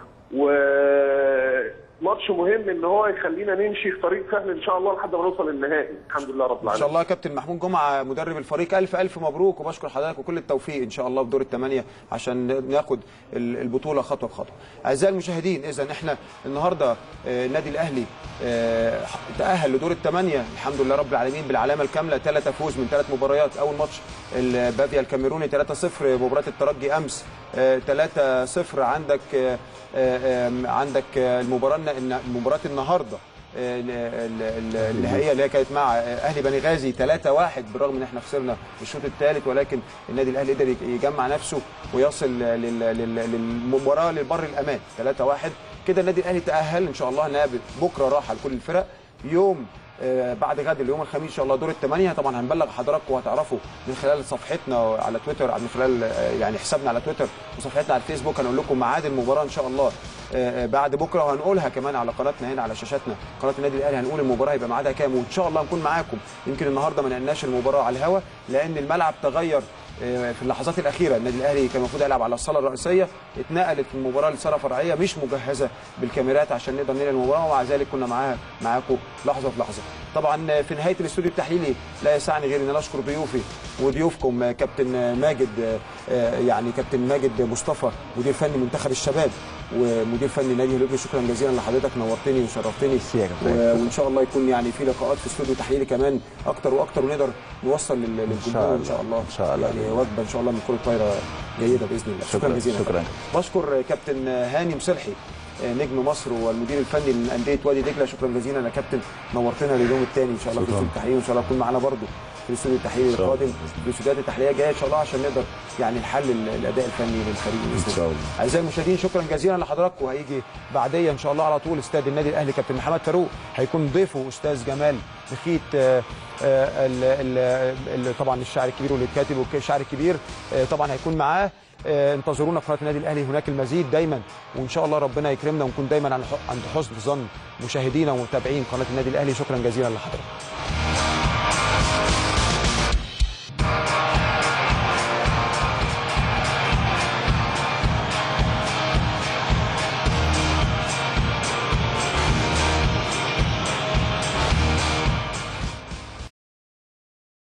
وماتش مهم ان هو يخلينا نمشي في طريق سهل ان شاء الله لحد ما نوصل للنهائي الحمد لله رب ان العالمين شاء الله يا كابتن محمود جمعه مدرب الفريق الف الف مبروك وبشكر حضرتك وكل التوفيق ان شاء الله في دور الثمانيه عشان ناخد ال- البطوله خطوه بخطوه اعزائي المشاهدين اذا احنا النهارده آه، النادي الاهلي آه، تاهل لدور الثمانيه الحمد لله رب العالمين بالعلامه الكامله ثلاثه فوز من ثلاث مباريات اول ماتش البافيا الكاميروني 3-0 مباراه الترجي امس آه، 3-0 عندك آه، آه، آه، عندك آه، المباراه الن- مباراه النهارده ال- ال- ال- النهائيه اللي هي كانت مع اهلي بني غازي 3-1 بالرغم ان احنا خسرنا الشوط الثالث ولكن النادي الاهلي قدر يجمع نفسه ويصل لل- لل- للمباراه للبر الامان 3-1 كده النادي الاهلي تاهل ان شاء الله هنقابل بكره راحه لكل الفرق يوم آه، بعد غد اليوم الخميس ان شاء الله دور الثمانيه طبعا هنبلغ حضراتكم وهتعرفوا من خلال صفحتنا على تويتر من خلال آه، يعني حسابنا على تويتر وصفحتنا على الفيسبوك هنقول لكم ميعاد المباراه ان شاء الله آه، آه، بعد بكره وهنقولها كمان على قناتنا هنا على شاشاتنا قناه النادي الاهلي هنقول المباراه هيبقى ميعادها كام وان شاء الله نكون معاكم يمكن النهارده ما نقلناش المباراه على الهوا لان الملعب تغير آه، في اللحظات الاخيره النادي الاهلي كان المفروض يلعب على الصاله الرئيسيه اتنقلت المباراه لصاله فرعيه مش مجهزه بالكاميرات عشان نقدر ننقل المباراه ومع ذلك كنا معاها معاكم لحظه في لحظه طبعا آه، في نهايه الاستوديو التحليلي لا يسعني غير ان أنا اشكر ضيوفي وضيوفكم آه، كابتن آه، ماجد آه، آه، يعني كابتن ماجد مصطفى مدير فني منتخب الشباب ومدير فني نادي هليوبلي شكرا جزيلا لحضرتك نورتني وشرفتني و- وان شاء الله يكون يعني في لقاءات في استوديو تحليلي كمان اكتر واكتر ونقدر نوصل لل- للجمهور ان شاء الله ان شاء الله يعني وجبه ان شاء الله من كره طايره جيده باذن الله شكرا, شكراً، جزيلا شكراً. بشكر كابتن هاني مصلحي نجم مصر والمدير الفني لانديه وادي دجله شكرا جزيلا يا كابتن نورتنا لليوم الثاني ان شاء الله في شكراً. الاستوديو التحليلي وان شاء الله تكون معانا برضو في الاستوديو التحليلي إن شاء الله. القادم في الاستوديوهات التحليليه جايه ان شاء الله عشان نقدر يعني نحلل الاداء الفني للفريق ان شاء الله اعزائي المشاهدين شكرا جزيلا لحضراتكم وهيجي بعديه ان شاء الله على طول استاد النادي الاهلي كابتن محمد فاروق هيكون ضيفه استاذ جمال بخيت آه، آه، ال- ال- ال- طبعا الشاعر الكبير والكاتب والشاعر الكبير آه، طبعا هيكون معاه آه، انتظرونا في قناه النادي الاهلي هناك المزيد دايما وان شاء الله ربنا يكرمنا ونكون دايما عن- عند حسن ظن مشاهدينا ومتابعين قناه النادي الاهلي شكرا جزيلا لحضراتكم